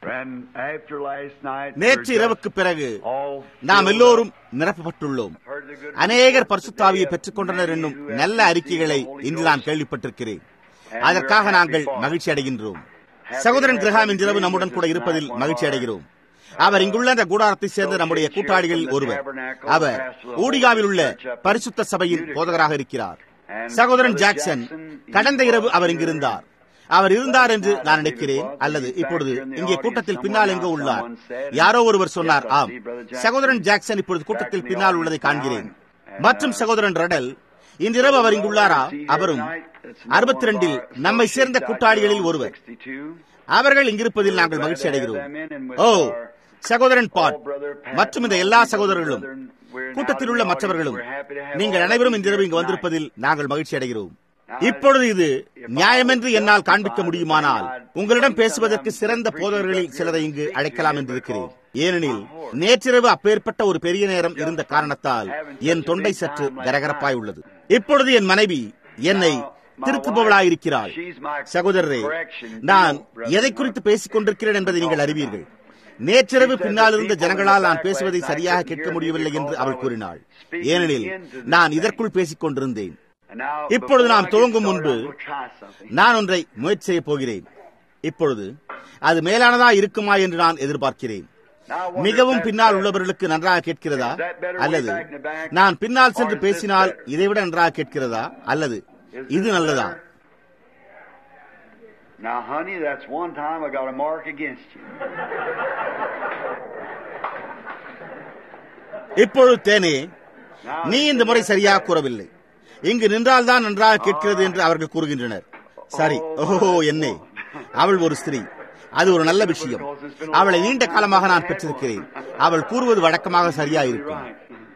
And after last night, நேற்று we're இரவுக்கு பிறகு all நாம் filled எல்லோரும் நிரப்பப்பட்டுள்ளோம் up. Heard the good அநேகர் பரிசுத்தாவியை பெற்றுக்கொண்டனர் என்னும் நல்ல அறிக்கைகளை இன்று நான் கேள்விப்பட்டிருக்கிறேன் அதற்காக நாங்கள் மகிழ்ச்சி அடைகின்றோம் சகோதரன் கிரகாம் இன்று இரவு நம்முடன் கூட இருப்பதில் மகிழ்ச்சி அடைகிறோம் அவர் இங்குள்ள அந்த கூடாரத்தை சேர்ந்த நம்முடைய கூட்டாளிகளில் ஒருவர் அவர் ஊடிகாவில் உள்ள பரிசுத்த சபையின் போதகராக இருக்கிறார் சகோதரன் ஜாக்சன் கடந்த இரவு அவர் இங்கிருந்தார் அவர் இருந்தார் என்று நான் நினைக்கிறேன் அல்லது இப்பொழுது இங்கே கூட்டத்தில் பின்னால் எங்கோ உள்ளார் யாரோ ஒருவர் சொன்னார் ஆம் சகோதரன் ஜாக்சன் இப்பொழுது கூட்டத்தில் பின்னால் உள்ளதை காண்கிறேன் மற்றும் சகோதரன் ரடல் இன்றிரவு அவர் இங்குள்ளாரா அவரும் அறுபத்தி ரெண்டில் நம்மை சேர்ந்த கூட்டாளிகளில் ஒருவர் அவர்கள் இங்கிருப்பதில் நாங்கள் மகிழ்ச்சி அடைகிறோம் ஓ சகோதரன் பாட் மற்றும் இந்த எல்லா சகோதரர்களும் கூட்டத்தில் உள்ள மற்றவர்களும் நீங்கள் அனைவரும் இன்றிரவு இங்கு வந்திருப்பதில் நாங்கள் மகிழ்ச்சி அடைகிறோம் இப்பொழுது இது நியாயமென்று என்னால் காண்பிக்க முடியுமானால் உங்களிடம் பேசுவதற்கு சிறந்த போதகர்களில் சிலரை இங்கு அழைக்கலாம் என்று இருக்கிறேன் ஏனெனில் நேற்றிரவு அப்பேற்பட்ட ஒரு பெரிய நேரம் இருந்த காரணத்தால் என் தொண்டை சற்று கரகரப்பாய் உள்ளது இப்பொழுது என் மனைவி என்னை திருத்துபவளாயிருக்கிறாள் சகோதரரே நான் எதை குறித்து பேசிக் கொண்டிருக்கிறேன் என்பதை நீங்கள் அறிவீர்கள் நேற்றிரவு பின்னால் இருந்த ஜனங்களால் நான் பேசுவதை சரியாக கேட்க முடியவில்லை என்று அவள் கூறினாள் ஏனெனில் நான் இதற்குள் பேசிக் கொண்டிருந்தேன் இப்பொழுது நாம் துவங்கும் முன்பு நான் ஒன்றை முயற்சி செய்ய போகிறேன் இப்பொழுது அது மேலானதா இருக்குமா என்று நான் எதிர்பார்க்கிறேன் மிகவும் பின்னால் உள்ளவர்களுக்கு நன்றாக கேட்கிறதா அல்லது நான் பின்னால் சென்று பேசினால் இதைவிட நன்றாக கேட்கிறதா அல்லது இது நல்லதா Now, honey, that's one time I got a mark against you. இப்பொழுது தேனே நீ இந்த முறை சரியாக கூறவில்லை இங்கு நின்றால்தான் நன்றாக கேட்கிறது என்று அவர்கள் கூறுகின்றனர் சரி ஓஹோ என்னே அவள் ஒரு ஸ்திரீ அது ஒரு நல்ல விஷயம் அவளை நீண்ட காலமாக நான் பெற்றிருக்கிறேன் அவள் கூறுவது வழக்கமாக சரியாயிருக்கும்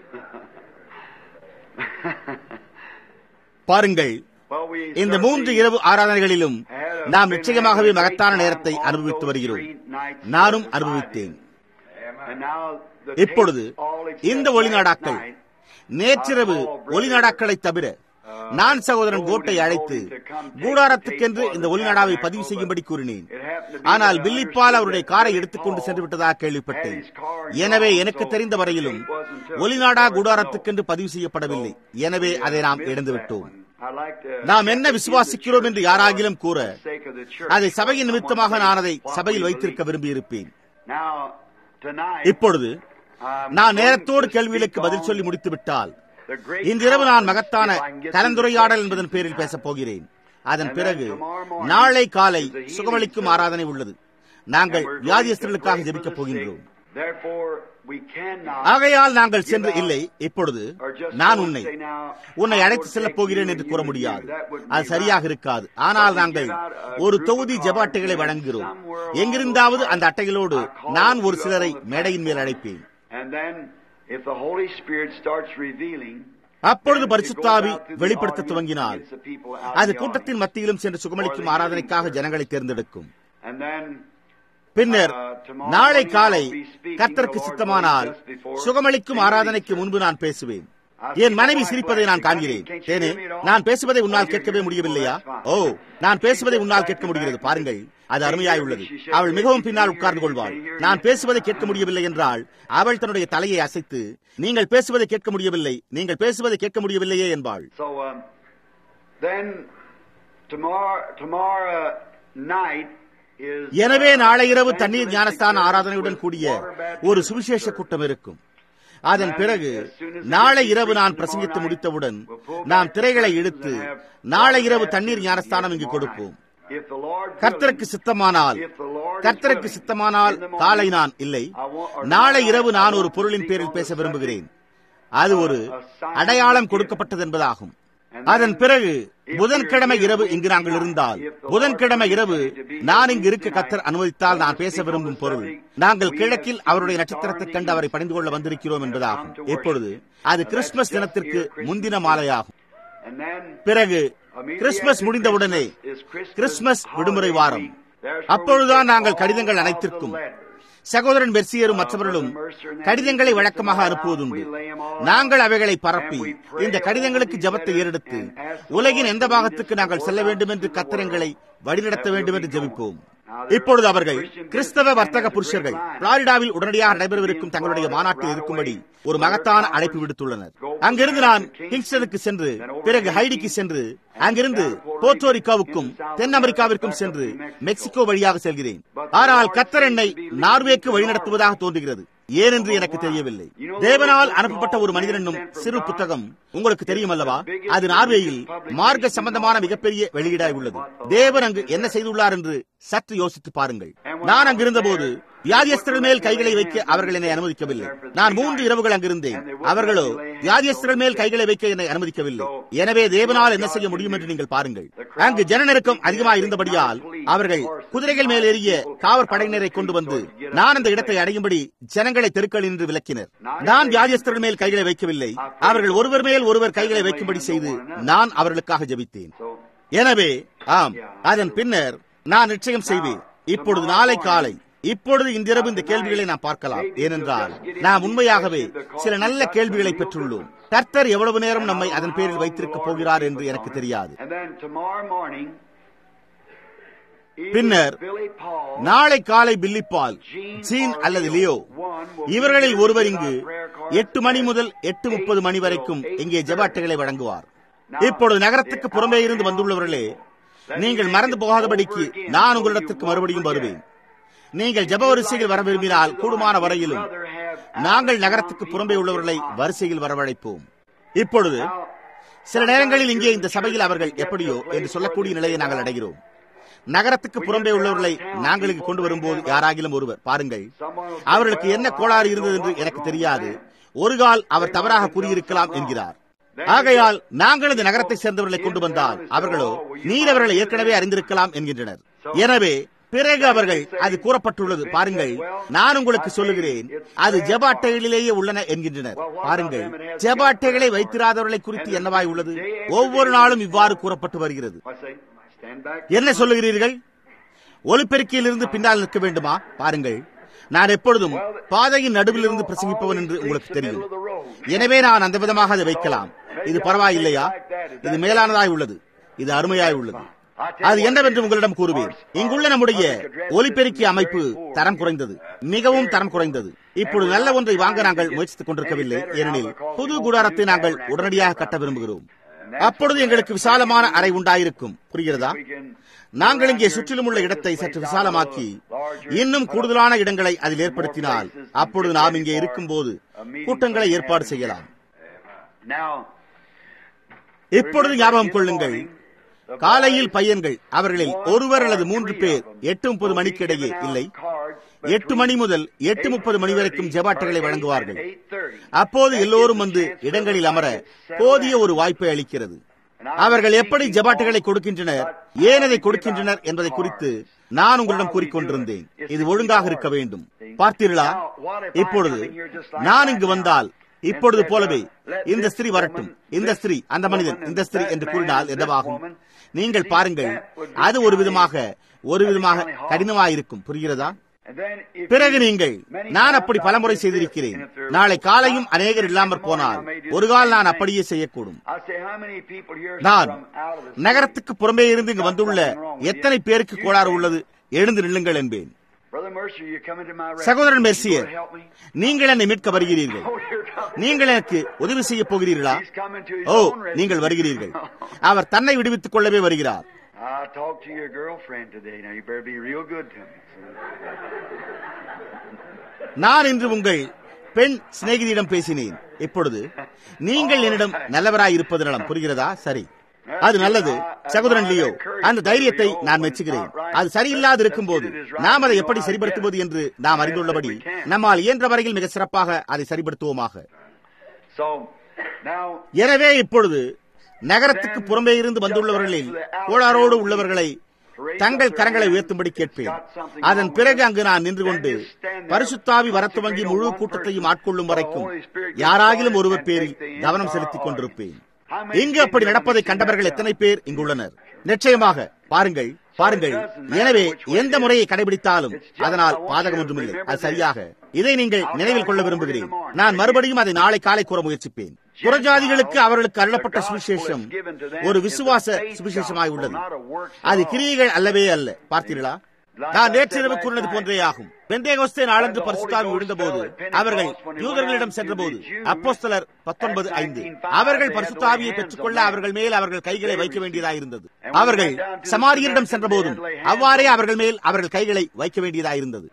பாருங்கள் Well, we இந்த மூன்று இரவு ஆராதனைகளிலும் நாம் நிச்சயமாகவே மகத்தான நேரத்தை அனுபவித்து வருகிறோம் நானும் அனுபவித்தேன் And now the இப்பொழுது all except இந்த ஒளிநாடாக்கள் last night, நேற்றிரவு ஒளிநாடாக்களை தவிர நான் சகோதரன் கோட்டை அழைத்து கூடாரத்துக்கென்று இந்த ஒளிநாடாவை பதிவு செய்யும்படி கூறினேன் ஆனால் பில்லிப்பால் அவருடைய காரை எடுத்துக்கொண்டு சென்று விட்டதாக கேள்விப்பட்டேன் எனவே எனக்கு தெரிந்த வரையிலும் ஒளிநாடா கூடாரத்துக்கென்று பதிவு செய்யப்படவில்லை எனவே அதை நாம் இழந்து விட்டோம் I'd like to நாம் என்ன விசுவாசிக்கிறோம் என்று யாராகிலும் கூற sake of the church. அதை சபையின் நிமித்தமாக நான் அதை சபையில் வைத்திருக்க விரும்பியிருப்பேன் Now, tonight, இப்பொழுது I'm நான் going நேரத்தோடு to கேள்விகளுக்கு speak பதில் சொல்லி on முடித்து விட்டால் the great இன்றிரவு நான் conference, மகத்தான if I can get கலந்துரையாடல் through the என்பதன் பேரில் questions. பேசப் போகிறேன் அதன் பிறகு tomorrow morning நாளை காலை is the healing சுகமளிக்கும் service. ஆராதனை உள்ளது நாங்கள் And we're going to வியாதியஸ்தர்களுக்காக pray for ஜெபிக்கப் the போகின்றோம் sick. Therefore, we cannot ஆகையால் நாங்கள் சென்று இல்லை இப்பொழுது or just நான் go உன்னை say now, உன்னை I அழைத்து will செல்லப் take போகிறேன் you என்று and கூற you and முடியாது you. That wouldn't அது be சரியாக right. இருக்காது ஆனால் But we நாங்கள் give out a ஒரு group தொகுதி of ஜெப cards அட்டைகளை and வழங்குகிறோம் somewhere along எங்கிருந்தாவது those அந்த அட்டைகளோடு I call நான் you ஒரு up சிலரை on the மேடையின் மேல் platform. அழைப்பேன் And then, if the Holy Spirit starts revealing, அப்பொழுது then it பரிசுத்தாவி goes out through the வெளிப்படுத்த audience துவங்கினால் and gets the people out அது in the கூட்டத்தின் audience. மத்தியிலும் சென்று சுகமளிக்கும் ஆராதனைக்காக ஜனங்களை தேர்ந்தெடுக்கும் And then, பின்னர் uh, tomorrow நாளை morning காலை I'll be speaking கர்த்தருக்கு the Lord சித்தமானால் willing just before சுகமளிக்கும் the ஆராதனைக்கு meeting முன்பு நான் பேசுவேன் I என் see மனைவி my wife சிரிப்பதை நான் laughing. காண்கிறேன் Can't you தேனே hear me at all? நான் பேசுவதை உன்னால் Oh, கேட்கவே you're முடியவில்லையா hearing me. O Well, that's fine. நான் பேசுவதை She உன்னால் said கேட்க back முடிகிறது and back. பாருங்கள் அது She அருமையாய் heard me. உள்ளது She said, அவள் "Rick, மிகவும் you பின்னால் can hear உட்கார்ந்து me. கொள்வாள் You can hear நான் me." பேசுவதை கேட்க முடியவில்லை என்றால் அவள் தன்னுடைய தலையை அசைத்து நீங்கள் பேசுவதை கேட்க முடியவில்லை நீங்கள் பேசுவதை கேட்க முடியவில்லையே என்பாள் So um, then tomorrow tomorrow night is எனவே uh, நாளை இரவு evangelistic தண்ணீர் ஞானஸ்தான service ஆராதனையுடன் with கூடிய water baptism ஒரு சுவிசேஷ service. கூட்டம் இருக்கும் அதன் பிறகு நாளை இரவு நான் பிரசங்கித்து முடித்தவுடன் நாம் திரைகளை இழுத்து நாளை இரவு தண்ணீர் ஞானஸ்தானம் இங்கு கொடுப்போம் If the Lord கர்த்தருக்கு willing, சித்தமானால் if the Lord is கர்த்தருக்கு willing, சித்தமானால் in the morning, காலை நான் இல்லை I want- or நாளை tomorrow இரவு night, I நான் want ஒரு to பொருளின் speak பேரில் on பேச the விரும்புகிறேன் subject, அது uh, ஒரு a sign அடையாளம் given. கொடுக்கப்பட்டது என்பதாகும் And அதன் then, பிறகு if புதன்கிழமை we're here இரவு with இங்கு நாங்கள் tonight, இருந்தால் if the Lord புதன்கிழமை permits இரவு me to be நான் here இங்கு இருக்க tonight, கத்தர் அனுமதித்தால் நான் let us பேச speak on விரும்பும் the பொருள் subject. நாங்கள் We கிழக்கில் have அவருடைய seen நட்சத்திரத்தை stars கண்டு அவரை in பணிந்து கொள்ள வந்திருக்கிறோம் and என்பதாகும் come to worship. இப்பொழுது அது Now, கிறிஸ்துமஸ் that's just தினத்திற்கு here Christmas முந்தின Eve. மாலையாகும் And then பிறகு immediately Christmas after முடிந்தவுடனே Christmas is Christmas Christmas விடுமுறை holiday வாரம் week. There's where அப்பொழுதுதான் we நாங்கள் take கடிதங்கள் all of the அனைத்திற்கும் letters. சகோதரன் பெர்சியரும் மற்றவர்களும் கடிதங்களை வழக்கமாக அனுப்புவதுண்டு நாங்கள் அவைகளை பரப்பி இந்த கடிதங்களுக்கு ஜபத்தை ஏறெடுத்து உலகின் எந்த பாகத்துக்கு நாங்கள் செல்ல வேண்டும் என்று கத்திரங்களை வழிநடத்த வேண்டும் என்று ஜெபிப்போம் இப்பொழுது அவர்கள் கிறிஸ்தவ வர்த்தக புருஷர்கள் பிளாரிடாவில் உடனடியாக நடைபெறவிருக்கும் தங்களுடைய மாநாட்டில் இருக்கும்படி ஒரு மகத்தான அழைப்பு விடுத்துள்ளனர் அங்கிருந்து நான் கிங்ஸ்டனுக்கு சென்று பிறகு ஹைடிக்கு சென்று அங்கிருந்து போர்ட்டோரிக்காவுக்கும் தென் அமெரிக்காவிற்கும் சென்று மெக்சிகோ வழியாக செல்கிறேன் ஆனால் கத்தர் என்னை நார்வேக்கு வழிநடத்துவதாக தோன்றுகிறது ஏனென்று எனக்கு தெரியவில்லை தேவனால் அனுப்பப்பட்ட ஒரு மனிதன் என்னும் சிறு புத்தகம் உங்களுக்கு தெரியும் அல்லவா அது நார்வேயில் மார்க்க சம்பந்தமான மிகப்பெரிய வெளியீடாய் உள்ளது தேவன் அங்கு என்ன செய்துள்ளார் என்று சற்று யோசித்து பாருங்கள் நான் அங்கிருந்த போது வியாதியஸ்தர்கள் மேல் கைகளை வைக்க அவர்கள் என்னை அனுமதிக்கவில்லை நான் மூன்று இரவுகள் அங்கிருந்தேன் அவர்களோ வியாதியஸ்தர்கள் மேல் கைகளை வைக்க என்னை அனுமதிக்கவில்லை எனவே தேவனால் என்ன செய்ய முடியும் என்று நீங்கள் பாருங்கள் அங்கு ஜன நெருக்கம் அதிகமாக இருந்தபடியால் அவர்கள் குதிரைகள் மேல் ஏறிய காவற் படையினரை கொண்டு வந்து நான் அந்த இடத்தை அடையும்படி ஜனங்களை தெருக்களில் நின்று விளக்கினர் நான் வியாதியஸ்தர்கள் மேல் கைகளை வைக்கவில்லை அவர்கள் ஒருவர் மேல் ஒருவர் கைகளை வைக்கும்படி செய்து நான் அவர்களுக்காக ஜெபித்தேன் எனவே ஆம் அதன் பின்னர் நான் நிச்சயம் செய்வேன் இப்பொழுது நாளை காலை இப்பொழுது இன்றிரவு இந்த கேள்விகளை நாம் பார்க்கலாம் ஏனென்றால் நாம் உண்மையாகவே சில நல்ல கேள்விகளை பெற்றுள்ளோம் கர்த்தர் எவ்வளவு நேரம் நம்மை அதன் பேரில் வைத்திருக்க போகிறார் என்று எனக்கு தெரியாது பின்னர் நாளை காலை பில்லிப்பால் ஜீன் அல்லது லியோ இவர்களில் ஒருவர் இங்கு எட்டு மணி முதல் எட்டு முப்பது மணி வரைக்கும் இங்கே ஜெபாட்டைகளை வழங்குவார் இப்பொழுது நகரத்துக்கு புறமே இருந்து வந்துள்ளவர்களே நீங்கள் மறந்து போகாதபடிக்கு நான் உங்களிடத்திற்கு மறுபடியும் வருவேன் நீங்கள் ஜப வரிசையில் வர விரும்பினால் கூடுமான வரையிலும் நாங்கள் நகரத்துக்கு புறம்பே உள்ளவர்களை வரிசையில் வரவழைப்போம் இப்பொழுது சில நேரங்களில் இங்கே இந்த சபையில் அவர்கள் எப்படியோ என்று சொல்லக்கூடிய நிலையை நாங்கள் அடைகிறோம் நகரத்துக்கு புறம்பே உள்ளவர்களை நாங்கள் இங்கு கொண்டு வரும்போது யாராகிலும் ஒருவர் பாருங்கள் அவர்களுக்கு என்ன கோளாறு இருந்தது என்று எனக்கு தெரியாது ஒரு கால் அவர் தவறாக கூறியிருக்கலாம் என்கிறார் ஆகையால் நாங்கள் இந்த நகரத்தை சேர்ந்தவர்களை கொண்டு வந்தால் அவர்களோ நீர் அவர்களை ஏற்கனவே அறிந்திருக்கலாம் என்கின்றனர் எனவே பிறகு அவர்கள் அது கூறப்பட்டுள்ளது பாருங்கள் நான் உங்களுக்கு சொல்லுகிறேன் அது ஜெப அட்டைகளிலேயே உள்ளன என்கின்றனர் பாருங்கள் ஜெப அட்டைகளை வைத்திராதவர்களை குறித்து என்னவாய் உள்ளது ஒவ்வொரு நாளும் இவ்வாறு கூறப்பட்டு வருகிறது என்ன சொல்லுகிறீர்கள் ஒலிபெருக்கியில் இருந்து பின்னால் நிற்க வேண்டுமா பாருங்கள் நான் எப்பொழுதும் பாதையின் நடுவில் இருந்து பிரசங்கிப்பவன் என்று உங்களுக்கு தெரியும் எனவே நான் அந்த விதமாக அதை வைக்கலாம் இது பரவாயில்லையா இது மேலானதாய் உள்ளது இது அருமையாய் உள்ளது அது என்னவென்று உங்களிடம் கூறுவேன் இங்குள்ள நம்முடைய ஒலிபெருக்கி அமைப்பு தரம் குறைந்தது மிகவும் தரம் குறைந்தது இப்பொழுது நல்ல ஒன்றை வாங்க நாங்கள் முயற்சித்துக் கொண்டிருக்கவில்லை ஏனெனில் புது குடாரத்தை நாங்கள் உடனடியாக கட்ட விரும்புகிறோம் அப்பொழுது எங்களுக்கு விசாலமான அறை உண்டாயிருக்கும் புரிகிறதா நாங்கள் இங்கே சுற்றிலும் உள்ள இடத்தை சற்று விசாலமாக்கி இன்னும் கூடுதலான இடங்களை அதில் ஏற்படுத்தினால் அப்பொழுது நாம் இங்கே இருக்கும் போது கூட்டங்களை ஏற்பாடு செய்யலாம் இப்பொழுது ஞாபகம் கொள்ளுங்கள் காலையில் பையன்கள் அவர்களில் ஒருவர் அல்லது மூன்று பேர் எட்டு முப்பது மணிக்கு இடையே இல்லை எட்டு மணி முதல் எட்டு முப்பது மணி வரைக்கும் ஜெபாட்டைகளை வழங்குவார்கள் அப்போது எல்லோரும் வந்து இடங்களில் அமர போதிய ஒரு வாய்ப்பை அளிக்கிறது அவர்கள் எப்படி ஜபாட்டுகளை கொடுக்கின்றனர் ஏன் அதை கொடுக்கின்றனர் என்பதை குறித்து நான் உங்களிடம் கூறிக்கொண்டிருந்தேன் இது ஒழுங்காக இருக்க வேண்டும் பார்த்தீர்களா இப்பொழுது நான் இங்கு வந்தால் இப்பொழுது போலவே இந்த ஸ்திரீ வரட்டும் இந்த ஸ்திரீ அந்த மனிதன் இந்த ஸ்திரீ என்று கூறினால் என்னவாகும் நீங்கள் பாருங்கள் அது ஒரு விதமாக ஒரு விதமாக கடினமாயிருக்கும் புரிகிறதா பிறகு நீங்கள் நான் அப்படி பலமுறை செய்திருக்கிறேன் நாளை காலையும் அநேகர் இல்லாமற் போனால் ஒரு கால் நான் அப்படியே செய்யக்கூடும் நான் நகரத்துக்கு புறம்பே இருந்து இங்கு வந்துள்ள எத்தனை பேருக்கு கோளாறு உள்ளது எழுந்து நில்லுங்கள் என்பேன் சகோதரன் மெர்சியர் நீங்கள் என்னை மீட்க வருகிறீர்கள் நீங்கள் எனக்கு உதவி செய்ய போகிறீர்களா ஓ நீங்கள் வருகிறீர்கள் அவர் தன்னை விடுவித்துக் கொள்ளவே வருகிறார் I talked to your girlfriend today. Now you better be real good to me. நான் இன்று உங்கள் பெண் சிநேகிதியிடம் பேசினேன் இப்பொழுது நீங்கள் என்னிடம் நல்லவராய் இருப்பது நலம் புரிகிறதா சரி அது நல்லது சகோதரன் லியோ அந்த தைரியத்தை நான் மெச்சுகிறேன் அது சரியில்லாது இருக்கும் போது நாம் அதை எப்படி சரிப்படுத்துவது என்று நாம் அறிந்துள்ளபடி நம்மால் இயன்ற வரையில் மிக சிறப்பாக அதை சரிப்படுத்துவோமாக So now எனவே இப்பொழுது நகரத்துக்கு புறம்பே இருந்து வந்துள்ளவர்களில் கோளாரோடு உள்ளவர்களை தங்கள் கரங்களை உயர்த்தும்படி கேட்பேன் அதன் பிறகு அங்கு நான் நின்று கொண்டு பரிசுத்தாவி வர துவங்கி முழு கூட்டத்தையும் ஆட்கொள்ளும் வரைக்கும் யாராகிலும் ஒருவர் பேரில் கவனம் செலுத்திக் கொண்டிருப்பேன் இங்கு அப்படி நடப்பதை கண்டவர்கள் எத்தனை பேர் இங்குள்ளனர் நிச்சயமாக பாருங்கள் பாருங்கள் எனவே எந்த முறையை கடைபிடித்தாலும் அதனால் பாதகம் ஒன்றுமில்லை அது சரியாக இதை நீங்கள் நினைவில் கொள்ள விரும்புகிறேன் நான் மறுபடியும் அதை நாளை காலை கூற முயற்சிப்பேன் புறஜாதிகளுக்கு அவர்களுக்கு அருளப்பட்ட சுவிசேஷம் ஒரு விசுவாச சுவிசேஷமாய் உள்ளது அது கிரியைகள் அல்லவே அல்ல பார்த்தீர்களா நான் நேற்றிரவு கூறினது போன்றே ஆகும் பெந்தேகோஸ்தே நாளன்று பரிசுத்தாவி விழுந்தபோது அவர்கள் யூதர்களிடம் சென்றபோது அப்போஸ்தலர் பத்தொன்பது ஐந்து அவர்கள் பரிசுத்தாவியை பெற்றுக்கொள்ள அவர்கள் மேல் அவர்கள் கைகளை வைக்க வேண்டியதாயிருந்தது அவர்கள் சமாரியரிடம் சென்றபோதும் அவ்வாறே அவர்கள் மேல் அவர்கள் கைகளை வைக்க வேண்டியதாயிருந்தது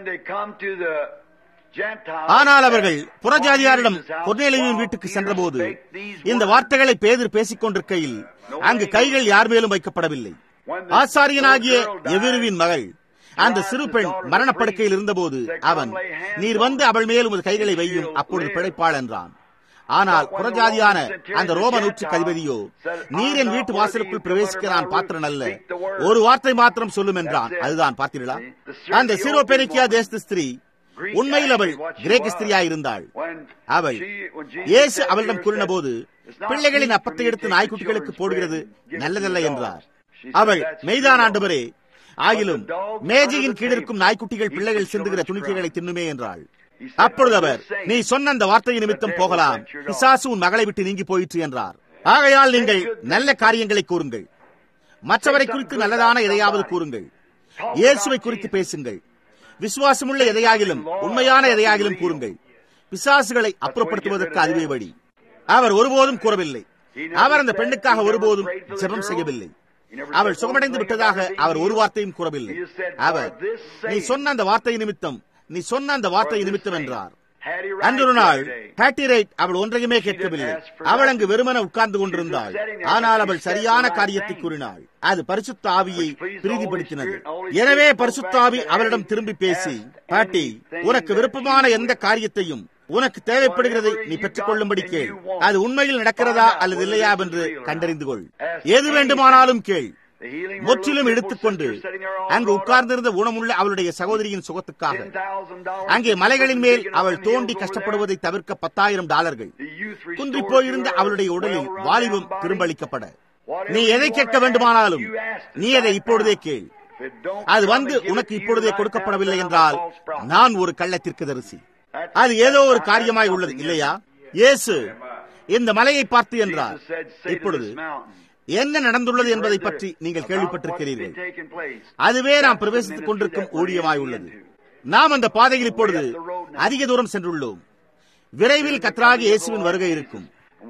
ஆனால் அவர்கள் புறஜாதியாரிடம் கொர்நேலியின் வீட்டுக்கு சென்றபோது இந்த வார்த்தைகளை பேதர் பேசிக் கொண்டிருக்கையில் அங்கு கைகள் யார் மேலும் வைக்கப்படவில்லை ஆசாரியனாகிய எவிருவின் மகள் அந்த சிறு பெண் மரணப்படுக்கையில் இருந்தபோது அவன் நீர் வந்து அவள் மேல் உமது கைகளை வையும் அப்பொழுது பிழைப்பாள் என்றான் ஆனால் புறஜாதியான அந்த ரோம நூற்றுக்கு அதிபதியோ நீர் என் வீட்டு வாசலுக்குள் பிரவேசிக்க நான் பாத்திரன் அல்ல ஒரு வார்த்தை மாத்திரம் சொல்லும் என்றான் அதுதான் பார்த்தீர்களா அந்த சிறுவ பெருக்கியா தேச ஸ்திரீ உண்மையில் அவள் கிரேக்க ஸ்திரியா இருந்தாள் அவள் இயேசு அவளிடம் கூறின போது பிள்ளைகளின் அப்பத்தை எடுத்து நாய்க்குட்டிகளுக்கு போடுகிறது நல்லதல்ல என்றார் அவள் மெய்தான் ஆண்டவரே ஆகிலும் மேஜையின் கீழிருக்கும் நாய்க்குட்டிகள் பிள்ளைகள் சிந்துகிற துணிக்கைகளை தின்னுமே என்றாள் அப்பொழுது அவர் நீ சொன்ன அந்த வார்த்தை நிமித்தம் போகலாம் பிசாசு உன் மகளை விட்டு நீங்கி போயிற்று என்றார் ஆகையால் நீங்கள் நல்ல காரியங்களை கூறுங்கள் மற்றவரை குறித்து நல்லதான எதையாவது கூறுங்கள் இயேசுவை குறித்து பேசுங்கள் விசுவாசமுள்ள எதையாகிலும் உண்மையான எதையாகிலும் கூறுங்கள் பிசாசுகளை அப்புறப்படுத்துவதற்கு அதுவே வழி அவர் ஒருபோதும் கூறவில்லை அவர் அந்த பெண்ணுக்காக ஒருபோதும் ஜெபம் செய்யவில்லை அவள் சுகமடைந்து விட்டதாக அவர் ஒரு வார்த்தையும் கூறவில்லை அவர் நீ சொன்ன அந்த வார்த்தை நிமித்தம் நீ சொன்ன அந்த வார்த்தை நிமித்தம் என்றார் அன்று ஒரு நாள் ஹேட்டிரைட் அவள் ஒன்றையுமே கேட்கவில்லை அவள் அங்கு வெறுமன உட்கார்ந்து கொண்டிருந்தாள் ஆனால் அவள் சரியான காரியத்தை கூறினாள் அது பரிசுத்த ஆவியை பிரீதிப்படுத்தினது எனவே பரிசுத்த ஆவி அவளிடம் திரும்பி பேசி பாட்டி உனக்கு விருப்பமான எந்த காரியத்தையும் உனக்கு தேவைப்படுகிறதை நீ பெற்றுக் கொள்ளும்படி கேள் அது உண்மையில் நடக்கிறதா அல்லது இல்லையா என்று கண்டறிந்து கொள் எது வேண்டுமானாலும் கேள் முற்றிலும் எடுத்துக்கொண்டு அங்கு உட்கார்ந்திருந்த ஊனமுள்ள அவளுடைய சகோதரியின் சுகத்துக்காக அங்கே மலைகளின் மேல் அவள் தோண்டி கஷ்டப்படுவதை தவிர்க்க பத்தாயிரம் டாலர்கள் குன்றி போயிருந்த அவளுடைய உடலில் வாலிபம் திரும்பளிக்கப்பட நீ எதை கேட்க வேண்டுமானாலும் நீ அதை இப்பொழுதே கேள் அது வந்து உனக்கு இப்பொழுதே கொடுக்கப்படவில்லை என்றால் நான் ஒரு கள்ளத்திற்கு தரிசி அது ஏதோ ஒரு காரியமாய் உள்ளது இல்லையா இயேசு இந்த மலையை பார்த்து என்றார் இப்பொழுது என்ன நடந்துள்ளது என்பதை பற்றி நீங்கள் கேள்விப்பட்டிருக்கிறீர்கள் அதுவே நாம் பிரவேசித்துக் கொண்டிருக்கும் ஊழியமாய் உள்ளது நாம் அந்த பாதையில் இப்பொழுது அதிக தூரம் சென்றுள்ளோம் விரைவில் கத்ராகி இயேசுவின் வருகை இருக்கும்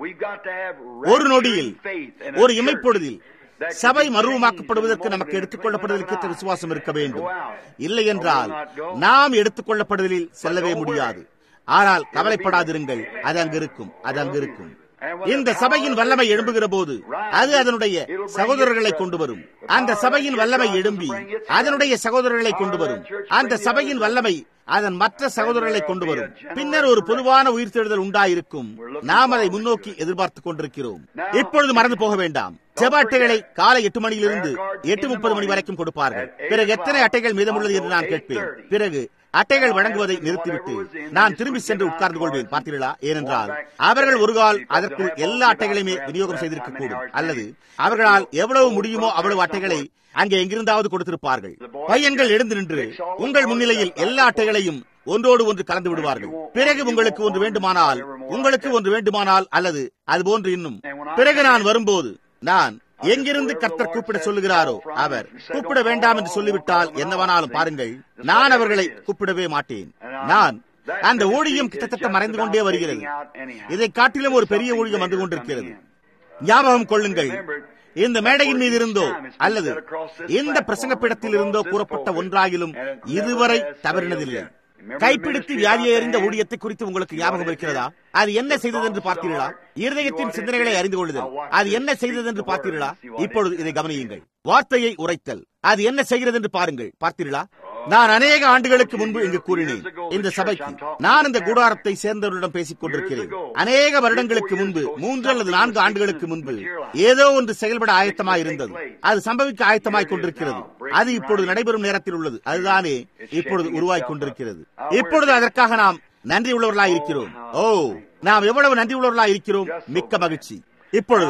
ஒரு நொடியில் ஒரு இமைப்பொழுதில் சபை மருவமாக்கப்படுவதற்கு நமக்கு எடுத்துக் கொள்ளப்படுவதற்கு விசுவாசம் இருக்க வேண்டும் இல்லை என்றால் நாம் எடுத்துக் கொள்ளப்படுவதில் செல்லவே முடியாது ஆனால் கவலைப்படாதிருங்கள் அது அங்கு இருக்கும் அது அங்கு இருக்கும் இந்த சபையின் வல்லமை எழும்புகிற போது அது அதனுடைய சகோதரர்களை கொண்டு வரும் அந்த சபையின் வல்லமை எழும்பி அதனுடைய சகோதரர்களை கொண்டு வரும் அந்த சபையின் வல்லமை அதன் மற்ற சகோதரர்களை கொண்டு வரும் பின்னர் ஒரு பொதுவான உயிர்த்தெழுதல் உண்டாயிருக்கும் நாம் அதை முன்னோக்கி எதிர்பார்த்துக் கொண்டிருக்கிறோம் இப்பொழுது மறந்து போக வேண்டாம் ஜெப அட்டைகளை காலை எட்டு மணியிலிருந்து எட்டு முப்பது மணி வரைக்கும் கொடுப்பார்கள் பிறகு எத்தனை அட்டைகள் மீதமுள்ளது என்று நான் கேட்பேன் பிறகு அட்டைகள் வழங்குவதை நிறுத்திவிட்டு நான் திரும்பி சென்று உட்கார்ந்து கொள்வேன் பார்த்தீர்களா ஏனென்றால் அவர்கள் ஒரு கால் அதற்குள் எல்லா அட்டைகளையுமே விநியோகம் செய்திருக்க கூடும் அல்லது அவர்களால் எவ்வளவு முடியுமோ அவ்வளவு அட்டைகளை அங்கே எங்கிருந்தாவது கொடுத்திருப்பார்கள் பையன்கள் எழுந்து நின்று உங்கள் முன்னிலையில் எல்லா அட்டைகளையும் ஒன்றோடு ஒன்று கலந்து விடுவார்கள் பிறகு உங்களுக்கு ஒன்று வேண்டுமானால் உங்களுக்கு ஒன்று வேண்டுமானால் அல்லது அது போன்று இன்னும் பிறகு நான் வரும்போது நான் எங்கிருந்து கர்த்தர் கூப்பிட சொல்லுகிறாரோ அவர் கூப்பிட வேண்டாம் என்று சொல்லிவிட்டால் என்னவானாலும் பாருங்கள் நான் அவர்களை கூப்பிடவே மாட்டேன் நான் அந்த ஊழியம் கிட்டத்தட்ட மறைந்து கொண்டே வருகிறது இதை காட்டிலும் ஒரு பெரிய ஊழியம் வந்து கொண்டிருக்கிறது ஞாபகம் கொள்ளுங்கள் இந்த மேடையின் மீது இருந்தோ அல்லது இந்த பிரசங்கப்பிடத்தில் இருந்தோ கூறப்பட்ட ஒன்றாகிலும் இதுவரை தவறினதில்லை கைப்பிடித்து வியாதியை அறிந்த ஊழியத்தை குறித்து உங்களுக்கு ஞாபகம் இருக்கிறதா அது என்ன செய்தது என்று பார்த்தீர்களா இருதயத்தின் சிந்தனைகளை அறிந்து கொள்ளுதல் அது என்ன செய்தது என்று பார்த்தீர்களா இப்பொழுது இதை கவனியுங்கள் வார்த்தையை உரைத்தல் அது என்ன செய்கிறது என்று பாருங்கள் பார்த்தீர்களா நான் அநேக ஆண்டுகளுக்கு முன்பு இங்கு கூறினேன் இந்த சபைக்கு நான் இந்த கூடாரத்தை சேர்ந்தவரிடம் பேசிக் கொண்டிருக்கிறேன் அநேக வருடங்களுக்கு முன்பு மூன்று அல்லது நான்கு ஆண்டுகளுக்கு முன்பு ஏதோ ஒன்று செயல்பட ஆயத்தமாய் இருந்தது அது சம்பவிக்க ஆயத்தமாய் கொண்டிருக்கிறது அது இப்பொழுது நடைபெறும் நேரத்தில் உள்ளது அதுதானே இப்பொழுது உருவாய் கொண்டிருக்கிறது இப்பொழுது அதற்காக நாம் நன்றி உள்ளவர்களாய் இருக்கிறோம் ஓ நாம் எவ்வளவு நன்றி உள்ளவர்களாய் இருக்கிறோம் மிக்க மகிழ்ச்சி இப்பொழுது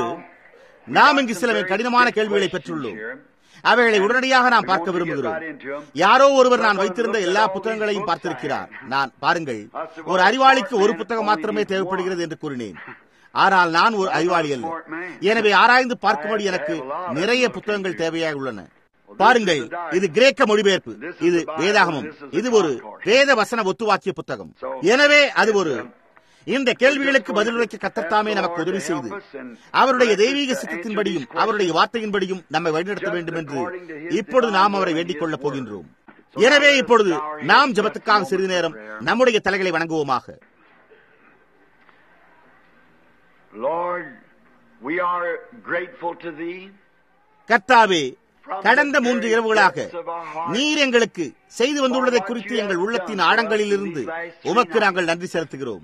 நாம் இங்கு சில கடினமான கேள்விகளை பெற்றுள்ளோம் அவைகளை உடனடியாக நாம் பார்க்க விரும்புகிறோம் யாரோ ஒருவர் நான் வைத்திருந்த எல்லா புத்தகங்களையும் பார்த்திருக்கிறார் நான் பாருங்கள் ஒரு அறிவாளிக்கு ஒரு புத்தகம் மாத்திரமே தேவைப்படுகிறது என்று கூறினேன் ஆனால் நான் ஒரு அறிவாளி அல்ல எனவே ஆராய்ந்து பார்க்கும்படி எனக்கு நிறைய புத்தகங்கள் தேவையாக உள்ளன பாருங்கள் இது கிரேக்க மொழிபெயர்ப்பு இது வேதாகமம் இது ஒரு வேத வசன ஒத்துவாக்கிய புத்தகம் எனவே அது ஒரு இந்த கேள்விகளுக்கு பதிலுரைக்க கத்தத்தாமே நமக்கு உதவி செய்து அவருடைய தெய்வீக சித்தத்தின்படியும் அவருடைய வார்த்தையின்படியும் நம்மை வழிநடத்த வேண்டும் என்று இப்பொழுது நாம் அவரை வேண்டிக் கொள்ளப் போகின்றோம் எனவே இப்பொழுது நாம் ஜபத்துக்காக சிறிது நேரம் நம்முடைய தலைகளை வணங்குவோமாக Lord, we are grateful to Thee. கர்த்தாவே கடந்த மூன்று இரவுகளாக நீர் எங்களுக்கு செய்து வந்துள்ளதை குறித்து எங்கள் உள்ளத்தின் ஆழங்களில் இருந்து உமக்கு நாங்கள் நன்றி செலுத்துகிறோம்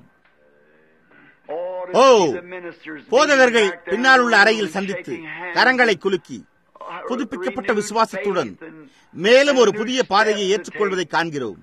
ஓ போதகர்கள் பின்னால் உள்ள அறையில் சந்தித்து கரங்களை குலுக்கி புதுப்பிக்கப்பட்ட விசுவாசத்துடன் மேலும் ஒரு புதிய பாதையை ஏற்றுக்கொள்வதை காண்கிறோம்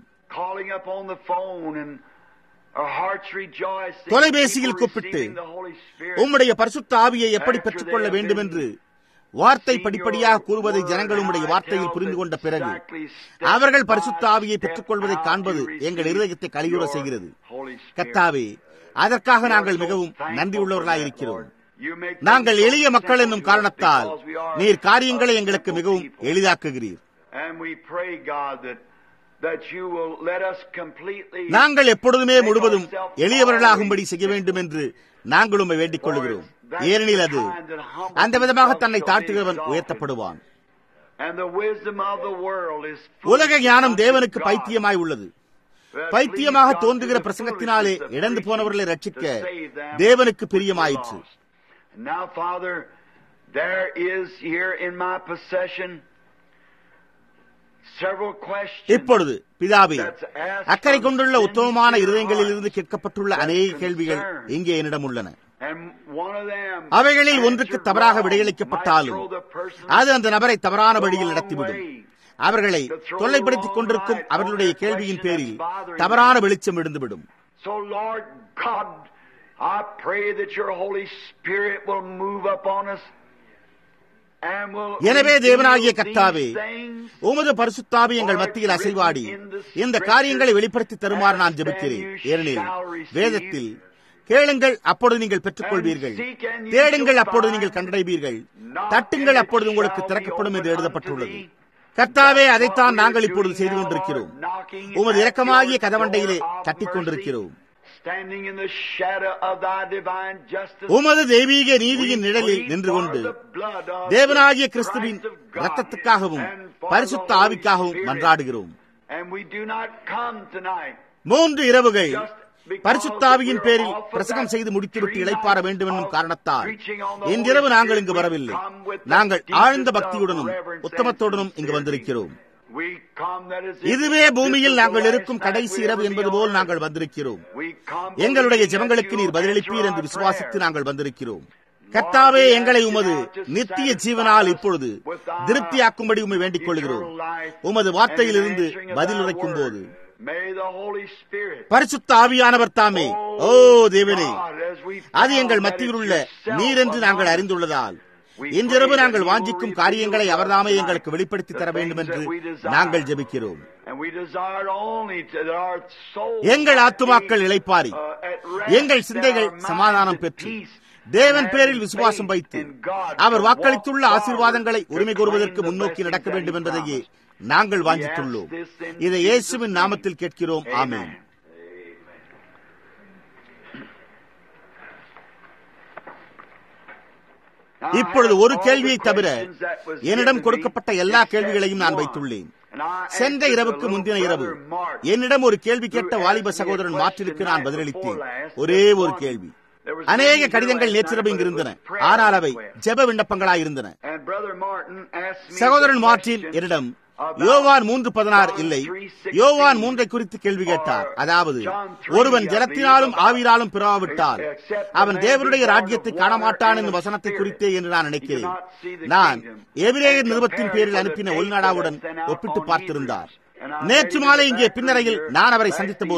தொலைபேசியில் கூப்பிட்டு உம்முடைய பரிசுத்த ஆவியை எப்படி பெற்றுக்கொள்ள வேண்டும் என்று வார்த்தை படிப்படியாக கூறுவதை ஜனங்கள் உம்முடைய வார்த்தையில் புரிந்து கொண்ட பிறகு அவர்கள் பரிசுத்த ஆவியை பெற்றுக் கொள்வதை காண்பது எங்கள் இருதயத்தை கலியுற செய்கிறது கத்தாவே அதற்காக நாங்கள் மிகவும் நன்றியுள்ளவர்களாயிருக்கிறோம் நாங்கள் எளிய மக்கள் என்னும் காரணத்தால் நீர் காரியங்களை எங்களுக்கு மிகவும் எளிதாக்குகிறீர் நாங்கள் எப்பொழுதுமே முழுவதும் எளியவர்களாகும்படி செய்ய வேண்டும் என்று நாங்கள் உண்மை வேண்டிக் கொள்கிறோம் ஏனெனில் அது அந்த விதமாக தன்னை தாழ்த்துகிறவன் உயர்த்தப்படுவான் உலக ஞானம் தேவனுக்கு பைத்தியமாய் உள்ளது பைத்தியமாக தோன்றுகிற பிரசங்கத்தினாலே இழந்து போனவர்களை ரட்சிக்க தேவனுக்கு பிரியமாயிற்று Now, Father, there is here in my possession several questions. இப்பொழுது பிதாவே அக்கறை கொண்டுள்ள உத்தமமான இருதயங்களில் இருந்து கேட்கப்பட்டுள்ள அநேக கேள்விகள் இங்கே என்னிடம் உள்ளன And one of them அவைகளில் ஒன்றுக்கு தவறாக விடையளிக்கப்பட்டாலும் அது அந்த நபரை தவறான வழியில் நடத்திவிடும் அவர்களை தொல்லைப்படுத்திக் கொண்டிருக்கும் அவர்களுடைய கேள்வியின் பேரில் தவறான வெளிச்சம் விழுந்துவிடும் So, Lord God, I pray that your Holy Spirit will move upon us and will எனவே reveal தேவனாகிய these கர்த்தாவே things. உமது பரிசுத்தாவி எங்கள் மத்தியில் அசைவாடி இந்த காரியங்களை வெளிப்படுத்தி தருமாறு நான் ஜெபிக்கிறேன் ஏனெனில் வேதத்தில் கேளுங்கள் அப்பொழுது நீங்கள் பெற்றுக்கொள்வீர்கள் தேடுங்கள் அப்பொழுது நீங்கள் கண்டடைவீர்கள் தட்டுங்கள் அப்பொழுது உங்களுக்கு திறக்கப்படும் என்று எழுதப்பட்டுள்ளது கர்த்தாவே அதைத்தான் நாங்கள் இப்பொழுது செய்து கொண்டிருக்கிறோம் உமது இரக்கமாகிய கதவண்டையிலே தட்டிக் கொண்டிருக்கிறோம் Standing in the shadow of thy divine justice. உமது தெய்வீக நீதியின் நிழலில் நின்று கொண்டு தேவனாகிய கிறிஸ்துவின் ரத்தத்துக்காகவும் பரிசுத்த ஆவிக்காகவும் மன்றாடுகிறோம் And we do not come tonight மூன்று இரவுகள் பரிசுத்தாவியின் பேரில் பிரசங்கம் செய்து முடித்துவிட்டு இளைப்பாற வேண்டும் என்னும் காரணத்தால் இன்றிரவு நாங்கள் இங்கு வரவில்லை நாங்கள் ஆழ்ந்த பக்தியுடனும் உத்தமத்துடனும் இங்கு வந்திருக்கிறோம் We come that is இதுவே பூமியில் நாங்கள் இருக்கும் கடைசி இரவு என்பது போல் நாங்கள் வந்திருக்கிறோம் We come எங்களுடைய ஜெபங்களுக்கு நீர் பதிலளிப்பீர் என்று விசுவாசித்து நாங்கள் வந்திருக்கிறோம் கர்த்தாவே எங்களை உமது நித்திய ஜீவனால் இப்பொழுது திருப்தியாக்கும்படி உண்மை வேண்டிக் கொள்கிறோம் உமது வார்த்தையிலிருந்து பதில் உரைக்கும் போது May the Holy Spirit பரிசுத்த ஆவியானவர் தாமே ஓ தேவனே God, as we அது எங்கள் found that மத்தியில் it's உள்ள yourself நீர் என்று நாங்கள் among us. அறிந்துள்ளதால் இன்றிரவு நாங்கள் வாஞ்சிக்கும் காரியங்களை அவர்தாமே எங்களுக்கு வெளிப்படுத்தி தர வேண்டும் என்று நாங்கள் ஜெபிக்கிறோம் And we desired only to, that our soul எங்கள் ஆத்துமாக்கள் இளைப்பாரி uh, at rest, எங்கள் சிந்தைகள் that our minds சமாதானம் at பெற்று peace, தேவன் and பேரில் having விசுவாசம் faith வைத்து in God our to வாக்களித்துள்ள walk ஆசீர்வாதங்களை forward உரிமை to கோருவதற்கு claim the முன்னோக்கி நடக்க blessings வேண்டும் that he என்பதையே promised. நாங்கள் We வாஞ்சித்துள்ளோம் ask this in இதை Jesus' இயேசுவின் name. நாமத்தில் கேட்கிறோம் ஆமென் Amen. Now, I இப்பொழுது have ஒரு all கேள்வியை the தவிர questions that was என்னிடம் given me கொடுக்கப்பட்ட எல்லா except கேள்விகளையும் நான் one. வைத்துள்ளேன் And I சென்ற answered இரவுக்கு the முந்தின little இரவு brother Mark. என்னிடம் ஒரு கேள்வி கேட்ட who வாலிப asked me a சகோதரன் question மார்ட்டினுக்கு நான் night பதிலளித்தேன் before last. ஒரே Just ஒரு one. கேள்வி There was அநேக many கடிதங்கள் here last நேற்றிரவு night, இங்கு but it இருந்தன was prayer ஆனால் அவை requests. ஜெப விண்ணப்பங்களாய் இருந்தன And Brother Martin asked me சகோதரன் the மார்ட்டின் question என்னிடம் about யோவான் மூன்று பதினாறு John இல்லை 3:16. யோவான் மூன்றை குறித்து கேள்வி கேட்டார் Or அதாவது John 3, ஒருவன் I ஜலத்தினாலும் believe, ஆவிராலும் பிறவாவிட்டால் except the அவன் man தேவனுடைய be born ராஜ்யத்தை of காண water மாட்டான் and என்னும் of வசனத்தை spirit. குறித்தே என்று நான் He நினைக்கிறேன் cannot see the நான் kingdom. எபிரேயர் And நிருபத்தின் compare பேரில் with அனுப்பின the ஒளிநாடாவுடன் faith that I sent out ஒப்பிட்டு on பார்த்திருந்தார் Hebrews. And I நேற்று made மாலை it இங்கே back பின்னரையில் earlier நான் அவரை last சந்தித்த போது evening.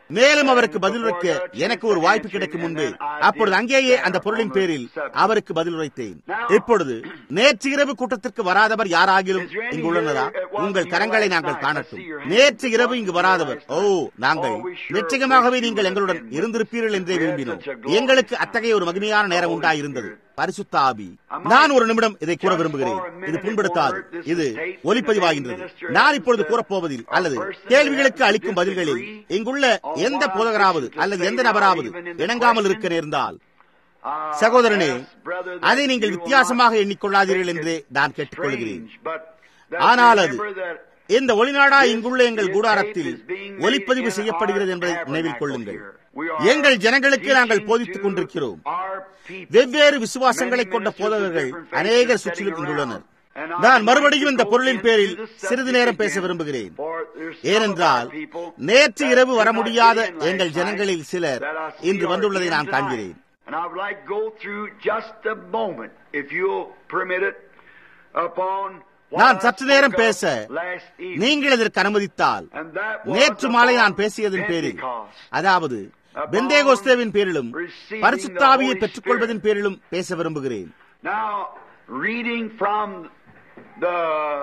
மேலும் அவருக்கு பதிலுரைக்க எனக்கு ஒரு வாய்ப்பு கிடைக்கும் முன்பே அப்பொழுது அங்கேயே அந்த பொருளின் பேரில் அவருக்கு பதிலுரைத்தேன் இப்பொழுது நேற்று இரவு கூட்டத்திற்கு வராதவர் யாராகிலும் இங்கு உள்ளனரா உங்கள் கரங்களை நாங்கள் காணட்டும் நேற்று இரவு இங்கு வராதவர் ஓ நாங்கள் நிச்சயமாகவே நீங்கள் எங்களுடன் இருந்திருப்பீர்கள் என்றே விரும்பினோம் எங்களுக்கு அத்தகைய ஒரு மகிமையான நேரம் உண்டாயிருந்தது பரிசுத்த ஆவி நான் ஒரு நிமிடம் இதை கூற விரும்புகிறேன் இது புண்படுத்தாது இது ஒலிப்பதிவாகின்றது நான் இப்பொழுது கூறப்போவதில் அல்லது கேள்விகளுக்கு அளிக்கும் பதில்களில் இங்குள்ள எந்த போதகராவது அல்லது எந்த நபராவது இணங்காமல் இருக்க நேர்ந்தால் சகோதரனே அதை நீங்கள் வித்தியாசமாக எண்ணிக்கொள்ளாதீர்கள் என்றே நான் கேட்டுக்கொள்கிறேன் ஆனால் அது இந்த ஒளிநாடா இங்குள்ள எங்கள் கூடாரத்தில் ஒலிப்பதிவு செய்யப்படுகிறது என்பதை நினைவில் கொள்ளுங்கள் எங்கள் ஜனங்களுக்கு நாங்கள் போதித்துக் கொண்டிருக்கிறோம் வெவ்வேறு விசுவாசங்களை கொண்ட போதகர்கள் அநேகர் சுற்றிலும் இங்குள்ளனர் நான் மறுபடியும் இந்த பொருளின் பேரில் சிறிது நேரம் பேச விரும்புகிறேன் ஏனென்றால் நேற்று இரவு வர முடியாத எங்கள் ஜனங்களில் சிலர் இன்று வந்துள்ளதை நான் காண்கிறேன் And I would like to go through just a moment, if you'll permit it, upon what நான் I சற்று நேரம் spoke of பேச last evening. நீங்கள் இதற்கு அனுமதித்தால் And that was நேற்று மாலை நான் upon பேசியதன் பேரில் Pentecost. அதாவது பெந்தேகோஸ்தேவின் பேரிலும் பரிசுத்தாவியை பெற்றுக்கொள்வதன் பேரிலும் பேச விரும்புகிறேன் Now, reading from the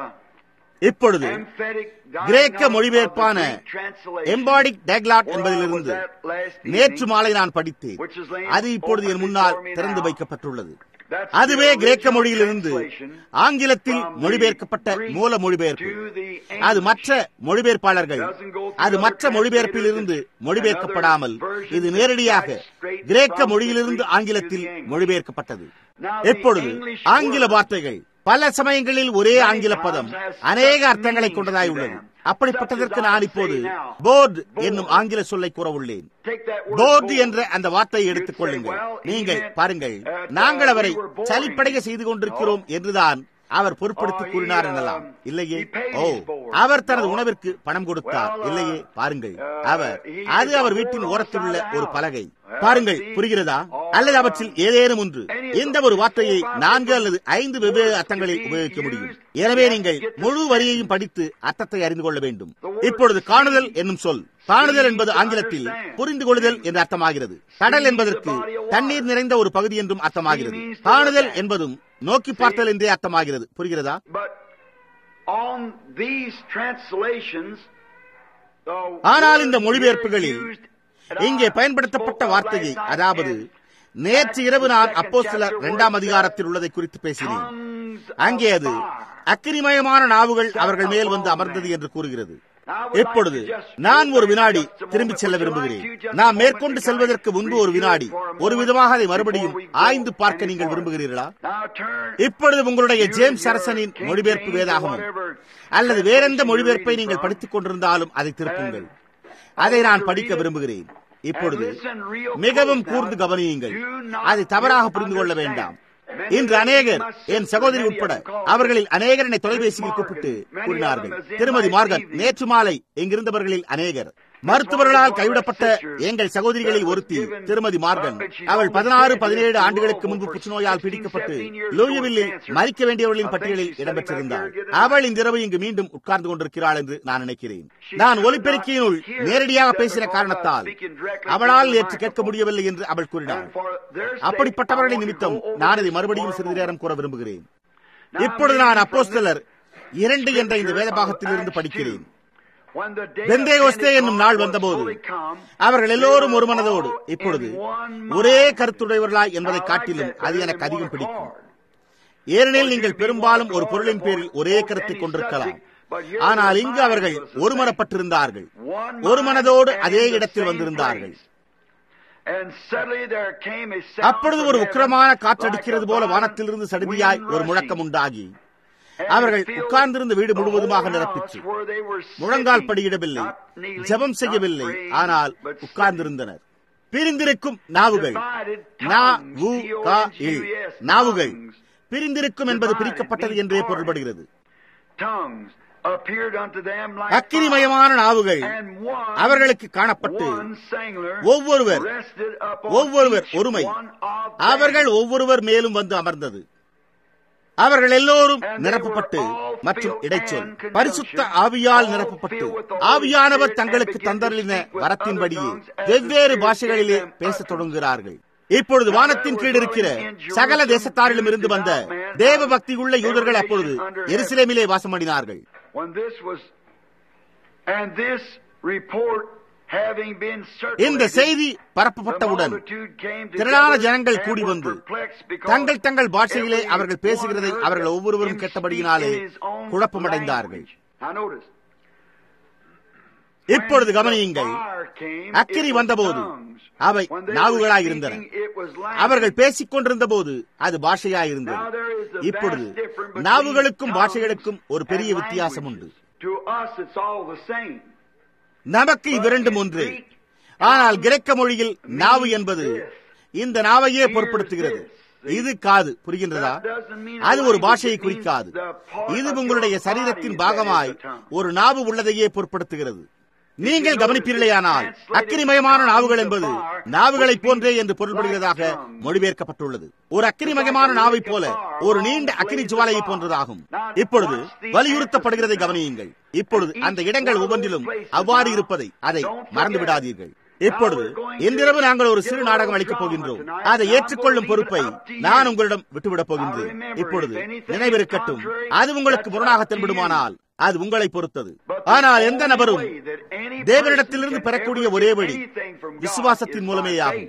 இப்பொது emphatic கிரேக்க diagnose மொழிபெயர்ப்பான of the Greek translation, எம்பாடிக் டேக்லாட் where I என்பதிலிருந்து was at last evening, நேற்று மாலை நான் படித்தேன் which is laying அது இப்பொழுது என் open முன்னால் before me திறந்து now. வைக்கப்பட்டுள்ளது That's அதுவே the கிரேக்க original மொழியிலிருந்து translation ஆங்கிலத்தில் from the மொழிபெயர்க்கப்பட்ட Greek மூல மொழிபெயர்ப்பு to the அது English. மற்ற மொழிபெயர்ப்பாளர்கள் Doesn't go through அது other மற்ற மொழிபெயர்ப்பிலிருந்து translators மொழிபெயர்க்கப்படாமல் and other versions இது that நேரடியாக write straight கிரேக்க from the மொழியிலிருந்து Greek to ஆங்கிலத்தில் the English. மொழிபெயர்க்கப்பட்டது Now, the எப்பொழுது English ஆங்கில word வார்த்தைகள் பல சமயங்களில் ஒரே many ஆங்கில times பதம் has அநேக such அர்த்தங்களை meanings கொண்டதாய் to உள்ளது them. அப்படிப்பட்டதற்கு Such as I நான் இப்போது say now. Board Board. என்னும் ஆங்கில சொல்லை கூற உள்ளேன் Take that word board board. என்ற அந்த வார்த்தையை எடுத்துக் கொள்ளுங்கள் You'd say, well, நீங்கள் he meant, பாருங்கள் uh, நாங்கள் அவரை we were boring. சலிப்படைய செய்து கொண்டிருக்கிறோம் என்றுதான் அவர் பொருட்படுத்தி Oh, he, கூறினார் uh, எனலாம் இல்லையே he paid O his board. அவர் தனது No. உணவிற்கு பணம் கொடுத்தார் Well, uh, இல்லையே பாருங்கள் uh, அவர் he அது is அவர் a வீட்டின் board ஓரத்தில் உள்ள outside the ஒரு house. பலகை Well, பாருங்கள் see, புரிகிறதா or, அல்லது uh, அவற்றில் ஏதேனும் ஒன்று any of எந்த the ஒரு வார்த்தையை four, five நான்கு different அல்லது ஐந்து வெவ்வேறு words அர்த்தங்களில் to be உபயோகிக்க முடியும் used, எனவே you have to நீங்கள் get the முழு sentence. வரியையும் படித்து அர்த்தத்தை அறிந்து கொள்ள வேண்டும் The word இப்பொழுது see காணுதல் என்னும் சொல் காணுதல் என்பது to ஆங்கிலத்தில் understand. புரிந்து கொள்ளுதல் என்று அர்த்தமாகிறது கடல் என்பதற்கு the body of water. தண்ணீர் நிறைந்த ஒரு பகுதி என்றும் அர்த்தமாகிறது See means to காணுதல் look at. என்பதும் நோக்கி பார்த்தல் என்றே அர்த்தமாகிறது புரிகிறதா But on these translations, the ஆனால் இந்த word மொழிபெயர்ப்புகளில் here used, and இங்கே I பயன்படுத்தப்பட்ட spoke of வார்த்தையை last night, அதாவது and நேற்று இரவு that's நான் the அப்போ second சிலர் chapter இரண்டாம் where it அதிகாரத்தில் says, உள்ளதை குறித்து பேசினேன் tongues அங்கே of அது fire. அக்கினிமயமான நாவுகள் அவர்கள் மேல் வந்து அமர்ந்தது என்று கூறுகிறது இப்பொழுது நான் ஒரு வினாடி திரும்பிச் செல்ல விரும்புகிறேன் நாம் மேற்கொண்டு செல்வதற்கு முன்பு ஒரு வினாடி ஒரு விதமாக அதை மறுபடியும் ஆய்ந்து பார்க்க நீங்கள் விரும்புகிறீர்களா இப்பொழுது உங்களுடைய ஜேம்ஸ் அரசனின் மொழிபெயர்ப்பு வேதாகமும் அல்லது வேறெந்த மொழிபெயர்ப்பை நீங்கள் படித்துக் கொண்டிருந்தாலும் அதை திருப்புங்கள் அதை நான் படிக்க விரும்புகிறேன் இப்பொழுது மிகவும் கூர்ந்து கவனியுங்கள் அதை தவறாக புரிந்து கொள்ள வேண்டாம் இன்று அநேகர் என் சகோதரி உட்பட அவர்களில் அநேகர் என்னை தொலைபேசியில் கூப்பிட்டு கூறினார்கள் திருமதி மார்கன் நேற்று மாலை இங்கிருந்தவர்களில் அநேகர் மருத்துவர்களால் கைவிடப்பட்ட எங்கள் சகோதரிகளில் ஒருத்தி திருமதி மார்கன் அவள் பதினாறு பதினேழு ஆண்டுகளுக்கு முன்பு புற்றுநோயால் பிடிக்கப்பட்டு லூயிவில்லில் மறிக்க வேண்டியவர்களின் பட்டியலில் இடம்பெற்றிருந்தாள் அவள் இன்றிரவு இங்கு மீண்டும் உட்கார்ந்து கொண்டிருக்கிறாள் என்று நான் நினைக்கிறேன் நான் ஒலிபெருக்கியினுள் நேரடியாக பேசின காரணத்தால் அவளால் நேற்று கேட்க முடியவில்லை என்று அவள் கூறினாள் அப்படிப்பட்டவர்களின் நிமித்தம் நான் இதை மறுபடியும் சிறிது நேரம் கூற விரும்புகிறேன் இப்பொழுது நான் அப்போஸ்தலர் இரண்டு என்ற இந்த வேத பாகத்தில் இருந்து படிக்கிறேன் பெந்தேகோஸ்தே என்னும் நாள் வந்தபோது அவர்கள் எல்லோரும் ஒரு மனதோடு இப்பொழுது ஒரே கருத்துடையவர்களாய் என்பதை காட்டிலும் அது எனக்கு அதிகம் பிடிக்கும் ஏனெனில் நீங்கள் பெரும்பாலும் ஒரு பொருளின் பேரில் ஒரே கருத்தை கொண்டிருக்கலாம் ஆனால் இங்கு அவர்கள் ஒருமனப்பட்டிருந்தார்கள் ஒரு மனதோடு அதே இடத்தில் வந்திருந்தார்கள் அப்பொழுது ஒரு உக்கிரமான காற்றடிக்கிறது போல வானத்திலிருந்து சடுதியாய் ஒரு முழக்கம் உண்டாகி அவர்கள் உட்கார்ந்திருந்த வீடு முழுவதுமாக நிரப்பிச்சு முழங்கால் படியிடவில்லை ஜபம் செய்யவில்லை ஆனால் உட்கார்ந்திருந்தனர் பிரிந்திருக்கும் நாவுகள் நாவுகள் பிரிந்திருக்கும் என்பது பிரிக்கப்பட்டது என்றே பொருள்படுகிறது அக்கினிமயமான நாவுகள் அவர்களுக்கு காணப்பட்டு ஒவ்வொருவர் ஒவ்வொருவர் ஒருமை அவர்கள் ஒவ்வொருவர் மேலும் வந்து அமர்ந்தது அவர்கள் எல்லோரும் நிரப்பப்பட்டு மற்றும் இடைச்சொல் பரிசுத்த ஆவியால் நிரப்பப்பட்டு ஆவியானவர் தங்களுக்கு தந்தருளின வரத்தின்படியே வெவ்வேறு பாஷைகளிலே பேசத் தொடங்குகிறார்கள் இப்பொழுது வானத்தின் கீழ் இருக்கிற சகல தேசத்தாரிலும் இருந்து வந்த தேவ பக்தி உள்ள யூதர்கள் அப்பொழுது எருசலேமிலே வாசம் பண்ணினார்கள் இந்த செய்தி பரப்பப்பட்டவுடன் திரளான ஜனங்கள் கூடி வந்து தங்கள் தங்கள் பாஷையிலே அவர்கள் பேசுகிறதை அவர்கள் ஒவ்வொருவரும் கேட்டபடியினாலே குழப்பமடைந்தார்கள் இப்பொழுது கவனியுங்கள் அக்கிரி வந்தபோது அவை நாவுகளாயிருந்தன அவர்கள் பேசிக் கொண்டிருந்த போது அது பாஷையாயிருந்தது இப்பொழுது நாவுகளுக்கும் பாஷைகளுக்கும் ஒரு பெரிய வித்தியாசம் உண்டு நமக்கு இவ்விரண்டும் ஒன்று ஆனால் கிரேக்க மொழியில் நாவு என்பது இந்த நாவையே பொருட்படுத்துகிறது இது காது புரிகின்றதா அது ஒரு பாஷையை குறிக்காது இது உங்களுடைய சரீரத்தின் பாகமாய் ஒரு நாவு உள்ளதையே பொருட்படுத்துகிறது நீங்கள் கவனிப்பீர்களேயானால் அக்கினிமயமான நாவுகள் என்பது நாவுகளை போன்றே என்று பொருள்படுகிறதாக மொழிபெயர்க்கப்பட்டுள்ளது ஒரு அக்கினிமயமான நாவை போல ஒரு நீண்ட அக்கினி ஜுவாலையை போன்றதாகும் இப்பொழுது வலியுறுத்தப்படுகிறதை கவனியுங்கள் இப்பொழுது அந்த இடங்கள் ஒவ்வொன்றிலும் அவ்வாறு இருப்பதை அதை மறந்து விடாதீர்கள் இப்பொழுது இன்றிரவு நாங்கள் ஒரு சிறு நாடகம் அளிக்கப் போகின்றோம் அதை ஏற்றுக்கொள்ளும் பொறுப்பை நான் உங்களிடம் விட்டுவிடப் போகின்றேன் இப்பொழுது நினைவிருக்கட்டும் அது உங்களுக்கு முரணாக தென்படுமானால் அது உங்களை பொறுத்தது ஆனால் எந்த நபரும் தேவனிடத்திலிருந்து பெறக்கூடிய ஒரே வழி விசுவாசத்தின் மூலமேயாகும்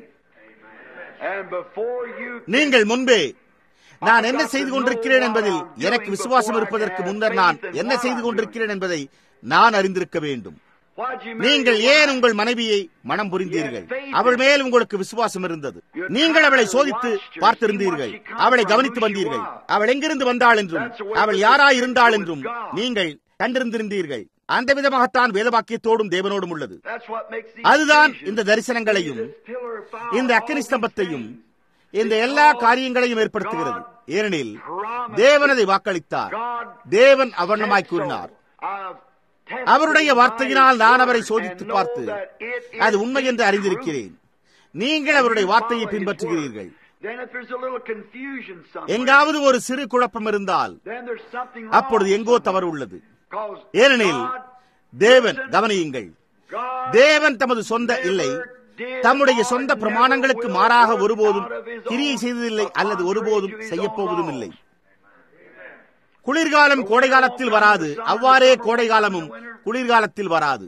நீங்கள் முன்பே நான் என்ன செய்து கொண்டிருக்கிறேன் என்பதில் எனக்கு விசுவாசம் இருப்பதற்கு முன்னர் நான் என்ன செய்து கொண்டிருக்கிறேன் என்பதை நான் அறிந்திருக்க வேண்டும் நீங்கள் ஏன் உங்கள் மனைவியை மனம் புரிந்தீர்கள் அவள் மேல் உங்களுக்கு விசுவாசம் இருந்தது நீங்கள் அவளை சோதித்து பார்த்திருந்தீர்கள் அவளை கவனித்து வந்தீர்கள் அவள் எங்கிருந்து வந்தாள் என்றும் அவள் யாராய் இருந்தாள் என்றும் நீங்கள் கண்டிருந்திருந்தீர்கள் அந்த விதமாகத்தான் வேதவாக்கியத்தோடும் தேவனோடும் உள்ளது அதுதான் இந்த தரிசனங்களையும் இந்த அக்கனி ஸ்தம்பத்தையும் இந்த எல்லா காரியங்களையும் ஏற்படுத்துகிறது ஏனெனில் தேவனதை வாக்களித்தார் தேவன் அவர்ணமாய் கூறினார் அவருடைய வார்த்தையினால் நான் அவரை சோதித்து பார்த்து அது உண்மை என்று அறிந்திருக்கிறேன் நீங்கள் அவருடைய வார்த்தையை பின்பற்றுகிறீர்கள் எங்காவது ஒரு சிறு குழப்பம் இருந்தால் அப்பொழுது எங்கோ தவறு உள்ளது ஏனெனில் தேவன் கவனியுங்கள் தேவன் தமது சொந்த இல்லை தம்முடைய சொந்த பிரமாணங்களுக்கு மாறாக ஒருபோதும் கிரியை செய்ததில்லை அல்லது ஒருபோதும் செய்யப்போவதும் இல்லை குளிர்காலம் கோடை காலத்தில் வராது அவ்வாறே கோடை காலமும் குளிர்காலத்தில் வராது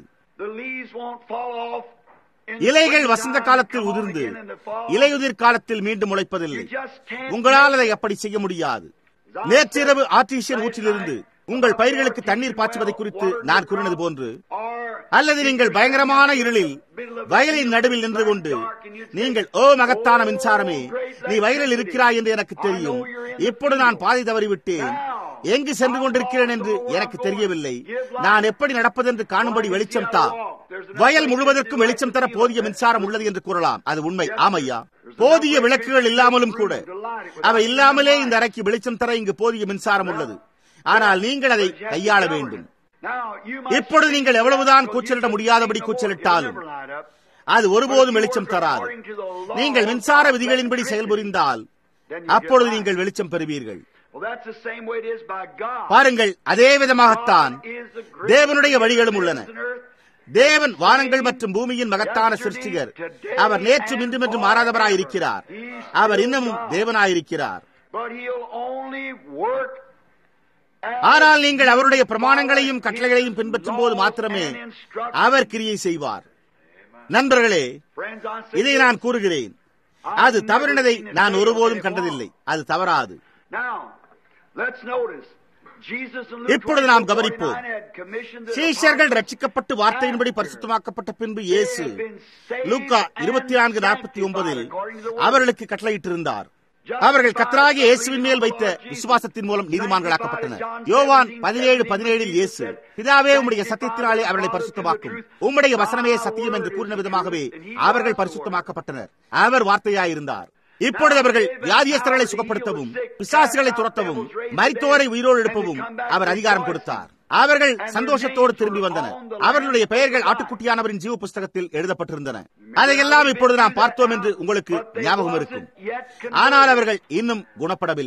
இலைகள் வசந்த காலத்தில் உதிர்ந்து இலையுதிர் காலத்தில் மீண்டும் முளைப்பதில்லை உங்களால் அதை அப்படி செய்ய முடியாது நேற்றிரவு ஆர்டிசியன் ஊற்றிலிருந்து உங்கள் பயிர்களுக்கு தண்ணீர் பாய்ச்சுவதை குறித்து நான் கூறினது போன்று அல்லது நீங்கள் பயங்கரமான இருளில் வயலின் நடுவில் நின்று கொண்டு நீங்கள் ஓ மகத்தான மின்சாரமே நீ வயலில் இருக்கிறாய் என்று எனக்கு தெரியும் இப்பொழுது நான் பாதை தவறிவிட்டேன் எங்கு சென்று கொண்டிருக்கிறேன் என்று எனக்கு தெரியவில்லை நான் எப்படி நடப்பது என்று காணும்படி வெளிச்சம் தா வயல் முழுவதற்கும் வெளிச்சம் தர போதிய மின்சாரம் உள்ளது என்று கூறலாம் அது உண்மை ஆமையா போதிய விளக்குகள் இல்லாமலும் கூட அவை இல்லாமலே இந்த அறைக்கு வெளிச்சம் தர இங்கு போதிய மின்சாரம் உள்ளது ஆனால் நீங்கள் அதை கையாள வேண்டும் இப்பொழுது நீங்கள் எவ்வளவுதான் கூச்சலிட முடியாதபடி கூச்சலிட்டாலும் அது ஒருபோதும் வெளிச்சம் தராது நீங்கள் மின்சார விதிகளின்படி செயல்புரிந்தால் அப்பொழுது நீங்கள் வெளிச்சம் பெறுவீர்கள் பாருங்கள் அதே விதமாகத்தான் தேவனுடைய வழிகளும் உள்ளன தேவன் வானங்கள் மற்றும் பூமியின் மகத்தான சிருஷ்டிகர் அவர் நேற்று இன்றும் என்று மாறாதவராயிருக்கிறார் அவர் இன்னமும் தேவனாயிருக்கிறார் ஆனால் நீங்கள் அவருடைய பிரமாணங்களையும் கட்டளைகளையும் பின்பற்றும் போது மாத்திரமே அவர் கிரியை செய்வார் நண்பர்களே இதை நான் கூறுகிறேன் அது தவறினதை நான் ஒருபோதும் கண்டதில்லை அது தவறாது இப்பொழுது நாம் கவனிப்போம் சீஷர்கள் ரட்சிக்கப்பட்டு வார்த்தையின்படி பரிசுத்தமாக்கப்பட்ட பின்பு இயேசு லூக்கா இருபத்தி நான்கு நாற்பத்தி ஒன்பதில் அவர்களுக்கு கட்டளையிட்டிருந்தார் அவர்கள் கத்தராகிய இயேசுவின் மேல் வைத்த விசுவாசத்தின் மூலம் நீதிமான்களாக்கப்பட்டனர் யோவான் பதினேழு பதினேழில் இயேசு பிதாவே உம்முடைய சத்தியத்தினாலே அவர்களை பரிசுத்தமாக்கும் உம்முடைய வசனமே சத்தியம் என்று கூறின விதமாகவே அவர்கள் பரிசுத்தமாக்கப்பட்டனர் அவர் வார்த்தையாயிருந்தார் இப்பொழுது அவர்கள் வியாதியஸ்தர்களை சுகப்படுத்தவும் பிசாசுகளை துரத்தவும் மரித்தோரை உயிரோடு எழுப்பவும் அவர் அதிகாரம் கொடுத்தார் அவர்கள் சந்தோஷத்தோடு திரும்பி வந்தனர் அவர்களுடைய பெயர்கள் ஆட்டுக்குட்டியானவரின் ஜீவ புஸ்தகத்தில் எழுதப்பட்டிருந்தன அதையெல்லாம் இப்பொழுது நாம் பார்த்தோம் என்று உங்களுக்கு ஞாபகம் இருக்கும் ஆனால் அவர்கள் இன்னும் குணப்படவில்லை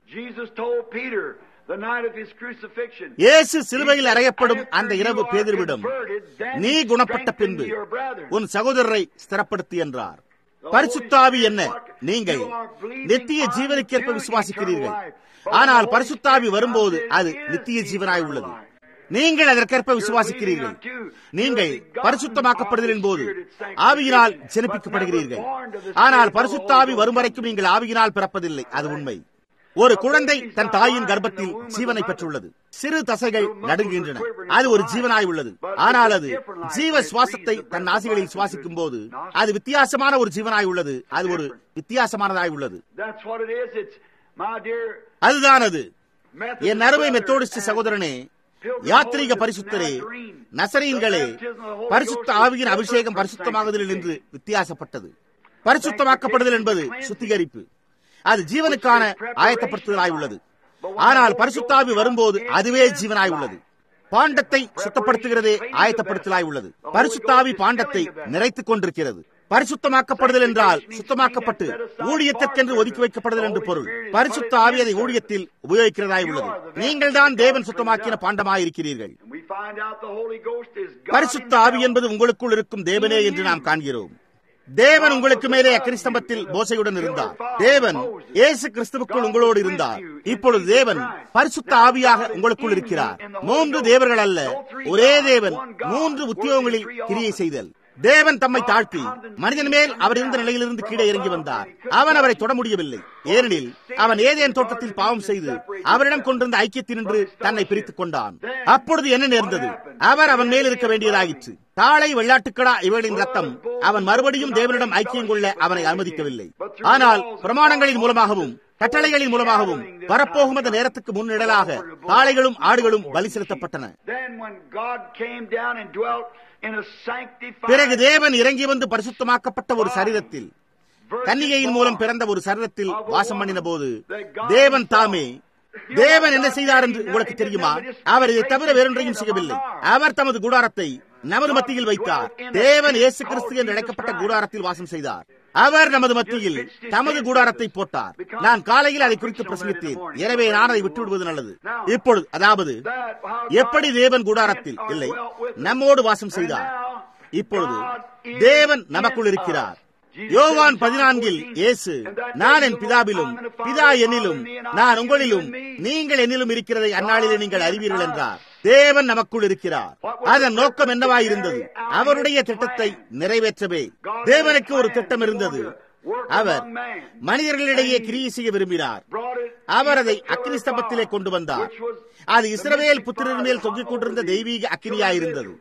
Jesus told Peter the night of his crucifixion. இயேசு சிலுவையில் அறையப்படும் அந்த இரவு பேதிருவிடம் நீ குணப்பட்ட பின்பு உன் சகோதரரை ஸ்திரப்படுத்தி என்றார் பரிசுத்தாவி என்ன நீங்கள் நித்திய ஜீவனுக்கேற்ப விசுவாசிக்கிறீர்கள் ஆனால் பரிசுத்தாவி வரும்போது அது நித்திய ஜீவனாய் உள்ளது நீங்கள் அதற்கேற்ப விசுவாசிக்கிறீர்கள் நீங்கள் பரிசுத்தமாக்கப்படுதலின் போது ஆவியினால் ஜெனிப்பிக்கப்படுகிறீர்கள் ஆனால் பரிசுத்தாவி வரும் வரைக்கும் நீங்கள் ஆவியினால் பிறப்பதில்லை அது உண்மை ஒரு குழந்தை தன் தாயின் கர்ப்பத்தில் ஜீவனை பெற்றுள்ளது சிறு தசைகள் நடுங்குகின்றன அது ஒரு ஜீவனாய் உள்ளது ஆனால் அது ஜீவ சுவாசத்தை தன் நாசிகளில் சுவாசிக்கும் போது அது வித்தியாசமான ஒரு ஜீவனாய் உள்ளது அது ஒரு வித்தியாசமானதாய் உள்ளது That's what it is. It's my dear அதுதான் அது Methodist என் அருமை brother மெத்தோடிஸ்ட் and சகோதரனே pilgrim யாத்ரீக Moses பரிசுத்தரே Nazarene. நசரீன்களே The baptism of the Holy பரிசுத்த Ghost is ஆவியின் அபிஷேகம் different from பரிசுத்தமாகுதல் என்று sanctification. வித்தியாசப்பட்டது பரிசுத்தமாக்கப்படுதல் என்பது சுத்திகரிப்பு அது ஜீவனுக்கான ஆயத்தப்படுத்துதலாய் உள்ளது ஆனால் பரிசுத்தாவி வரும்போது அதுவே ஜீவனாய் உள்ளது பாண்டத்தை சுத்தப்படுத்துகிறதே ஆயத்தப்படுத்தலாய் உள்ளது பரிசுத்தாவி பாண்டத்தை நிறைத்துக் கொண்டிருக்கிறது பரிசுத்தமாக்கப்படுதல் என்றால் சுத்தமாக்கப்பட்டு ஊழியத்திற்கென்று ஒதுக்கி வைக்கப்படுதல் என்று பொருள் பரிசுத்த ஆவி அதை ஊழியத்தில் உபயோகிக்கிறதாய் உள்ளது நீங்கள் தான் தேவன் சுத்தமாக்கின பாண்டமாயிருக்கிறீர்கள் And we find out the Holy Ghost is God பரிசுத்த ஆவி himself. என்பது உங்களுக்குள் இருக்கும் தேவனே என்று நாம் காண்கிறோம் தேவன் உங்களுக்கு மேலே அக்கிரிஸ்தம்பத்தில் போசையுடன் இருந்தார் தேவன் இயேசு கிறிஸ்துவுக்குள் உங்களோடு இருந்தார் இப்பொழுது தேவன் பரிசுத்த ஆவியாக உங்களுக்குள் இருக்கிறார் மூன்று தேவர்கள் அல்ல ஒரே தேவன் மூன்று உத்தியோகங்களில் கிரியை செய்தல் தேவன் தம்மை தாழ்த்தி மனிதன் மேல் அவர் இருந்த நிலையிலிருந்து கீழே இறங்கி வந்தார் அவன் அவரை தொட முடியவில்லை ஏனெனில் அவன் ஏதேன் தோட்டத்தில் பாவம் செய்து அவரிடம் கொண்டிருந்த ஐக்கியத்தினின்று தன்னை பிரித்துக் கொண்டான் அப்பொழுது என்ன நேர்ந்தது அவர் அவன் மேல் இருக்க வேண்டியதாயிற்று தாளை வெள்ளாட்டுக்கடா இவர்களின் ரத்தம் அவன் மறுபடியும் தேவனிடம் ஐக்கியம் கொள்ள அவனை அனுமதிக்கவில்லை ஆனால் பிரமாணங்களின் மூலமாகவும் கட்டளைகளின் மூலமாகவும் வரப்போகும் அந்த நேரத்துக்கு முன்னிடலாக காளைகளும் ஆடுகளும் பலி செலுத்தப்பட்டன Then when God came down and dwelt in a sanctified பிறகு தேவன் இறங்கி வந்து பரிசுத்தமாக்கப்பட்ட ஒரு சரீரத்தில் கன்னிகையின் மூலம் பிறந்த ஒரு சரீரத்தில் வாசம் பண்ணின போது தேவன் தாமே தேவன் என்ன செய்தார் என்று உங்களுக்கு தெரியுமா அவர் இதை தவிர வேறொன்றையும் செய்யவில்லை அவர் தமது கூடாரத்தை நமது மத்தியில் வைத்தார் தேவன் இயேசு கிறிஸ்து என்று அழைக்கப்பட்ட கூடாரத்தில் வாசம் செய்தார் அவர் நமது மத்தியில் தமது கூடாரத்தை போட்டார் நான் காலையில் அதை குறித்து பிரசங்கித்தேன் எனவே நான் அதை விட்டுவிடுவது நல்லது இப்பொழுது அதாவது எப்படி தேவன் கூடாரத்தில் இல்லை நம்மோடு வாசம் செய்தார் இப்பொழுது தேவன் நமக்குள் இருக்கிறார் யோவான் பதினான்கில் இயேசு நான் என் பிதாவிலும் பிதா என்னிலும் நான் உங்களிலும் நீங்கள் என்னிலும் இருக்கிறதை அந்நாளிலே நீங்கள் அறிவீர்கள் என்றார் தேவன் நமக்குள் இருக்கிறார் அதன் நோக்கம் என்னவாயிருந்தது அவருடைய திட்டத்தை நிறைவேற்றவே தேவனுக்கு ஒரு திட்டம் இருந்தது அவர் மனிதர்களிடையே கிரியை செய்ய விரும்பினார் அவர் அதை அக்னி ஸ்தம்பத்திலே கொண்டு வந்தார் அது இஸ்ரவேல் புத்திரர் மேல் தொங்கிக் கொண்டிருந்த தெய்வீக அக்கினியாயிருந்தது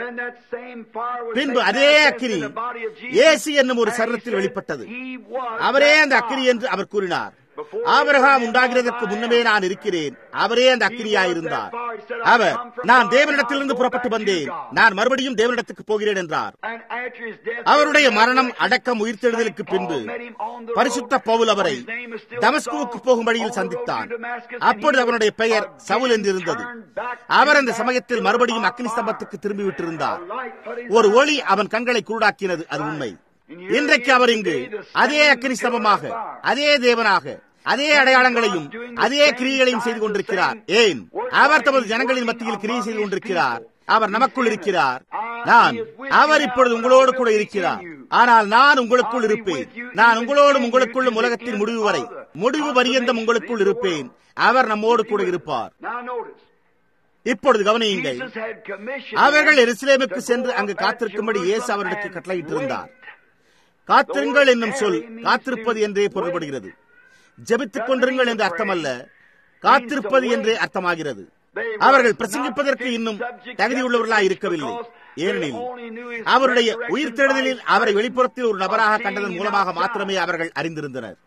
பின்பு அதே அக்கினி இயேசு என்னும் ஒரு சரணத்தில் வெளிப்பட்டது அவரே அந்த அக்கினி என்று அவர் கூறினார் ஆபரகாம் உண்டாகிறதற்கு முன்னமே நான் இருக்கிறேன் அவரே அந்த அக்கினியாயிருந்தார் அவர் நான் தேவனிடத்திலிருந்து புறப்பட்டு வந்தேன் நான் மறுபடியும் தேவனிடத்துக்கு போகிறேன் என்றார் அவருடைய மரணம் அடக்கம் உயிர்த்தெழுதலுக்கு பின்பு பரிசுத்த பவுல் அவரை தமஸ்குவுக்கு போகும் வழியில் சந்தித்தான் அப்பொழுது அவனுடைய பெயர் சவுல் என்றிருந்தது அவர் அந்த சமயத்தில் மறுபடியும் அக்னி ஸ்தம்பத்துக்கு திரும்பிவிட்டிருந்தார் ஒரு ஒளி அவன் கண்களை குருடாக்கினது அது உண்மை இன்றைக்கு அவர் இங்கு அதே அக்னி ஸ்தம்பமாக அதே தேவனாக அதே அடையாளங்களையும் அதே கிரியைகளையும் செய்து கொண்டிருக்கிறார் ஏன் அவர் தமது ஜனங்களின் மத்தியில் கிரியை செய்து கொண்டிருக்கிறார் அவர் நமக்குள் இருக்கிறார் நான் அவர் இப்பொழுது உங்களோடு கூட இருக்கிறார் ஆனால் நான் உங்களுக்குள் இருப்பேன் நான் உங்களோடும் உங்களுக்குள்ளும் உலகத்தின் முடிவு வரை முடிவு பரியந்தம் உங்களுக்குள் இருப்பேன் அவர் நம்மோடு கூட இருப்பார் இப்பொழுது கவனியுங்கள் அவர்கள் எருசலேமுக்கு சென்று அங்கு காத்திருக்கும்படி இயேசு அவர்களுக்கு கட்டளையிட்டிருந்தார் காத்திருங்கள் என்னும் சொல் காத்திருப்பது என்றே பொருள்படுகிறது ஜெபித்துக் கொண்டிருங்கள் என்று அர்த்தமல்ல காத்திருப்பது என்றே அர்த்தமாகிறது அவர்கள் பிரசங்கிப்பதற்கு இன்னும் தகுதியுள்ளவர்களாக இருக்கவில்லை ஏனெனில் அவருடைய உயிர்த்தெழுதலில் அவரை வெளிப்புறத்தில் ஒரு நபராக கண்டதன் மூலமாக மாத்திரமே அவர்கள் அறிந்திருந்தனர்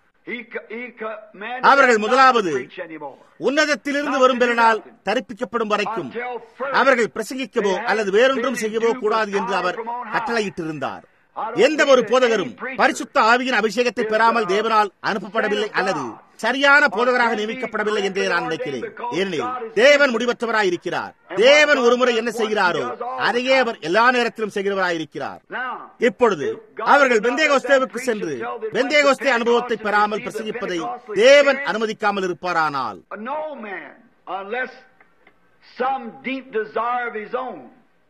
அவர்கள் முதலாவது உன்னதத்திலிருந்து வரும் பெருநாள் தரிப்பிக்கப்படும் வரைக்கும் அவர்கள் பிரசங்கிக்கவோ அல்லது வேறொன்றும் செய்யவோ கூடாது என்று அவர் கட்டளையிட்டிருந்தார் எந்த ஒரு போதகரும் பரிசுத்த ஆவியின் அபிஷேகத்தை பெறாமல் தேவனால் அனுப்பப்படவில்லை அல்லது சரியான போதகராக நியமிக்கப்படவில்லை என்றே நான் நினைக்கிறேன் ஏனெனில் தேவன் முடிவற்றவராய் இருக்கிறார் தேவன் ஒருமுறை என்ன செய்கிறாரோ அதையே அவர் எல்லா நேரத்திலும் செய்கிறவராய் இருக்கிறார் இப்பொழுது அவர்கள் பெந்தேகோஸ்தேவுக்கு சென்று பெந்தேகோஸ்தே அனுபவத்தை பெறாமல் பிரசங்கிப்பதை தேவன் அனுமதிக்காமல் இருப்பாரானால் No man, unless some deep desire of his own,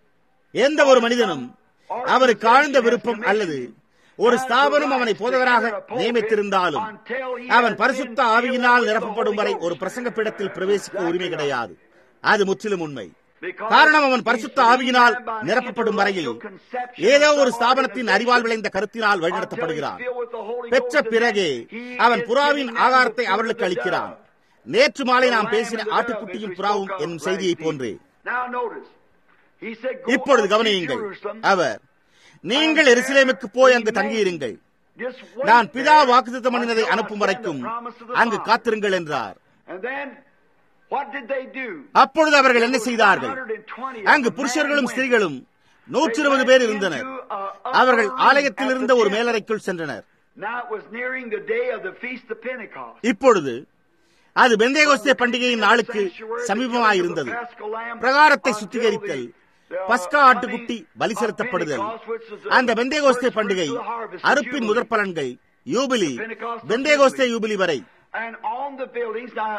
எந்த ஒரு மனிதனும் அவருக்கு ஆழ்ந்த விருப்பம் அல்லது ஒரு ஸ்தாபனம் அவனை போதகராக நியமித்திருந்தாலும் அவன் பரிசுத்த ஆவியினால் நிரப்பப்படும் வரை ஒரு பிரசங்க பீடத்தில் பிரவேசிக்க உரிமை கிடையாது அது முற்றிலும் உண்மை காரணம் அவன் பரிசுத்த ஆவியினால் நிரப்பப்படும் வரையில் ஏதோ ஒரு ஸ்தாபனத்தின் அறிவால் விளைந்த கருத்தினால் வழிநடத்தப்படுகிறான் பெற்ற பிறகே அவன் புறாவின் ஆகாரத்தை அவர்களுக்கு அளிக்கிறான் நேற்று மாலை நாம் பேசின ஆட்டுக்குட்டியும் புறாவும் என்னும் செய்தியை போன்றே Now notice, he said, "Go இப்பொழுது up to கவனியுங்கள் Jerusalem, அவர் நீங்கள் எருசலேமுக்கு போய் அங்கு தங்கியிருங்கள் just wait நான் பிதா there வாக்குத்தத்தம் பண்ணினதை until I அனுப்பும் send வரைக்கும் the promise of the அங்கு Father." காத்திருங்கள் என்றார் And then, what did they do? அப்பொழுது அவர்கள் என்ன செய்தார்கள் 120 அங்கு புருஷர்களும் ஸ்திரீகளும் நூற்றி இருபது பேர் இருந்தனர் அவர்கள் ஆலயத்தில் இருந்த ஒரு மேலறைக்குள் சென்றனர் Now it was nearing the day of the feast of Pentecost. இப்பொழுது அது பெந்தேகோஸ்தே பண்டிகையின் நாளுக்கு சமீபமாயிருந்தது பிரகாரத்தை சுத்திகரித்தல் பஸ்கா ஆட்டுக்குட்டி பலி செலுத்தப்படுதல் அந்த பெந்தேகோஸ்தே பண்டிகை அறுப்பின் முதற் பலன்கள் யூபிலி பெந்தேகோஸ்தே யூபிலி வரை And on the buildings, now,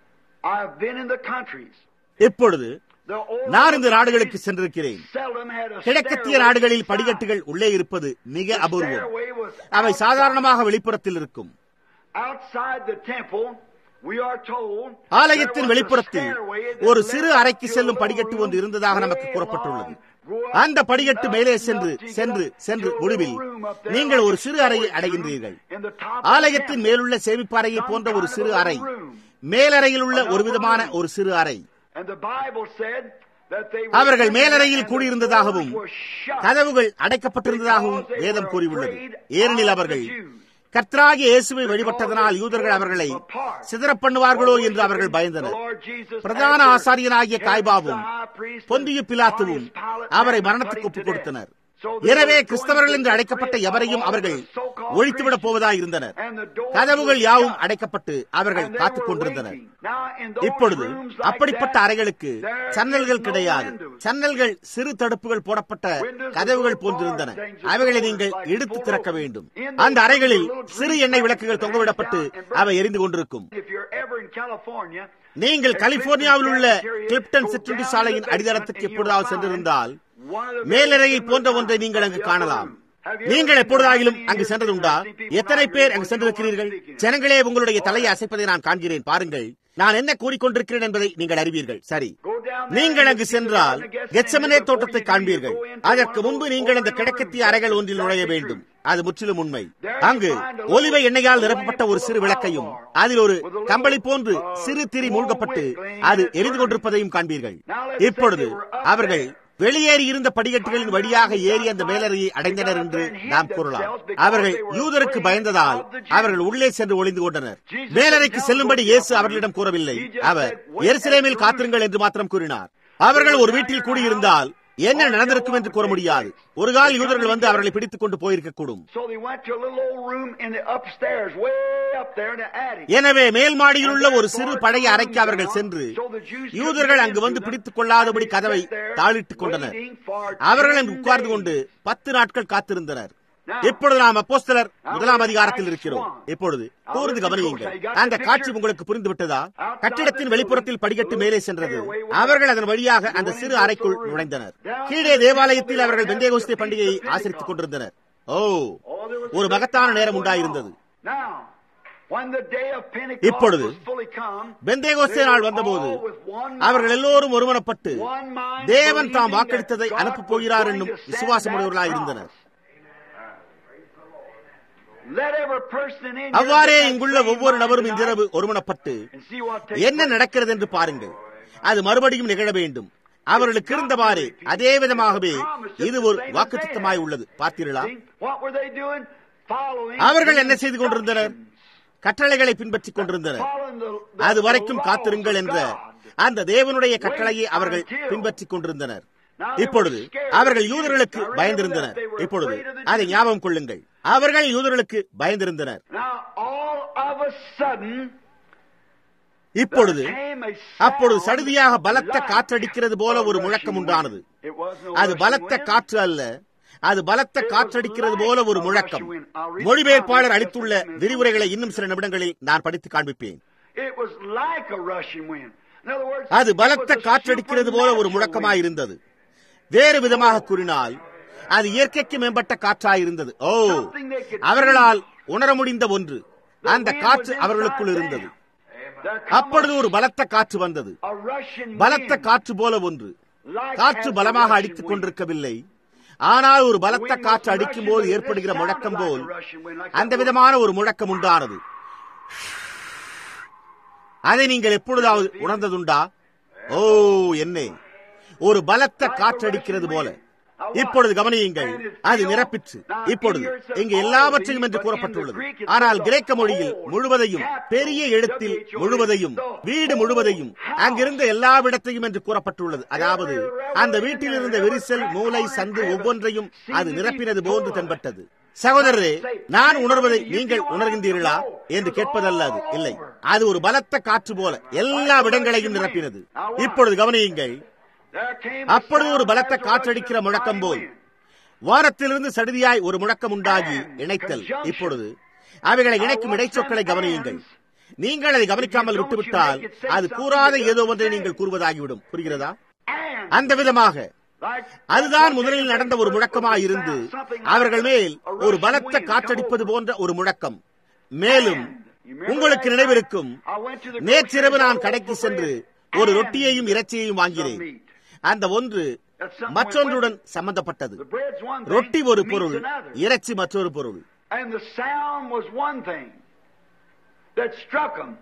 I've been in the countries. இப்பொழுது The old நான் இந்த நாடுகளுக்கு சென்றிருக்கிறேன் seldom had a கிழக்கத்திய stairway நாடுகளில் inside. படிக்கட்டுகள் உள்ளே இருப்பது மிக The அபூர்வம் stairway was அவை outside. சாதாரணமாக வெளிப்புறத்தில் இருக்கும் Outside the temple, we are told ஆலயத்தின் there was a வெளிப்புறத்தில் stairway that ஒரு led சிறு up அறைக்கு to a செல்லும் little படிக்கட்டு room ஒன்று இருந்ததாக நமக்கு way கூறப்பட்டுள்ளது long, go up அந்த படிக்கட்டு up மேலே enough சென்று to get சென்று up சென்று to a முடிவில் little room up there நீங்கள் like ஒரு a சிறு அறையை storage அடைகின்றீர்கள் room in the top of the ஆலயத்தின் temple. மேலுள்ள சேமிப்பறையை போன்ற ஒரு சிறு அறை மேலறையில் உள்ள ஒரு விதமான ஒரு சிறு அறை And the Bible said that they were அவர்கள் in மேலறையில் there and the கூடியிருந்ததாகவும் doors were shut. கதவுகள் அடைக்கப்பட்டிருந்ததாகவும் வேதம் கூறியுள்ளது ஏனெனில் அவர்கள் கர்த்தராகிய இயேசுவை வழிபட்டதனால் யூதர்கள் அவர்களை சிதறப் பண்ணுவார்களோ என்று அவர்கள் பயந்தனர் பிரதான ஆசாரியனாகிய காய்பாவும் பொந்திய பிலாத்துவும் அவரை மரணத்துக்கு ஒப்புக் கொடுத்தனர் எனவே கிறிஸ்தவர்கள் என்று அழைக்கப்பட்ட எவரையும் அவர்கள் ஒழித்துவிடப் போவதாய் இருந்தனர் கதவுகள் யாவும் அடைக்கப்பட்டு அவர்கள் காத்துக் கொண்டிருந்தனர் இப்பொழுது அப்படிப்பட்ட அறைகளுக்கு சன்னல்கள் கிடையாது சன்னல்கள் சிறு தடுப்புகள் போடப்பட்ட கதவுகள் போன்றிருந்தன அவைகளை நீங்கள் இழுத்து திறக்க வேண்டும் அந்த அறைகளில் சிறு எண்ணெய் விளக்குகள் தொங்கவிடப்பட்டு அவை எரிந்து கொண்டிருக்கும் If you're ever in California, நீங்கள் கலிபோர்னியாவில் உள்ள கிளிப்டன் சிற்றுண்டி சாலையின் அடித்தளத்துக்கு எப்பொழுதாவது சென்றிருந்தால் மேலறையை போன்ற ஒன்றை நீங்கள் அங்கு காணலாம் நீங்கள் எப்பொழுதாகிலும் அங்கு சென்றதுண்டா எத்தனை பேர் அங்கு சென்றிருக்கிறீர்கள் ஜனங்களே உங்களுடைய தலையை அசைப்பதை நான் காண்கிறேன் பாருங்கள் நான் என்ன கூறிக்கொண்டிருக்கிறேன் என்பதை நீங்கள் அறிவீர்கள் சரி நீங்கள் அங்கு சென்றால் கெச்சமனே தோட்டத்தை காண்பீர்கள் அதற்கு முன்பு நீங்கள் அந்த கிழக்கத்திய அறைகள் ஒன்றில் நுழைய வேண்டும் அது முற்றிலும் உண்மை அங்கு ஒலிவ எண்ணெயால் நிரப்பப்பட்ட ஒரு சிறு விளக்கையும் அதில் ஒரு கம்பளி போன்று சிறு திரி மூழ்கப்பட்டு அது எரிந்து கொண்டிருப்பதையும் காண்பீர்கள் இப்பொழுது அவர்கள் வெளியேறி இருந்த படிக்கட்டுகளின் வழியாக ஏறி அந்த மேலறையை அடைந்தனர் என்று நாம் கூறலாம் அவர்கள் யூதருக்கு பயந்ததால் அவர்கள் உள்ளே சென்று ஒளிந்து கொண்டனர் மேலறைக்கு செல்லும்படி இயேசு அவர்களிடம் கூறவில்லை அவர் எருசலேமில் காத்திருங்கள் என்று மாத்திரம் கூறினார் அவர்கள் ஒரு வீட்டில் கூடியிருந்தால் என்ன நடந்திருக்கும் என்று கூற முடியாது ஒரு கால் யூதர்கள் வந்து அவர்களை பிடித்துக் கொண்டு போயிருக்கக்கூடும் so they went to a little old room in the upstairs, way up there in the attic. எனவே மேல் மாடியில் உள்ள ஒரு சிறு பழைய அறைக்கு அவர்கள் சென்று யூதர்கள் அங்கு வந்து பிடித்துக் கொள்ளாதபடி கதவை தாளிட்டுக் கொண்டனர் அவர்கள் அங்கு உட்கார்ந்து கொண்டு பத்து நாட்கள் காத்திருந்தனர் இப்பொழுது நாம் அப்போஸ்தலர் முதலாம் அதிகாரத்தில் இருக்கிறோம் இப்பொழுது கூர்ந்து கவனியுங்கள் அந்த காட்சி உங்களுக்கு புரிந்து விட்டதா கட்டிடத்தின் வெளிப்புறத்தில் படிக்கட்டு மேலே சென்றது அவர்கள் அதன் வழியாக அந்த சிறு அறைக்குள் நுழைந்தனர் கீழே தேவாலயத்தில் அவர்கள் பெந்தேகோஸ்தே பண்டிகையை ஆசரித்துக் கொண்டிருந்தனர் ஓ ஒரு மகத்தான நேரம் உண்டாயிருந்தது Now, when the day of Pentecost இப்பொழுது was fully come, பெந்தேகோஸ்தே நாள் வந்தபோது அவர்கள் எல்லோரும் ஒருமனப்பட்டு தேவன் தாம் வாக்களித்ததை அனுப்பப் போகிறார் என்னும் விசுவாசமுடையவர்களாய் இருந்தனர் Let every person in here அவ்வாறே get that இங்குள்ள same ஒவ்வொரு mind நபரும் tonight இன்றிரவு ஒருமனப்பட்டு and see what takes என்ன place. நடக்கிறது என்று பாருங்கள் அது மறுபடியும் நிகழ வேண்டும் அவர்களுக்கு இருந்தவாறே அதே விதமாகவே இது ஒரு வாக்குத்தத்தமாய் உள்ளது பார்த்தீர்களா See, what were they doing? Following அவர்கள் the என்ன செய்து கொண்டிருந்தனர் கட்டளைகளை பின்பற்றிக் கொண்டிருந்தனர் Following the- the- அது the வரைக்கும் laws காத்திருங்கள் of என்ற God. அந்த தேவனுடைய கட்டளையை அவர்கள் பின்பற்றிக் கொண்டிருந்தனர் இப்பொழுது அவர்கள் யூதர்களுக்கு பயந்திருந்தனர் இப்பொழுது அதை ஞாபகம் கொள்ளுங்கள் அவர்கள் யூதர்களுக்கு பயந்திருந்தனர் Now, all of a sudden, இப்பொழுது there came a அப்பொழுது sound சடுதியாக பலத்த like காற்றடிக்கிறது போல a ஒரு rushing முழக்கம் wind. உண்டானது It was no அது rushing பலத்த wind. காற்று அல்ல அது பலத்த காற்றடிக்கிறது போல ஒரு முழக்கம் மொழிபெயர்ப்பாளர் அளித்துள்ள விரிவுரைகளை இன்னும் சில நிமிடங்களில் நான் படித்து காண்பிப்பேன் It was like a rushing wind. In other words, அது it பலத்த was a காற்றடிக்கிறது போல ஒரு supernatural முழக்கமாய் wind. இருந்தது வேறு விதமாக கூறினால் அது இயற்கைக்கு மேம்பட்ட காற்றாய் இருந்தது ஓ அவர்களால் உணர முடிந்த ஒன்று அந்த காற்று அவர்களுக்குள் இருந்தது There come அப்பொழுது ஒரு பலத்த காற்று வந்தது a rushing பலத்த wind, காற்று போல ஒன்று like காற்று as a பலமாக rushing அடித்துக் wind. கொண்டிருக்கவில்லை ஆனால் ஒரு The பலத்த wind காற்று was அடிக்கும் rushing, போது but it ஏற்படுகிற sounded முழக்கம் like a pole rushing wind, like அந்த that விதமான ஒரு முழக்கம் உண்டானது அதை நீங்கள் எப்பொழுதாவது உணர்ந்ததுண்டா ஓ என்னே ஒரு பலத்த காற்றடிக்கிறது போல இப்பொழுது கவனியுங்கள் அது நிரப்பிற்று இப்பொழுது இங்கு எல்லாவற்றையும் என்று கூறப்பட்டுள்ளது ஆனால் கிரேக்க மொழியில் முழுவதையும் பெரிய எழுத்தில் முழுவதையும் வீடு முழுவதையும் அங்கிருந்த எல்லாவிடத்தையும் என்று கூறப்பட்டுள்ளது அதாவது அந்த வீட்டில் இருந்த விரிசல் மூளை சந்து ஒவ்வொன்றையும் அது நிரப்பினது போன்று தென்பட்டது சகோதரரே நான் உணர்வதை நீங்கள் உணர்கின்றீர்களா என்று கேட்பதல்ல அது இல்லை அது ஒரு பலத்த காற்று போல எல்லா விடங்களையும் நிரப்பினது இப்பொழுது கவனியுங்கள் There came a அப்பொழுது ஒரு sound பலத்த as a காற்றடிக்கிற rushing முழக்கம் போல் wind. வானத்திலிருந்து சடுதியாய் ஒரு முழக்கம் உண்டாகி இணைத்தல் இப்பொழுது அவைகளை இணைக்கும் இடைச்சொற்களை கவனியுங்கள் நீங்கள் அதை கவனிக்காமல் விட்டுவிட்டால் அது கூறாத ஏதோ ஒன்றை நீங்கள் கூறுவதாகிவிடும் புரிகிறதா And அந்த விதமாக like அதுதான் முதலில் நடந்த ஒரு முழக்கமாய் இருந்து அவர்கள் மேல் ஒரு பலத்த காற்றடிப்பது போன்ற ஒரு முழக்கம் மேலும் உங்களுக்கு நினைவிருக்கும் நேற்றிரவு நான் கடைக்கு சென்று ஒரு ரொட்டியையும் இறைச்சியையும் வாங்கினேன் அந்த ஒன்று மற்றொன்றுடன் சம்பந்தப்பட்டது the bread's one thing, ரொட்டி ஒரு meat's பொருள் another. இறைச்சி மற்றொரு பொருள் And the sound was one thing that struck them.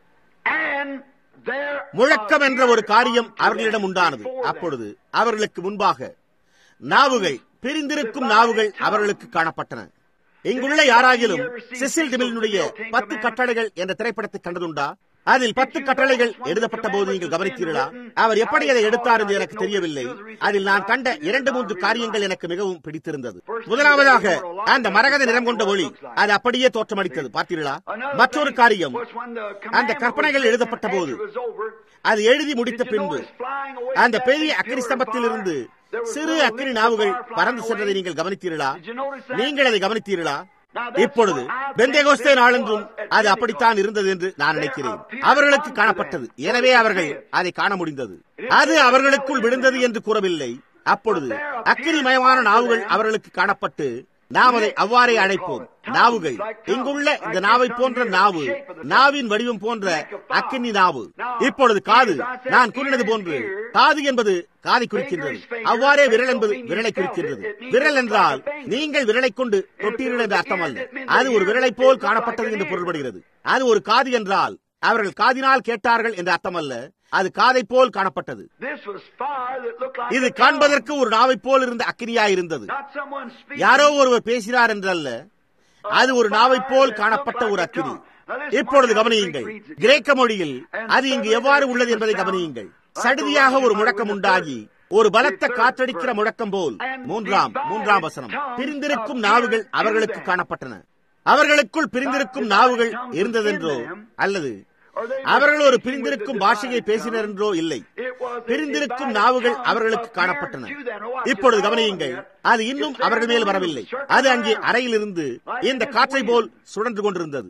And there முழக்கம் என்ற ஒரு காரியம் appeared அவர்களிடம் unto them உண்டானது before them. அப்பொழுது அவர்களுக்கு முன்பாக நாவுகள் பிரிந்திருக்கும் நாவுகள் அவர்களுக்கு காணப்பட்டன இங்குள்ள யாராகிலும் சிசில் டிமிலினுடைய பத்து கட்டளைகள் என்ற திரைப்படத்தை கண்டதுண்டா அதில் பத்து கட்டளைகள் எழுதப்பட்ட போது நீங்கள் கவனித்தீர்களா அவர் எப்படி அதை எடுத்தார் என்று எனக்கு தெரியவில்லை அதில் நான் கண்ட இரண்டு மூன்று காரியங்கள் எனக்கு மிகவும் பிடித்திருந்தது முதலாவதாக அந்த மரகத நிறம் கொண்ட ஒளி அது அப்படியே தோற்றமளித்தது பார்த்தீர்களா Another மற்றொரு thing காரியம் was when the அந்த commandment கற்பனைகள் was எழுதப்பட்ட written போது after it was over, அது எழுதி முடித்த did you பின்பு notice flying away அந்த from பெரிய that அக்கினி pillar of ஸ்தம்பத்திலிருந்து fire, there was சிறு little அக்கினி leaves of நாவுகள் fire flying பறந்து சென்றதை away? நீங்கள் கவனித்தீர்களா Did you notice that? நீங்கள் அதை கவனித்தீர்களா Now, that's இப்பொழுது what I think Pentecost this நாளென்றும் was at அது அப்படித்தான் Pentecost. இருந்தது என்று நான் There நினைக்கிறேன் appeared அவர்களுக்கு unto காணப்பட்டது them. எனவே So அவர்கள் they did. அதை காண முடிந்தது அது அவர்களுக்குள் விழுந்தது என்று கூறவில்லை அப்பொழுது அக்கினிமயமான நாவுகள் அவர்களுக்கு காணப்பட்டு நாம் அதை அவ்வாறே அழைப்போம் நாவுகள் இங்குள்ள இந்த நாவை போன்ற நாவு நாவின் வடிவம் போன்ற அக்கினி நாவு இப்பொழுது காது நான் கூறினது போன்று காது என்பது காதை குறிக்கின்றது அவ்வாறே விரல் என்பது விரலை குறிக்கின்றது விரல் என்றால் நீங்கள் விரலை கொண்டு தொட்டீர்கள் என்ற அர்த்தம் அல்ல அது ஒரு விரலை போல் காணப்பட்டது என்று பொருள்படுகிறது அது ஒரு காது என்றால் அவர்கள் காதினால் கேட்டார்கள் என்ற அர்த்தம் அல்ல அது காதை போல் காணப்பட்டது This was fire that looked like இது a காண்பதற்கு ஒரு நாவை போல் இருந்த அக்கினியாய் இருந்தது tongue. Not someone speaking. யாரோ ஒருவர் பேசினார் என்றல்ல அது ஒரு நாவை போல் காணப்பட்ட ஒரு அக்கினி இப்பொழுது கவனியுங்கள் கிரேக்க மொழியில் அது இங்கு எவ்வாறு உள்ளது என்பதை கவனியுங்கள் சடுதியாக ஒரு முழக்கம் உண்டாகி ஒரு பலத்த காற்றடிக்கிற முழக்கம் போல் மூன்றாம் மூன்றாம் வசனம் பிரிந்திருக்கும் நாவுகள் அவர்களுக்கு காணப்பட்டன அவர்களுக்குள் பிரிந்திருக்கும் நாவுகள் இருந்ததென்றோ அல்லது அவர்கள் ஒரு பிரிந்திருக்கும் பாஷையை பேசினர் என்றோ இல்லை பிரிந்திருக்கும் நாவுகள் அவர்களுக்கு காணப்பட்டன இப்பொழுது கவனியுங்கள் அது இன்னும் அவர்கள் மேல் வரவில்லை அது அங்கே அறையிலிருந்து இந்த காற்றை போல் சுழன்று கொண்டிருந்தது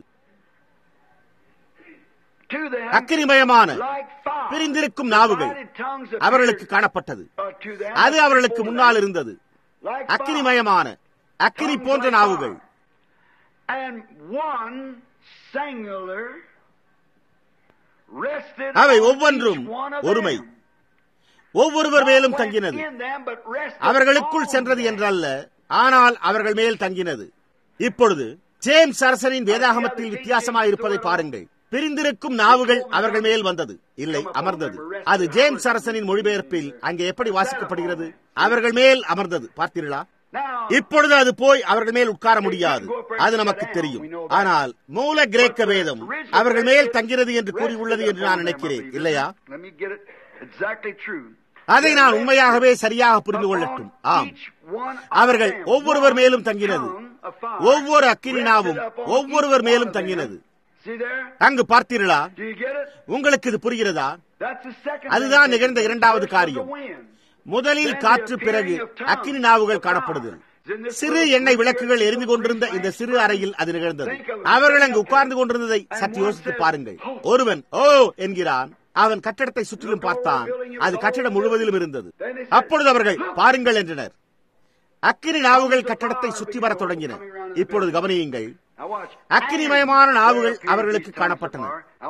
To them, அக்கினிமயமான like fire, பிரிந்திருக்கும் நாவுகள் divided tongues appeared, அவர்களுக்கு காணப்பட்டது uh, to them அது அவர்களுக்கு before முன்னால் them, இருந்தது like fire. அக்கினிமயமான அக்கினி போன்ற நாவுகள் And one singular rested அவை on ஒவ்வொன்றும் each one of ஒருமை them. ஒவ்வொருவர் மேலும் Not தங்கினது went in them, but rested அவர்களுக்குள் on சென்றது them. என்றல்ல ஆனால் அவர்கள் மேல் தங்கினது இப்பொழுது ஜேம்ஸ் அரசனின் வேதாகமத்தில் வித்தியாசமாய் இருப்பதை பாருங்கள் பிரிந்திருக்கும் நாவுகள் அவர்கள் மேல் வந்தது இல்லை அமர்ந்தது அது ஜேம்ஸ் அரசனின் மொழிபெயர்ப்பில் அங்கே எப்படி வாசிக்கப்படுகிறது அவர்கள் மேல் அமர்ந்தது பார்த்தீர்களா Now, இப்பொழுது அது போய் அவர்கள் மேல் உட்கார முடியாது அது நமக்கு தெரியும் ஆனால் மூல கிரேக்க வேதம் அவர்கள் மேல் தங்கிறது என்று கூறியுள்ளது என்று நான் நினைக்கிறேன் இல்லையா Let me get it exactly true. அதை நான் உண்மையாகவே சரியாக புரிந்து கொள்ளட்டும் ஆம் அவர்கள் ஒவ்வொருவர் மேலும் தங்கினது ஒவ்வொரு அக்கினினாவும் ஒவ்வொருவர் மேலும் தங்கினது அங்கு பார்த்தீர்களா உங்களுக்கு இது புரிகிறதா அதுதான் நிகழ்ந்த இரண்டாவது காரியம் முதலில் காற்று பிறகு அக்கினி நாவுகள் காணப்படுதல் சிறு எண்ணெய் விளக்குகள் எரிந்து கொண்டிருந்த இந்த சிறு அறையில் அது நிகழ்ந்தது அவர்கள் அங்கு உட்கார்ந்து கொண்டிருந்ததை சற்று யோசித்து பாருங்கள் ஒருவன் ஓ என்கிறான் அவன் கட்டடத்தை சுற்றிலும் பார்த்தான் அது கட்டடம் முழுவதிலும் இருந்தது அப்பொழுது அவர்கள் பாருங்கள் என்றனர் அக்கினி நாவுகள் கட்டடத்தை சுற்றி வர தொடங்கின இப்பொழுது கவனியுங்கள் அக்கினிமயமான நாவுகள் அவர்களுக்கு காணப்பட்டன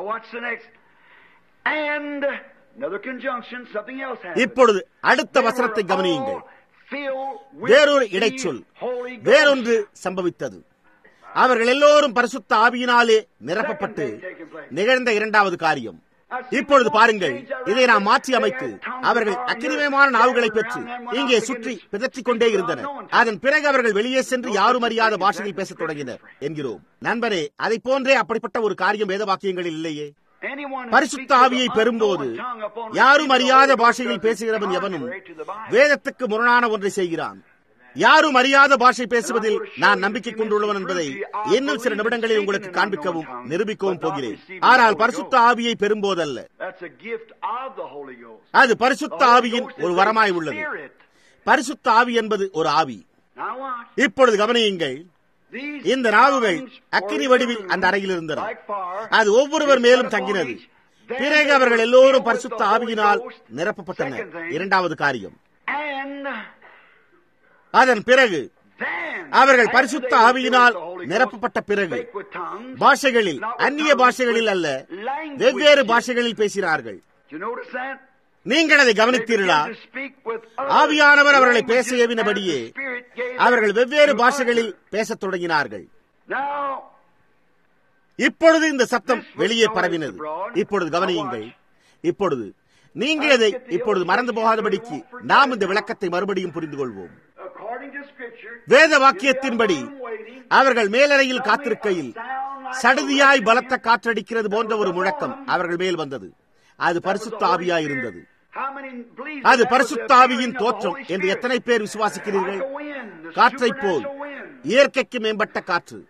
இப்பொழுது அடுத்த வசனத்தை கவனியுங்கள் வேறொரு இடைச்சொல் வேறொன்று சம்பவித்தது அவர்கள் எல்லோரும் பரிசுத்த ஆவியினாலே நிரப்பப்பட்டு நிகழ்ந்த இரண்டாவது காரியம் இப்பொழுது பாருங்கள் இதை நாம் மாற்றி அமைத்து அவர்கள் அக்கிரிமயமான நாவுகளை பெற்று இங்கே சுற்றி பிதற்றிக் கொண்டே இருந்தனர் அதன் பிறகு அவர்கள் வெளியே சென்று யாரும் அறியாத பாஷையில் பேசத் தொடங்கினர் என்கிறோம் நண்பரே அதை போன்றே அப்படிப்பட்ட ஒரு காரியம் வேத வாக்கியங்களில் இல்லையே பரிசுத்த ஆவியை பெறும்போது யாரும் அறியாத பாஷையில் பேசுகிறவன் எவனும் வேதத்துக்கு முரணான ஒன்றை செய்கிறான் யாரும் அறியாத பாஷை பேசுவதில் நான் நம்பிக்கை கொண்டுள்ளவன் என்பதை இன்னும் சில நிமிடங்களில் உங்களுக்கு காண்பிக்கவும் நிரூபிக்கவும் போகிறேன் ஆனால் பரிசுத்த ஆவியை பெறும்போதல்ல அது பரிசுத்த ஆவியின் ஒரு வரமாய் உள்ளது பரிசுத்த ஆவி என்பது ஒரு ஆவி இப்பொழுது கவனியுங்கள் இந்த நாவுகள் அக்கினி வடிவில் அந்த அறையில் இருந்தன அது ஒவ்வொருவர் மேலும் தங்கினது பிறகு அவர்கள் எல்லோரும் பரிசுத்த ஆவியினால் நிரப்பப்பட்டனர் இரண்டாவது காரியம் அதன் பிறகு அவர்கள் பரிசுத்த ஆவியினால் நிரப்பப்பட்ட பிறகு பாஷைகளில் அந்நிய பாஷைகளில் அல்ல வெவ்வேறு பாஷைகளில் பேசினார்கள் நீங்கள் அதை கவனித்தீர்களா ஆவியானவர் அவர்களை பேச ஏவினபடியே அவர்கள் வெவ்வேறு பாஷைகளில் பேசத் தொடங்கினார்கள் இப்பொழுது இந்த சத்தம் வெளியே பரவினது இப்பொழுது கவனியுங்கள் இப்பொழுது நீங்கள் இதை இப்பொழுது மறந்து போகாதபடிக்கு நாம் இந்த விளக்கத்தை மறுபடியும் புரிந்து கொள்வோம் வேத வாக்கியத்தின்படி அவர்கள் மேலறையில் காத்திருக்கையில் சடுதியாய் பலத்த காற்றடிக்கிறது போன்ற ஒரு முழக்கம் அவர்கள் மேல் வந்தது அது பரிசுத்த ஆவியாய் இருந்தது அது பரிசுத்த ஆவியின் தோற்றம் என்று எத்தனை பேர் விசுவாசிக்கிறீர்கள் காற்றை போல் இயற்கைக்கு மேம்பட்ட காற்று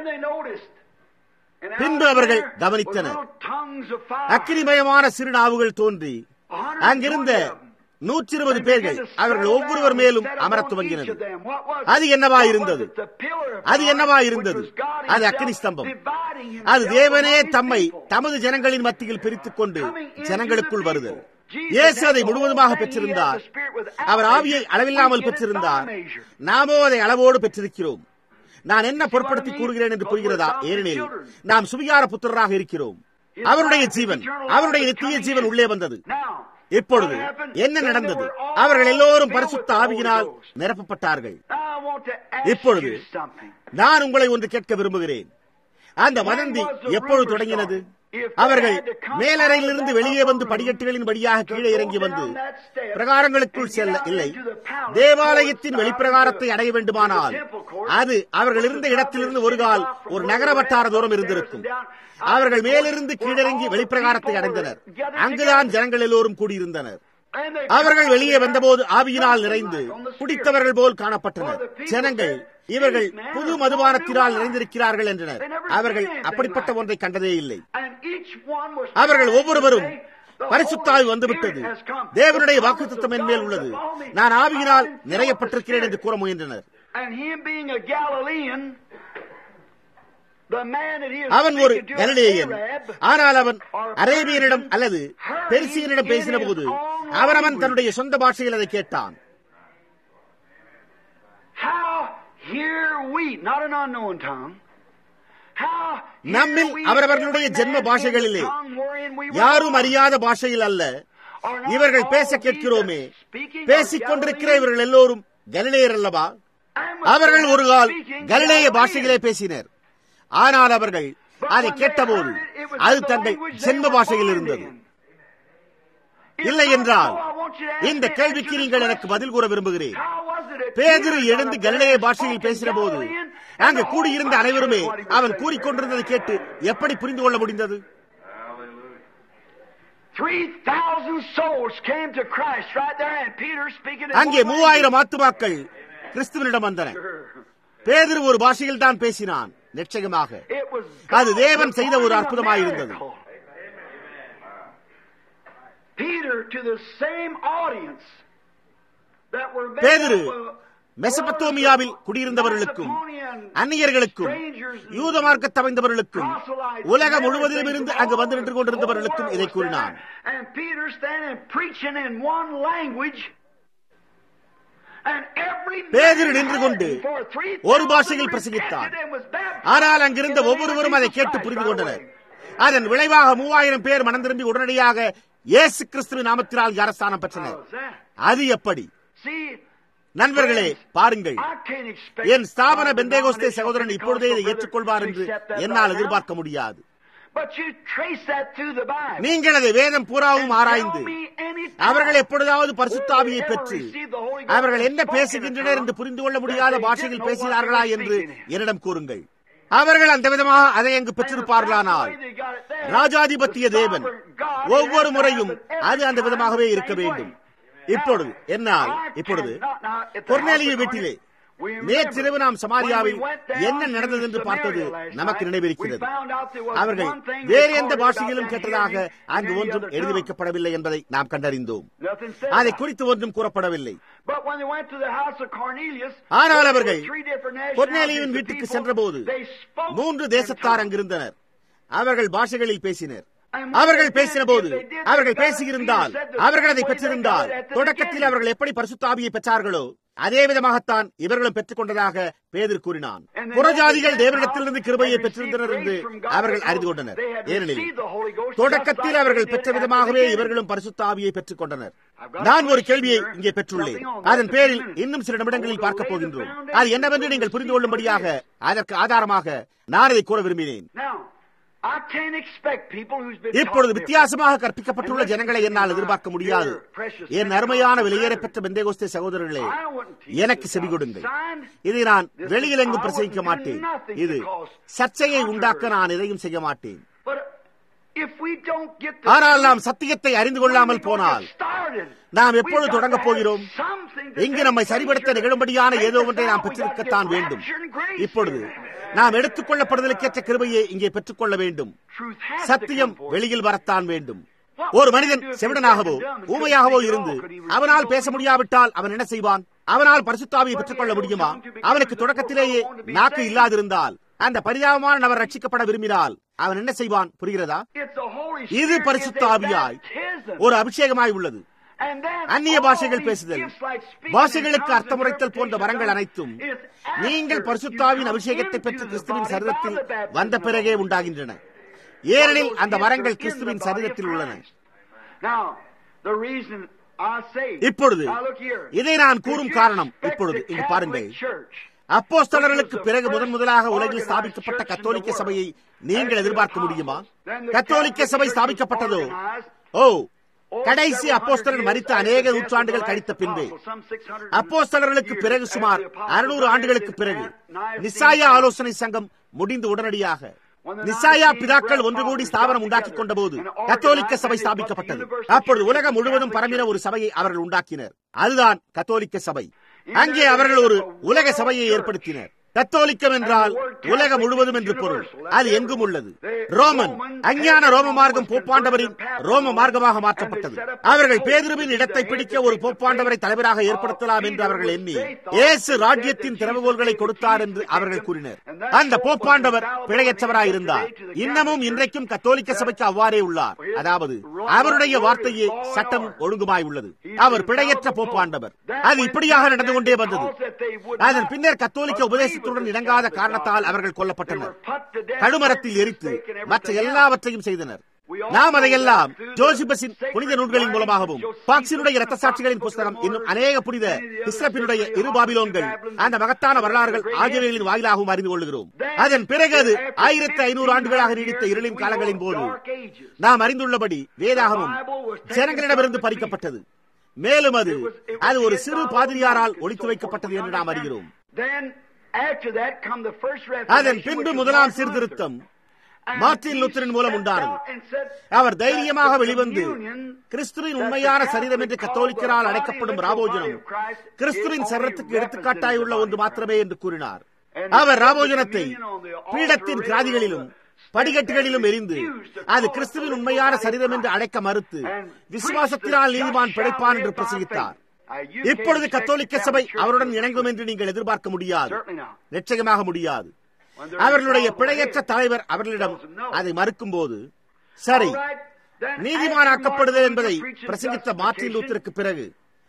பின்பு அவர்கள் கவனித்தனர் அக்கினிமயமான சிறு நாவுகள் தோன்றி அங்கிருந்த நூற்றி இருபது பேர்கள் அவர்கள் ஒவ்வொருவர் மேலும் அமரத் துவங்கினது அது என்னவா இருந்தது அது என்னவா இருந்தது அது அக்னி ஸ்தம்பம் அது தேவனே தம்மை தமது ஜனங்களின் மத்தியில் பிரித்துக் கொண்டு ஜனங்களுக்குள் வருதல் இயேசு அதை முழுவதுமாக பெற்றிருந்தார் அவர் ஆவியை அளவில்லாமல் பெற்றிருந்தார் நாமோ அதை அளவோடு பெற்றிருக்கிறோம் நான் என்ன பொருட்படுத்தி கூறுகிறேன் என்று புரிகிறதா ஏனெனில் நாம் சுவிகார புத்திரராக இருக்கிறோம் அவருடைய ஜீவன் அவருடைய நித்திய ஜீவன் உள்ளே வந்தது இப்பொழுது என்ன நடந்தது அவர்கள் எல்லோரும் பரிசுத்த ஆவியினால் நிரப்பப்பட்டார்கள் இப்பொழுது நான் உங்களை ஒன்று கேட்க விரும்புகிறேன் அந்த வதந்தி எப்பொழுது தொடங்கினது அவர்கள் மேலறையிலிருந்து வெளியே வந்து படிக்கட்டுகளின் வழியாக கீழே இறங்கி வந்து பிரகாரங்களுக்குள் செல்ல இல்லை தேவாலயத்தின் வெளிப்பிரகாரத்தை அடைய வேண்டுமானால் அது அவர்கள் இருந்த இடத்திலிருந்து ஒரு கால் ஒரு நகர வட்டார தூரம் இருந்திருக்கும் அவர்கள் மேலிருந்து கீழிறங்கி வெளிப்பிரகாரத்தை அடைந்தனர் அங்குதான் ஜனங்கள் எல்லோரும் கூடியிருந்தனர் அவர்கள் வெளியே வந்தபோது ஆவியினால் நிறைந்து குடித்தவர்கள் போல் காணப்பட்டனர் ஜனங்கள் இவர்கள் புது மதுபானத்தினால் நிறைந்திருக்கிறார்கள் என்றனர் அவர்கள் அப்படிப்பட்ட ஒன்றை கண்டதே இல்லை அவர்கள் ஒவ்வொருவரும் பரிசுத்தாய் வந்துவிட்டது தேவனுடைய வாக்குத்தம் என் மேல் உள்ளது நான் ஆவியினால் நிறையப்பட்டிருக்கிறேன் என்று கூற முயன்றனர் அவன் ஒரு கலிலேயன் ஆனால் அவன் அரேபியனிடம் அல்லது பெருசியனிடம் பேசின போது அவனவன் தன்னுடைய சொந்த பாஷையில் அதை கேட்டான் நம்மில் அவரவர்களுடைய ஜென்ம பாஷைகளிலே யாரும் அறியாத பாஷையில் அல்ல இவர்கள் பேச கேட்கிறோமே பேசிக் கொண்டிருக்கிற இவர்கள் எல்லோரும் கலிலேயர் அல்லவா அவர்கள் ஒரு கால் கலிலேய பாஷையிலே பேசினர் ஆனால் அவர்கள் அதை கேட்டபோது அது தங்கள் ஜென்ம பாஷையில் இருந்தது இல்லை என்றால் இந்த கேள்விக்கு நீங்கள் எனக்கு பதில் கூற விரும்புகிறேன் பேதிரு எழுந்து கலிலேய பாஷையில் பேசின போது அங்கு கூடியிருந்த அனைவருமே அவன் கூறிக்கொண்டிருந்ததை கேட்டு எப்படி புரிந்து கொள்ள முடிந்தது 3,000 souls came to Christ right there, and Peter speaking in அங்கே one மூவாயிரம் ஆத்துமாக்கள் கிறிஸ்துவனிடம் வந்தன language. பேதுரு ஒரு பாஷையில் தான் பேசினான் நிச்சயமாக It was அது God தேவன் செய்த ஒரு performing a அற்புதமாயிருந்தது. miracle. Peter to the same audience that were made பேதுரு up of மெசபத்தோமியாவில் குடியிருந்தவர்களுக்கும் Macedonian அந்நியர்களுக்கும் யூத மார்க்க தமைந்தவர்களுக்கும் உலகம் முழுவதிலும் இருந்து அங்கு வந்து நின்று கொண்டிருந்தவர்களுக்கும் இதை கூறினான் And Peter standing preaching in one language. And every பேதுரு நின்று கொண்டு for three ஒரு பாஷையில் பிரசங்கித்தான். ஆனால் அங்கிருந்த ஒவ்வொருவரும் அதை கேட்டு புரிந்து கொண்டனர் அதன் விளைவாக மூவாயிரம் பேர் மனம் திரும்பி உடனடியாக இயேசு கிறிஸ்துவின் நாமத்தினால் அரசாணம் பெற்றனர் அது எப்படி நண்பர்களே பாருங்கள் என் ஸ்தாபன பெந்தேகோஸ்தே சகோதரன் இப்பொழுதே இதை ஏற்றுக்கொள்வார் என்று என்னால் எதிர்பார்க்க முடியாது நீங்கள் அதை வேதம் பூராவும் ஆராய்ந்து அவர்கள் எப்பொழுதாவது பரிசுத்தாவியை பெற்று அவர்கள் என்ன பேசுகின்றனர் என்று புரிந்து கொள்ள முடியாத பாஷையில் பேசினார்களா என்று என்னிடம் கூறுங்கள் அவர்கள் அந்த விதமாக அதை அங்கு பெற்றிருப்பார்களானால் ராஜாதிபத்திய தேவன் ஒவ்வொரு முறையும் அது அந்த விதமாகவே இருக்க வேண்டும் இப்பொழுது என்னால் இப்பொழுது கொர்நேலிய வீட்டிலே நேற்றிரவு நாம் சமாரியாவில் என்ன நடந்தது என்று பார்த்தது நமக்கு நினைவிருக்கிறது அவர்கள் வேறு எந்த பாஷையிலும் கேட்டதாக அங்கு ஒன்றும் எழுதி வைக்கப்படவில்லை என்பதை நாம் கண்டறிந்தோம் அதை குறித்து ஒன்றும் கூறப்படவில்லை ஆனால் அவர்கள் கொர்நேலியின் வீட்டுக்கு சென்றபோது மூன்று தேசத்தார் அங்கிருந்தனர் அவர்கள் பாஷைகளில் பேசினர் அவர்கள் பேசின போது அவர்கள் பேசியிருந்தால் அவர்கள் அதை பெற்றிருந்தால் தொடக்கத்தில் அவர்கள் எப்படி பரிசுத்தாவியை பெற்றார்களோ அதே விதமாகத்தான் இவர்களும் பெற்றுக் கொண்டதாக பேதர் கூறினான் புறஜாதிகள் தேவனிடத்திலிருந்து கிருபையை பெற்றிருந்தனர் என்று அவர்கள் அறிந்து கொண்டனர் ஏனெனில் தொடக்கத்தில் அவர்கள் பெற்ற விதமாகவே இவர்களும் பரிசுத்தாவியை பெற்றுக் கொண்டனர் நான் ஒரு கேள்வியை இங்கே பெற்றுள்ளேன் அதன் பேரில் இன்னும் சில நிமிடங்களில் பார்க்க போகின்றோம் அது என்னவென்று நீங்கள் புரிந்து கொள்ளும்படியாக அதற்கு ஆதாரமாக நான் இதை கூற விரும்பினேன் இப்பொழுது வித்தியாசமாக கற்பிக்கப்பட்டுள்ள ஜனங்களை என்னால் எதிர்பார்க்க முடியாது என் அருமையான வெளியேற பெற்ற பெந்தேகோஸ்தே சகோதரர்களே எனக்கு செவி கொடுங்கள் இதை நான் வெளியில் எங்கும் பிரசங்கிக்க மாட்டேன் இது சர்ச்சையை உண்டாக்க நான் எதையும் செய்ய மாட்டேன் ஆனால் நாம் சத்தியத்தை அறிந்து கொள்ளாமல் போனால் நாம் எப்பொழுது தொடங்கப் போகிறோம் இங்கு நம்மை சரிபடுத்த நிகழும்படியான ஏதோ ஒன்றை நாம் பெற்றிருக்கத்தான் வேண்டும் இப்பொழுது நாம் எடுத்துக் கொள்ளப்படுதலுக்கேற்ற கிருபையை இங்கே பெற்றுக்கொள்ள வேண்டும் சத்தியம் வெளியில் வரத்தான் வேண்டும் ஒரு மனிதன் செவிடனாகவோ ஊமையாகவோ இருந்து அவனால் பேச முடியாவிட்டால் அவன் என்ன செய்வான் அவனால் பரிசுத்தாவியை பெற்றுக்கொள்ள முடியுமா அவனுக்கு தொடக்கத்திலேயே நாக்கு இல்லாதிருந்தால் அந்த பரிதாபமான நபர் ரட்சிக்கப்பட விரும்பினால் அவன் என்ன செய்வான் புரிகிறதா இது பரிசுத்த ஆவியாய் ஒரு அபிஷேகமாய் உள்ளது அந்நிய பாஷைகள் பேசுதல் பாஷைகளுக்கு அர்த்தமுறைத்தல் போன்ற வரங்கள் அனைத்தும் நீங்கள் பரிசுத்தாவின் அபிஷேகத்தை பெற்று கிறிஸ்துவின் சரீரத்தில் வந்த பிறகே உண்டாகின்றன ஏனெனில் அந்த வரங்கள் கிறிஸ்துவின் சரீரத்தில் உள்ளன இப்பொழுது இதை நான் கூறும் காரணம் இப்பொழுது இங்கு பாருங்கள் அப்போஸ்தலர்களுக்கு பிறகு முதன் முதலாக உலகில் ஸ்தாபிக்கப்பட்ட கத்தோலிக்க சபையை நீங்கள் எதிர்பார்க்க முடியுமா கத்தோலிக்க சபை ஸ்தாபிக்கப்பட்டதோ ஓ கடைசி அப்போஸ்தலர் மறித்த அநேக நூற்றாண்டுகள் கழித்த பின்பு அப்போஸ்தலர்களுக்கு பிறகு சுமார் அறுநூறு ஆண்டுகளுக்கு பிறகு நிசாயா ஆலோசனை சங்கம் முடிந்து உடனடியாக நிசாயா பிதாக்கள் ஒன்று கூடி ஸ்தாபனம் உண்டாக்கி கொண்ட போது கத்தோலிக்க சபை ஸ்தாபிக்கப்பட்டது அப்பொழுது உலகம் முழுவதும் பரம்பின ஒரு சபையை அவர்கள் உண்டாக்கினர் அதுதான் கத்தோலிக்க சபை அங்கே அவர்கள் ஒரு உலக சபையை ஏற்படுத்தினர் கத்தோலிக்கம் என்றால் உலகம் முழுவதும் என்று பொருள் அது எங்கும் உள்ளது ரோமன் அஞ்ஞான ரோம மார்க்கம் போப்பாண்டவரின் ரோம மார்க்கமாக மாற்றப்பட்டது அவர்கள் பேதுருவின் இடத்தை பிடிக்க ஒரு போப்பாண்டவரை தலைவராக ஏற்படுத்தலாம் என்று அவர்கள் எண்ணி இயேசு ராஜ்யத்தின் திறவுகோள்களை கொடுத்தார் என்று அவர்கள் கூறினர் அந்த போப்பாண்டவர் பிழையற்றவராய் இருந்தார் இன்னமும் இன்றைக்கும் கத்தோலிக்க சபைக்கு அவ்வாறே உள்ளார் அதாவது அவருடைய வார்த்தையே சட்டம் ஒழுங்குமாய் உள்ளது அவர் பிழையற்ற போப்பாண்டவர் அது இப்படியாக நடந்து கொண்டே வந்தது அதன் பின்னர் கத்தோலிக்க உபதேச உபதேசத்துடன் இணங்காத காரணத்தால் அவர்கள் கொல்லப்பட்டனர் கழுமரத்தில் எரித்து மற்ற எல்லாவற்றையும் செய்தனர் நாம் அதையெல்லாம் ஜோசிபஸின் புனித நூல்களின் மூலமாகவும் பாக்சினுடைய ரத்த சாட்சிகளின் புஸ்தகம் இன்னும் அநேக புனித இஸ்ரப்பினுடைய இரு பாபிலோன்கள் அந்த மகத்தான வரலாறுகள் ஆகியவைகளின் வாயிலாகவும் அறிந்து கொள்கிறோம் அதன் பிறகு அது ஆயிரத்தி ஐநூறு ஆண்டுகளாக நீடித்த இருளின் காலங்களின் போது நாம் அறிந்துள்ளபடி வேதாகமும் ஜனங்களிடமிருந்து பறிக்கப்பட்டது மேலும் அது அது ஒரு சிறு பாதிரியாரால் ஒழித்து வைக்கப்பட்டது என்று நாம் அறிகிறோம் அதன் பின்பு முதலாம் சீர்திருத்தம் மார்டின் லூத்தரின் மூலம் உண்டானது அவர் தைரியமாக வெளிவந்து கிறிஸ்துவின் உண்மையான சரீரம் என்று கத்தோலிக்கரால் அழைக்கப்படும் ராபோஜனம் கிறிஸ்துவின் சரீரத்துக்கு எடுத்துக்காட்டாய் உள்ள ஒன்று மாத்திரமே என்று கூறினார் அவர் ராபோஜனத்தை பீடத்தின் கிராதிகளிலும் படிக்கட்டுகளிலும் எரிந்து அது கிறிஸ்துவின் உண்மையான சரீரம் என்று அழைக்க மறுத்து விசுவாசத்தினால் நீதிமான் பிழைப்பான் என்று பிரசங்கித்தார் இப்பொழுது கத்தோலிக்க சபை அவருடன் இணங்கும் என்று நீங்கள் எதிர்பார்க்க முடியாது நிச்சயமாக முடியாது அவர்களுடைய பிழையற்ற தலைவர் அவர்களிடம் அதை மறுக்கும் போது சரி நீதிமானாக்கப்படுதல் என்பதை பிரசங்கித்த மார்டின் லூத்தருக்கு பிறகு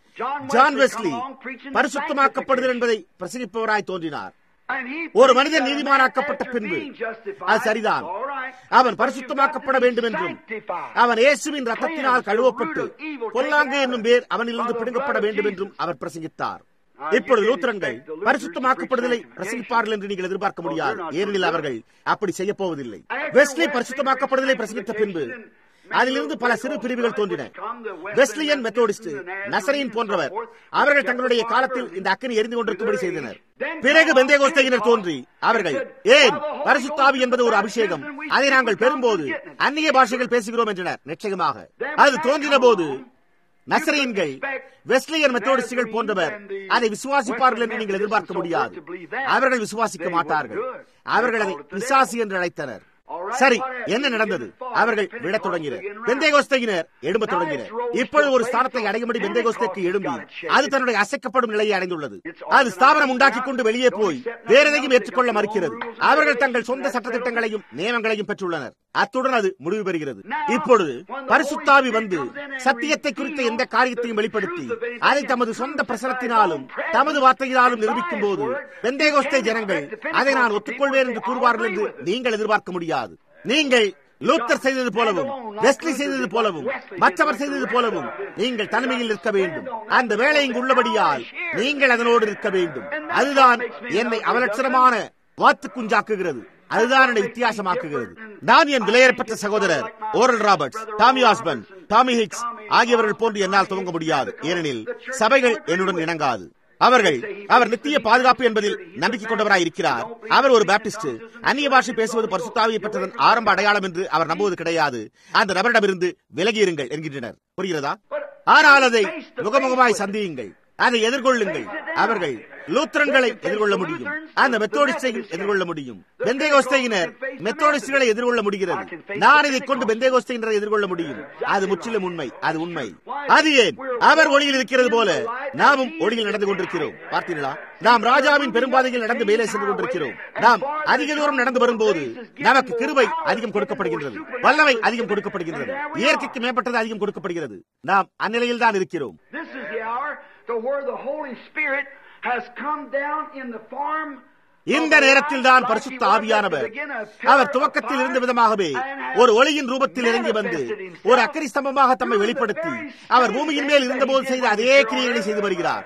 ஜான் வெஸ்லி பரிசுத்தமாக்கப்படுதல் என்பதை பிரசங்கிப்பவராய் தோன்றினார் ஒரு மனிதன் நீதிமானாக்கப்பட்ட பின்பு அது சரிதான் அவன் பரிசுத்தமாக்கப்பட வேண்டும் என்றும் அவன் இயேசுவின் ரத்தத்தினால் கழுவப்பட்டு பொல்லாங்கு என்னும் பேர் அவனிலிருந்து பிடுங்கப்பட வேண்டும் என்றும் அவர் பிரசங்கித்தார் இப்பொழுது லூத்தரன்கள் பரிசுத்தமாக்கப்படுதலை பிரசங்கிப்பார்கள் என்று நீங்கள் எதிர்பார்க்க முடியாது ஏனெனில் அவர்கள் அப்படி செய்ய போவதில்லை வெஸ்லி பரிசுத்தமாக்கப்படுதலை பிரசங்கித்த பின்பு அதிலிருந்து பல சிறு பிரிவுகள் தோன்றின வெஸ்லியன் மெத்தோடிஸ்ட் நசரின் போன்றவர் அவர்கள் தங்களுடைய காலத்தில் இந்த அக்கனி எரிந்து கொண்டிருக்கும்படி செய்தனர் பிறகு பெந்தேகோஸ்தையினர் தோன்றி அவர்கள் ஏன் பரிசுத்தாவி என்பது ஒரு அபிஷேகம் அதை நாங்கள் பெறும்போது அந்நிய பாஷைகள் பேசுகிறோம் என்றனர் நிச்சயமாக அது தோன்றின போது நசரீன்கள் வெஸ்லியன் மெத்தோடிஸ்டுகள் போன்றவர் அதை விசுவாசிப்பார்கள் என்று நீங்கள் எதிர்பார்க்க முடியாது அவர்கள் விசுவாசிக்க மாட்டார்கள் அவர்கள் அதை பிசாசி என்று அழைத்தனர் சரி என்ன நடந்தது அவர்கள் விடத் தொடங்கினர் பெந்தேகோஸ்தையினர் எழும்ப தொடங்கினர் இப்பொழுது ஒரு ஸ்தானத்தை அடையும்படி பெந்தேகோஸ்தைக்கு எழும்பி அது தன்னுடைய அசைக்கப்படும் நிலையை அடைந்துள்ளது அது ஸ்தாபனம் உண்டாக்கிக் கொண்டு வெளியே போய் வேற எதையும் ஏற்றுக்கொள்ள மறுக்கிறது அவர்கள் தங்கள் சொந்த சட்டத்திட்டங்களையும் நியமங்களையும் பெற்றுள்ளனர் அத்துடன் அது முடிவு பெறுகிறது இப்பொழுது பரிசுத்தாவி வந்து சத்தியத்தை குறித்த எந்த காரியத்தையும் வெளிப்படுத்தி அதை தமது சொந்த பிரசனத்தினாலும் தமது வார்த்தையினாலும் நிரூபிக்கும் போது பெந்தேகோஸ்தை ஜனங்கள் அதை நான் ஒத்துக்கொள்வேன் என்று கூறுவார்கள் என்று நீங்கள் எதிர்பார்க்க முடியாது நீங்கள் லூத்தர் செய்தது போலவும் வெஸ்லி செய்தது போலவும் மற்றவர் செய்தது போலவும் நீங்கள் தனிமையில் இருக்க வேண்டும் அந்த வேலை இங்கு உள்ளபடியால் நீங்கள் அதனோடு இருக்க வேண்டும் அதுதான் என்னை அவலட்சணமான வாத்து குஞ்சாக்குகிறது அதுதான் என்னை வித்தியாசமாக்குகிறது நான் என் விலையேறப்பட்ட சகோதரர் Oral Roberts Tommy Osborn Tommy Hicks ஆகியவர்கள் போன்று என்னால் துவங்க முடியாது ஏனெனில் சபைகள் என்னுடன் இணங்காது அவர்கள் அவர் நித்திய பாதுகாப்பு என்பதில் நம்பிக்கை கொண்டவராய் இருக்கிறார் அவர் ஒரு பேப்டிஸ்ட் அந்நிய பாஷை பேசுவது பரிசுத்தாவியை பெற்றதன் ஆரம்ப அடையாளம் என்று அவர் நம்புவது கிடையாது அந்த நபரிடமிருந்து விலகி இருங்கள் என்கின்றனர் புரிகிறதா ஆனால் அதை முகமுகமாய் சந்தியுங்கள் அதை எதிர்கொள்ளுங்கள் அவர்கள் லூத்ரன்களை எதிர்கொள்ள முடியும் அந்த மெத்தோடிஸ்டையும் எதிர்கொள்ள முடியும் பெந்தேகோஸ்தையினர் மெத்தோடிஸ்டுகளை எதிர்கொள்ள முடிகிறது நான் இதை கொண்டு பெந்தேகோஸ்தையினரை எதிர்கொள்ள முடியும் அது முற்றிலும் உண்மை அது உண்மை அது ஏன் அவர் ஒளியில் இருக்கிறது போல நாமும் ஒளியில் நடந்து கொண்டிருக்கிறோம் பார்த்தீர்களா நாம் ராஜாவின் பெரும்பாதையில் நடந்து மேலே சென்று கொண்டிருக்கிறோம் நாம் அதிக தூரம் நடந்து வரும்போது நமக்கு கிருபை அதிகம் கொடுக்கப்படுகின்றது வல்லமை அதிகம் கொடுக்கப்படுகின்றது இயற்கைக்கு மேம்பட்டது அதிகம் கொடுக்கப்படுகிறது நாம் அந்நிலையில் தான் இருக்கிறோம் This is the hour to where the Holy Spirit has come down in the form இந்த நேரத்தில் தான் பரிசுத்த ஆவியானவர் அவர் துவக்கத்தில் இருந்த விதமாகவே ஒரு ஒளியின் ரூபத்தில் இறங்கி வந்து ஒரு அக்கரி ஸ்தம்பமாக தம்மை வெளிப்படுத்தி அவர் பூமியின் மேல் இருந்தபோது செய்த அதே கிரியைகளை செய்து வருகிறார்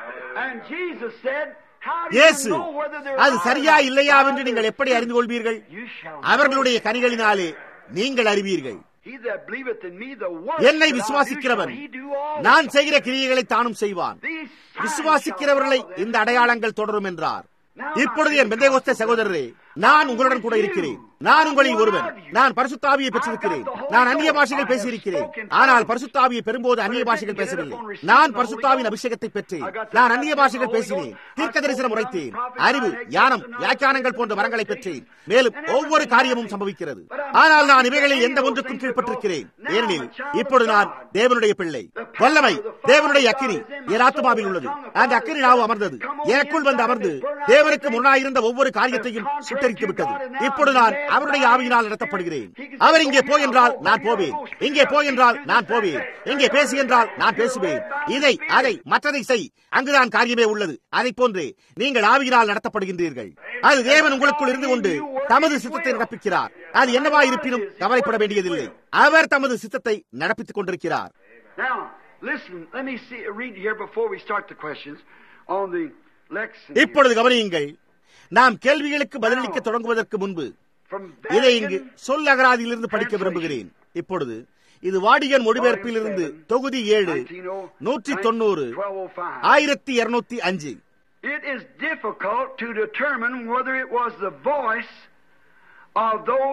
And Jesus said, How do இயேசு you know whether they're அது சரியா alive? இல்லையா என்று நீங்கள் எப்படி அறிந்து கொள்வீர்கள் You shall அவர்களுடைய கனிகளினாலே நீங்கள் அறிவீர்கள் He that believeth in me, the works என்னை that I do விசுவாசிக்கிறவன் shall he do also. நான் செய்கிற கிரியைகளை தானும் செய்வான் These signs விசுவாசிக்கிறவர்களை shall follow them. இந்த அடையாளங்கள் தொடரும் என்றார் இப்பொழுது என் பெந்தேகோஸ்தே சகோதரரே நான் உங்களுடன் கூட இருக்கிறேன் நான் உங்களில் ஒருவன் நான் பரிசுத்தாவியை பெற்றிருக்கிறேன் நான் அந்நிய பாஷைகள் பேசியிருக்கிறேன் ஆனால் பரிசுத்தாவியை பெறும்போது அந்நிய பாஷைகள் பேசவில்லை நான் பரிசுத்தாவின் அபிஷேகத்தை பெற்றேன் நான் அந்நிய பாஷைகள் பேசினேன் தீர்க்க தரிசனம் உரைத்தேன் அறிவு ஞானம் வியாக்கியானங்கள் போன்ற வரங்களை பெற்றேன் மேலும் ஒவ்வொரு காரியமும் சம்பவிக்கிறது ஆனால் நான் இவைகளில் எந்த ஒன்றுக்கும் கீழ்ப்பட்டிருக்கிறேன் ஏனெனில் இப்பொழுது நான் தேவனுடைய பிள்ளை வல்லமை தேவனுடைய அக்கினி என் ஆத்மாவில் உள்ளது அந்த அக்கினி நாவு அமர்ந்தது எனக்குள் வந்து அமர்ந்து தேவனுக்கு முன்னாயிருந்த ஒவ்வொரு காரியத்தையும் சுட்டரித்து விட்டது இப்பொழுது நான் அவருடைய ஆவியினால் நடத்தப்படுகிறேன் அவர் இங்கே போ என்றால் நான் போவேன் இங்கே போ என்றால் நான் போவேன் இங்கே பேசு என்றால் நான் பேசுவேன் இதை அதை மற்றதை செய் அங்குதான் காரியமே உள்ளது அதை போன்றே நீங்கள் ஆவியினால் நடத்தப்படுகின்றீர்கள் அது தேவன் உங்களுக்குள் இருந்து கொண்டு தமது சித்தத்தை நடப்பிக்கிறார் அது என்னவா இருப்பினும் கவலைப்பட வேண்டியதில்லை அவர் தமது சித்தத்தை நடப்பித்துக் கொண்டிருக்கிறார் Now, listen, let me see, read here before we start the questions on the Lex. இப்பொழுது கவனியுங்கள் நாம் கேள்விகளுக்கு பதிலளிக்க தொடங்குவதற்கு முன்பு From இதை இங்கு Vatican, சொல் அகராதியிலிருந்து படிக்க விரும்புகிறேன் இப்பொழுது இது வாடிகன் மொழிபெயர்ப்பிலிருந்து தொகுதி ஏழு நூற்றி தொண்ணூறு 1205. ஆயிரத்தி இருநூத்தி அஞ்சு It is difficult to determine whether it was the voice of those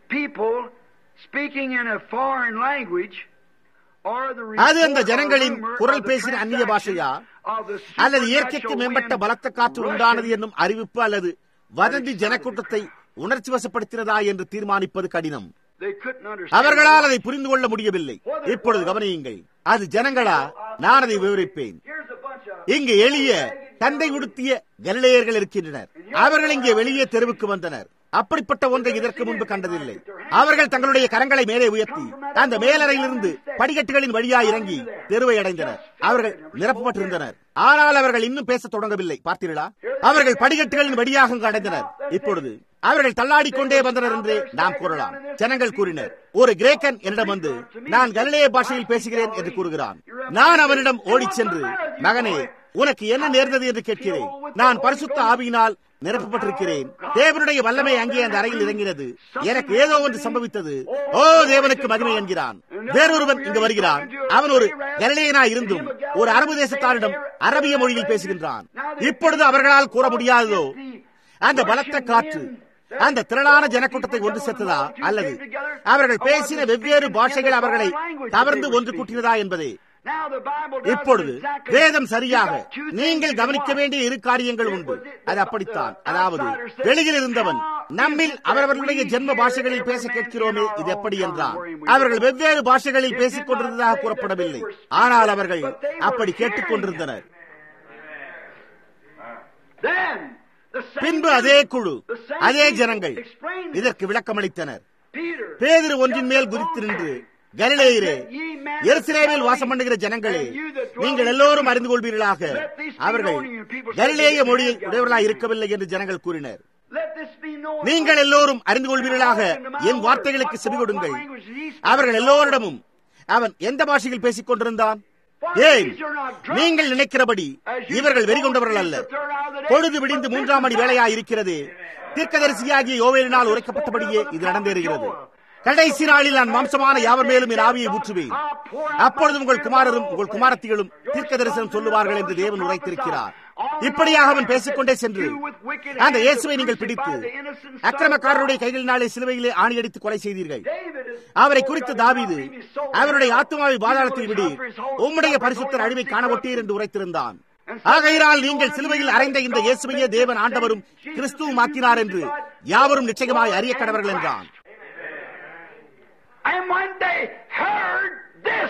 people speaking in a foreign language or the அது அந்த report or ஜனங்களின் rumor குரல் of the பேசின அந்நிய transaction பாஷையா of the அல்லது இயற்கைக்கு supernatural மேம்பட்ட wind பலத்த காற்று rushing உண்டானது என்னும் அறிவிப்பு அல்லது வதந்தி ஜனக்கூட்டத்தை உணர்ச்சி வசப்படுத்தினதா என்று தீர்மானிப்பது கடினம் They couldn't understand. அவர்களால் அதை புரிந்து கொள்ள முடியவில்லை இப்பொழுது கவனியுங்கள் அது ஜனங்களா நான் அதை விவரிப்பேன் Here's a bunch of இங்கு எளிய தந்தை உடுத்திய கலிலேயர்கள் இருக்கின்றனர் அவர்கள் இங்கே வெளியே தெருவுக்கு வந்தனர் அப்படிப்பட்ட ஒன்றை இதற்கு முன்பு கண்டதில்லை அவர்கள் தங்களுடைய கரங்களை மேலே உயர்த்தி அந்த மேலறையிலிருந்து படிக்கட்டுகளின் வழியா இறங்கி தெருவை அடைந்தனர் அவர்கள் நிரப்பப்பட்டிருந்தனர் ஆனால் அவர்கள் இன்னும் பேசத் தொடங்கவில்லை பார்த்தீர்களா அவர்கள் படிக்கட்டுகளின் வழியாக அங்கு அடைந்தனர் இப்பொழுது அவர்கள் தள்ளாடிக் கொண்டே வந்தனர் என்று நாம் கூறலாம் ஜனங்கள் கூறினர் ஒரு கிரேக்கன் என்னிடம் வந்து நான் கலிலேய பாஷையில் பேசுகிறேன் என்று கூறுகிறான் நான் அவனிடம் ஓடிச் சென்று மகனே உனக்கு என்ன நேர்ந்தது என்று கேட்கிறேன் நான் பரிசுத்த ஆவியினால் நிரப்பப்பட்டிருக்கிறேன் தேவனுடைய வல்லமை அங்கே அந்த அறையில் இறங்கினது எனக்கு ஏதோ ஒன்று சம்பவித்தது ஓ தேவனுக்கு மகிமை என்கிறான் வேறொருவன் இங்கு வருகிறான் அவன் ஒரு கலிலேயனாய் இருந்தும் ஒரு அரபு தேசத்தாரிடம் அரபிய மொழியில் பேசுகின்றான் இப்பொழுது அவர்களால் கூற முடியாததோ அந்த பலத்த காற்று அந்த திரளான ஜனக்கூட்டத்தை ஒன்று சேர்த்ததா அல்லது அவர்கள் பேசின வெவ்வேறு பாஷைகள் அவர்களை கவர்ந்து ஒன்று கூட்டினதா என்பதே Now the Bible does இப்பொழுது exactly- வேதம் சரியாக You got two things நீங்கள் in கவனிக்க one. வேண்டிய இரு காரியங்கள் It உண்டு was it- அது அப்படித்தான் the அதாவது outsider said, வெளியில் இருந்தவன் "How is நம்மில் it that அவரவர்களுடைய we ஜென்ம hear பாஷைகளில் every பேச man கேட்கிறோமே in our இது own எப்படி tongue என்றான் wherein we அவர்கள் live?" வெவ்வேறு பாஷைகளில் It did பேசிக் not கொண்டிருந்ததாக say கூறப்படவில்லை that they were speaking, ஆனால் அவர்கள் but they were அப்படி hearing. கேட்டுக் கொண்டிருந்தனர் Then the same பின்பு அதே குழு the same அதே people ஜனங்கள் explained this. இதற்கு விளக்கமளித்தனர் Peter, பேதிரு ஒன்றின் மேல் குதித்து நின்று கலிலேயரே எருசலேமில் வாசம் பண்ணுகிற ஜனங்களே நீங்கள் எல்லோரும் அறிந்து கொள்வீர்களாக அவர்கள் கலிலேய மொழியை உடையவர்களாக இருக்கவில்லை என்று ஜனங்கள் கூறினர் let this be known. நீங்கள் எல்லோரும் அறிந்து கொள்வீர்களாக என் வார்த்தைகளுக்கு செவி கொடுங்கள் அவர்கள் எல்லோரிடமும் அவன் எந்த பாஷையில் பேசிக் கொண்டிருந்தான் ஏன் நீங்கள் நினைக்கிறபடி இவர்கள் வெறி கொண்டவர்கள் அல்ல பொழுது விடிந்து மூன்றாம் மணி வேலையா இருக்கிறது தீர்க்கதரிசியாகிய யோவேலினால் உரைக்கப்பட்டபடியே இது நடந்தேறுகிறது கடைசி நாளில் நான் மாம்சமான யாவர் மேலும் என் ஆவியை ஊற்றுவேன் அப்பொழுது உங்கள் குமாரரும் உங்கள் குமாரத்திகளும் தீர்க்க தரிசனம் சொல்லுவார்கள் என்று தேவன் உரைத்திருக்கிறார் இப்படியாக அவன் பேசிக்கொண்டே சென்று அந்த இயேசுவை நீங்கள் பிடித்து அக்கிரமக்காரருடைய கைகளினாலே சிலுவையிலே ஆணியடித்து கொலை செய்தீர்கள் அவரை குறித்து தாவீது அவருடைய ஆத்மாவை பாதாளத்தில் விடி உம்முடைய பரிசுத்தர் அழிவை காணவொட்டீர் என்று உரைத்திருந்தான் ஆகையினால் நீங்கள் சிலுவையில் அறைந்த இந்த இயேசுவையே தேவன் ஆண்டவரும் கிறிஸ்துவும் ஆக்கினார் என்று யாவரும் நிச்சயமாய் அறிய கடவர்கள் என்றான் And when they heard this,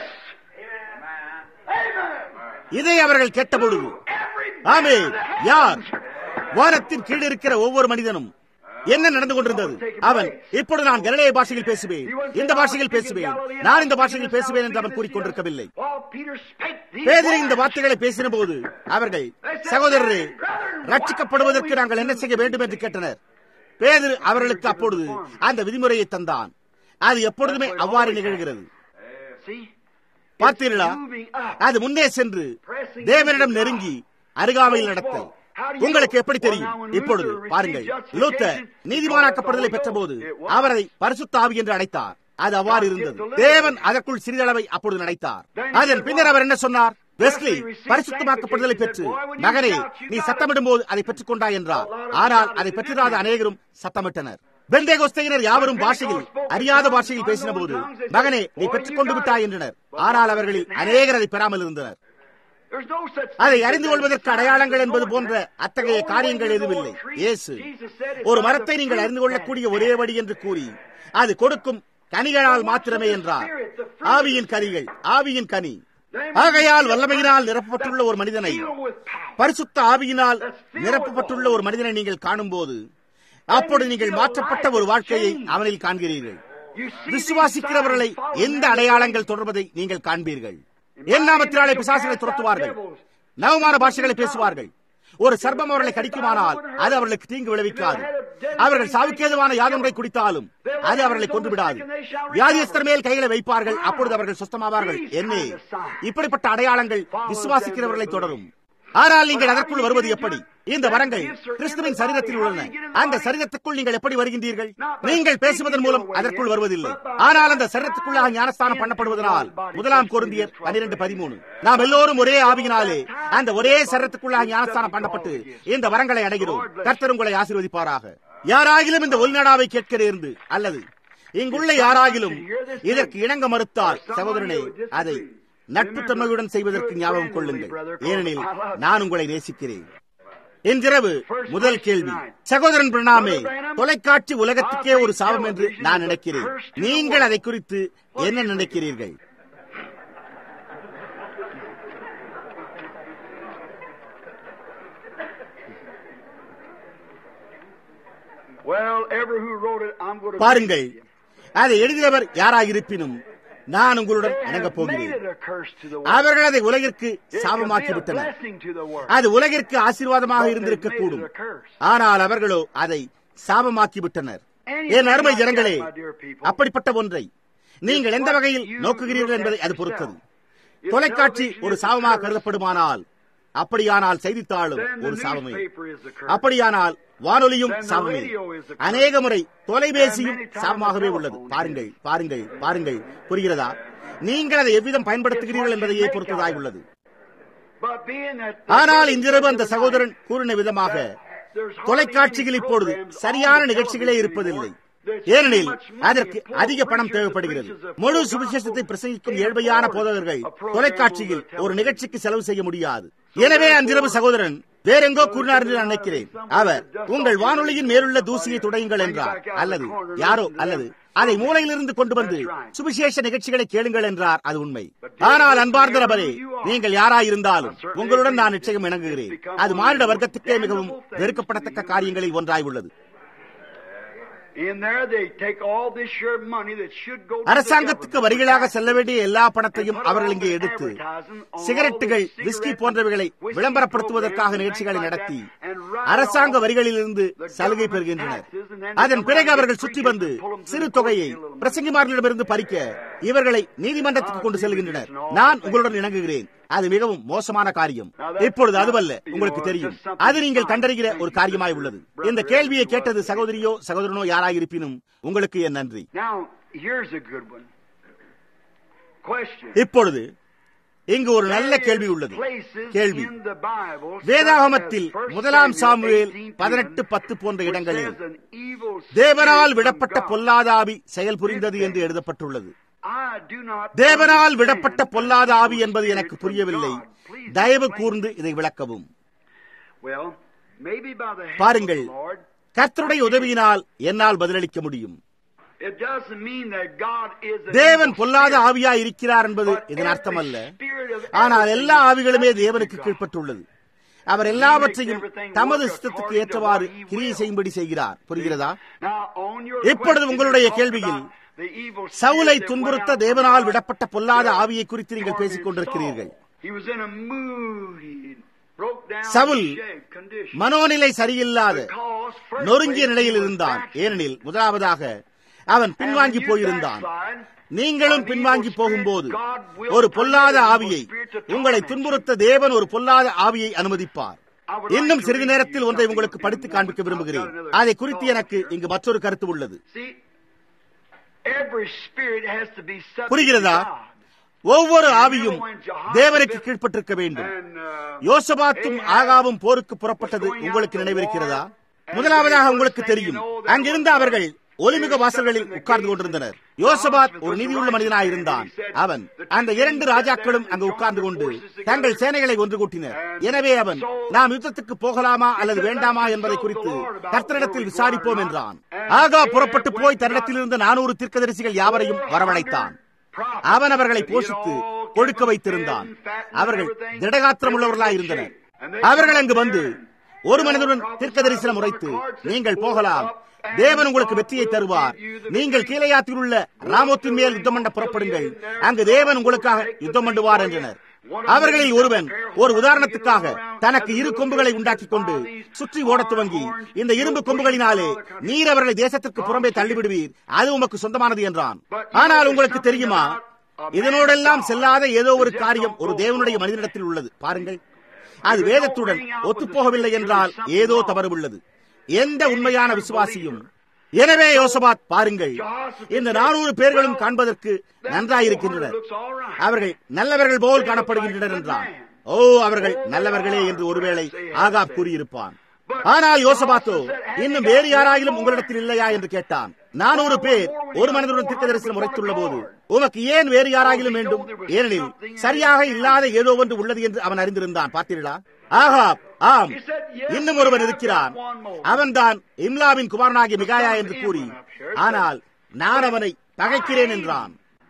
Amen. இதை அவர்கள் கேட்டபொழுது Every ஆமே man that யார் has- வானத்தின் கீழ் இருக்கிற ஒவ்வொரு மனிதனும் என்ன நடந்து கொண்டிருந்தது அவன் இப்பொழுது நான் கலிலேய பாஷையில் பேசுவேன் இந்த பாஷையில் பேசுவேன் நான் இந்த பாஷையில் பேசுவேன் என்று அவன் கூறிக்கொண்டிருக்கவில்லை While Peter spake these பேதரி இந்த words, வார்த்தைகளை பேசின போது அவர்கள் சகோதரரே ரட்சிக்கப்படுவதற்கு நாங்கள் என்ன செய்ய வேண்டும் என்று கேட்டனர் பேதர் அவர்களுக்கு அப்பொழுது அந்த விதிமுறையை தந்தான் அது எப்பொழுதுமே அவ்வாறு நிகழ்கிறது see, பார்த்தீர்களா moving up. அது முன்னே சென்று தேவனிடம் நெருங்கி அருகாமையில் நடத்தல் உங்களுக்கு எப்படி தெரியும் இப்பொழுது பாருங்கள் லூத்தர் நீதிமானாக்கப்படுதலை பெற்றபோது அவர் அதை பரிசுத்த ஆவி என்று அழைத்தார் அது அவ்வாறு இருந்தது தேவன் அதற்குள் சிறிதளவை அப்பொழுது நினைத்தார் அதன் பின்னர் அவர் என்ன சொன்னார் வெஸ்லி பரிசுத்தமாக்கப்படுதலை பெற்று மகனே நீ சத்தமிடும் போது அதை பெற்றுக் கொண்டாய் என்றார் ஆனால் அதை பெற்றிராத அநேகரும் சத்தமிட்டனர் பெந்தேகோஸ்தையினர் யாவரும் பாஷையில் அறியாத பாஷையில் பேசின போது மகனே நீ பெற்றுக் கொண்டு விட்டாய் என்றனர் ஆனால் அவர்களில் அநேகர் அதை பெறாமல் இருந்தனர் There's no such அதை thing அறிந்து as கொள்வதற்கு அடையாளங்கள் என்பது போன்ற அத்தகைய காரியங்கள் எதுவில்லை இயேசு ஒரு மரத்தை நீங்கள் அறிந்து கொள்ளக்கூடிய ஒரே வழி என்று கூறி அது கொடுக்கும் கனிகளால் மாத்திரமே என்றார் ஆவியின் கனிகள் ஆவியின் கனி ஆகையால் வல்லமையினால் நிரப்பப்பட்டுள்ள ஒரு மனிதனை Filled with power. பரிசுத்த ஆவியினால் நிரப்பப்பட்டுள்ள ஒரு மனிதனை நீங்கள் காணும்போது அப்பொழுது நீங்கள் மாற்றப்பட்ட ஒரு வாழ்க்கையை அவனில் காண்கிறீர்கள் You see these விசுவாசிக்கிறவர்களை signs following எந்த them. அடையாளங்கள் தொடர்வதை நீங்கள் காண்பீர்கள் என் நாமத்தினாலே பிசாசுகளை துரத்துவார்கள் நவமான பாஷைகளை பேசுவார்கள் ஒரு சர்ப்பம் அவர்களை கடிக்குமானால் அது அவர்களுக்கு தீங்கு விளைவிக்காது அவர்கள் சாவுக்கேதுவான யாதொன்றை குடித்தாலும் அது அவர்களை கொன்றுவிடாது வியாதியஸ்தர் மேல் கைகளை வைப்பார்கள் அப்பொழுது அவர்கள் சுத்தமாவார்கள் என்னே இப்படிப்பட்ட அடையாளங்கள் விசுவாசிக்கிறவர்களை தொடரும் ஆனால் நீங்கள் அதற்குள் வருவது எப்படி இந்த வரங்கள் கிறிஸ்துவின் சரீரத்தில் உள்ளன அந்த சரீரத்துக்குள் நீங்கள் எப்படி வருகின்றீர்கள் நீங்கள் பேசுவதன் மூலம் அதற்குள் வருவதில்லை ஆனால் அந்த சரீரத்துக்குள்ளாக ஞானஸ்தானம் பண்ணப்படுவதனால் முதலாம் கொருந்தியர் பன்னிரண்டு பதிமூணு நாம் எல்லோரும் ஒரே ஆவியினாலே அந்த ஒரே சரீரத்துக்குள்ளாக ஞானஸ்தானம் பண்ணப்பட்டு இந்த வரங்களை அடைகிறோம் கர்த்தர் உங்களை ஆசீர்வதிப்பாராக யாராகிலும் இந்த ஒலிநாடாவை கேட்க நேர்ந்து அல்லது இங்குள்ள யாராகிலும் இதற்கு இணங்க மறுத்தால் சகோதரனே அதை நட்புத்தன்மையுடன் செய்வதற்கு ஞாபகம் கொள்ளுங்கள் ஏனெனில் நான் உங்களை நேசிக்கிறேன் இன்றிரவு முதல் கேள்வி சகோதரன் பிரணாமே தொலைக்காட்சி உலகத்துக்கே ஒரு சாபம் என்று நான் நினைக்கிறேன் நீங்கள் அதை குறித்து என்ன நினைக்கிறீர்கள் Well, ever who wrote it, I'm going to பாருங்கள் அதை எழுதியவர் யாராயிருப்பினும் நான் உங்களுடன் They இணங்கப் have made போகிறேன் it a curse to the world. அவர்கள் அதை உலகிற்கு It could சாபமாக்கி be a விட்டனர் blessing to the world. அது உலகிற்கு ஆசீர்வாதமாக But they've இருந்திருக்க made கூடும் it a curse. ஆனால் அவர்களோ அதை சாபமாக்கி விட்டனர் என் அருமை ஜனங்களே அப்படிப்பட்ட ஒன்றை நீங்கள் எந்த வகையில் நோக்குகிறீர்கள் என்பதை அது பொறுத்தது தொலைக்காட்சி ஒரு சாபமாக கருதப்படுமானால் அப்படியானால் செய்தித்தாளும் ஒரு சாபமே அப்படியானால் வானொலியும் சாபமே அநேக முறை தொலைபேசியும் சாபமாகவே உள்ளது பாருங்கள் பாருங்கள் பாருங்கள் புரிகிறதா நீங்கள் அதை எவ்விதம் பயன்படுத்துகிறீர்கள் என்பதையே பொறுத்ததாய் உள்ளது ஆனால் இன்றிரவு அந்த சகோதரன் கூறின விதமாக தொலைக்காட்சிகள் இப்பொழுது சரியான நிகழ்ச்சிகளே இருப்பதில்லை ஏனெனில் அதற்கு அதிக பணம் தேவைப்படுகிறது முழு சுவிசேஷத்தை பிரசங்கிக்கும் ஏழ்மையான போதகர்கள் தொலைக்காட்சியில் ஒரு நிகழ்ச்சிக்கு செலவு செய்ய முடியாது எனவே அன்றிரவு சகோதரன் வேறெங்கோ கூறினார் என்று நான் நினைக்கிறேன் அவர் உங்கள் வானொலியின் மேலுள்ள தூசியை துடையுங்கள் என்றார் அல்லது யாரோ அல்லது அதை மூலையிலிருந்து கொண்டு வந்து சுவிசேஷ நிகழ்ச்சிகளை கேளுங்கள் என்றார் அது உண்மை ஆனால் அன்பார்ந்த நபரே நீங்கள் யாராயிருந்தாலும் உங்களுடன் நான் நிச்சயம் இணங்குகிறேன் அது மானிட வர்க்கத்துக்கே மிகவும் வெறுக்கப்படத்தக்க காரியங்களில் ஒன்றாய் உள்ளது In there, they take all this your money that should go to the அரசாங்கத்துக்கு government. வரிகளாக செல்ல வேண்டிய எல்லா பணத்தையும் And put அவர்கள் all இங்கே the எடுத்து advertising on all சிகரெட்டுகள் the விஸ்கி cigarettes, போன்றவைகளை whiskey விளம்பரப்படுத்துவதற்காக programs, நிகழ்ச்சிகளை things like நடத்தி that, and write அரசாங்க off வரிகளிலிருந்து the சலுகை government பெறுகின்றனர் taxes, and then அதன் come பிறகு around அவர்கள் and சுற்றி preach வந்து and pull them through சிறு the தொகையை court, get a little பிரசங்கிமார்களிடமிருந்து பறிக்க இவர்களை நீதிமன்றத்துக்கு கொண்டு செல்கின்றனர் நான் உங்களுடன் இணங்குகிறேன் அது மிகவும் மோசமான காரியம் இப்பொழுது அதுவல்ல உங்களுக்கு தெரியும் அது நீங்கள் கண்டறிகிற ஒரு காரியமாய் உள்ளது இந்த கேள்வியை கேட்டது சகோதரியோ சகோதரனோ யாராயிருப்பினும் உங்களுக்கு என் நன்றி Now, here's a good one. Question. இப்பொழுது இங்கு ஒரு நல்ல கேள்வி உள்ளது கேள்வி வேதாகமத்தில் முதலாம் சாமுவேல் பதினெட்டு பத்து போன்ற இடங்களில் தேவனால் விடப்பட்ட பொல்லாத ஆவி செயல் புரிந்தது என்று எழுதப்பட்டுள்ளது தேவனால் விடப்பட்ட பொல்லாத ஆவி என்பது எனக்கு புரியவில்லை தயவு கூர்ந்து இதை விளக்கவும் பாருங்கள் கர்த்தருடைய உதவியினால் என்னால் பதிலளிக்க முடியும் தேவன் பொல்லாத ஆவியா இருக்கிறார் என்பது இதன் அர்த்தம் அல்ல ஆனால் எல்லா ஆவிகளுமே தேவனுக்கு கீழ்ப்பட்டுள்ளது அவர் எல்லாவற்றையும் தமது சித்தத்துக்கு ஏற்றவாறு கிரியை செய்யும்படி செய்கிறார் புரிகிறதா இப்பொழுது உங்களுடைய கேள்வியில் சவுலை துன்புறுத்த தேவனால் விடப்பட்ட பொல்லாத ஆவியை குறித்து நீங்கள் பேசிக் கொண்டிருக்கிறீர்கள் சவுல் மனோநிலை சரியில்லாத நொறுங்கிய நிலையில் இருந்தான் ஏனெனில் முதலாவதாக அவன் பின்வாங்கி போயிருந்தான் நீங்களும் பின்வாங்கி போகும்போது ஒரு பொல்லாத ஆவியை உங்களை துன்புறுத்த தேவன் ஒரு பொல்லாத ஆவியை அனுமதிப்பார் இன்னும் சிறிது நேரத்தில் ஒன்றை உங்களுக்கு படித்து காண்பிக்க விரும்புகிறேன் அதை குறித்து எனக்கு இங்கு மற்றொரு கருத்து உள்ளது புரிகிறதா ஒவ்வொரு ஆவியும் தேவனுக்கு கீழ்ப்பட்டிருக்க வேண்டும் யோசபாத்தும் ஆகாவும் போருக்கு புறப்பட்டது உங்களுக்கு நினைவிருக்கிறதா முதலாவதாக உங்களுக்கு தெரியும் அங்கிருந்த அவர்கள் ஒலிமிக வாசல்களில் உட்கார்ந்து கொண்டிருந்தனர் யோசபாத் ஒரு நீதியுள்ள மனிதனாய் இருந்தான் அவன் அந்த இரண்டு ராஜாக்களும் அங்கு உட்கார்ந்து கொண்டு தங்கள் சேனைகளை ஒன்று கூட்டினர் எனவே அவன் நாம் யுத்தத்துக்கு போகலாமா அல்லது வேண்டாமா என்பதை குறித்து கர்த்தரிடத்தில் விசாரிப்போம் என்றான் ஆகா புறப்பட்டு போய் தன்னிடத்தில் இருந்த நானூறு தீர்க்கதரிசிகள் யாவரையும் வரவழைத்தான் அவன் அவர்களை போஷித்து கொடுக்க வைத்திருந்தான் அவர்கள் திடகாத்திரம் உள்ளவர்களாய் இருந்தனர் அவர்கள் அங்கு வந்து ஒரு மனிதனுடன் தீர்க்க தரிசனம் உரைத்து நீங்கள் போகலாம் தேவன் உங்களுக்கு வெற்றியை தருவார் நீங்கள் கீழையாத்தில் உள்ள ராமோத்தின் மேல் யுத்தம் பண்ண புறப்படுங்கள் அங்கு தேவன் உங்களுக்காக யுத்தம் பண்ணுவார் என்றனர் அவர்களில் ஒருவன் ஒரு உதாரணத்துக்காக தனக்கு இரு கொம்புகளை உண்டாக்கி கொண்டு சுற்றி ஓடத் துவங்கி இந்த இரும்பு கொம்புகளினாலே நீர் அவர்களை தேசத்திற்கு புறம்பே தள்ளிவிடுவீர் அது உமக்கு சொந்தமானது என்றான் ஆனால் உங்களுக்கு தெரியுமா இதனோடெல்லாம் செல்லாத ஏதோ ஒரு காரியம் ஒரு தேவனுடைய மனிதனிடத்தில் உள்ளது பாருங்கள் அது வேதத்துடன் ஒத்துப்போகவில்லை என்றால் ஏதோ தவறு உள்ளது எந்த உண்மையான விசுவாசியும் எனவே யோசபாத் பாருங்கள் இந்த நானூறு பேர்களும் காண்பதற்கு நன்றாயிருக்கின்றனர் அவர்கள் நல்லவர்கள் போல் காணப்படுகின்றனர் என்றான் ஓ அவர்கள் நல்லவர்களே என்று ஒருவேளை ஆகாப் கூறியிருப்பான் ஆனால் யோசபாத்தோ இன்னும் வேறு யாராயிலும் உங்களிடத்தில் இல்லையா என்று கேட்டான் நானூறு பேர் ஒரு மனிதனுடன் தீர்க்க தரிசனம் உரைத்துள்ள போது உமக்கு ஏன் வேறு யாராகிலும் வேண்டும் ஏனெனில் சரியாக இல்லாத ஏதோ ஒன்று உள்ளது என்று அவன் அறிந்திருந்தான் பார்த்தீர்களா ஆஹா ஆம் இன்னும் ஒருவன் இருக்கிறான் அவன்தான் இம்லாவின் குமாரனாகிய மிகாயா என்று கூறி ஆனால் நான் அவனை பகைக்கிறேன் என்றான்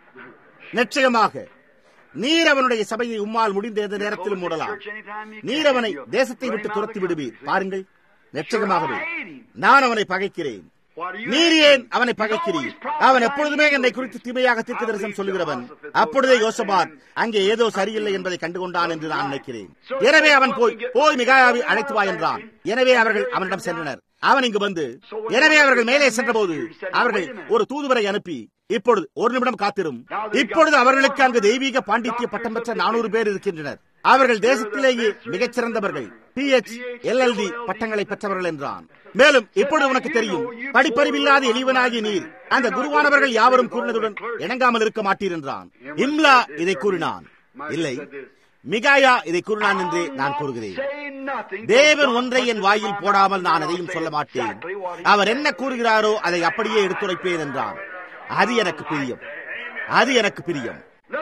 நிச்சயமாக நீர் அவனுடைய சபையை உம்மால் முடிந்த எந்த நேரத்திலும் மூடலாம் நீர் அவனை தேசத்தை விட்டு துரத்தி விடுவீர் பாருங்கள் நிச்சயமாகவே நான் அவனை பகைக்கிறேன் நீர் ஏன் அவனை பகைக்கிறீர் அவன் எப்பொழுதுமே என்னை குறித்து தீமையாக தீர்க்க தரிசனம் சொல்லுகிறவன் அப்பொழுதே யோசபாத் அங்கே ஏதோ சரியில்லை என்பதை கண்டுகொண்டான் என்று நான் நினைக்கிறேன் எனவே அவன் போய் போய் மிகாயாவை அழைத்து வா என்றான் எனவே அவர்கள் அவனிடம் சென்றனர் அவன் இங்கு வந்து எனவே அவர்கள் மேலே சென்றபோது அவர்கள் ஒரு தூதுவரை அனுப்பி இப்பொழுது ஒரு நிமிடம் காத்திரும் இப்பொழுது அவர்களுக்கு அங்கு தெய்வீக பாண்டித்ய பட்டம் பெற்ற நானூறு பேர் இருக்கின்றனர் அவர்கள் தேசத்திலேயே மிகச்சிறந்தவர்கள் பி எச் எல்எல்டி பட்டங்களை பெற்றவர்கள் என்றான் மேலும் இப்பொழுது உனக்கு தெரியும் படிப்பறிவில்லாத எளிவனாகிய நீர் அந்த குருவானவர்கள் யாவரும் கூறினதுடன் இணங்காமல் இருக்க மாட்டீர் என்றான் இம்லா இதை கூறினான் இல்லை மிகாயா இதை கூறினான் என்று நான் கூறுகிறேன் தேவன் ஒன்றை என் வாயில் போடாமல் நான் எதையும் சொல்ல மாட்டேன் அவர் என்ன கூறுகிறாரோ அதை அப்படியே எடுத்துரைப்பேன் என்றான் அது எனக்கு பிரியம் அது எனக்கு பிரியம்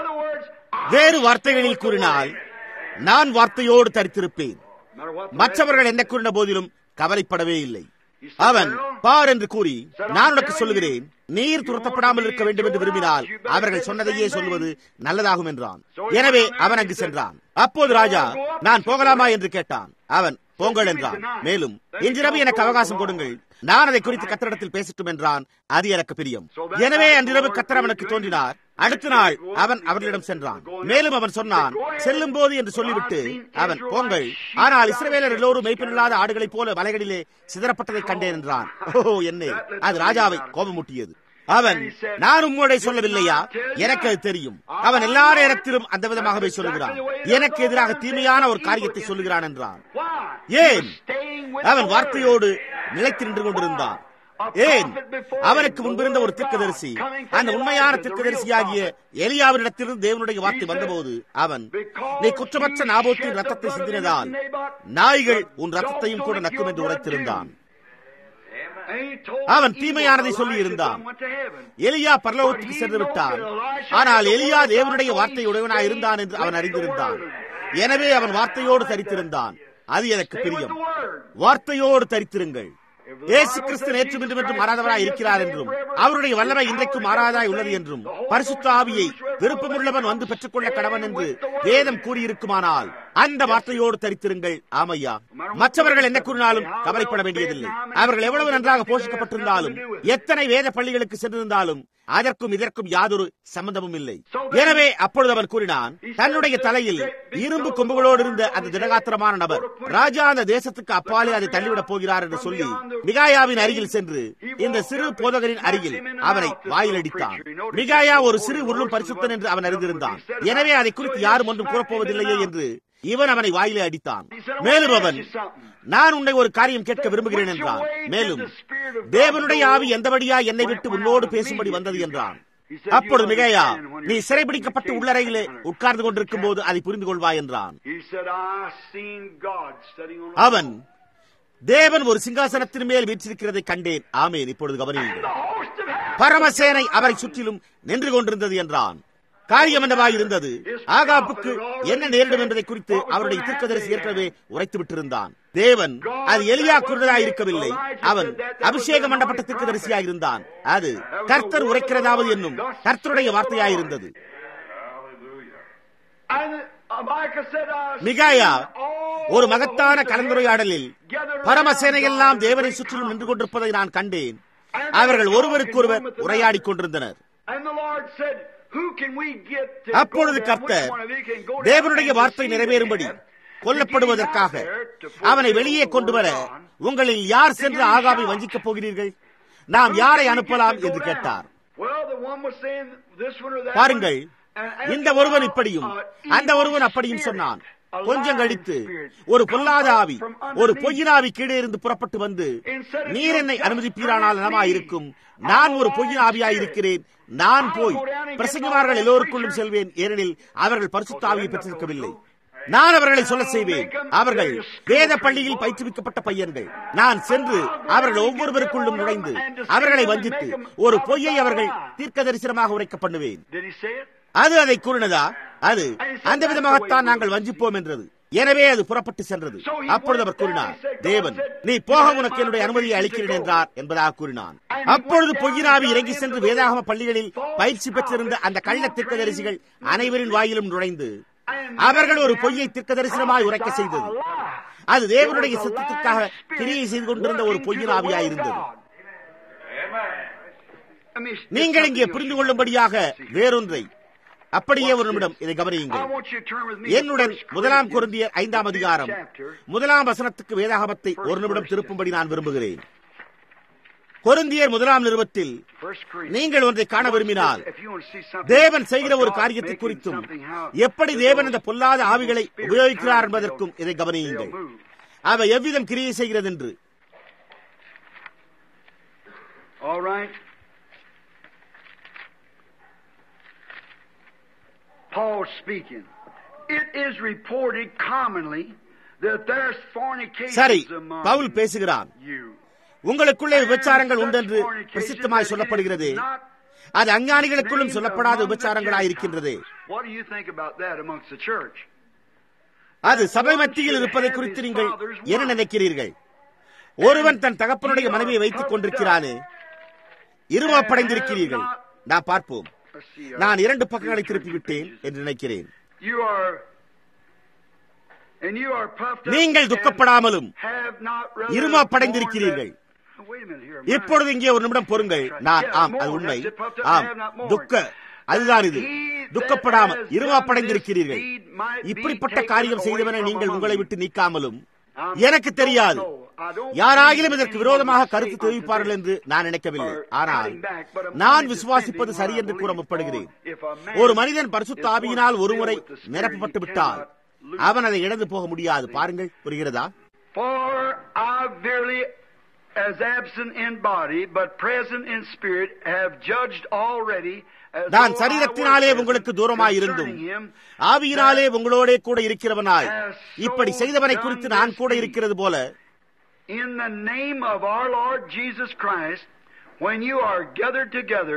வேறு வார்த்தைகளில் கூறினால் நான் வார்த்தையோடு தரித்திருப்பேன் மற்றவர்கள் என்ன கூறின போதிலும் கவலைப்படவே இல்லை அவன் பார் என்று கூறி நான் உனக்கு சொல்லுகிறேன் நீர் துரத்தப்படாமல் இருக்க வேண்டும் என்று விரும்பினால் அவர்கள் சொன்னதையே சொல்வது நல்லதாகும் என்றான் எனவே அவன் அங்கு சென்றான் அப்போது ராஜா நான் போகலாமா என்று கேட்டான் அவன் போங்கள் என்றான் மேலும் இன்றிரவு எனக்கு அவகாசம் கொடுங்கள் நான் அதை குறித்து கத்தரிடத்தில் பேசட்டும் என்றான் அது எனக்கு பிரியம் எனவே அன்றிரவு கத்தர் அவனுக்கு தோன்றினார் அடுத்த நாள் அவன் அவர்களிடம் சென்றான் மேலும் அவன் சொன்னான் செல்லும் போது என்று சொல்லிவிட்டு அவன் போங்கள் ஆனால் இஸ்ரவேலர் எல்லோரும் மெய்ப்பில்லாத ஆடுகளைப் போல மலைகளிலே சிதறப்பட்டதை கண்டேன் என்றான் ஓ என்ன அது ராஜாவை கோபமூட்டியது அவன் நான் உம்மோட சொல்லவில்லையா எனக்கு அது தெரியும் அவன் எல்லா நேரத்திலும் அந்த விதமாகவே சொல்லுகிறான் எனக்கு எதிராக தீமையான ஒரு காரியத்தை சொல்லுகிறான் என்றான் ஏன் அவன் வார்த்தையோடு நிலைத்து நின்று கொண்டிருந்தான் ஏன் அவனுக்கு முன்பிருந்த ஒரு தீர்க்கதரிசி அந்த உண்மையான தீர்க்கதரிசியாகிய எலியாவினிடத்திலிருந்து தேவனுடைய வார்த்தை வந்தபோது அவன் நீ குற்றமற்ற நாபோத்தின் ரத்தத்தை சிந்தினதால் நாய்கள் உன் ரத்தத்தையும் கூட நக்கும் என்று உரைத்திருந்தான் அவன் தீமையானதை சொல்லி இருந்தான் எலியா பரலோகத்துக்கு சென்று விட்டான் ஆனால் எலியா தேவனுடைய வார்த்தை உடையவனாய் இருந்தான் என்று அவன் அறிந்திருந்தான் எனவே அவன் வார்த்தையோடு தரித்திருந்தான் அது எனக்கு பிரியம் வார்த்தையோடு தரித்திருங்கள் ஏசு கிறிஸ்து நேற்று இன்றும் என்றும் மாறாதவராய் இருக்கிறார் என்றும் அவருடைய வல்லமை இன்றைக்கும் மாறாதாய் உள்ளது என்றும் பரிசுத்த ஆவியை விருப்பமுள்ளவன் வந்து பெற்றுக்கொள்ள கடவன் என்று வேதம் கூறியிருக்குமானால் அந்த வார்த்தையோடு தரித்திருங்கள் ஆமையா மற்றவர்கள் என்ன கூறினாலும் கவலைப்பட வேண்டியதில்லை அவர்கள் எவ்வளவு நன்றாக போஷிக்கப்பட்டிருந்தாலும் எத்தனை வேத பள்ளிகளுக்கு சென்றிருந்தாலும் அதற்கும் இதற்கும் யாதொரு சம்பந்தமும் இல்லை எனவே அப்பொழுது அவன் கூறினான் தன்னுடைய தலையில் இரும்பு கொம்புகளோடு இருந்த அந்த திடகாத்திரமான நபர் ராஜா அந்த தேசத்துக்கு அப்பாலே அதை தள்ளிவிடப் போகிறார் என்று சொல்லி மிகாயாவின் அருகில் சென்று இந்த சிறு போதகரின் அருகில் அவனை வாயில் அடித்தான் மிகாயா ஒரு சிறு உருளும் பரிசுத்தன் என்று அவன் அறிந்திருந்தான் எனவே அதை குறித்து யாரும் ஒன்றும் கூறப்போவதில்லையே என்று இவன் அவனை வாயிலே அடித்தான் மேலும் அவன் நான் உன்னை ஒரு காரியம் கேட்க விரும்புகிறேன் என்றான் மேலும் தேவனுடைய ஆவி எந்தபடியா என்னை விட்டு உன்னோடு பேசும்படி வந்தது என்றான் அப்பொழுது மிகையா நீ சிறைபிடிக்கப்பட்டு உள்ளறையிலே உட்கார்ந்து கொண்டிருக்கும் போது அதை புரிந்து கொள்வாய் என்றான் அவன் தேவன் ஒரு சிங்காசனத்தின் மேல் வீற்றிருக்கிறதை கண்டேன் ஆமேன் இப்பொழுது கவனியுங்கள் பரமசேனை அவரை சுற்றிலும் நின்று கொண்டிருந்தது என்றான் காரியம் என்னவாக இருந்தது ஆகாப்புக்கு என்ன நேரிடும் என்பதை குறித்து அவருடைய தீர்க்கதரிசி ஏற்கனவே உரைத்து விட்டிருந்தான் தேவன் அது எலியா குருடராக இருக்கவில்லை அவன் அபிஷேகம் பண்ணப்பட்ட தீர்க்கதரிசியாக இருந்தான் அது கர்த்தர் உரைக்கிறதாவது என்னும் கர்த்தருடைய வார்த்தையாயிருந்தது மிகாயா ஒரு மகத்தான கலந்துரையாடலில் பரமசேனையெல்லாம் தேவனை சுற்றிலும் நின்று கொண்டிருப்பதை நான் கண்டேன் அவர்கள் ஒருவருக்கொருவர் உரையாடிக் கொண்டிருந்தனர் அப்பொழுது கர்த்தர் தேவனுடைய வார்த்தை நிறைவேறும்படி கொல்லப்படுவதற்காக அவனை வெளியே கொண்டு வர உங்களில் யார் சென்று ஆகாவை வஞ்சிக்கப் போகிறீர்கள் நாம் யாரை அனுப்பலாம் என்று கேட்டார் பாருங்கள் இந்த ஒருவன் இப்படியும் அந்த ஒருவன் அப்படியும் சொன்னான் கொஞ்சம் கழித்து ஒரு பொல்லாத ஆவி ஒரு பொய்யினாவி கீழே இருந்து புறப்பட்டு வந்து நீர் என்னை அனுமதிப்பீரானால் நலமாயிருக்கும் நான் ஒரு பொய்யின் ஆவியாயிருக்கிறேன் நான் போய் பிரசங்கமார்கள் எல்லோருக்குள்ளும் செல்வேன் ஏனெனில் அவர்கள் பரிசுத்த ஆவியை பெற்றிருக்கவில்லை நான் அவர்களை சொல்ல செய்வேன் அவர்கள் வேத பள்ளியில் பயிற்றுவிக்கப்பட்ட பையன்கள் நான் சென்று அவர்கள் ஒவ்வொருவருக்குள்ளும் நுழைந்து அவர்களை வஞ்சித்து ஒரு பொய்யை அவர்கள் தீர்க்க தரிசனமாக உரைக்க பண்ணுவேன் Did he say it? அது அதை கூறினதா அது அந்த விதமாகத்தான் நாங்கள் வஞ்சிப்போம் என்றது எனவே அது புறப்பட்டு சென்றது அப்பொழுது அவர் கூறினார் தேவன் நீ போக உனக்கு என்னுடைய அனுமதியை அளிக்கிறேன் என்றார் என்பதாக கூறினான் அப்பொழுது பொய்யினாவி இறங்கி சென்று வேதாகம பள்ளிகளில் பயிற்சி பெற்றிருந்த அந்த கள்ள தரிசிகள் அனைவரின் வாயிலும் நுழைந்து அவர்கள் ஒரு பொய்யை தரிசனமாய் உரைக்க செய்தது அது தேவனுடைய சித்தத்திற்காக கிரியை செய்து கொண்டிருந்த ஒரு பொய்யின் ஆவியாயிருந்தது I mean, நீங்கள் இங்கே புரிந்து கொள்ளும்படியாக வேறொன்றை அப்படியே ஒரு நிமிடம் இதை I கவனியுங்கள் want you to turn with me to என்னுடன் 1 முதலாம் Corinthians, குருந்தியர் ஐந்தாம் அதிகாரம் chapter. முதலாம் வசனத்துக்கு வேதாகமத்தை ஒரு நிமிடம் திருப்பும்படி நான் விரும்புகிறேன் கொருந்தியர் முதலாம் நிறுவத்தில் 1 Corinthians. நீங்கள் ஒன்றை காண விரும்பினால் If you want to see something, தேவன் செய்கிற ஒரு God காரியத்தை making குறித்தும் something, how எப்படி தேவன் இந்த பொல்லாத ஆவிகளை உபயோகிக்கிறார் என்பதற்கும் இதை கவனியுங்கள் they'll move. அவை எவ்விதம் கிரியை செய்கிறது என்று All right. Paul speaking. It is reported commonly that there's சரி fornications among பவுல் பேசுகிறான் you. உங்களுக்குள்ளே விபச்சாரங்கள் And உண்டென்று such fornication பிரசித்தமாய் that சொல்லப்படுகிறது is not அது அஞ்ஞானிகளுக்குள்ளும் named சொல்லப்படாத among the விபச்சாரங்களாய் இருக்கின்றது Gentiles. What do you think about that amongst the church? அது சபை மத்தியில் இருப்பதை குறித்து நீங்கள் என்ன நினைக்கிறீர்கள் ஒருவன் தன் தகப்பனுடைய மனைவியை வைத்துக் கொண்டிருக்கிறானே இருமப்படைந்திருக்கிறீர்கள் நான் பார்ப்போம் Let's see, uh, நான் இரண்டு பக்கங்களை திருப்பி விட்டேன் என்று நினைக்கிறேன் You are and you are puffed up நீங்கள் துக்கப்படாமலும் and have not rather இருமாப்படைந்திருக்கிறீர்கள். borne that- Wait a minute here. இப்பொழுது இங்கே ஒரு நிமிடம் பொறுங்கள் நான் ஆம் அது உண்மை ஆம் துக்க அதுதான் இது துக்கப்படாமல் இருமாப்படைந்திருக்கிறீர்கள் இப்படிப்பட்ட காரியம் செய்தவனை நீங்கள் உங்களை விட்டு நீக்காமலும் எனக்கு தெரியாது யாராகிலும் இதற்கு விரோதமாக கருத்து தெரிவிப்பார்கள் என்று நான் நினைக்கவில்லை ஆனால் நான் விசுவாசிப்பது சரி என்று கூற முற்படுகிறேன் ஒரு மனிதன் பரிசுத்த ஆவியினால் ஒருமுறை நிரப்பப்பட்டு விட்டால் அவன் அதை இழந்து போக முடியாது பாருங்கள் புரிகிறதா For I verily, as absent in body, but present in spirit, have judged already. as நான் though I சரீரத்தினாலே were உங்களுக்கு present தூரமாய் இருந்தும் concerning him, ஆவியினாலே உங்களோடே கூட இருக்கிறவனாய் இப்படி செய்தவனை குறித்து நான் கூட இருக்கிறது போல in the name of our Lord Jesus Christ, when you are gathered together,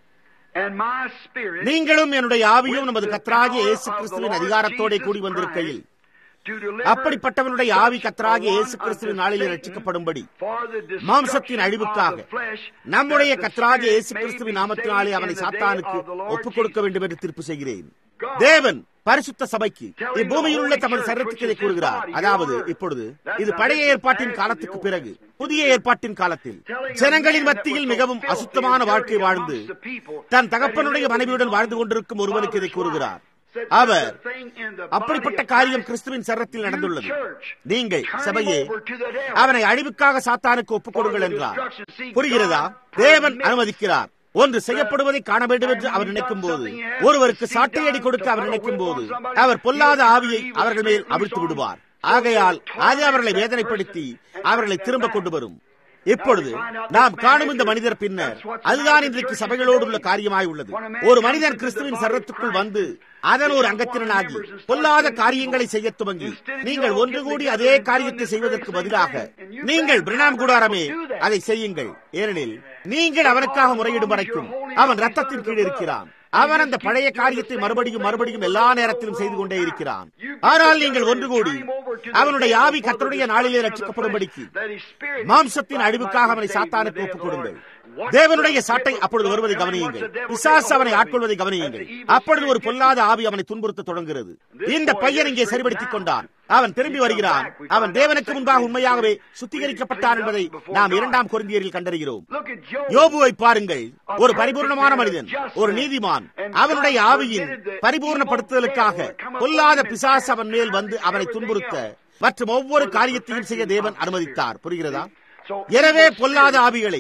and my spirit நீங்களும் என்னுடைய ஆவியும் நமது கத்தராகிய இயேசு கிறிஸ்துவின் அதிகாரத்தோட கூடி வந்திருக்கையில் to deliver அப்படிப்பட்டவனுடைய ஆவி கத்தராகிய இயேசு கிறிஸ்துவின் நாளிலே ரட்சிக்கப்படும்படி மாம்சத்தின் அழிவுக்காக நம்முடைய கத்தராகிய இயேசு கிறிஸ்துவின் நாமத்தினாலே அவனை சாத்தானுக்கு ஒப்புக் கொடுக்க வேண்டும் என்று தீர்ப்பு செய்கிறேன் தேவன் பரிசுத்த சபைக்கு இப்பூமியில் உள்ள தமது சரீரத்துக்கு இதை கூறுகிறார் அதாவது இப்பொழுது இது பழைய ஏற்பாட்டின் காலத்துக்கு பிறகு புதிய ஏற்பாட்டின் காலத்தில் ஜனங்களின் மத்தியில் மிகவும் அசுத்தமான வாழ்க்கை வாழ்ந்து தன் தகப்பனுடைய மனைவியுடன் வாழ்ந்து கொண்டிருக்கும் ஒருவனுக்கு இதை கூறுகிறார் அவர் அப்படிப்பட்ட காரியம் கிறிஸ்துவின் சரத்தில் நடந்துள்ளது நீங்கள் சபையே அவனை அழிவுக்காக சாத்தானுக்கு ஒப்புக் கொடுங்கள் என்றார் புரிகிறதா தேவன் அனுமதிக்கிறார் ஒன்று செய்யப்படுவதை காண வேண்டும் என்று அவர் நினைக்கும் போது ஒருவருக்கு சாட்டையடி கொடுக்க அவர் நினைக்கும் போது அவர் பொல்லாத ஆவியை அவர்கள் மேல் அவிழ்த்து விடுவார் ஆகையால் அது அவர்களை வேதனைப்படுத்தி அவர்களை திரும்ப கொண்டு வரும் இப்பொழுது நாம் காணும் இந்த மனிதர் பின்னர் அதுதான் இன்றைக்கு சபைகளோடு உள்ள காரியமாய் உள்ளது ஒரு மனிதன் கிறிஸ்துவின் சரத்துக்குள் வந்து அதன் ஒரு அங்கத்தினனாகி பொல்லாத காரியங்களை செய்ய துவங்கி நீங்கள் ஒன்று கூடி அதே காரியத்தை செய்வதற்கு பதிலாக நீங்கள் பிரணாம் கூடாரமே அதை செய்யுங்கள் ஏனெனில் நீங்கள் அவனுக்காக முறையிடும் வரைக்கும் அவன் ரத்தத்தின் கீழ் இருக்கிறான் அவன் அந்த பழைய காரியத்தை மறுபடியும் மறுபடியும் எல்லா நேரத்திலும் செய்து கொண்டே இருக்கிறான் ஆனால் நீங்கள் ஒன்று கூடி அவனுடைய ஆவி கத்தருடைய நாளிலே ரட்சிக்கப்படும்படிக்கு மாம்சத்தின் அழிவுக்காக அவனை சாத்தானுக்கு ஒப்புக் கொடுங்கள் தேவனுடைய சாட்டை அப்பொழுது வருவதை கவனியுங்கள் பிசாசு அவனை ஆட்கொள்வதை கவனியுங்கள் அப்பொழுது ஒரு பொல்லாத ஆவி அவனை துன்புறுத்த தொடங்குகிறது இந்த பையன் இங்கே சரிபடுத்திக் கொண்டான் அவன் திரும்பி வருகிறான் அவன் தேவனுக்கு முன்பாக உண்மையாகவே சுத்திகரிக்கப்பட்டான் என்பதை நாம் இரண்டாம் குருந்தியரில் கண்டறிகிறோம் யோபுவை பாருங்கள் ஒரு பரிபூர்ணமான மனிதன் ஒரு நீதிமான் அவனுடைய ஆவியின் பரிபூர்ணப்படுத்துதலுக்காக பொல்லாத பிசாசு அவன் மேல் வந்து அவனை துன்புறுத்த மற்றும் ஒவ்வொரு காரியத்தையும் செய்ய தேவன் அனுமதித்தார் புரிகிறதா எனவே பொல்லாத ஆவிகளை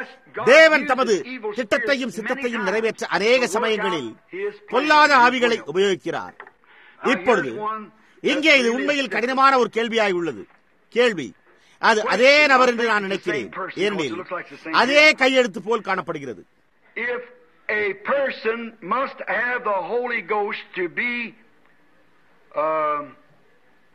தேவன் தமது திட்டத்தையும் சித்தத்தையும் நிறைவேற்ற அநேக சமயங்களில் பொல்லாத ஆவிகளை உபயோகிக்கிறார் இப்பொழுது இங்கே இது உண்மையில் கடினமான ஒரு கேள்வியாய் உள்ளது கேள்வி அது அதே நபர் என்று நான் நினைக்கிறேன் ஏனெனில் அதே கையெழுத்து போல் காணப்படுகிறது If a person must have the Holy Ghost to be um,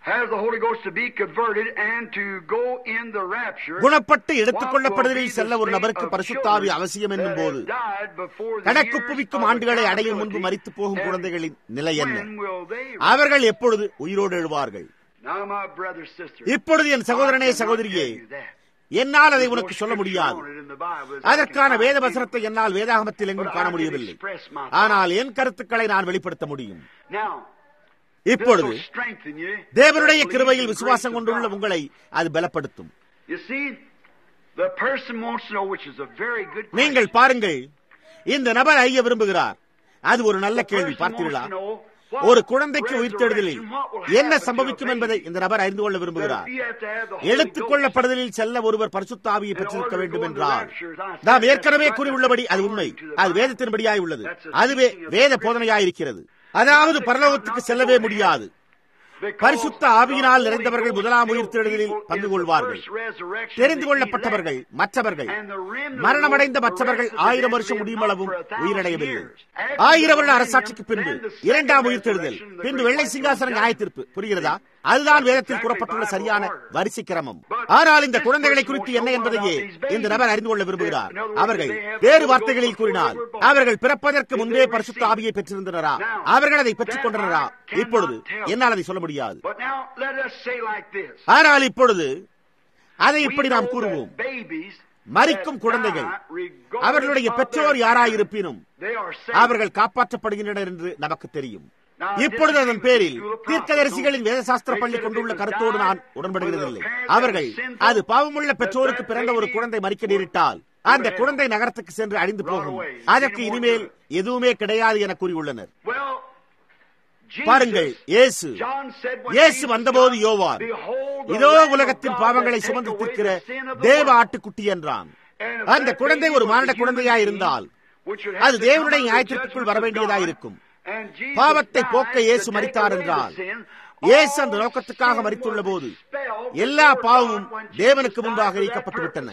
has the Holy Ghost to be converted and to go in the rapture. குணப்பட்டு எடுத்துக் கொள்ளப்படுதலில் செல்ல ஒரு நபருக்கு பரிசுத்தாவி அவசியம் என்னும் போது கணக்குப்புவிக்கும் ஆண்டுகளை அடையும் முன்பு மறித்து போகும் குழந்தைகளின் நிலை என்ன அவர்கள் எப்பொழுது உயிரோடு எழுவார்கள் இப்பொழுது என் சகோதரனே சகோதரியே என்னால் அதை உனக்கு சொல்ல முடியாது அதற்கான வேத வசனத்தை என்னால் வேதாகமத்தில் எங்கும் காண முடியவில்லை ஆனால் என் கருத்துக்களை நான் வெளிப்படுத்த முடியும் இப்பொழுது தேவனுடைய கிருபையில் விசுவாசம் கொண்டுள்ள உங்களை அது பலப்படுத்தும் நீங்கள் பாருங்கள் இந்த நபர் ஐய விரும்புகிறார் அது ஒரு நல்ல கேள்வி பார்த்தீர்களா ஒரு குழந்தைக்கு உயிர்த்தெழுதலில் என்ன சம்பவிக்கும் என்பதை இந்த நபர் அறிந்து கொள்ள விரும்புகிறார் எடுத்துக் கொள்ளப்படுதலில் செல்ல ஒருவர் பரிசுத்தாவியை பெற்றிருக்க வேண்டும் என்றால் நாம் ஏற்கனவே கூறியுள்ளபடி அது உண்மை அது வேதத்தின்படியாய் உள்ளது அதுவே வேத போதனையாயிருக்கிறது அதாவது பரலோகத்துக்கு செல்லவே முடியாது பரிசுத்த ஆவியினால் நிறைந்தவர்கள் முதலாம் உயிர்த்தெழுதலில் பங்கு கொள்வார்கள் தெரிந்து கொள்ளப்பட்டவர்கள் மற்றவர்கள் மரணமடைந்த மற்றவர்கள் ஆயிரம் வருஷம் முடியும் அளவும் உயிரடையவில்லை ஆயிரம் வருட அரசாட்சிக்கு பின்பு இரண்டாம் உயிர்த்தெழுதல் பின்பு வெள்ளை சிங்காசன நியாயத்திற்பு புரிகிறதா அதுதான் வேதத்தில் கூறப்பட்டுள்ள சரியான வரிசை கிரமம் ஆனால் இந்த குழந்தைகளை குறித்து என்ன என்பதையே இந்த நபர் அறிந்து கொள்ள விரும்புகிறார் அவர்கள் வேறு வார்த்தைகளில் கூறினால் அவர்கள் பிறப்பதற்கு முன்பே பரிசுத்த ஆவியை பெற்றிருந்தனரா அவர்கள் அதை பெற்றுக் கொண்டனரா இப்பொழுது என்னால் அதை சொல்ல முடியாது ஆனால் இப்பொழுது அதை இப்படி நாம் கூறுவோம் மறிக்கும் குழந்தைகள் அவர்களுடைய பெற்றோர் யாராயிருப்பினும் அவர்கள் காப்பாற்றப்படுகின்றனர் என்று நமக்கு தெரியும் இப்பொழுது அதன் பேரில் தீர்க்கதரிசிகளின் வேதசாஸ்திர பள்ளி கொண்டுள்ள கருத்தோடு நான் உடன்படுகிறதில்லை அவர்கள் அது பாவமுள்ள பெற்றோருக்கு பிறந்த ஒரு குழந்தை மறிக்க நேரிட்டால் அந்த குழந்தை நகரத்துக்கு சென்று அழிந்து போகும் அதற்கு இனிமேல் எதுவுமே கிடையாது என கூறியுள்ளனர் பாருங்கள் இயேசு இயேசு வந்தபோது யோவான் இதோ உலகத்தின் பாவங்களை சுமந்து தீர்க்கிற தேவ ஆட்டுக்குட்டி என்றான் அந்த குழந்தை ஒரு மானிட குழந்தையா இருந்தால் அது தேவனுடைய நியாயத்திற்குள் வர வேண்டியதா இருக்கும் பாவத்தை போக்க இயேசு மறித்தார் என்றால் இயேசு அந்த நோக்கத்துக்காக மறித்துள்ள போது எல்லா பாவமும் தேவனுக்கு முன்பாக நீக்கப்பட்டு விட்டன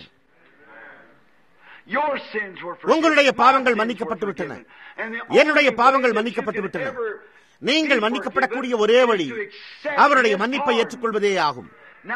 உங்களுடைய பாவங்கள் மன்னிக்கப்பட்டு விட்டன என்னுடைய பாவங்கள் மன்னிக்கப்பட்டு விட்டன நீங்கள் மன்னிக்கப்படக்கூடிய ஒரே வழி அவருடைய மன்னிப்பை ஏற்றுக்கொள்வதே ஆகும்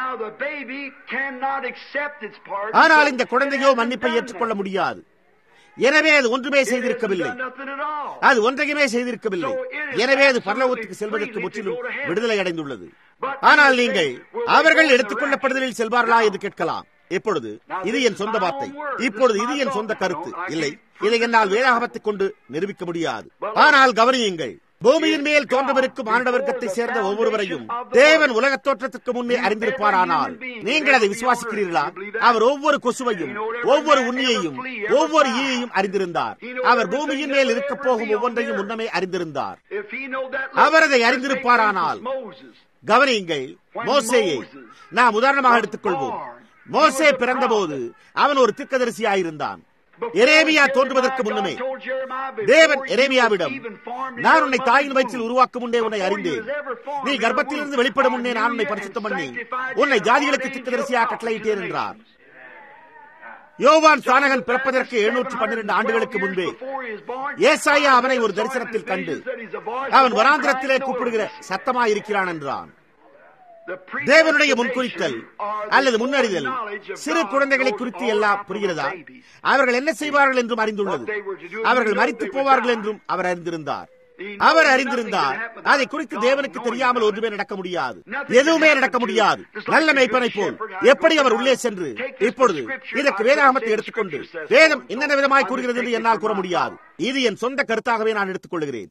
ஆனால் இந்த குழந்தையோ மன்னிப்பை ஏற்றுக்கொள்ள முடியாது எனவே அது ஒன்றுமே செய்திருக்கவில்லை அது ஒன்றையுமே செய்திருக்கவில்லை எனவே அது பரலோகத்துக்கு செல்வதற்கு முற்றிலும் விடுதலை அடைந்துள்ளது ஆனால் நீங்கள் அவர்கள் எடுத்துக் கொள்ளப்படுதலில் செல்வார்களா என்று கேட்கலாம் இப்பொழுது இது என் சொந்த வார்த்தை இப்பொழுது இது என் சொந்த கருத்து இல்லை இதை என்னால் வேதாகமத்தைக் கொண்டு நிரூபிக்க முடியாது ஆனால் கவனியுங்கள் பூமியின் மேல் தோன்றவிருக்கும் மானிட வர்க்கத்தை சேர்ந்த ஒவ்வொருவரையும் தேவன் உலக தோற்றத்திற்கு முன்னே அறிந்திருப்பாரானால் நீங்கள் அதை விசுவாசிக்கிறீர்களா அவர் ஒவ்வொரு கொசுவையும் ஒவ்வொரு உண்ணியையும் ஒவ்வொரு ஈயையும் அறிந்திருந்தார் அவர் பூமியின் மேல் இருக்க போகும் ஒவ்வொன்றையும் முன்னமே அறிந்திருந்தார் அவர் அதை அறிந்திருப்பாரானால் கவனியுங்கள் மோசேயை நாம் உதாரணமாக எடுத்துக்கொள்வோம் மோசே பிறந்தபோது அவன் ஒரு திக்கதரிசியாயிருந்தான் எரேமியா தோன்றுவதற்கு முன்னமே தேவன் எரேமியாவிடம் நான் உன்னை தாயின் வயிற்றில் உருவாக்கும் முன்னே உன்னை அறிந்தேன் நீ கர்ப்பத்திலிருந்து வெளிப்படும் முன்னே நான் உன்னை பரிசுத்தம் பண்ணி உன்னை ஜாதிகளுக்கு திக்கதரிசியாக கட்டளையிட்டேன் என்றார் யோவான் சானகன் பிறப்பதற்கு எழுநூற்று பன்னிரண்டு ஆண்டுகளுக்கு முன்பே ஏசாயா அவனை ஒரு தரிசனத்தில் கண்டு அவன் வராந்திரத்திலே கூப்பிடுகிற சத்தமாயிருக்கிறான் என்றான் தேவனுடைய முன்குறித்தல் அல்லது முன்னறிதல் சிறு குழந்தைகளை குறித்து எல்லாம் புரிகிறதா அவர்கள் என்ன செய்வார்கள் என்றும் அறிந்துள்ளது அவர்கள் மறித்து போவார்கள் என்றும் அவர் அறிந்திருந்தார் அவர் அறிந்திருந்தார் அதை குறித்து தேவனுக்கு தெரியாமல் ஒன்றுமே நடக்க முடியாது எதுவுமே நடக்க முடியாது நல்ல மெய்ப்பனை போல் எப்படி அவர் உள்ளே சென்று இப்பொழுது இதற்கு வேதாகமத்தை எடுத்துக்கொண்டு வேதம் என்னென்ன விதமாய் கூறுகிறது என்று என்னால் கூற முடியாது இது என் சொந்த கருத்தாகவே நான் எடுத்துக் கொள்கிறேன்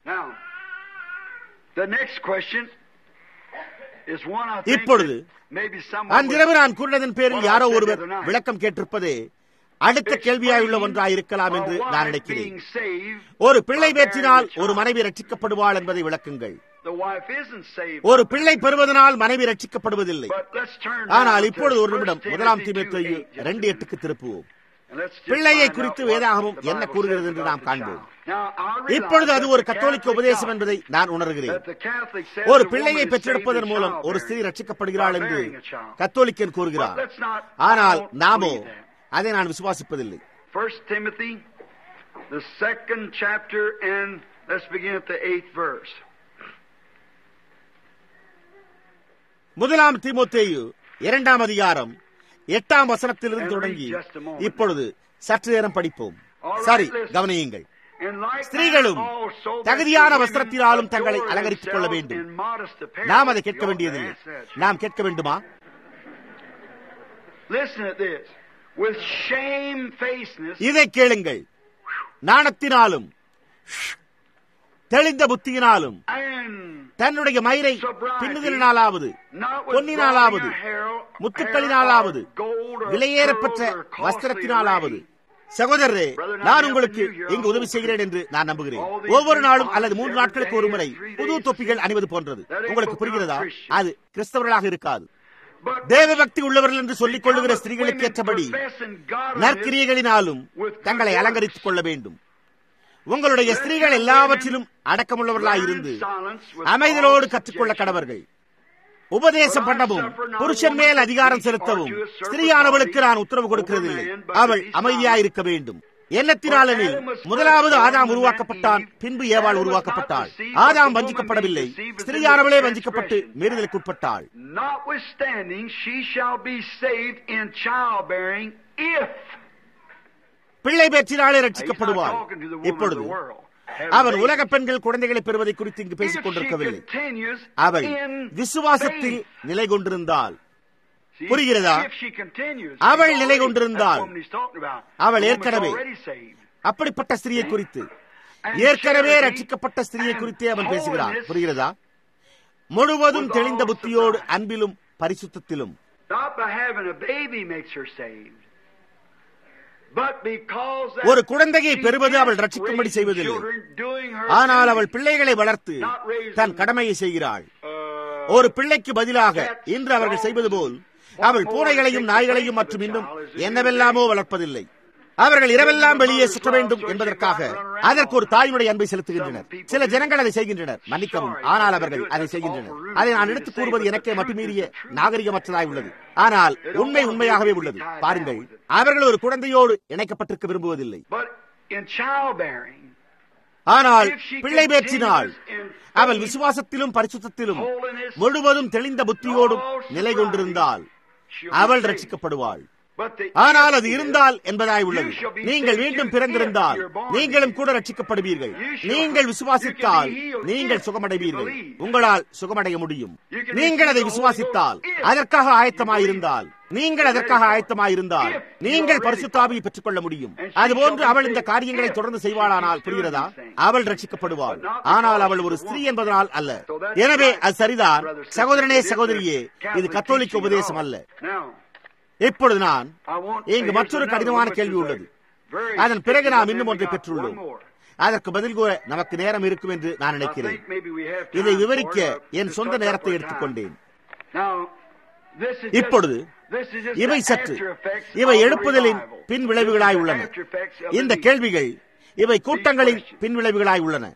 இப்பொழுது அன்றிரவு நான் கூறினதன் பேரில் யாரோ ஒருவர் விளக்கம் கேட்டிருப்பதே அடுத்த கேள்வியாயுள்ள ஒன்றாய் இருக்கலாம் என்று நான் நினைக்கிறேன் ஒரு பிள்ளை பேற்றினால் ஒரு மனைவி ரட்சிக்கப்படுவாள் என்பதை விளக்குங்கள் ஒரு பிள்ளை பெறுவதனால் மனைவி ரட்சிக்கப்படுவதில்லை ஆனால் இப்பொழுது ஒரு நிமிடம் முதலாம் தீமைத்தையு ரெண்டு எட்டுக்கு திருப்புவோம் பிள்ளையை குறித்து வேதாகமும் என்ன கூறுகிறது என்று நாம் காண்போம் இப்பொழுது அது ஒரு கத்தோலிக்க உபதேசம் என்பதை நான் உணர்கிறேன் ஒரு பிள்ளையை பெற்றெடுப்பதன் மூலம் ஒரு ஸ்திரீ ரட்சிக்கப்படுகிறாள் என்று கத்தோலிக்கன் கூறுகிறார் ஆனால் நாமோ அதை நான் விசுவாசிப்பதில்லை First Timothy, the second chapter, and let's begin at the eighth verse. முதலாம் தீமோத்தேயு இரண்டாம் அதிகாரம் எட்டாம் வசனத்திலிருந்து தொடங்கி இப்பொழுது சற்று நேரம் படிப்போம் சரி கவனியுங்கள் ஸ்திரீகளும் தகுதியான வஸ்திரத்தினாலும் தங்களை அலங்கரித்துக் கொள்ள வேண்டும் நாம் அதை கேட்க வேண்டியதில்லை நாம் கேட்க வேண்டுமா Listen to this. With shamefacedness இதை கேளுங்கள் நாணத்தினாலும் தெளிந்த புத்தியினாலும் and தன்னுடைய மயிரை பின்னுதலினாலாவது பொன்னினாலாவது முத்துக்களினாலாவது விலையேறப்பெற்ற வஸ்திரத்தினாலாவது சகோதரரே நான் உங்களுக்கு இங்கு உதவி செய்கிறேன் என்று நான் நம்புகிறேன் ஒவ்வொரு நாளும் அல்லது மூன்று நாட்களுக்கு ஒரு முறை புது தொப்பிகள் அணிவது போன்றது உங்களுக்கு புரிகிறதா அது கிறிஸ்தவர்களாக இருக்காது தேவ பக்தி உள்ளவர்கள் என்று சொல்லிக் கொள்ளுகிற ஸ்திரீகளுக்கு ஏற்றபடி நற்கிரியைகளினாலும் தங்களை அலங்கரித்துக் கொள்ள வேண்டும் உங்களுடைய ஸ்திரீகள் எல்லாவற்றிலும் அடக்கமுள்ளவர்களாய் இருந்து அமைதலோடு கற்றுக்கொள்ள கடவர்கள் உபதேசம் பண்ணவும் புருஷன் மேல் அதிகாரம் செலுத்தவும் ஸ்திரீயானவளுக்கு நான் உத்தரவு கொடுக்கிறதில்லை அவள் அமைதியாயிருக்க வேண்டும் எண்ணத்தினாலெனில் முதலாவது ஆதாம் உருவாக்கப்பட்டான் பின்பு ஏவாள் உருவாக்கப்பட்டாள் ஆதாம் வஞ்சிக்கப்படவில்லை ஸ்திரீயானவளே வஞ்சிக்கப்பட்டு மீறுதலுக்குட்பட்டாள் Notwithstanding, she shall be saved in childbearing if பிள்ளை பெற்றினாலே He's not ரட்சிக்கப்படுவாள் talking to the woman of இப்பொழுது the world. அவர் உலக பெண்கள் குழந்தைகளை பெறுவதை குறித்து இங்கு பேசிக் If she கொண்டிருக்கவில்லை continues அவள் in விசுவாசத்தில் faith. நிலை கொண்டிருந்தால் See, புரிகிறதா? if she continues, அவள் she's நிலை already- கொண்டிருந்தால், that's the woman he's talking about. அவள் The woman's ஏற்கனவே already saved. அப்படிப்பட்ட ஸ்திரியை குறித்து And ஏற்கனவே charity ரட்சிக்கப்பட்ட ஸ்திரியை and குறித்தே அவன் பேசுகிறான் holiness புரிகிறதா முழுவதும் with தெளிந்த all புத்தியோடு surprise. அன்பிலும் பரிசுத்தத்திலும் Not by having a baby makes her saved. But because that ஒரு குழந்தையை she பெறுவது is அவள் ரட்சிக்கும்படி raising செய்வதில்லை children, doing her ஆனால் duty. அவள் பிள்ளைகளை வளர்த்து Not raising- தன் கடமையை செய்கிறாள் Uh, ஒரு பிள்ளைக்கு பதிலாக இன்று அவர்கள் செய்வது போல் அவள் பூனைகளையும் நாய்களையும் மற்றும் இன்னும் என்னவெல்லாமோ வளர்ப்பதில்லை அவர்கள் இரவெல்லாம் வெளியே சுற்ற வேண்டும் என்பதற்காக அதற்கு ஒரு தாய்மொழி அன்பை செலுத்துகின்றனர் சில ஜனங்கள் அதை செய்கின்றனர் மன்னிக்கவும் ஆனால் அவர்கள் அதை செய்கின்றனர் அதை நான் எடுத்துக் கூறுவது எனக்கே மட்டுமீறிய நாகரிகமற்றதாய் உள்ளது ஆனால் உண்மை உண்மையாகவே உள்ளது பாருங்கள் அவர்கள் ஒரு குழந்தையோடு இணைக்கப்பட்டிருக்க விரும்புவதில்லை But in childbearing, ஆனால் if she பிள்ளை பேற்றினாள் continues in அவள் faith, விசுவாசத்திலும் பரிசுத்தத்திலும் holiness, முழுவதும் தெளிந்த புத்தியோடும் நிலை கொண்டிருந்தால் she'll be அவள் saved. ரட்சிக்கப்படுவாள் But the ஆனால் அது if is, இருந்தால் என்பதாய் உள்ளது நீங்கள் மீண்டும் பிறந்திருந்தால் நீங்களும் கூட ரட்சிக்கப்படுவீர்கள் நீங்கள் விசுவாசித்தால் நீங்கள் சுகமடைவீர்கள் உங்களால் சுகமடைய முடியும் நீங்கள் அதை விசுவாசித்தால் அதற்காக ஆயத்தமாயிருந்தால் நீங்கள் அதற்காக ஆயத்தமாயிருந்தால் நீங்கள் பரிசுத்தாவியை பெற்றுக் கொள்ள முடியும் அதுபோன்று அவள் இந்த காரியங்களை தொடர்ந்து செய்வாளானால் புரிகிறதா அவள் ரட்சிக்கப்படுவாள் ஆனால் அவள் ஒரு ஸ்திரீ என்பதனால் அல்ல எனவே அது சரிதான் சகோதரனே சகோதரியே இது கத்தோலிக்க உபதேசம் அல்ல Now, இப்பொழுது நான் I want இங்கு மற்றொரு கடினமான கேள்வி உள்ளது அதன் பிறகு நாம் இன்னும் ஒன்றை பெற்றுள்ளோம் அதற்கு பதில் கூற நமக்கு நேரம் இருக்கும் என்று நான் நினைக்கிறேன் இதை விவரிக்க என் சொந்த நேரத்தை எடுத்துக்கொண்டேன் இப்பொழுது இவை சற்று இவை எழுப்புதலின் பின் விளைவுகளாய் உள்ளன இந்த கேள்விகள் இவை கூட்டங்களின் பின் விளைவுகளாய் உள்ளன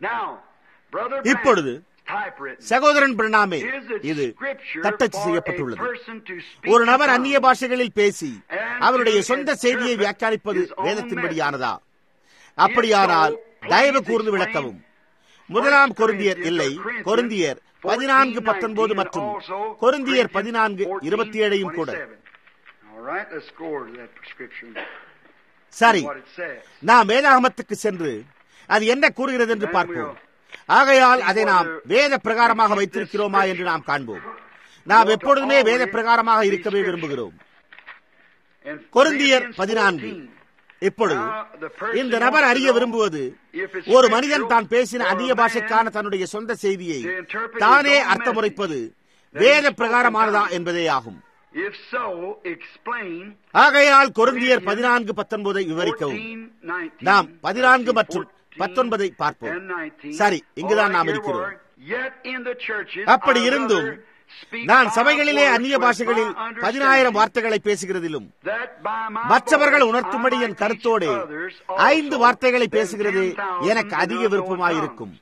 இப்பொழுது சகோதரன் பிரணாமே இது தட்டச்சு செய்யப்பட்டுள்ளது ஒரு நபர் அந்நிய பாஷைகளில் பேசி அவருடைய சொந்த செய்தியை வியாக்கியானிப்பது வேதத்தின்படியானதா அப்படியானால் தயவு கூர்ந்து விளக்கவும் முதலாம் கொருந்தியர் இல்லை கொருந்தியர் பதினான்கு பத்தொன்பது மற்றும் கொருந்தியர் பதினான்கு இருபத்தி ஏழையும் கூட சரி நாம் வேதாகமத்துக்கு சென்று அது என்ன கூறுகிறது என்று பார்ப்போம் ஆகையால் அதை நாம் வேத பிரகாரமாக வைத்திருக்கிறோமா என்று நாம் காண்போம் நாம் எப்பொழுதுமே வேத பிரகாரமாக இருக்கவே விரும்புகிறோம் கொருந்தியர் பதினான்கு இப்பொழுது இந்த நபர் அறிய விரும்புவது ஒரு மனிதன் தான் பேசின அந்நிய பாஷைக்கான தன்னுடைய சொந்த செய்தியை தானே அர்த்தமுறைப்பது வேத பிரகாரமானதா என்பதே ஆகும் ஆகையால் கொருந்தியர் பதினான்கு பத்தொன்பதை விவரிக்கவும் நாம் பதினான்கு மற்றும் பத்தொன்பதை பார்ப்போம் சரி இங்குதான் நாம் இருக்கிறோம் அப்படி இருந்தும் நான் சபைகளிலே அந்நிய பாஷைகளில் பதினாயிரம் வார்த்தைகளை பேசுகிறதிலும் மற்றவர்கள் உணர்த்தும்படி என் கருத்தோடு ஐந்து வார்த்தைகளை பேசுகிறது எனக்கு அதிக விருப்பமாயிருக்கும்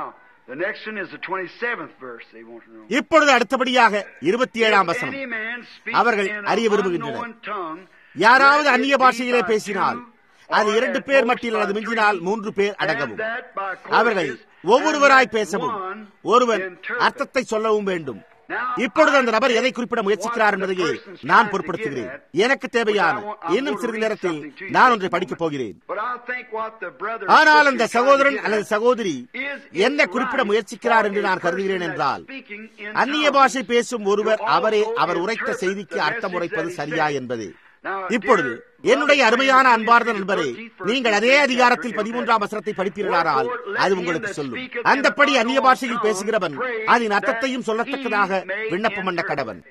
இப்பொழுது அடுத்தபடியாக இருபத்தி ஏழாம் வசனம் அவர்கள் அறிய விரும்புகின்றனர் யாராவது அந்நிய பாஷையிலே பேசினால் அது இரண்டு பேர் மட்டில் அல்லது மிஞ்சினால் மூன்று பேர் அடங்கவும் அவர்கள் ஒவ்வொருவராய் பேசவும் ஒருவன் அர்த்தத்தை சொல்லவும் வேண்டும் இப்பொழுது அந்த நபர் எதை குறிப்பிட முயற்சிக்கிறார் என்பதையே நான் பொருட்படுத்துகிறேன் எனக்கு தேவையான இன்னும் சிறிது நேரத்தில் நான் ஒன்றை படிக்கப் போகிறேன் ஆனால் அந்த சகோதரன் அல்லது சகோதரி என்ன குறிப்பிட முயற்சிக்கிறார் என்று நான் கருதுகிறேன் என்றால் அந்நிய பாஷை பேசும் ஒருவர் அவரே அவர் உரைத்த செய்திக்கு அர்த்தம் உரைப்பது சரியா என்பதே இப்பொழுது என்னுடைய அருமையான அன்பார்ந்த நண்பரே நீங்கள் அதே அதிகாரத்தில் பதிமூன்றாம் வசனத்தை படிப்பீர்களானால் அது உங்களுக்கு சொல்லும் அந்தப்படி அந்நிய பாஷையில் பேசுகிறவன் அதன் அர்த்தத்தையும் சொல்லத்தக்கதாக விண்ணப்பம் பண்ண கடவன்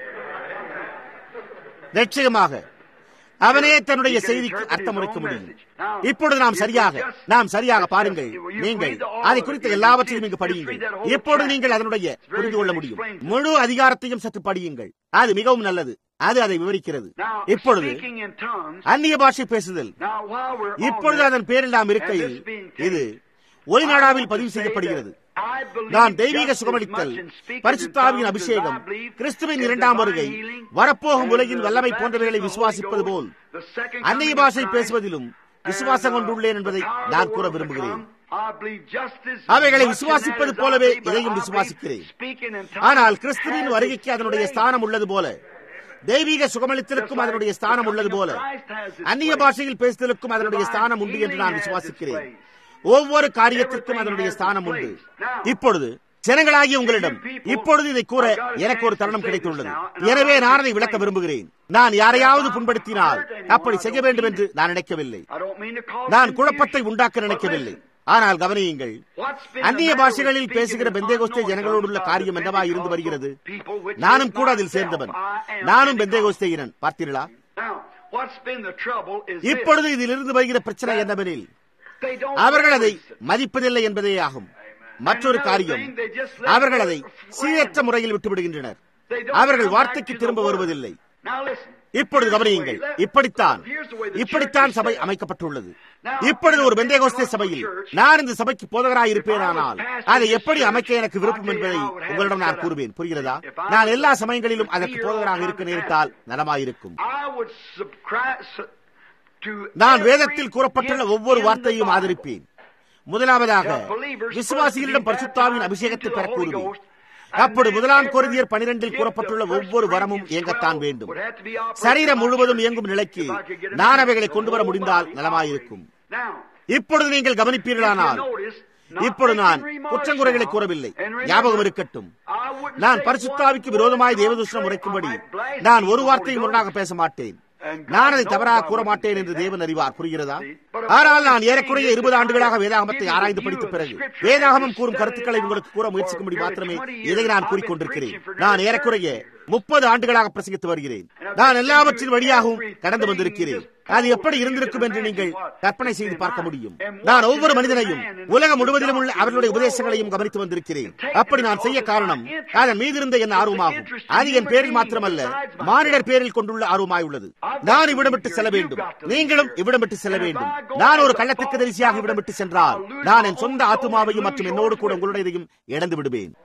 நிச்சயமாக அவனே தன்னுடைய செய்திக்கு அர்த்தம் உரைக்க முடியும் இப்பொழுது நாம் சரியாக நாம் சரியாக பாருங்கள் நீங்கள் அதை குறித்த எல்லாவற்றையும் இங்கு படியுங்கள் எப்பொழுது நீங்கள் அதனுடைய புரிந்து கொள்ள முடியும் முழு அதிகாரத்தையும் சற்று படியுங்கள் அது மிகவும் நல்லது அது அதை விவரிக்கிறது இப்பொழுது அந்நிய பாஷை பேசுதல் இப்பொழுது அதன் பேரில் நாம் இருக்கையில் இது ஒளிநாடாவில் பதிவு செய்யப்படுகிறது நான் தெய்வீக சுகமளித்தல் பரிசுத்தாவின் அபிஷேகம் கிறிஸ்துவின் இரண்டாம் வருகை வரப்போகும் உலகின் வல்லமை போன்றவைகளை விசுவாசிப்பது போல் அந்நிய பாஷை பேசுவதிலும் விசுவாசம் கொண்டுள்ளேன் என்பதை நான் கூற விரும்புகிறேன் அவைகளை விசுவாசிப்பது போலவே இதையும் விசுவாசிக்கிறேன் ஆனால் கிறிஸ்துவின் வருகைக்கு அதனுடைய ஸ்தானம் உள்ளது போல தெய்வீக சுகமளித்தலுக்கும் அதனுடைய ஸ்தானம் உள்ளது போல அந்நிய பாஷையில் பேசுதலுக்கும் அதனுடைய ஸ்தானம் உண்டு என்று நான் விசுவாசிக்கிறேன் ஒவ்வொரு காரியத்திற்கும் அதனுடைய ஸ்தானம் உண்டு இப்பொழுது ஜனங்களாகிய உங்களிடம் இப்பொழுது இதை கூற எனக்கு ஒரு தருணம் கிடைத்துள்ளது எனவே நான் அதை விளக்க விரும்புகிறேன் நான் யாரையாவது புண்படுத்தினால் அப்படி செய்ய வேண்டும் என்று நான் நினைக்கவில்லை நான் குழப்பத்தை உண்டாக்க நினைக்கவில்லை ஆனால் கவனியுங்கள் அந்நிய பாஷைகளில் பேசுகிற பெந்தேகோஸ்தே ஜனங்களோடு உள்ள காரியம் என்னவா இருந்து வருகிறது நானும் கூட அதில் சேர்ந்தவன் நானும் பெந்தேகோஸ்தேயினன் பார்த்தீர்களா இப்பொழுது இதிலிருந்து வருகிற பிரச்சனை என்னவெனில் அவர்கள் அதை மதிப்பதில்லை என்பதே ஆகும் மற்றொரு காரியம் அவர்கள் அதை சீரற்ற முறையில் விட்டுவிடுகின்றனர் அவர்கள் வார்த்தைக்கு திரும்ப வருவதில்லை இப்பொழுது கவனியுங்கள் இப்படித்தான் இப்படித்தான் சபை அமைக்கப்பட்டுள்ளது இப்பொழுது ஒரு பெந்தேகோஸ்தே சபையில் நான் இந்த சபைக்கு போதகராய் இருப்பேனானால் அதை எப்படி அமைக்க எனக்கு விருப்பம் என்பதை உங்களிடம் நான் கூறுவேன் புரிகிறதா நான் எல்லா சமயங்களிலும் அதற்கு போதகராக இருக்க நேரிட்டால் நலமாயிருக்கும் நான் வேதத்தில் கூறப்பட்டுள்ள ஒவ்வொரு வார்த்தையும் ஆதரிப்பேன் முதலாவதாக விசுவாசிகளிடம் பரிசுத்தாவின் அபிஷேகத்தை பெற கூறுவேன் அப்படி முதலாம் கொரிந்தியர் பனிரெண்டில் கூறப்பட்டுள்ள ஒவ்வொரு வரமும் இயங்கத்தான் வேண்டும் சரீரம் முழுவதும் இயங்கும் நிலைக்கு நான் அவைகளை கொண்டு வர முடிந்தால் நலமாயிருக்கும் இப்பொழுது நீங்கள் கவனிப்பீர்களானால் இப்பொழுது நான் குற்றங்குறைகளை கூறவில்லை ஞாபகம் இருக்கட்டும் நான் பரிசுத்தாவிக்கு விரோதமாய் தேவதூஷணம் உரைக்கும்படி நான் ஒரு வார்த்தையும் முன்னாக பேச மாட்டேன் நான் அதை தவறாக கூற மாட்டேன் என்று தேவன் அறிவார் புரிகிறதா ஆனால் நான் ஏறக்குறைய இருபது ஆண்டுகளாக வேதாகமத்தை ஆராய்ந்து படித்த பிறகு வேதாகமம் கூறும் கருத்துக்களை உங்களுக்கு கூற முயற்சிக்கும்படி மாத்திரமே இதை நான் கூறிக்கொண்டிருக்கிறேன் நான் ஏறக்குறைய முப்பது ஆண்டுகளாக பிரசங்கித்து வருகிறேன் நான் எல்லாவற்றின் வழியாகவும் கடந்து வந்திருக்கிறேன் அது எப்படி இருந்திருக்கும் என்று நீங்கள் கற்பனை செய்து பார்க்க முடியும் நான் ஒவ்வொரு மனிதனையும் உலகம் முழுவதிலும் உள்ள அவர்களுடைய உபதேசங்களையும் கவனித்து வந்திருக்கிறேன் அப்படி நான் செய்ய காரணம் அதன் மீது இருந்த என் ஆர்வமாகும் அது என் பேரில் மாத்திரமல்ல மானிடர் பேரில் கொண்டுள்ள ஆர்வமாய் உள்ளது நான் இவ்விடம் விட்டு செல்ல வேண்டும் நீங்களும் இவ்விடம் விட்டு செல்ல வேண்டும் நான் ஒரு கள்ளத்திற்கு தரிசியாக இவ்விடம் விட்டு சென்றால் நான் என் சொந்த ஆத்மாவையும் மற்றும் என்னோடு கூட உங்களுடையதையும் இழந்து விடுவேன்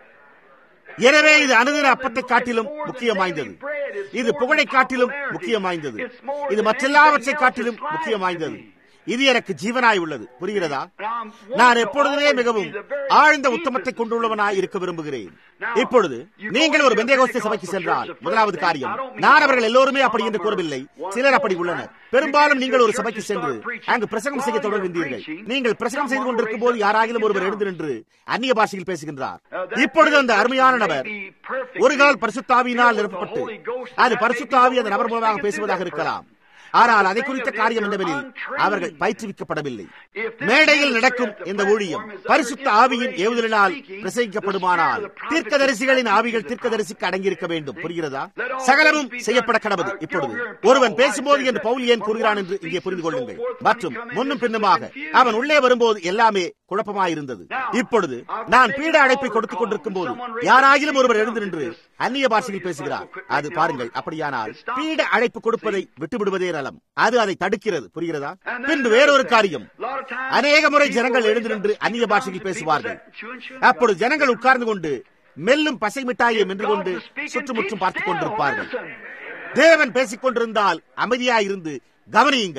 எனவே இது அனுதின அப்பத்தை காட்டிலும் முக்கியம் வாய்ந்தது இது புகழை காட்டிலும் முக்கியம் வாய்ந்தது இது மற்றெல்லாவற்றை காட்டிலும் முக்கியம் வாய்ந்தது இது எனக்கு ஜீவனாய் உள்ளது புரிகிறதா நான் எப்பொழுதுமே மிகவும் ஆழ்ந்த உத்தமத்தை கொண்டுள்ளவனாய் இருக்க விரும்புகிறேன் இப்பொழுது நீங்கள் ஒரு பெந்தேகோஸ்தே சபைக்கு சென்றால் முதலாவது காரியம் நான் அவர்கள் எல்லோருமே அப்படி என்று கூறவில்லை சிலர் அப்படி உள்ளனர் பெரும்பாலும் நீங்கள் ஒரு சபைக்கு சென்று அங்கு பிரசங்கம் செய்ய தொடர்கின்றீர்கள் நீங்கள் பிரசங்கம் செய்து கொண்டிருக்கும் போது யாராகிலும் ஒருவர் எழுந்து நின்று அந்நிய பாஷையில் பேசுகின்றார் இப்பொழுது அந்த அருமையான நபர் ஒரு கால் பரிசுத்தாவியினால் நிரப்பப்பட்டு அது பரிசுத்தாவி அந்த நபர் மூலமாக பேசுவதாக இருக்கலாம் ஆனால் அதை குறித்த காரியம் என்னவெனில் அவர்கள் பயிற்றுவிக்கப்படவில்லை மேடையில் நடக்கும் இந்த ஊழியம் பரிசுத்த ஆவியின் ஏவுதலினால் பிரசங்கிக்கப்படுமானால் தீர்க்கதரிசிகளின் ஆவிகள் தீர்க்கதரிசிக்கு அடங்கியிருக்க வேண்டும் புரிகிறதா சகலமும் செய்யப்பட கடவுது இப்பொழுது ஒருவன் பேசும்போது என்று பவுல் ஏன் கூறுகிறான் என்று இங்கே புரிந்து கொள்ளுங்கள் மற்றும் முன்னும் பின்னுமாக அவன் உள்ளே வரும்போது எல்லாமே குழப்பமாயிருந்தது இப்பொழுது நான் பீட அழைப்பை கொடுத்துக் கொண்டிருக்கும் போது யாராகிலும் ஒருவர் எழுந்து நின்று அந்நிய பாஷையில் பேசுகிறார் அது பாருங்கள் அப்படியானால் பீட அழைப்பு கொடுப்பதை விட்டுவிடுவதே நலம் அது அதை தடுக்கிறது புரிகிறதா பின்பு வேறொரு காரியம் அநேக முறை ஜனங்கள் எழுந்து நின்று அந்நிய பாஷையில் பேசுவார்கள் அப்பொழுது ஜனங்கள் உட்கார்ந்து கொண்டு மெல்லும் பசை மிட்டாயை மென்று கொண்டு சுற்றுமுற்றும் பார்த்துக் கொண்டிருப்பார்கள் தேவன் பேசிக் கொண்டிருந்தால் அமைதியாயிருந்து கவனியுங்கள்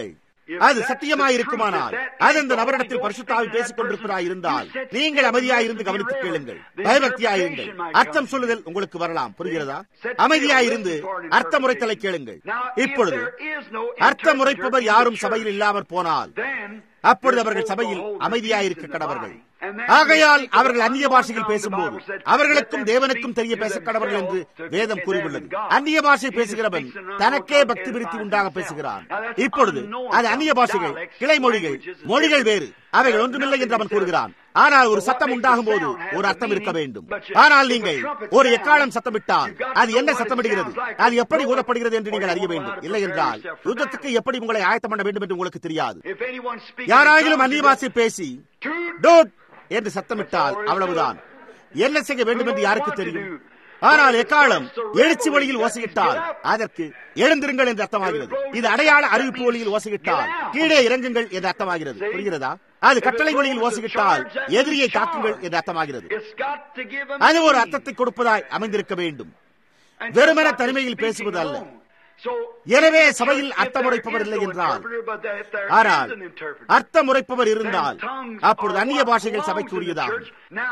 அது சத்தியமாயிருக்குமானால் அது அந்த நபரிடத்தில் பரிசுத்தாவி பேசிக் கொண்டிருப்பதாய் இருந்தால் நீங்கள் அமைதியாயிருந்து கவனித்துக் கேளுங்கள் பயபக்தியாயிருங்கள் அர்த்தம் சொல்லுதல் உங்களுக்கு வரலாம் புரிகிறதா அமைதியாயிருந்து அர்த்த முறைத்தலை கேளுங்கள் இப்பொழுது அர்த்தம் முறைப்பவர் யாரும் சபையில் இல்லாமற் போனால் அப்பொழுது அவர்கள் சபையில் அமைதியாயிருக்க கடவர்கள் ஆகையால் அவர்கள் அந்நிய பாஷையில் பேசும்போது அவர்களுக்கும் தேவனுக்கும் தெரிய பேச கடவர்கள் என்று வேதம் கூறியுள்ளது அந்நிய பாஷை பேசுகிறவன் தனக்கே பக்தி பிரித்தி உண்டாக பேசுகிறான் இப்பொழுது அது அந்நிய பாஷைகள் கிளை மொழிகள் மொழிகள் வேறு அவைகள் ஒன்றுமில்லை என்று அவன் கூறுகிறான் ஆனால் ஒரு சத்தம் உண்டாகும் போது ஒரு அர்த்தம் இருக்க வேண்டும் ஆனால் நீங்கள் ஒரு எக்காலம் சத்தமிட்டால் அது என்ன சத்தமிடுகிறது அது எப்படி ஊறப்படுகிறது என்று நீங்கள் அறிய வேண்டும் இல்லை என்றால் யுத்தத்துக்கு எப்படி உங்களை ஆயத்தம் பண்ண வேண்டும் என்று உங்களுக்கு தெரியாது யாராயிலும் அந்நிய பாஷை பேசி டோட் என்று சத்தமிட்டால் அவ்வளவுதான் என்ன செய்ய வேண்டும் என்று யாருக்கு தெரியும் ஆனால் எக்காலம் எழுச்சி வழியில் ஓசையிட்டால் அதற்கு எழுந்திருங்கள் என்று அர்த்தமாகிறது இது அடையாள அறிவிப்பு வழியில் ஓசையிட்டால் கீழே இறங்குங்கள் என்று அர்த்தமாகிறது புரிகிறதா அது கட்டளை வழியில் ஓசையிட்டால் எதிரியை தாக்குங்கள் என்று அர்த்தமாகிறது அது ஒரு அர்த்தத்தை கொடுப்பதாய் அமைந்திருக்க வேண்டும் வெறுமன தனிமையில் பேசுவது அல்ல எனவே சபையில் அர்த்தமுறைப்பவர் இல்லை என்றால் ஆனால் அர்த்தமுறைப்பவர் இருந்தால் அப்பொழுது அந்நிய பாஷைகள் சபைக்கு உரியதாகும்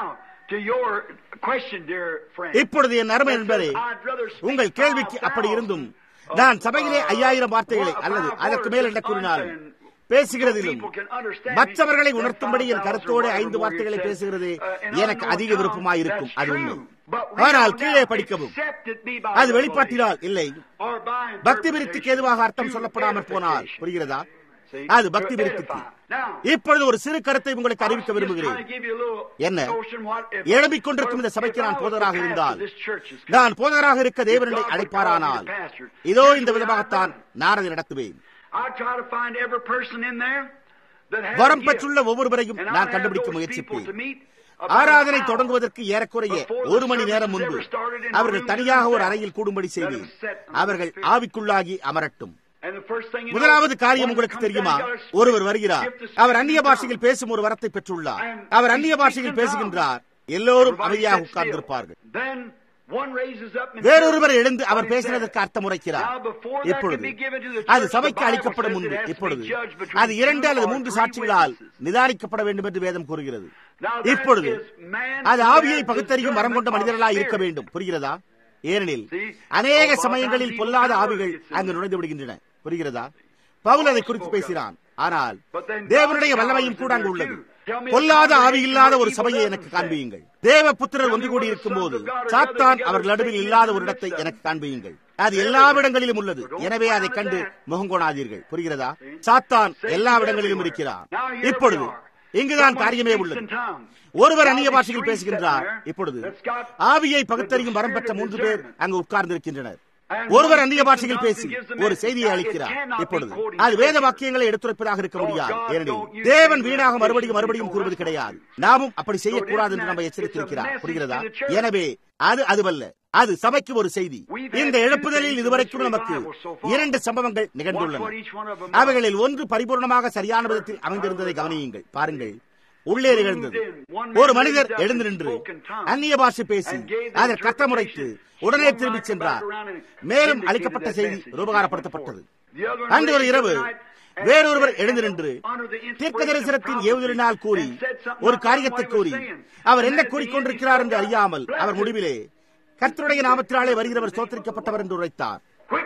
இப்பொழுது என் அருமை என்பதே உங்கள் கேள்விக்கு அப்படி இருந்தும் நான் சபையிலே ஐயாயிரம் வார்த்தைகளை அல்லது அதற்கு மேல் என்ன கூறினாலும் பேசுகிறதிலும் மற்றவர்களை உணர்த்தும்படி என் கருத்தோடு ஐந்து வார்த்தைகளை பேசுகிறது எனக்கு அதிக விருப்பமாயிருக்கும் அது உண்மை ஆனால் கீழே படிக்கவும் அது வெளிப்பாட்டினால் இல்லை பக்தி விருத்திக்கு எதுவாக அர்த்தம் சொல்லப்படாமல் போனால் புரிகிறதா அது பக்தி விருத்திக்கு இப்பொழுது ஒரு சிறு கருத்தை உங்களுக்கு அறிவிக்க விரும்புகிறேன் என்ன எழுப்பிக் கொண்டிருக்கும் இந்த சபைக்கு நான் போதராக இருந்தால் நான் போதராக இருக்க தேவனிடை அழைப்பாரானால் இதோ இந்த விதமாகத்தான் நான் அதை நடத்துவேன் வரம் பெற்றுள்ள ஒவ்வொருவரையும் நான் கண்டுபிடிக்க முயற்சிப்பேன் ஆராதனை தொடங்குவதற்கு ஏறக்குறைய ஒரு மணி நேரம் முன்பு அவர்கள் தனியாக ஒரு அறையில் கூடும்படி செய்வேன் அவர்கள் ஆவிக்குள்ளாகி அமரட்டும் முதலாவது காரியம் உங்களுக்கு தெரியுமா ஒருவர் வருகிறார் அவர் அந்நிய பாஷையில் பேசும் ஒரு வரத்தை பெற்றுள்ளார் அவர் அந்நிய பாஷையில் பேசுகின்றார் எல்லோரும் அமைதியாக உட்கார்ந்திருப்பார்கள் வேறொருவர் எழுந்து அவர் பேசினதற்கு அர்த்தம் உரைக்கிறார் இப்பொழுது அது சபைக்கு அளிக்கப்படும் முன்பு இப்பொழுது அது இரண்டு அல்லது மூன்று சாட்சிகளால் நிதானிக்கப்பட வேண்டும் என்று வேதம் கூறுகிறது இப்பொழுது அது ஆவியை பகுத்தறியும் மரம் கொண்ட மனிதர்களாக இருக்க வேண்டும் புரிகிறதா ஏனெனில் அநேக சமயங்களில் பொல்லாத ஆவிகள் அங்கு நுழைந்து விடுகின்றன புரிகிறதா பவுல் அதை குறித்து பேசினான் ஆனால் தேவனுடைய வல்லமையும் கூட அங்கு உள்ளது பொல்லாத ஆவி இல்லாத ஒரு சபையை எனக்கு காண்பியுங்கள் தேவ புத்திரர் ஒன்று கூடி இருக்கும் போது சாத்தான் அவர்கள் நடுவில் இல்லாத ஒரு இடத்தை எனக்கு காண்பியுங்கள் அது எல்லா இடங்களிலும் உள்ளது எனவே அதை கண்டு முகங்கோணாதீர்கள் புரிகிறதா சாத்தான் எல்லா இடங்களிலும் இருக்கிறார் இப்பொழுது இங்குதான் காரியமே உள்ளது ஒருவர் அந்நிய பாஷையில் பேசுகின்றார் இப்பொழுது ஆவியை பகுத்தறியும் வரம் பெற்ற மூன்று பேர் அங்கு உட்கார்ந்திருக்கின்றனர் ஒருவர் அந்நிய பாஷையில் பேசி ஒரு செய்தியை அளிக்கிறார் இப்பொழுது அது வேத வாக்கியங்களை எடுத்துரைப்பதாக இருக்க முடியாது ஏனெனில் தேவன் வீணாக மறுபடியும் மறுபடியும் கூறுவது கிடையாது நாமும் அப்படி செய்யக்கூடாது என்று நம்ம எச்சரித்திருக்கிறார் புரிகிறதா எனவே அது அதுவல்ல அது சபைக்கு ஒரு செய்தி இந்த எழுப்புதலில் இதுவரைக்கும் நமக்கு இரண்டு சம்பவங்கள் நிகழ்ந்துள்ளன அவைகளில் ஒன்று பரிபூர்ணமாக சரியான விதத்தில் அமைந்திருந்ததை கவனியுங்கள் பாருங்கள் உள்ளே நிகழ்ந்தது ஒரு மனிதர் எழுந்து நின்று அந்நிய பாஷை பேசி அதை கட்டமுறைத்து உடனே திரும்பி சென்றார் மேலும் அளிக்கப்பட்ட செய்தி ரூபகாரப்படுத்தப்பட்டது அன்று ஒரு இரவு வேறொருவர் எழுந்து நின்று தீர்க்க தரிசனத்தின் ஏவுதலினால் கூறி ஒரு காரியத்தை கூறி அவர் என்ன கூறிக்கொண்டிருக்கிறார் என்று அறியாமல் அவர் முடிவிலே கர்த்தருடைய நாமத்தினாலே வருகிறவர் சோத்தரிக்கப்பட்டவர் என்று உரைத்தார்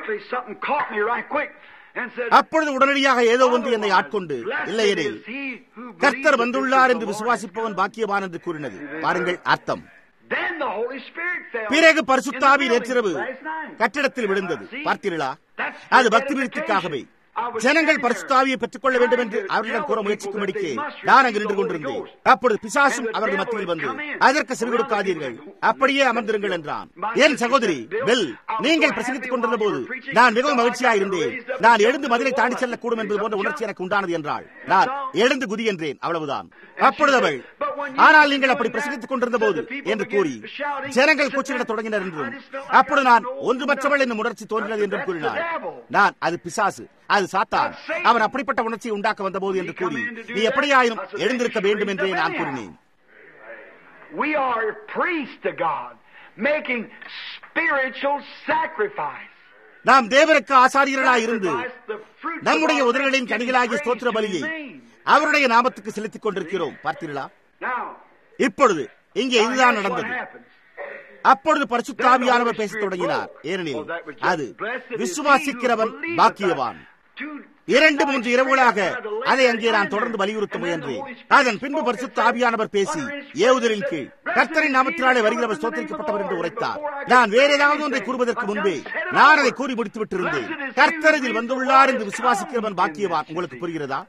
அப்பொழுது உடனடியாக ஏதோ ஒன்று என்னை ஆட்கொண்டு இல்லையெனில் கர்த்தர் வந்துள்ளார் என்று விசுவாசிப்பவன் பாக்கியவான் என்று கூறினது பாருங்கள் அர்த்தம் பிறகு பரிசுத்தாவி நேற்றிரவு கட்டிடத்தில் விழுந்தது பார்த்தீர்களா அது பக்தி விருத்திக்காகவே ஜனங்கள் பரிசுத்தாவியை பெற்றுக் கொள்ள வேண்டும் என்று அவர்களிடம் கூற முயற்சிக்கும்படிக்கு நான் அங்கு நின்று கொண்டிருந்தேன் அப்பொழுது பிசாசும் அவர்கள் மத்தியில் வந்து அதற்கு செவி கொடுக்காதீர்கள் அப்படியே அமர்ந்திருங்கள் என்றான் என் சகோதரி பெல் நீங்கள் பிரசங்கித்துக் கொண்டிருந்த போது நான் மிகவும் மகிழ்ச்சியாக இருந்தேன் நான் எழுந்து மதிலை தாண்டி செல்லக்கூடும் என்பது போன்ற உணர்ச்சி எனக்கு உண்டானது என்றாள் நான் எழுந்து குதி என்றேன் அவ்வளவுதான் அப்பொழுது அவள் ஆனால் நீங்கள் அப்படி பிரசங்கித்துக் கொண்டிருந்த போது என்று கூறி ஜனங்கள் கூச்சலிடத் தொடங்கினர் என்றும் அப்பொழுது நான் ஒன்றுமற்றவள் என்னும் உணர்ச்சி தோன்றினது என்றும் கூறினார் நான் அது பிசாசு அது சாத்தான் அவன் அப்படிப்பட்ட உணர்ச்சியை உண்டாக்க வந்தபோது என்று கூறி நீ எப்படியாயினும் எழுந்திருக்க வேண்டும் என்றே நான் கூறினேன் We are priests to God, making spiritual sacrifice. நாம் தேவருக்கு ஆசாரியர்களாய் இருந்து நம்முடைய உதடுகளின் கனிகளாகிய ஸ்தோத்திர பலியை அவருடைய நாமத்துக்கு செலுத்திக் கொண்டிருக்கிறோம் பார்த்தீர்களா இப்பொழுது இங்கே இதுதான் நடந்தது அப்பொழுது பரிசுத்தாவியானவர் பேசத் தொடங்கினார் ஏனெனில் அது விசுவாசிக்கிறவன் பாக்கியவான் இரண்டு மூன்று இரவுகளாக அதை அங்கே நான் தொடர்ந்து வலியுறுத்த முயன்றேன் அதன் பின்பு பரிசுத்த ஆவியானவர் பேசி ஏவுதலின் கீழ் கர்த்தரின் நாமத்தினாலே வருகிறவர் சோத்தரிக்கப்பட்டவர் என்று உரைத்தார் நான் வேற ஏதாவது ஒன்றை கூறுவதற்கு முன்பே நான் அதை கூறி முடித்து விட்டிருந்தேன் கர்த்தர் இதில் வந்துள்ளார் என்று விசுவாசிக்கிறவன் பாக்கியவான் உங்களுக்கு புரிகிறதா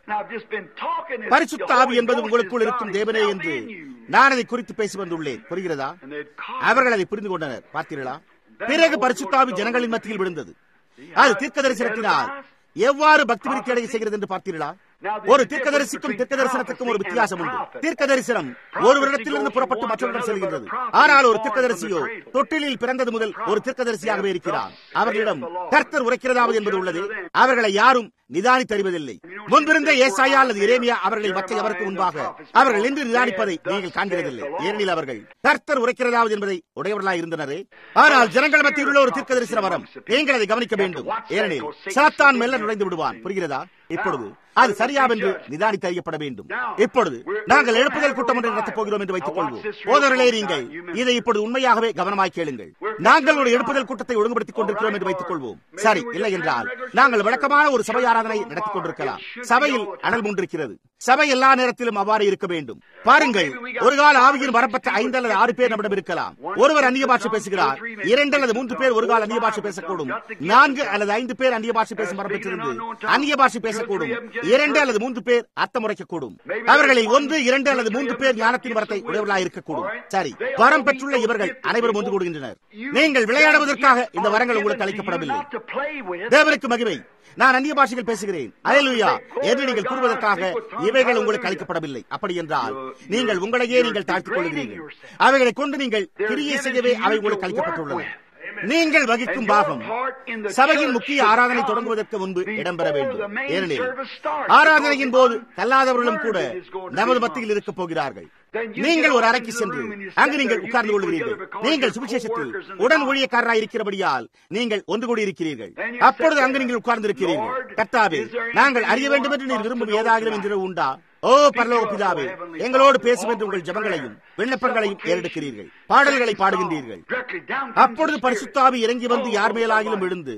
பரிசுத்த ஆவி என்பது உங்களுக்குள் இருக்கும் தேவனே என்று நான் அதை குறித்து பேசி வந்துள்ளேன் புரிகிறதா அவர்கள் அதை புரிந்து கொண்டனர் பார்த்தீர்களா பிறகு பரிசுத்தாவி ஜனங்களின் மத்தியில் விழுந்தது அது தீர்க்க தரிசனத்தினால் எவ்வாறு பக்தி விருத்தி அடைய செய்கிறது என்று பார்த்தீர்களா ஒரு தீர்க்க தரிசிக்கும் தீர்க்க தரிசனத்துக்கும் ஒரு வித்தியாசம் உண்டு தீர்க்க தரிசனம் ஒரு வருடத்திலிருந்து புறப்பட்டு மற்றொருடம் செல்கின்றது ஆனால் ஒரு தீர்க்கதரிசியோ தொட்டிலில் பிறந்தது முதல் ஒரு தீர்க்கதரிசியாகவே இருக்கிறார் அவர்களிடம் கர்த்தர் உரைக்கிறதாவது என்பது உள்ளது அவர்களை யாரும் நிதானித்தறிவதில்லை முன்பிருந்த ஏசாயா அல்லது இரேமியா அவர்களை மற்ற எவருக்கு முன்பாக அவர்கள் என்று நிதானிப்பதை நீங்கள் காண்கிறதில்லை ஏனெனில் அவர்கள் கர்த்தர் உரைக்கிறதாவது என்பதை உடையவர்களாக இருந்தனரே ஆனால் ஜனங்கள் மத்தியில் உள்ள ஒரு தீர்க்க தரிசன வரம் நீங்கள் அதை கவனிக்க வேண்டும் ஏனெனில் சாத்தான் மெல்ல நுழைந்து விடுவான் புரிகிறதா இப்பொழுது அது சரியாவென்று நிதானித்து அறியப்பட வேண்டும் இப்பொழுது நாங்கள் எழுப்புதல் கூட்டம் ஒன்றை நடத்தப் போகிறோம் என்று வைத்துக் கொள்வோம் போதவர்களே நீங்கள் இதை இப்பொழுது உண்மையாகவே கவனமாய் கேளுங்கள் நாங்கள் ஒரு எழுப்புதல் கூட்டத்தை ஒழுங்குபடுத்திக் கொண்டிருக்கிறோம் என்று வைத்துக் கொள்வோம் சரி இல்லை என்றால் நாங்கள் வழக்கமான ஒரு சபை ஆராதனை நடத்திக் கொண்டிருக்கலாம் சபையில் அனல் மூன்றிருக்கிறது சபை எல்லா நேரத்திலும் அவ்வாறு இருக்க வேண்டும் பாருங்கள் ஒரு கால ஆவியின் வரப்பட்ட ஐந்து அல்லது ஆறு பேர் நம்மிடம் இருக்கலாம் ஒருவர் அந்நிய பாஷை பேசுகிறார் இரண்டு அல்லது மூன்று பேர் ஒரு கால அந்நிய பாஷை பேசக்கூடும் நான்கு அல்லது ஐந்து பேர் அந்நிய பாஷை பேசும் வரம் பெற்றிருந்து அந்நிய பாஷை பேசக்கூடும் இரண்டு அல்லது மூன்று பேர் அர்த்தம் உரைக்கக்கூடும் அவர்களில் ஒன்று இரண்டு அல்லது மூன்று பேர் ஞானத்தின் வரத்தை உடையவர்களாக இருக்கக்கூடும் சரி வரம் பெற்றுள்ள இவர்கள் அனைவரும் ஒன்று கூடுகின்றனர் நீங்கள் விளையாடுவதற்காக இந்த வரங்கள் உங்களுக்கு அளிக்கப்படவில்லை தேவனுக்கு மகிமை நான் அந்நிய பாஷைகள் பேசுகிறேன் அயலுயா என்று நீங்கள் கூறுவதற்காக இவைகள் உங்களுக்கு அளிக்கப்படவில்லை அப்படி என்றால் நீங்கள் உங்களையே நீங்கள் தாழ்த்திக் கொள்கிறீர்கள் அவைகளை கொண்டு நீங்கள் கிரியை செய்யவே அவை உங்களுக்கு அளிக்கப்பட்டுள்ளன நீங்கள் வகிக்கும் பாகம் சபையின் முக்கிய ஆராதனை தொடங்குவதற்கு முன்பு இடம்பெற வேண்டும் ஏனெனில் ஆராதனையின் போது கல்லாதவர்களும் கூட நமது மத்தியில் இருக்கப் போகிறார்கள் நீங்கள் ஒரு அறைக்கு சென்று அங்கு நீங்கள் உட்கார்ந்து கொள்கிறீர்கள் நீங்கள் சுவிசேஷத்தில் உடன் ஊழியக்காரராக இருக்கிறபடியால் நீங்கள் ஒன்று கூடி இருக்கிறீர்கள் அப்பொழுது அங்கு நீங்கள் உட்கார்ந்து இருக்கிறீர்கள் கர்த்தாவே நாங்கள் அறிய வேண்டும் என்று நீர் விரும்பும் ஏதாகிலும் என்று உண்டா ஓ பரலோக பிதாவே எங்களோடு பேசும் என்று உங்கள் ஜபங்களையும் விண்ணப்பங்களையும் ஏறெடுக்கிறீர்கள் பாடல்களை பாடுகின்றீர்கள் அப்பொழுது பரிசுத்தாவி இறங்கி வந்து யார் மேலாகிலும் விழுந்து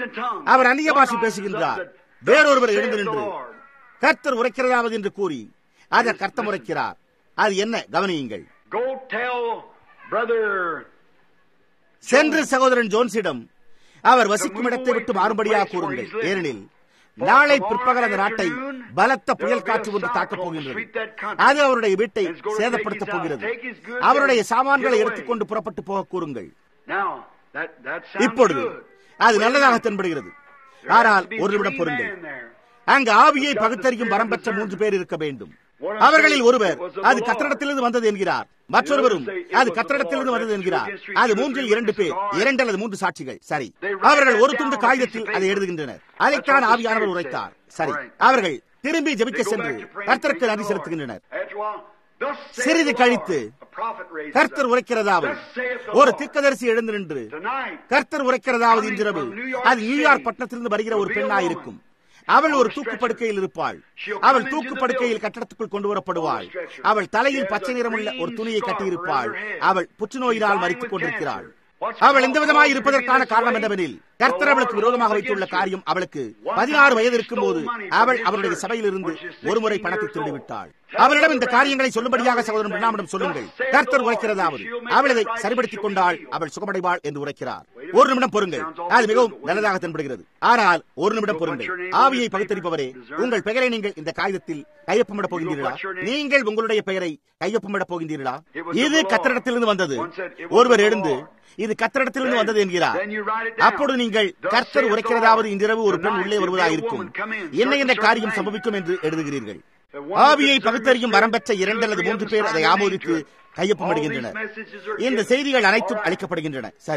அவர் அந்நிய பாஷை பேசுகின்றார் வேறொருவர் எழுந்து நின்று கர்த்தர் உரைக்கிறதாவது என்று கூறி அதை கர்த்தம் உரைக்கிறார் அது என்ன கவனியுங்கள் சென்று சகோதரன் ஜோன்ஸிடம் அவர் வசிக்கும் இடத்தை விட்டு மாறுபடியாக கூறுங்கள் ஏனெனில் நாளை பிற்பகல் அந்த நாட்டை பலத்த புயல் காற்று ஒன்று தாக்கப் போகின்றது அது அவருடைய வீட்டை சேதப்படுத்தப் போகிறது அவருடைய சாமான்களை எடுத்துக்கொண்டு புறப்பட்டு போக கூறுங்கள் இப்பொழுது அது நல்லதாக தென்படுகிறது ஆனால் ஒரு நிமிடம் பொருங்கள் அங்கு ஆவியை பகுத்தறியும் வரம் பெற்ற மூன்று பேர் இருக்க வேண்டும் அவர்களில் ஒருவர் அது கத்தடத்திலிருந்து வந்தது என்கிறார் மற்றொருவரும் அது கத்தடத்திலிருந்து வந்தது என்கிறார் அது மூன்றில் இரண்டு பேர் இரண்டு அல்லது மூன்று சாட்சிகள் சரி அவர்கள் ஒரு துண்டு காகிதத்தில் அதை எழுதுகின்றனர் அதைத்தான் ஆவியானவர் உரைத்தார் சரி அவர்கள் திரும்பி ஜபிக்க சென்று கர்த்தருக்கு நன்றி செலுத்துகின்றனர் சிறிது கழித்து கர்த்தர் உரைக்கிறதாவது ஒரு திக்கதரிசி எழுந்து நின்று கர்த்தர் உரைக்கிறதாவது இன்றிரவு அது நியூயார்க் பட்டணத்திலிருந்து வருகிற ஒரு பெண்ணாயிருக்கும் அவள் ஒரு தூக்கு படுக்கையில் இருப்பாள் அவள் தூக்கு படுக்கையில் கட்டடத்துக்குள் கொண்டு வரப்படுவாள் அவள் தலையில் பச்சை நிறமுள்ள ஒரு துணியை கட்டியிருப்பாள் அவள் புற்றுநோயினால் மறித்துக் கொண்டிருக்கிறாள் அவள் எந்த விதமாய் இருப்பதற்கான காரணம் என்னவெனில் கர்த்தர் அவளுக்கு விரோதமாக வைத்துள்ள காரியம் அவளுக்கு பதினாறு வயது இருக்கும் போது அவள் அவருடைய சபையில் இருந்து ஒருமுறை பணத்தை திருடிவிட்டாள் அவளிடம் இந்த காரியங்களை சொல்லும்படியாக சகோதரன் பிரணாமிடம் சொல்லுங்கள் கர்த்தர் உரைக்கிறதாவது அவள் இதை சரிபடுத்திக் கொண்டாள் அவள் சுகமடைவாள் என்று உரைக்கிறார் ஒரு நிமிடம் பொருங்கள் அது மிகவும் நல்லதாக தென்படுகிறது ஆனால் ஒரு நிமிடம் பொருங்கள் ஆவியை பகுத்தறிப்பவரே உங்கள் பெயரை நீங்கள் இந்த காகிதத்தில் கையொப்பமிடப் போகின்றீர்களா நீங்கள் உங்களுடைய பெயரை கையொப்பமிடப் போகின்றீர்களா இது கத்திரிடத்திலிருந்து வந்தது ஒருவர் எழுந்து இது கத்திரிடத்திலிருந்து வந்தது என்கிறார் அப்பொழுது நீங்கள் கர்த்தர் உரைக்கிறதாவது இன்றிரவு ஒரு பெண் உள்ளே வருவதாக இருக்கும் என்ன என்ற காரியம் சம்பவிக்கும் என்று எழுதுகிறீர்கள் ஆவியை பகுத்தறியும் வரம் பெற்ற இரண்டு அல்லது மூன்று பேர் அதை ஆமோதித்து கையொப்பமிடுகின்றனர் இந்த செய்திகள் அனைத்தும் அளிக்கப்படுகின்றன சரி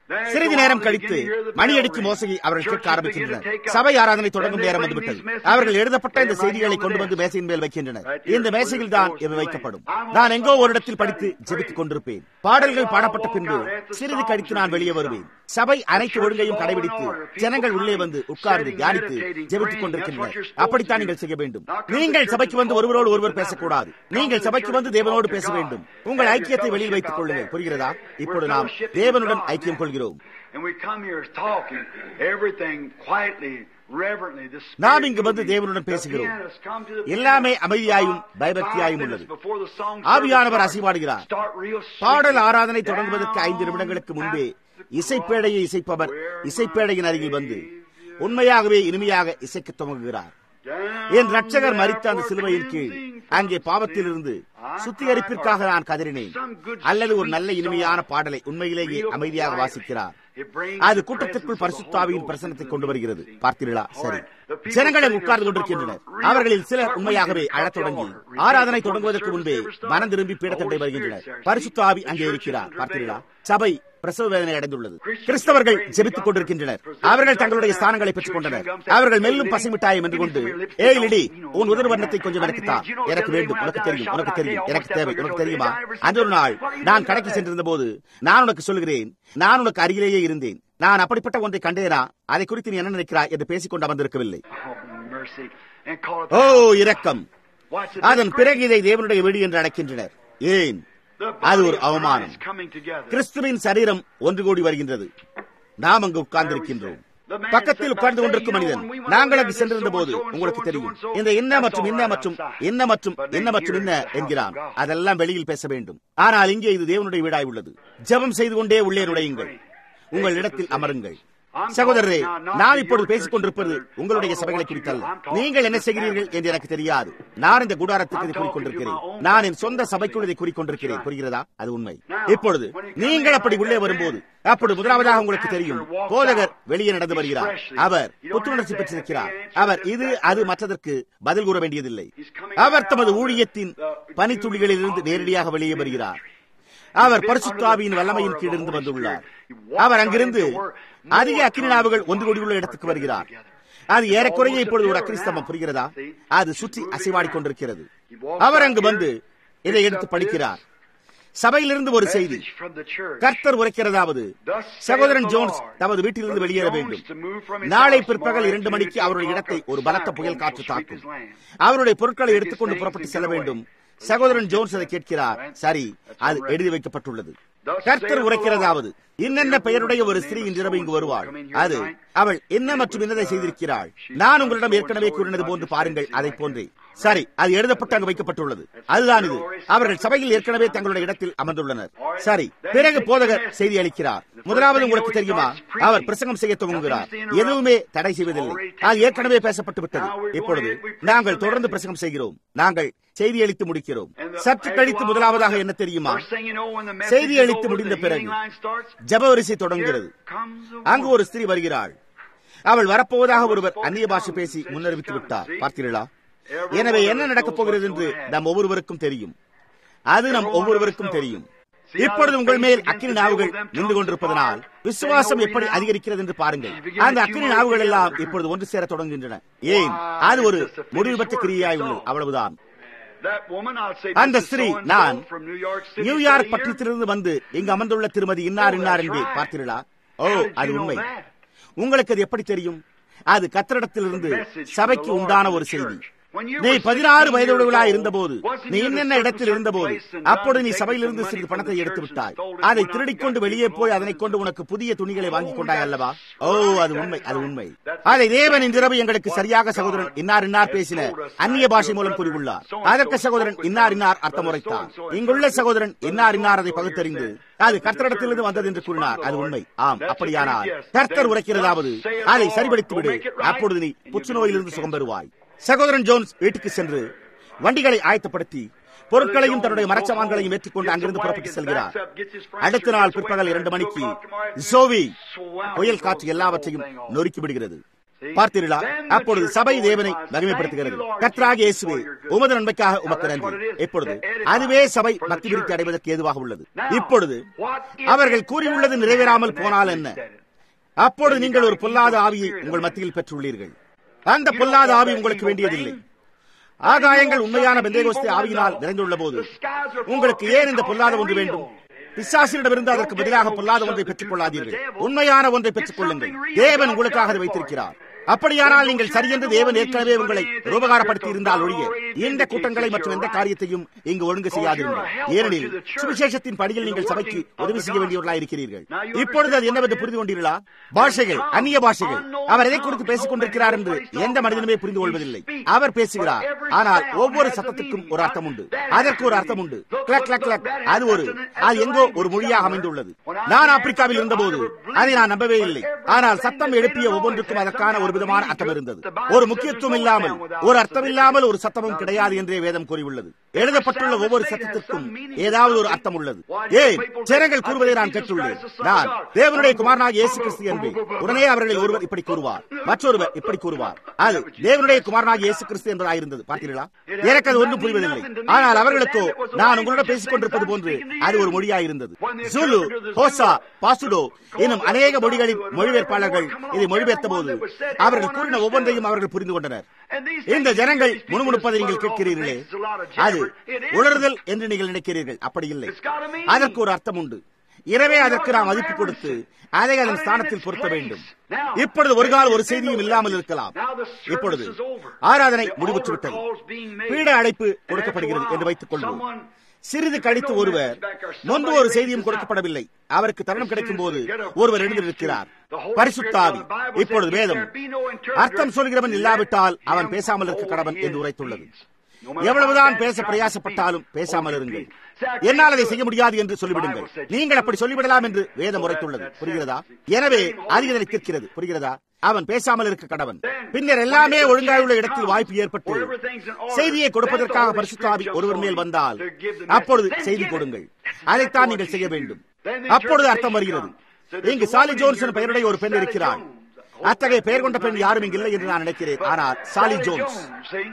சிறிது நேரம் கழித்து மணியடிக்கும் மோசையை அவர்கள் கேட்க ஆரம்பிக்கின்றனர் சபை ஆராதனை தொடங்கும் நேரம் வந்துவிட்டது அவர்கள் எழுதப்பட்ட இந்த செய்திகளை கொண்டு வந்து மேசையின் மேல் வைக்கின்றனர் இந்த மேசையில் தான் இவை வைக்கப்படும் நான் எங்கோ ஒரு இடத்தில் படித்து ஜெபித்துக் கொண்டிருப்பேன் பாடல்கள் பாடப்பட்ட பின்பு சிறிது கழித்து நான் வெளியே வருவேன் சபை அனைத்து ஒழுங்கையும் கடைபிடித்து ஜனங்கள் உள்ளே வந்து உட்கார்ந்து தியானித்து ஜெபித்துக் கொண்டிருக்கின்றனர் அப்படித்தான் நீங்கள் செய்ய வேண்டும் நீங்கள் சபைக்கு வந்து ஒருவரோடு ஒருவர் பேசக்கூடாது நீங்கள் சபைக்கு வந்து தேவனோடு பேச வேண்டும் உங்கள் ஐக்கியத்தை வெளியில் வைத்துக் கொள்ளுங்கள் புரிகிறதா இப்போது நாம் தேவனுடன் ஐக்கியம் கொள்கிறோம் நாம் இங்கு வந்து தேவனுடன் பேசுகிறோம் எல்லாமே அமைதியாயும் பயபக்தியாயும் உள்ளது ஆவியானவர் அசைவாடுகிறார் பாடல் ஆராதனை தொடங்குவதற்கு ஐந்து நிமிடங்களுக்கு முன்பே இசைப்பேடையை இசைப்பவர் இசைப்பேடையின் அருகில் வந்து உண்மையாகவே இனிமையாக இசைக்க துவங்குகிறார் என் ரட்சகர் மறித்த அந்த சிலுவையின் கீழ் அங்கே பாவத்திலிருந்து சுத்திகரிப்பிற்காக நான் கதறினேன் அல்லது ஒரு நல்ல இனிமையான பாடலை உண்மையிலேயே அமைதியாக வாசிக்கிறார் அது கூட்டத்திற்குள் பரிசுத்தாவியின் பிரசனத்தை கொண்டு வருகிறது பார்த்தீர்களா சரி ஜனங்களை உட்கார்ந்து கொண்டிருக்கின்றனர் அவர்களில் சிலர் உண்மையாகவே அழத் தொடங்கி ஆராதனை தொடங்குவதற்கு முன்பே மனம் திரும்பி பீடத்தண்டை வருகின்றனர் பரிசுத்தாவி அங்கே இருக்கிறார் பார்த்தீர்களா சபை பிரசவ வேதனை அடைந்துள்ளது கிறிஸ்தவர்கள் ஜெபித்துக் கொண்டிருக்கின்றனர் அவர்கள் தங்களுடைய ஸ்தானங்களை பெற்றுக் கொண்டனர் அவர்கள் மெல்லும் பசிமிட்டாயம் என்று கொண்டு ஏய் லிடி உன் உதர் வர்ணத்தை கொஞ்சம் எனக்கு தா எனக்கு வேண்டும் உனக்கு தெரியும் உனக்கு தெரியும் எனக்கு தேவை உனக்கு தெரியுமா அந்த ஒரு நாள் நான் கடைக்கு சென்றிருந்த போது நான் உனக்கு சொல்கிறேன் நான் உனக்கு அருகிலேயே இருந்தேன் நான் அப்படிப்பட்ட ஒன்றை கண்டேனா அதை குறித்து நீ என்ன நினைக்கிறாய் என்று பேசிக்கொண்டு அமர்ந்திருக்கவில்லை ஓ இரக்கம் அதன் பிறகு இதை தேவனுடைய வீடு என்று அழைக்கின்றனர் ஏன் அது ஒரு அவமானம் கிறிஸ்துவின் சரீரம் ஒன்று கூடி வருகின்றது நாம் அங்கு உட்கார்ந்திருக்கின்றோம் பக்கத்தில் உட்கார்ந்து கொண்டிருக்கும் மனிதன் நாங்கள் அங்கு சென்றிருந்த போது உங்களுக்கு தெரியும் இந்த என்ன மற்றும் என்ன மற்றும் என்ன மற்றும் என்ன மற்றும் என்ன என்கிறான் அதெல்லாம் வெளியில் பேச வேண்டும் ஆனால் இங்கே இது தேவனுடைய வீடாய் உள்ளது ஜெபம் செய்து கொண்டே உள்ளே நுழையுங்கள் உங்கள் இடத்தில் அமருங்கள் சகோதரரே நான் இப்பொழுது பேசிக் கொண்டிருப்பது உங்களுடைய சபைகளை குறித்தல்ல நீங்கள் என்ன செய்கிறீர்கள் என்று எனக்கு தெரியாது நான் இந்த குடாரத்துக்கு இதை கூறிக்கொண்டிருக்கிறேன் நான் என் சொந்த சபைக்குள் இதை கூறிக்கொண்டிருக்கிறேன் புரிகிறதா அது உண்மை இப்பொழுது நீங்கள் அப்படி உள்ளே வரும்போது அப்படி முதலாவதாக உங்களுக்கு தெரியும் போதகர் வெளியே நடந்து வருகிறார் அவர் புத்துணர்ச்சி பெற்றிருக்கிறார் அவர் இது அது மற்றதற்கு பதில் கூற வேண்டியதில்லை அவர் தமது ஊழியத்தின் பனித்துளிகளிலிருந்து நேரடியாக வெளியே வருகிறார் அவர் பரிசுத்தாவியின் வல்லமையின் கீழ் இருந்து வந்துள்ளார் அவர் அங்கிருந்து அதிக அக்கினாவுகள் ஒன்று கூடியுள்ள இடத்துக்கு வருகிறார் அது ஏறக்குறைய இப்பொழுது ஒரு அக்கிரிஸ்தம்பம் புரிகிறதா அது சுற்றி அசைவாடி கொண்டிருக்கிறது அவர் அங்கு வந்து இதை எடுத்து படிக்கிறார் சபையிலிருந்து ஒரு செய்தி கர்த்தர் உரைக்கிறதாவது சகோதரன் ஜோன்ஸ் தமது வீட்டிலிருந்து வெளியேற வேண்டும் நாளை பிற்பகல் இரண்டு மணிக்கு அவருடைய இடத்தை ஒரு பலத்த புயல் காற்று தாக்கும் அவருடைய பொருட்களை எடுத்துக்கொண்டு புறப்பட்டு செல்ல வேண்டும் சகோதரன் ஜோன்ஸ் அதை கேட்கிறார் சரி அது எழுதி வைக்கப்பட்டுள்ளது கர்த்தர் உரைக்கிறதாவது இன்னென்ன பெயருடைய ஒரு ஸ்திரீ இன்றிரவு இங்கு வருவாள் அது அவள் என்ன மற்றும் என்னதை செய்திருக்கிறாள் நான் உங்களிடம் ஏற்கனவே கூறினது போன்று பாருங்கள் அதை போன்றே சரி அது எழுதப்பட்டு அங்கு வைக்கப்பட்டுள்ளது அதுதான் இது அவர்கள் சபையில் ஏற்கனவே தங்களுடைய இடத்தில் அமர்ந்துள்ளனர் சரி பிறகு போதகர் செய்தி அளிக்கிறார் முதலாவது உங்களுக்கு தெரியுமா அவர் பிரசங்கம் செய்ய துவங்குகிறார் எதுவுமே தடை செய்வதில்லை அது ஏற்கனவே பேசப்பட்டு விட்டது இப்பொழுது நாங்கள் தொடர்ந்து பிரசங்கம் செய்கிறோம் நாங்கள் செய்தி அளித்து முடிக்கிறோம் சற்று கழித்து முதலாவதாக என்ன தெரியுமா செய்தி அளித்து முடிந்த பிறகு ஜபவரிசை தொடங்குகிறது அங்கு ஒரு ஸ்திரீ வருகிறாள் அவள் வரப்போவதாக ஒருவர் அந்நிய பாஷை பேசி முன்னறிவித்து விட்டார் பார்த்தீர்களா எனவே என்ன நடக்கப் போகிறது என்று நம் ஒவ்வொருவருக்கும் தெரியும் அது நம் ஒவ்வொருவருக்கும் தெரியும் இப்பொழுது உங்கள் மேல் அக்கினி நாவுகள் நின்று கொண்டிருப்பதனால் விசுவாசம் எப்படி அதிகரிக்கிறது என்று பாருங்கள் அந்த அக்கினி நாவுகள் எல்லாம் இப்பொழுது ஒன்று சேர தொடங்குகின்றன ஏன் அது ஒரு முடிவு பெற்ற கிரியாய் உள்ளது அவ்வளவுதான் அந்த ஸ்திரீ நான் நியூயார்க் பட்டணத்திலிருந்து வந்து இங்கு அமர்ந்துள்ள திருமதி இன்னார் இன்னார் என்பே பார்த்தீர்களா ஓ அது உண்மை உங்களுக்கு அது எப்படி தெரியும் அது கத்திரிடத்திலிருந்து சபைக்கு உண்டான ஒரு செய்தி நீ பதினாறு வயதுள்ளவர்களா இருந்தபோது நீ என்னென்ன இடத்தில் இருந்தபோது அப்பொழுது நீ சபையிலிருந்து சிறிது பணத்தை எடுத்து விட்டாய் அதை திருடிக்கொண்டு வெளியே போய் அதனை கொண்டு உனக்கு புதிய துணிகளை வாங்கி கொண்டாய் அல்லவா ஓ அது உண்மை அது உண்மை அதை தேவன் இன்றிரவு எங்களுக்கு சரியாக சகோதரன் இன்னார் இன்னார் பேசின அந்நிய பாஷை மூலம் கூறியுள்ளார் அதற்கு சகோதரன் இன்னார் இன்னார் அர்த்தம் உரைத்தார் இங்குள்ள சகோதரன் இன்னார் இன்னார் அதை பகுத்தறிந்து அது கர்த்தரிடத்திலிருந்து வந்தது என்று கூறினார் அது உண்மை ஆம் அப்படியானால் கர்த்தர் உரைக்கிறதாவது அதை சரிபடுத்தி விடு அப்பொழுது நீ புற்றுநோயிலிருந்து சுகம் பெறுவாய் சகோதரன் ஜோன்ஸ் வீட்டுக்கு சென்று வண்டிகளை ஆயத்தப்படுத்தி பொருட்களையும் தன்னுடைய மரச்சவான்களையும் ஏற்றுக்கொண்டு அங்கிருந்து புறப்பட்டு செல்கிறார் அடுத்த நாள் பிற்பகல் இரண்டு மணிக்கு ஜோவி புயல் காற்று எல்லாவற்றையும் நொறுக்கி விடுகிறது பார்த்தீர்களா அப்பொழுது சபை தேவனை மகிமைப்படுத்துகிறது கத்ராக இயேசுவே உமது நன்மைக்காக உமக்கு நன்றி இப்பொழுது அதுவே சபை பக்தி விருத்தி அடைவதற்கு ஏதுவாக உள்ளது இப்பொழுது அவர்கள் கூறியுள்ளது நிறைவேறாமல் போனால் என்ன அப்பொழுது நீங்கள் ஒரு பொல்லாத ஆவியை உங்கள் மத்தியில் பெற்றுள்ளீர்கள் அந்த பொல்லாத ஆவி உங்களுக்கு வேண்டியதில்லை ஆகாயங்கள் உண்மையான பெந்தேகோஸ்தே ஆவியினால் நிறைந்துள்ள போது உங்களுக்கு ஏன் இந்த பொல்லாத ஒன்று வேண்டும் பிசாசினிடமிருந்து அதற்கு பதிலாக பொல்லாத ஒன்றை பெற்றுக் கொள்ளாதீர்கள் உண்மையான ஒன்றை பெற்றுக் கொள்ளுங்கள் தேவன் உங்களுக்காக அதை வைத்திருக்கிறார் அப்படியானால் நீங்கள் சரியென்று தேவன் ஏற்கனவே உங்களை உபகாரப்படுத்தி இருந்தால் ஒழிய இந்த கூட்டங்களை மற்றும் எந்த காரியத்தையும் இங்கு ஒழுங்கு செய்யாதீர்கள் ஏனெனில் சுவிசேஷத்தின் படியில் நீங்கள் சபைக்கு உதவி செய்ய வேண்டியவர்களாக இருக்கிறீர்கள் இப்பொழுது அது என்னவென்று புரிந்து கொண்டீர்களா பாஷைகள் அந்நிய பாஷைகள் அவர் எதை குறித்து பேசிக் கொண்டிருக்கிறார் என்று எந்த மனிதனுமே புரிந்து கொள்வதில்லை அவர் பேசுகிறார் ஆனால் ஒவ்வொரு சத்தத்துக்கும் ஒரு அர்த்தம் உண்டு அதற்கு ஒரு அர்த்தம் உண்டு கிளக் கிளக் கிளக் அது ஒரு அது எங்கோ ஒரு மொழியாக அமைந்துள்ளது நான் ஆப்பிரிக்காவில் இருந்தபோது அதை நான் நம்பவே இல்லை ஆனால் சத்தம் எழுப்பிய ஒவ்வொன்றுக்கும் அதற்கான ஒரு விதமான அர்த்தம் இருந்தது ஒரு முக்கியத்துவம் இல்லாமல் ஒரு அர்த்தம் இல்லாமல் ஒரு சத்தமும் கிடையாது என்றே வேதம் கூறியுள்ளது எழுதப்பட்டுள்ள ஒவ்வொரு சத்தத்திற்கும் ஏதாவது ஒரு அர்த்தம் உள்ளது ஏன் ஜனங்கள் கூறுவதை நான் கேட்டுள்ளேன் நான் தேவனுடைய குமாரனாக இயேசு கிறிஸ்து என்பேன் உடனே அவர்களில் ஒருவர் இப்படி கூறுவார் மற்றொருவர் இப்படி கூறுவார் அது தேவனுடைய குமாரனாக இயேசு கிறிஸ்து என்பதாயிருந்தது பார்த்தீர்களா எனக்கு அது ஒன்றும் புரிவதில்லை ஆனால் அவர்களுக்கோ நான் உங்களிடம் பேசிக் கொண்டிருப்பது போன்று அது ஒரு மொழியாயிருந்தது ஜூலு ஹோசா பாசுடோ இன்னும் அநேக மொழிகளின் மொழிபெயர்ப்பாளர்கள் இதை மொழிபெயர்த்த போது அவர்கள் கூறின ஒவ்வொன்றையும் அவர்கள் புரிந்து கொண்டனர் இந்த ஜனங்கள் முணுமுணுப்பதை நீங்கள் கேட்கிறீர்களே அது உணர்தல் என்று நீங்கள் நினைக்கிறீர்கள் அப்படி இல்லை அதற்கு ஒரு அர்த்தம் உண்டு எனவே அதற்கு நாம் மதிப்பு கொடுத்து அதை அதன் ஸ்தானத்தில் பொருத்த வேண்டும் இப்பொழுது ஒரு கால ஒரு செய்தியும் இல்லாமல் இருக்கலாம் இப்பொழுது ஆராதனை முடிவுற்று விட்டது பீட அழைப்பு கொடுக்கப்படுகிறது என்று வைத்துக் கொள்வோம் சிறிது கழித்து ஒருவர் முன்பு ஒரு செய்தியும் கொடுக்கப்படவில்லை அவருக்கு தருணம் கிடைக்கும் போது ஒருவர் எழுந்திருக்கிறார் பரிசுத்தாவி இப்பொழுது வேதம் அர்த்தம் சொல்கிறவன் இல்லாவிட்டால் அவன் பேசாமல் இருக்க கடவன் என்று உரைத்துள்ளது எவ்வளவுதான் பேச பிரயாசப்பட்டாலும் பேசாமல் இருங்கள் என்னால் அதை செய்ய முடியாது என்று சொல்லிவிடுங்கள் நீங்கள் அப்படி சொல்லிவிடலாம் என்று வேதம் உரைத்துள்ளது புரிகிறதா எனவே அது இதனை தீர்க்கிறது புரிகிறதா அவன் பேசாமல் இருக்க கடவன் பின்னர் எல்லாமே ஒழுங்காயுள்ள இடத்தில் வாய்ப்பு ஏற்பட்டு செய்தியை கொடுப்பதற்காக பரிசுத்தாவி ஒருவர் மேல் வந்தால் அப்பொழுது செய்தி கொடுங்கள் அதைத்தான் நீங்கள் செய்ய வேண்டும் அப்பொழுது அர்த்தம் வருகிறது இங்கு சாலி ஜோன்சன் பெயருடைய ஒரு பெண் இருக்கிறாள் அத்தகைய பெயர் கொண்ட பெண் யாரும் இங்கு இல்லை என்று நான் நினைக்கிறேன் ஆனால் சாலி ஜோன்ஸ்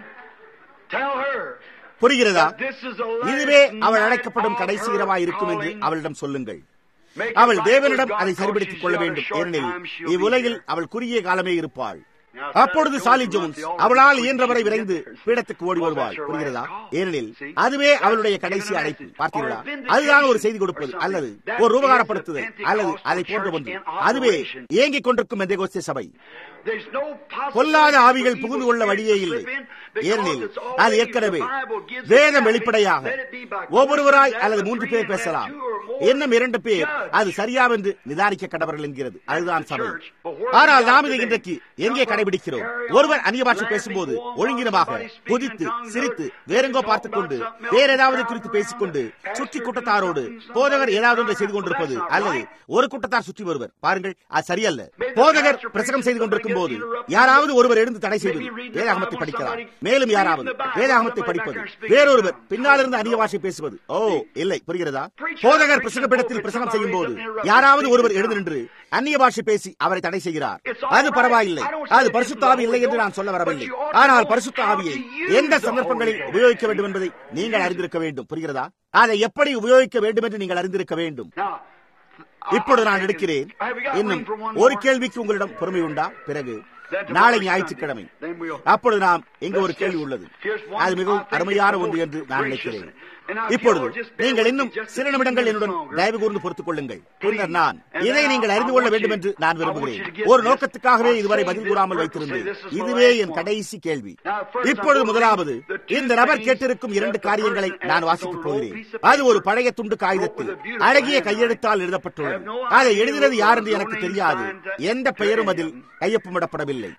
புரிகிறதா இதுவே அவள் அழைக்கப்படும் கடைசி இரவாய் இருக்கும் என்று அவளிடம் சொல்லுங்கள் அவள் தேவனிடம் அதை சரிபடுத்திக் கொள்ள வேண்டும் ஏனெனில் இவ்வுலகில் அவள் குறுகிய காலமே இருப்பாள் அப்பொழுது சாலி ஜோன்ஸ் அவளால் இயன்றவரை விரைந்து பீடத்துக்கு ஓடி வருவாள் புரிகிறதா ஏனெனில் அதுவே அவளுடைய கடைசி அழைப்பு பார்த்தீர்களா அதுதான் ஒரு செய்தி கொடுப்பது அல்லது ஒரு ரூபகாரப்படுத்துதல் அல்லது அதை போன்ற ஒன்று அதுவே இயங்கிக் கொண்டிருக்கும் எந்த சபை பொல்லாத ஆவிகள் புகுந்து கொள்ள வழியே இல்லை ஏனெனில் அது ஏற்கனவே வேதம் வெளிப்படையாக ஒவ்வொருவராய் அல்லது மூன்று பேர் பேசலாம் இன்னும் இரண்டு பேர் அது சரியாவென்று நிதானிக்க கடவர்கள் என்கிறது அதுதான் சபை ஆனால் நாம் இதை இன்றைக்கு எங்கே கடைபிடிக்கிறோம் ஒருவர் அந்நிய பாஷை பேசும்போது ஒழுங்கினமாக குதித்து சிரித்து வேறெங்கோ பார்த்துக் கொண்டு வேற ஏதாவது குறித்து பேசிக்கொண்டு சுற்றி கூட்டத்தாரோடு போதகர் ஏதாவது ஒன்றை செய்து கொண்டிருப்பது அல்லது ஒரு கூட்டத்தார் சுற்றி வருவர் பாருங்கள் அது சரியல்ல போதகர் பிரசங்கம் செய்து கொண்டிருக்கும் போது யாராவது ஒருவர் எழுந்து தடை செய்வது வேதாகமத்தை படிக்கிறார் மேலும் யாராவது வேதாகமத்தை படிப்பது வேறொருவர் பின்னாலிருந்து அந்நிய பாஷை பேசுவது ஓ இல்லை புரிகிறதா போதகர் பிரசங்கப்பிடத்தில் பிரசங்கம் செய்யும் போது யாராவது ஒருவர் எழுந்து நின்று அந்நிய பாஷை பேசி அவரை தடை செய்கிறார் அது பரவாயில்லை அது பரிசுத்த ஆவி இல்லை என்று நான் சொல்ல வரவில்லை ஆனால் பரிசுத்த ஆவியை எந்த சந்தர்ப்பங்களில் உபயோகிக்க வேண்டும் என்பதை நீங்கள் அறிந்திருக்க வேண்டும் புரிகிறதா அதை எப்படி உபயோகிக்க வேண்டும் என்று நீங்கள் அறிந்திருக்க வேண்டும் இப்பொழுது நான் எடுக்கிறேன் இன்னும் ஒரு கேள்விக்கு உங்களிடம் பொறுமை உண்டா பிறகு நாளை ஞாயிற்றுக்கிழமை அப்பொழுது நாம் இங்கு ஒரு கேள்வி உள்ளது அது மிகவும் அருமையான ஒன்று என்று நான் நினைக்கிறேன் இப்பொழுது நீங்கள் இன்னும் சில நிமிடங்கள் என்னுடன் தயவு கூர்ந்து பொறுத்துக் கொள்ளுங்கள் பின்னர் நான் இதை நீங்கள் அறிந்து கொள்ள வேண்டும் என்று நான் விரும்புகிறேன் ஒரு நோக்கத்துக்காகவே இதுவரை பதில் கூறாமல் வைத்திருந்தேன் இதுவே என் கடைசி கேள்வி இப்பொழுது முதலாவது இந்த நபர் கேட்டிருக்கும் இரண்டு காரியங்களை நான் வாசிக்கப் போகிறேன் அது ஒரு பழைய துண்டு காகிதத்தில் அழகிய கையெழுத்தால் எழுதப்பட்டுள்ளது அதை எழுதினது யார் என்று எனக்கு தெரியாது எந்த பெயரும் அதில் கையொப்பமிடப்படவில்லை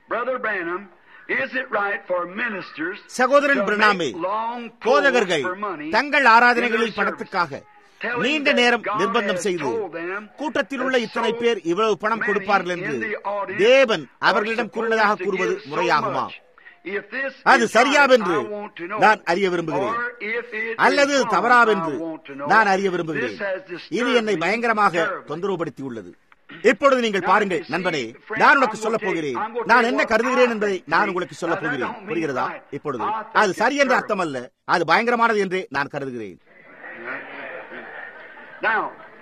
சகோதரன் பிரணாமே போதகர்கள் தங்கள் ஆராதனைகளில் பணத்துக்காக நீண்ட நேரம் நிர்பந்தம் செய்து கூட்டத்தில் உள்ள இத்தனை பேர் இவ்வளவு பணம் கொடுப்பார்கள் என்று தேவன் அவர்களிடம் கூறினதாக கூறுவது முறையாகுமா அது சரியாவென்று நான் அறிய விரும்புகிறேன் அல்லது தவறாவென்று நான் அறிய விரும்புகிறேன் இது என்னை பயங்கரமாக தொந்தரவுபடுத்தி உள்ளது இப்பொழுது நீங்கள் பாருங்கள் நண்பனே நான் உனக்கு சொல்ல போகிறேன் நான் என்ன கருதுகிறேன் என்பதை நான் உங்களுக்கு சொல்ல போகிறேன் புரிகிறதா இப்பொழுது அது சரி என்ற அர்த்தம் அல்ல அது பயங்கரமானது என்று நான் கருதுகிறேன் Now,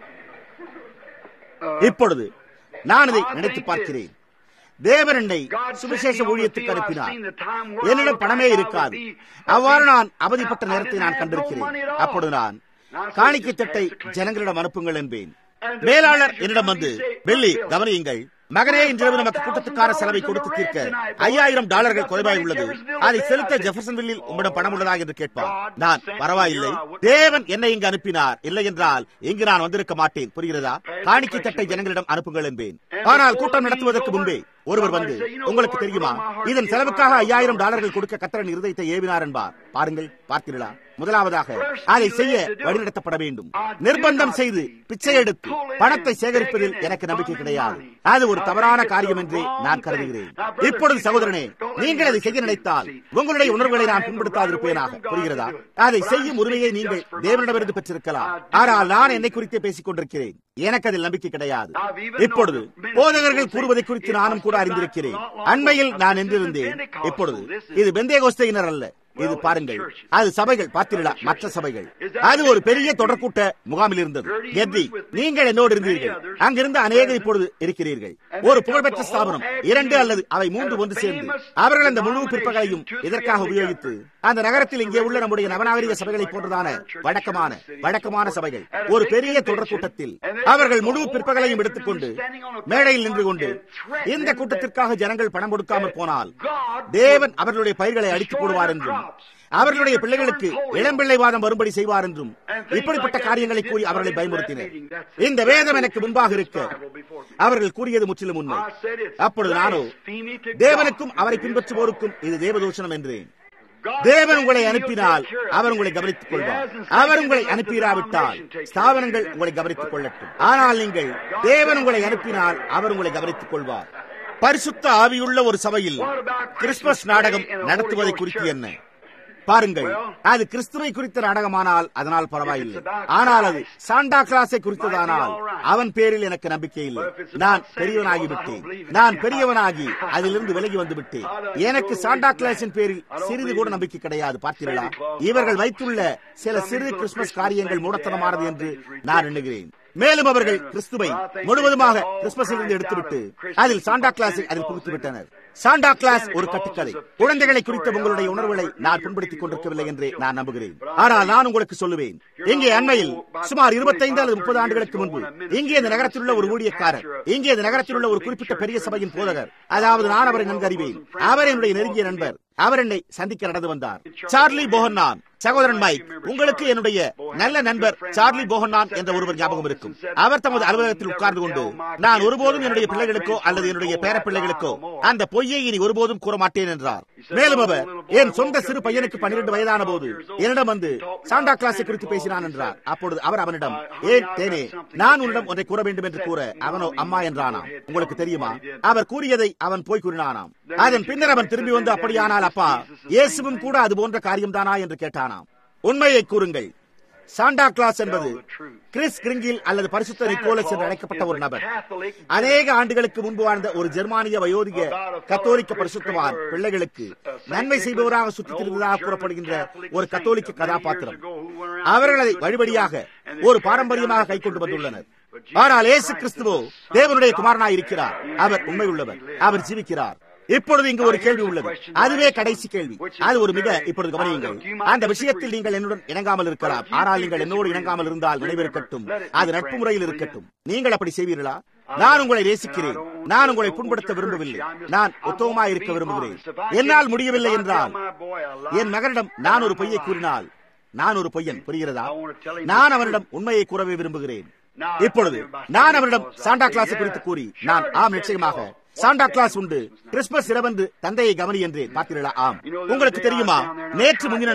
இப்பொழுது நான் இதை நினைத்து பார்க்கிறேன் தேவன் என்னை சுவிசேஷ ஊழியத்துக்கு அனுப்பினார் என்னிடம் பணமே இருக்காது அவ்வாறு நான் அவதிப்பட்ட நேரத்தை நான் கண்டிருக்கிறேன் அப்பொழுது நான் காணிக்கை தட்டை ஜனங்களிடம் அனுப்புங்கள் என்பேன் மேலாளர் என்னிடம் வந்து வெள்ளி கவனியுங்கள் மகனே இன்றிரவு நமக்கு கூட்டத்துக்கார செலவை கொடுத்து தீர்க்க ஐயாயிரம் டாலர்கள் குறைவாய் உள்ளது அதை செலுத்த ஜெஃபர்சன்வில்லில் உம்மிடம் பணம் உள்ளதா என்று கேட்பார் நான் பரவாயில்லை தேவன் என்னை இங்கு அனுப்பினார் இல்லை என்றால் இங்கு நான் வந்திருக்க மாட்டேன் புரிகிறதா காணிக்கை தட்டை ஜனங்களிடம் அனுப்புங்கள் என்பேன் ஆனால் கூட்டம் நடத்துவதற்கு முன்பே ஒருவர் வந்து உங்களுக்கு தெரியுமா இதன் செலவுக்காக ஐயாயிரம் டாலர்கள் கொடுக்க கத்தரன் இருதயத்தை ஏவினார் என்பார் பாருங்கள் பார்த்தீர்களா முதலாவதாக அதை செய்ய வழிநடத்தப்பட வேண்டும் நிர்பந்தம் செய்து பிச்சை எடுத்து பணத்தை சேகரிப்பதில் எனக்கு நம்பிக்கை கிடையாது அது ஒரு தவறான காரியம் என்று நான் கருதுகிறேன் இப்பொழுது சகோதரனே நீங்கள் அதை செய்ய நினைத்தால் உங்களுடைய உணர்வுகளை நான் பின்படுத்தாதிருப்பேனாக புரிகிறதா அதை செய்யும் உரிமையை நீங்கள் தேவனிடமிருந்து பெற்றிருக்கலாம் ஆனால் நான் என்னை குறித்தே பேசிக் கொண்டிருக்கிறேன் எனக்கு அதில் நம்பிக்கை கிடையாது இப்பொழுது போதகர்கள் கூறுவதை குறித்து நானும் கூட அறிந்திருக்கிறேன் அண்மையில் நான் நின்றிருந்தேன் இப்பொழுது இது பெந்தேகோஸ்தையினர் அல்ல இது பாருங்கள் அது சபைகள் பார்த்தீர்களா மற்ற சபைகள் அது ஒரு பெரிய தொடர்கூட்ட முகாமில் இருந்தது கெர்ரி நீங்கள் என்னோடு இருந்தீர்கள் அங்கிருந்து அநேகர் இப்பொழுது இருக்கிறீர்கள் ஒரு புகழ்பெற்ற ஸ்தாபனம் இரண்டு அல்லது அவை மூன்று ஒன்று சேர்ந்து அவர்கள் அந்த முழு பிற்பகலையும் இதற்காக உபயோகித்து அந்த நகரத்தில் இங்கே உள்ள நம்முடைய நவநாகரிக சபைகளை போன்றதான வழக்கமான வழக்கமான சபைகள் ஒரு பெரிய தொடர் கூட்டத்தில் அவர்கள் முழு பிற்பகலையும் எடுத்துக்கொண்டு மேடையில் நின்று கொண்டு இந்த கூட்டத்திற்காக ஜனங்கள் பணம் கொடுக்காமல் போனால் தேவன் அவர்களுடைய பயிர்களை அடித்துக் போடுவார் என்றும் அவர்களுடைய பிள்ளைகளுக்கு இளம்பிள்ளைவாதம் வரும்படி செய்வார் என்றும் இப்படிப்பட்ட காரியங்களை கூறி அவர்களை பயமுறுத்தினர் இந்த வேதம் எனக்கு முன்பாக இருக்க அவர்கள் கூறியது முற்றிலும் உண்மை அப்பொழுது நானோ தேவனுக்கும் அவரை பின்பற்றுவோருக்கும் இது தேவதூஷணம் என்றேன் தேவன் உங்களை அனுப்பினால் அவர் உங்களை கவனித்துக் கொள்வார் அவர் உங்களை அனுப்பிராவிட்டால் ஸ்தாபனங்கள் உங்களை கவனித்துக் கொள்ளட்டும் ஆனால் நீங்கள் தேவன் உங்களை அனுப்பினால் அவர் உங்களை கவனித்துக் கொள்வார் பரிசுத்த ஆவியுள்ள ஒரு சபையில் கிறிஸ்துமஸ் நாடகம் நடத்துவதை குறித்து என்ன பாருங்கள் அது கிறிஸ்துவை குறித்த நாடகமானால் அதனால் பரவாயில்லை ஆனால் அது சாண்டா கிளாஸை குறித்ததானால் அவன் பேரில் எனக்கு நம்பிக்கை இல்லை நான் பெரியவனாகிவிட்டேன் நான் பெரியவனாகி அதிலிருந்து விலகி வந்து விட்டேன் எனக்கு சாண்டா கிளாஸின் பேரில் சிறிது கூட நம்பிக்கை கிடையாது பார்த்தீர்களா இவர்கள் வைத்துள்ள சில சிறு கிறிஸ்துமஸ் காரியங்கள் மூடத்தனமானது என்று நான் எண்ணுகிறேன் மேலும் அவர்கள் கிறிஸ்துவை முழுவதுமாக கிறிஸ்துமஸிலிருந்து எடுத்துவிட்டு அதில் சாண்டா கிளாஸை அதில் புகுத்து விட்டனர் சாண்டா கிளாஸ் ஒரு கட்டுக்கதை குழந்தைகளை குறித்த உங்களுடைய உணர்வுகளை நான் புண்படுத்திக் கொண்டிருக்கவில்லை என்று நான் நம்புகிறேன் ஆனால் நான் உங்களுக்கு சொல்லுவேன் இங்கே அண்மையில் சுமார் இருபத்தைந்து அல்லது முப்பது ஆண்டுகளுக்கு முன்பு இங்கே இந்த நகரத்தில் உள்ள ஒரு ஊழியக்காரர் இங்கே இந்த நகரத்தில் உள்ள ஒரு குறிப்பிட்ட பெரிய சபையின் போதகர் அதாவது நான் அவரை நன்கு அறிவேன் அவர் என்னுடைய நெருங்கிய நண்பர் அவர் என்னை சந்திக்க நடந்து வந்தார் சார்லி போஹன்னான் சகோதரன் மைக் உங்களுக்கு என்னுடைய நல்ல நண்பர் சார்லி போஹன்னான் என்ற ஒருவர் ஞாபகம் இருக்கும் அவர் தமது அலுவலகத்தில் உட்கார்ந்து கொண்டு நான் ஒருபோதும் என்னுடைய பிள்ளைகளுக்கோ அல்லது என்னுடைய பேர பிள்ளைகளுக்கோ அந்த பொய்யை இனி ஒருபோதும் கூற மாட்டேன் என்றார் மேலும் அவர் என் சொந்த சிறு பையனுக்கு பன்னிரண்டு வயதான போது என்னிடம் வந்து சாண்டா கிளாஸை குறித்து பேசினான் என்றார் அப்பொழுது அவர் அவனிடம் ஏன் தேனே நான் உன்னிடம் ஒன்றை கூற வேண்டும் என்று கூற அவனோ அம்மா என்றானாம் உங்களுக்கு தெரியுமா அவர் கூறியதை அவன் போய் கூறினானாம் அதன் பின்னர் அவன் திரும்பி வந்து அப்படியானால் அப்பா இயேசுவும் கூட அது போன்ற காரியம்தானா என்று கேட்டானாம் உண்மையை கூறுங்கள் சாண்டா கிளாஸ் என்பது கிறிஸ் கிரிங்கில் அல்லது பரிசுத்த நிக்கோலஸ் என்று அழைக்கப்பட்ட ஒரு நபர் அநேக ஆண்டுகளுக்கு முன்பு வாழ்ந்த ஒரு ஜெர்மானிய வயோதிக கத்தோலிக்க பரிசுத்தவான் பிள்ளைகளுக்கு நன்மை செய்பவராக சுற்றித் திரிந்ததாக கூறப்படுகின்ற ஒரு கத்தோலிக்க கதாபாத்திரம் அவர்கள் அதை வழிபடியாக ஒரு பாரம்பரியமாக கைக்கொண்டு வந்துள்ளனர் ஆனால் ஏசு கிறிஸ்துவோ தேவனுடைய குமாரனாய் இருக்கிறார் அவர் உண்மை உள்ளவர் அவர் ஜீவிக்கிறார் இப்பொழுது இங்கு ஒரு கேள்வி உள்ளது அதுவே கடைசி கேள்வி அது ஒரு மிக இப்பொழுது கவனியுங்கள் அந்த விஷயத்தில் நீங்கள் என்னுடன் இணங்காமல் இருக்கலாம் ஆனால் நீங்கள் என்னோடு இணங்காமல் இருந்தால் நினைவிருக்கட்டும் அது நட்பு முறையில் இருக்கட்டும் நீங்கள் அப்படி செய்வீர்களா நான் உங்களை நேசிக்கிறேன் நான் உங்களை புண்படுத்த விரும்பவில்லை நான் உத்தவமாய் இருக்க விரும்புகிறேன் என்னால் முடியவில்லை என்றால் என் மகனிடம் நான் ஒரு பொய்யை கூறினால் நான் ஒரு பொய்யன் புரிகிறதா நான் அவனிடம் உண்மையை கூறவே விரும்புகிறேன் இப்பொழுது நான் அவரிடம் சாண்டா கிளாஸ் குறித்து கூறி நான் ஆம் நிச்சயமாக சாண்டா கிளாஸ் உண்டு கிறிஸ்துமஸ் இரவன்று தந்தையை கவனி என்றேன் பார்த்தீர்களா ஆம் உங்களுக்கு தெரியுமா நேற்று முந்தின நாள்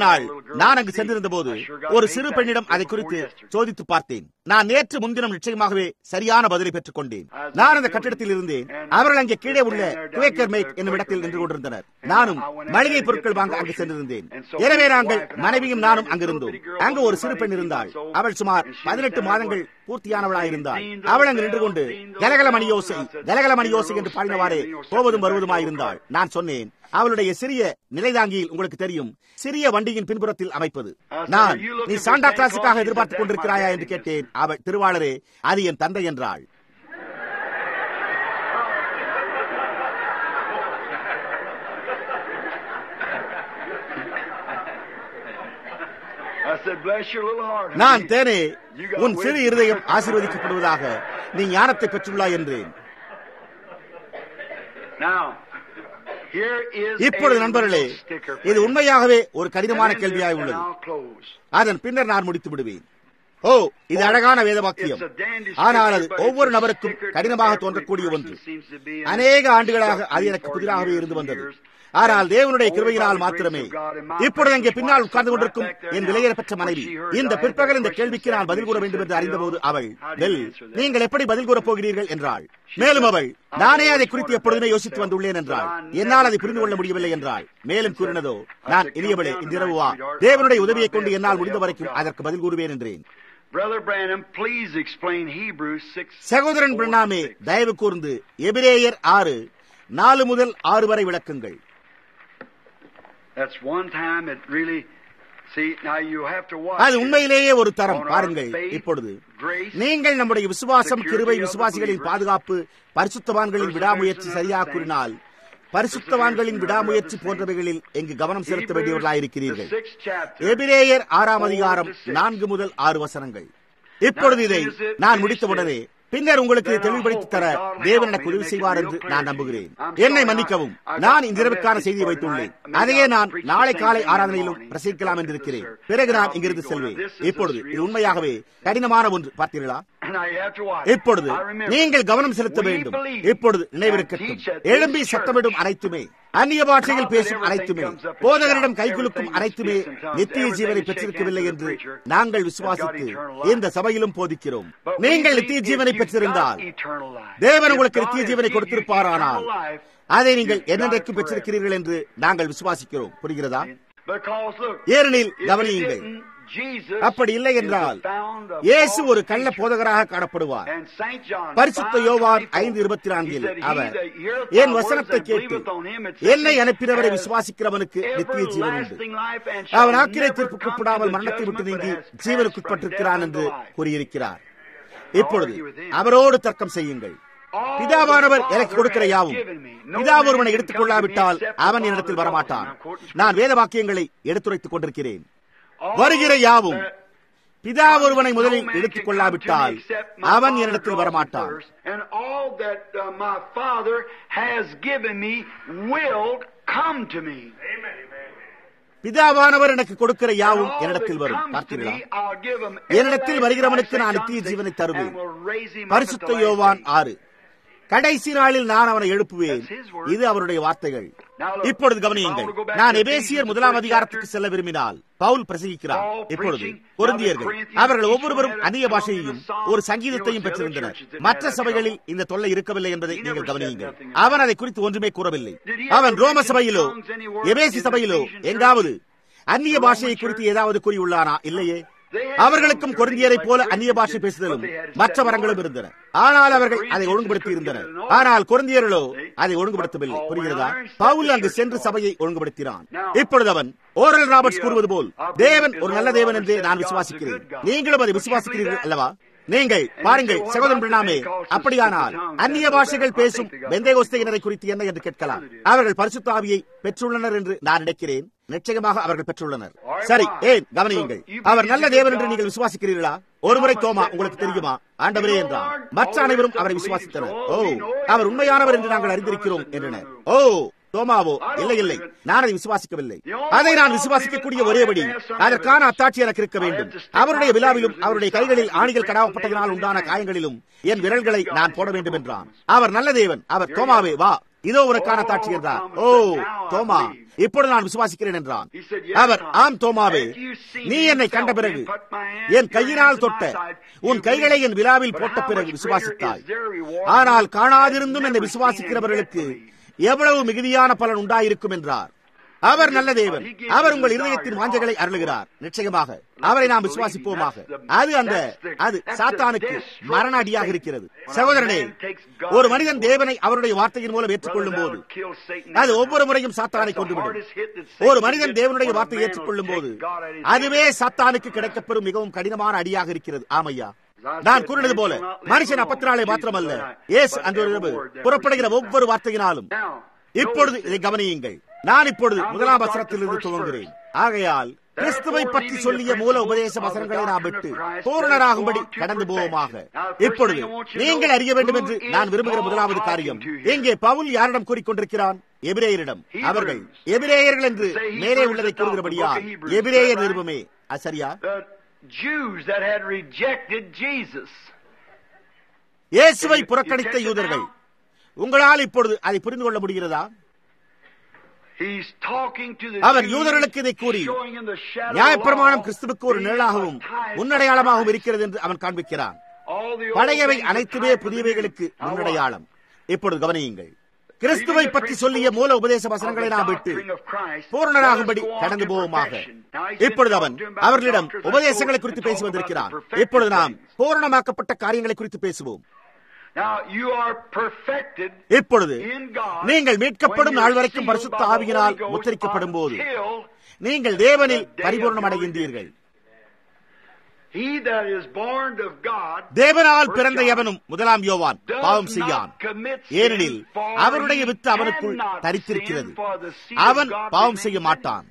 நான் அங்கு சென்றிருந்த போது ஒரு சிறு பெண்ணிடம் அதை குறித்து சோதித்து பார்த்தேன் நான் நேற்று முன்தினம் நிச்சயமாகவே சரியான பதிலை பெற்றுக் கொண்டேன் நான் அந்த கட்டிடத்தில் இருந்தேன் அவர்கள் அங்கே கீழே உள்ள குவேக்கர் மேக் என்னும் இடத்தில் நின்று கொண்டிருந்தனர் நானும் மளிகை பொருட்கள் வாங்க அங்கு சென்றிருந்தேன் எனவே நாங்கள் மனைவியும் நானும் அங்கிருந்தோம் அங்கு ஒரு சிறு பெண் இருந்தாள் அவள் சுமார் பதினெட்டு மாதங்கள் பூர்த்தியானவளாக இருந்தாள் அவள் அங்கு நின்று கொண்டு கலகல மணியோசை கலகல மணியோசை என்று பாடினவாறே போவதும் வருவதுமாயிருந்தாள் நான் சொன்னேன் அவளுடைய சிறிய நிலைதாங்கியில் உங்களுக்கு தெரியும் சிறிய வண்டியின் பின்புறத்தில் அமைப்பது நான் நீ சாண்டா கிளாஸுக்காக எதிர்பார்த்துக் கொண்டிருக்கிறாயா என்று கேட்டேன் அவள் திருவாளரே அது என் தந்தை என்றாள் I said, bless your little heart. நான் தேனே உன் சிறு இருதயம் ஆசீர்வதிக்கப்படுவதாக நீ ஞானத்தை பெற்றுள்ளாய் என்றேன் Now, here is இப்பொழுது a நண்பர்களே little sticker இது for you. உண்மையாகவே ஒரு கடினமான And then கேள்வியாய் this, and உள்ளது I'll close. அதன் பின்னர் நான் முடித்து விடுவேன் ஓ இது அழகான வேத வாக்கியம் It's a dandy ஆனால் அது sticker, but ஒவ்வொரு it's a நபருக்கும் sticker to கடினமாக every தோன்றக்கூடிய person ஒன்று seems to be in அநேக ஆண்டுகளாக அது instructing எனக்கு for புதிதாகவே years இருந்து and வந்தது years. ஆனால் தேவனுடைய Only கிருபையினால் by the மாத்திரமே grace of God and my இப்பொழுது அங்கே precious பின்னால் wife உட்கார்ந்து sitting கொண்டிருக்கும் right back there N now. விலையேறப்பெற்ற மனைவி When she heard இந்த I had பிற்பகல் that இந்த question கேள்விக்கு நான் said, பதில் கூற வேண்டும் என்று she அறிந்தபோது said, அவள் How do you well answer that? நீங்கள் எப்படி பதில் கூறப் போகிறீர்கள் என்றாள் மேலும் அவள் நானே அதை குறித்து எப்பொழுதுமே யோசித்து வந்துள்ளேன் என்றாள் என்னால் அதை புரிந்து கொள்ள முடியவில்லை என்றாள் மேலும் கூறினதோ நான் இனியவளே இந்த இரவு வா தேவனுடைய உதவியை கொண்டு என்னால் முடிந்த வரைக்கும் அதற்கு பதில் கூறுவேன் என்றேன் Brother Branham, please explain Hebrews 6. சகோதரன் பிரணாமே தயவு கூர்ந்து எபிரேயர் ஆறு நாலு முதல் ஆறு வரை விளக்குங்கள் That's one time it really. See, now you have to watch. அது it. உண்மையிலேயே ஒரு தரம் On our பாருங்கள் faith, இப்பொழுது grace, நீங்கள் நம்முடைய விசுவாசம் security கிருபை of the விசுவாசிகளின் believer, பாதுகாப்பு பரிசுத்தவான்களின் perseverance விடாமுயற்சி and சரியாக understanding, கூறினால் பரிசுத்தவான்களின் perseverance and விடாமுயற்சி understanding. போன்றவைகளில் எங்கு கவனம் செலுத்த Hebrews, வேண்டியவர்களாயிருக்கிறீர்கள் the sixth chapter. எபிரேயர் ஆறாம் அதிகாரம் Four to six. நான்கு முதல் ஆறு வசனங்கள் இப்பொழுது இதை Now, is it நான் finished முடித்தவுடனே this? பின்னர் உங்களுக்கு Then I தெளிவுபடுத்தி hope தர that God will தேவன் help எனக்கு me உதவி to make it செய்வார் real என்று clear நான் to நம்புகிறேன் you. I'm என்னை sorry, மன்னிக்கவும் I- I got நான் a இந்த இரவுக்கான message செய்தியை for வைத்துள்ளேன் tonight. Maybe அதையே I'll நான் preach the நாளை same காலை thing in the ஆராதனையிலும் morning. பிரசங்கிக்கலாம் என்று Yes, இருக்கிறேன் sir. பிறகு நான் I'll be இங்கிருந்து going. செல்வேன் This is a இப்பொழுது இது real உண்மையாகவே கடினமான ஒன்று பார்த்தீர்களா Now you have to watch. இப்பொழுது I remember. நீங்கள் கவனம் செலுத்த We வேண்டும் believe இப்பொழுது and நினைவிருக்கட்டும் teach at this எழும்பி church. சத்தமிடும் அனைத்துமே அந்நிய பாஷையில் Not that பேசும் everything அனைத்துமே comes up and போதகரிடம் shouts, கைகுலுக்கும் everything அனைத்துமே speaks in tongues, நித்திய everything ஜீவனை is பெற்றிருக்கவில்லை shaken என்று to the preacher நாங்கள் has got விசுவாசித்து eternal life. இந்த சபையிலும் போதிக்கிறோம் But we நீங்கள் believe நித்திய if ஜீவனை you've பெற்றிருந்தால் got eternal life, தேவன் if உங்களுக்கு God நித்திய has ஜீவனை given you கொடுத்திருப்பாரானால் eternal life, அதை நீங்கள் you've got என்னென்றைக்கும் it forever. பெற்றிருக்கிறீர்கள் என்று நாங்கள் விசுவாசிக்கிறோம் புரிகிறதா Because look, ஏனெனில் if it கவனியுங்கள் didn't, Jesus அப்படி இல்லை is என்றால் the found of இயேசு false ஒரு கள்ள teacher. போதகராக காணப்படுவார் And Saint John பரிசுத்த 5:24, யோவான் ஐந்து இருபத்தி he நான்கில் said, "He our that heareth N my வசனத்தை words and கேட்டு believeth on him, et என்னை cetera, அனுப்பினவரை has விசுவாசிக்கிறவனுக்கு நித்திய ஜீவன் உண்டு everlasting life and அவன் shall ஆக்கிரை never தீர்ப்புக்கு come உட்படாமல் to the மரணத்தை விட்டு judgment, but நீங்கி has passed ஜீவனுக்குட்பட்டிருக்கிறான் from என்று death unto life." கூறியிருக்கிறார் இப்பொழுது அவரோடு தர்க்கம் செய்யுங்கள் All பிதாவானவர் the எனக்கு Father கொடுக்கிற has யாவும் given me. No பிதா man ஒருவனை can எடுத்துக் come to me கொள்ளாவிட்டால் except the அவன் Father என்னிடத்தில் draws him. வரமாட்டான் I'm quoting நான் வேத வாக்கியங்களை எடுத்துரைத்துக் கொண்டிருக்கிறேன் All வருகிற யாவும் that பிதா ஒருவனை முதலில் no man எடுத்துக் can கொள்ளாவிட்டால் come to me except my அவன் Father என்னிடத்தில் draws him வரமாட்டான் first. And all that uh, my Father has given me will come to me. பிதாவானவர் எனக்கு கொடுக்கிற யாவும் And all என்னிடத்தில் that வரும் comes to பார்த்தீர்களா me, I'll give him என்னிடத்தில் everlasting வருகிறவனுக்கு life, நான் Saint நித்திய John ஜீவனை 6, தருவேன் and will raise him up at பரிசுத்த the last யோவான் day. ஆறு கடைசி நாளில் நான் அவனை எழுப்புவேன் That's his word. இது அவருடைய வார்த்தைகள் Now look, இப்பொழுது if I கவனியுங்கள் want to go back நான் to எபேசியர் Ephesians, முதலாம் the first அதிகாரத்துக்கு chapter, செல்ல விரும்பினால் பவுல் பிரசங்கிக்கிறார் Paul இப்பொழுது preaching, பொருந்தியர்கள் now the Corinthians, அவர்கள் each ஒவ்வொருவரும் one had a அந்நிய tongue பாஷையையும் and a song. ஒரு சங்கீதத்தையும் You know, the other பெற்றிருந்தனர் churches didn't மற்ற have that சபைகளில் trouble. இந்த தொல்லை இருக்கவில்லை என்பதை He நீங்கள் never said கவனியுங்கள் nothing about அவன் அதை குறித்து ஒன்றுமே கூறவில்லை Did he அவன் ever ரோம mention சபையிலோ tongues anywhere எபேசி in the சபையிலோ Ephesian church? எங்காவது அந்நிய The பாஷையை Roman குறித்து church? ஏதாவது கூறியுள்ளானா இல்லையே They had அவர்களுக்கும் tongues, கொரிந்தியரைப் போல like அந்நிய பாஷை Corinthians, பேசுதலும் but they had to மற்ற set வரங்களும் order. இருந்தன ஆனால் அவர்கள் அதை Corinthians ஒழுங்குபடுத்தி couldn't இருந்தனர் get it in order. ஆனால் கொரிந்தியர்களோ See? அதை ஒழுங்குபடுத்தவில்லை Paul went புரிகிறதா out there and set Pavul the அங்கு church சென்று order. சபையை ஒழுங்குபடுத்தினான் Now, இப்பொழுது அவன் ஓரல் ராபர்ட்ஸ் he, uh, கூறுவது போல் I believe தேவன் his ஒரு own நல்ல தேவன் Robert என்று said நான் God's a விசுவாசிக்கிறேன் good God. நீங்களும் அதை Don't you விசுவாசிக்கிறீர்கள் believe அல்லவா that? நீங்கள் And பாருங்கள் you say, what சகோதரன் about the பிரணாமே Pentecostals அப்படியானால் speak the tongues? அந்நிய That's பாஷைகள் what I பேசும் think they got பெந்தைகோஸ்தையினரை Holy குறித்து என்ன என்று கேட்கலாம் Sure they do. அவர்கள் பரிசுத்தாவியை பெற்றுள்ளனர் என்று நான் நினைக்கிறேன் நிச்சயமாக அவர்கள் பெற்றுள்ளனர் All right, சரி why? ஏன் கவனியுங்கள் So, you அவர் believe நல்ல he's a தேவன் good என்று God? நீங்கள் விசுவாசிக்கிறீர்களா ஒருமுறை Thomas தோமா said உங்களுக்கு one தெரியுமா time, ஆண்டவரே "You know, என்றார் Lord, மற்ற all அனைவரும் the அவரை rest of விசுவாசித்தனர் believe O him, so, oh, we know our him." உண்மையானவர் என்று Oh, நாங்கள் Thomas அறிந்திருக்கிறோம் said, என்றனர் "No, ஓ தோமாவோ I don't இல்லை இல்லை believe it. நான் அதை விசுவாசிக்கவில்லை The only அதை way நான் I'll விசுவாசிக்கக்கூடிய believe it, ஒரேபடி I have some அதற்கான evidence. அத்தாட்சி எனக்கு இருக்க I வேண்டும் have to stick அவருடைய my விழாவிலும் fingers in அவருடைய his கைகளில் side, ஆணிகள் his கடாவப்பட்டதனால் nails in உண்டான his காயங்களிலும் hands. என் விரல்களை God நான் is போட your வேண்டும் God. என்றான் அவர் நல்ல தேவன் அவர் Here தோமாவே you வா இதோ உனக்கான சாட்சி என்றார் ஓ தோமா இப்பொழுது நான் விசுவாசிக்கிறேன் என்றான் அவர் ஆம் தோமாவே நீ என்னை கண்ட பிறகு என் கையினால் தொட்ட உன் கைகளை என் விழாவில் போட்ட பிறகு விசுவாசித்தாய் ஆனால் காணாதிருந்தும் என்னை விசுவாசிக்கிறவர்களுக்கு எவ்வளவு மிகுதியான பலன் உண்டாயிருக்கும் என்றார் அவர் நல்ல தேவன் அவர் உங்கள் இருதயத்தின் வாஞ்சைகளை அருளுகிறார் நிச்சயமாக அவரை நாம் விசுவாசிப்போமாக அது அந்த அது சாத்தானுக்கு மரண அடியாக இருக்கிறது சகோதரனே ஒரு மனிதன் தேவனை அவருடைய வார்த்தையின் மூலம் ஏற்றுக்கொள்ளும் போது அது ஒவ்வொரு முறையும் சாத்தானை கொண்டுவிடும் ஒரு மனிதன் தேவனுடைய வார்த்தையை ஏற்றுக்கொள்ளும் போது அதுவே சாத்தானுக்கு கிடைக்கப்பெறும் மிகவும் கடினமான அடியாக இருக்கிறது ஆமையா நான் கூறினது போல மனுஷன் அப்பத்தினாலே மாத்திரமல்ல ஏசு அந்த இரவு புறப்படுகிற ஒவ்வொரு வார்த்தையினாலும் இப்பொழுது இதை கவனியுங்கள் நான் இப்பொழுது முதலாம் வசனத்திலிருந்து துவங்குகிறேன் ஆகையால் கிறிஸ்துவை பற்றி சொல்லிய மூல உபதேச வசனங்களை நாம் விட்டு பூரணராகும்படி கடந்து போவோமாக இப்பொழுது நீங்கள் அறிய வேண்டும் என்று நான் விரும்புகிற முதலாவது காரியம் இங்கே பவுல் யாரிடம் கூறிக்கொண்டிருக்கிறான் எபிரேயரிடம் அவர்கள் எபிரேயர்கள் என்று மேலே உள்ளதை கூறுகிறபடியால் எபிரேயர் நிருபமே சரியா Jews that had rejected Jesus. இயேசுவை புறக்கணித்த யூதர்கள் உங்களால் இப்பொழுது அதை புரிந்து கொள்ள முடிகிறதா அவர் யூதர்களுக்கு இதை கூறி நியாயப்பிரமாணம் கிறிஸ்துவுக்கு ஒரு நிழலாகவும் முன்னடையாளமாகவும் இருக்கிறது என்று அவன் காண்பிக்கிறான் பழையவை அனைத்துமே புதியவைகளுக்கு முன்னடையாளம் இப்பொழுது கவனியுங்கள் கிறிஸ்துவை பற்றி சொல்லிய மூல உபதேச வசனங்களை நாம் விட்டு பூரணராகும்படி கடந்து போவோமாக இப்பொழுது அவன் அவர்களிடம் உபதேசங்களை குறித்து பேசி வந்திருக்கிறான் இப்பொழுது நாம் பூரணமாக்கப்பட்ட காரியங்களை குறித்து பேசுவோம் இப்பொழுது நீங்கள் மீட்கப்படும் நாள் வரைக்கும் பரிசுத்த ஆவியினால் முத்தரிக்கப்படும் போது நீங்கள் தேவனில் பரிபூர்ணம் அடைகின்றீர்கள் தேவனால் பிறந்த எவனும் முதலாம் யோவான் பாவம் செய்யான் ஏனெனில் அவருடைய வித்து அவனுக்குள் தரித்திருக்கிறது அவன் பாவம் செய்ய மாட்டான்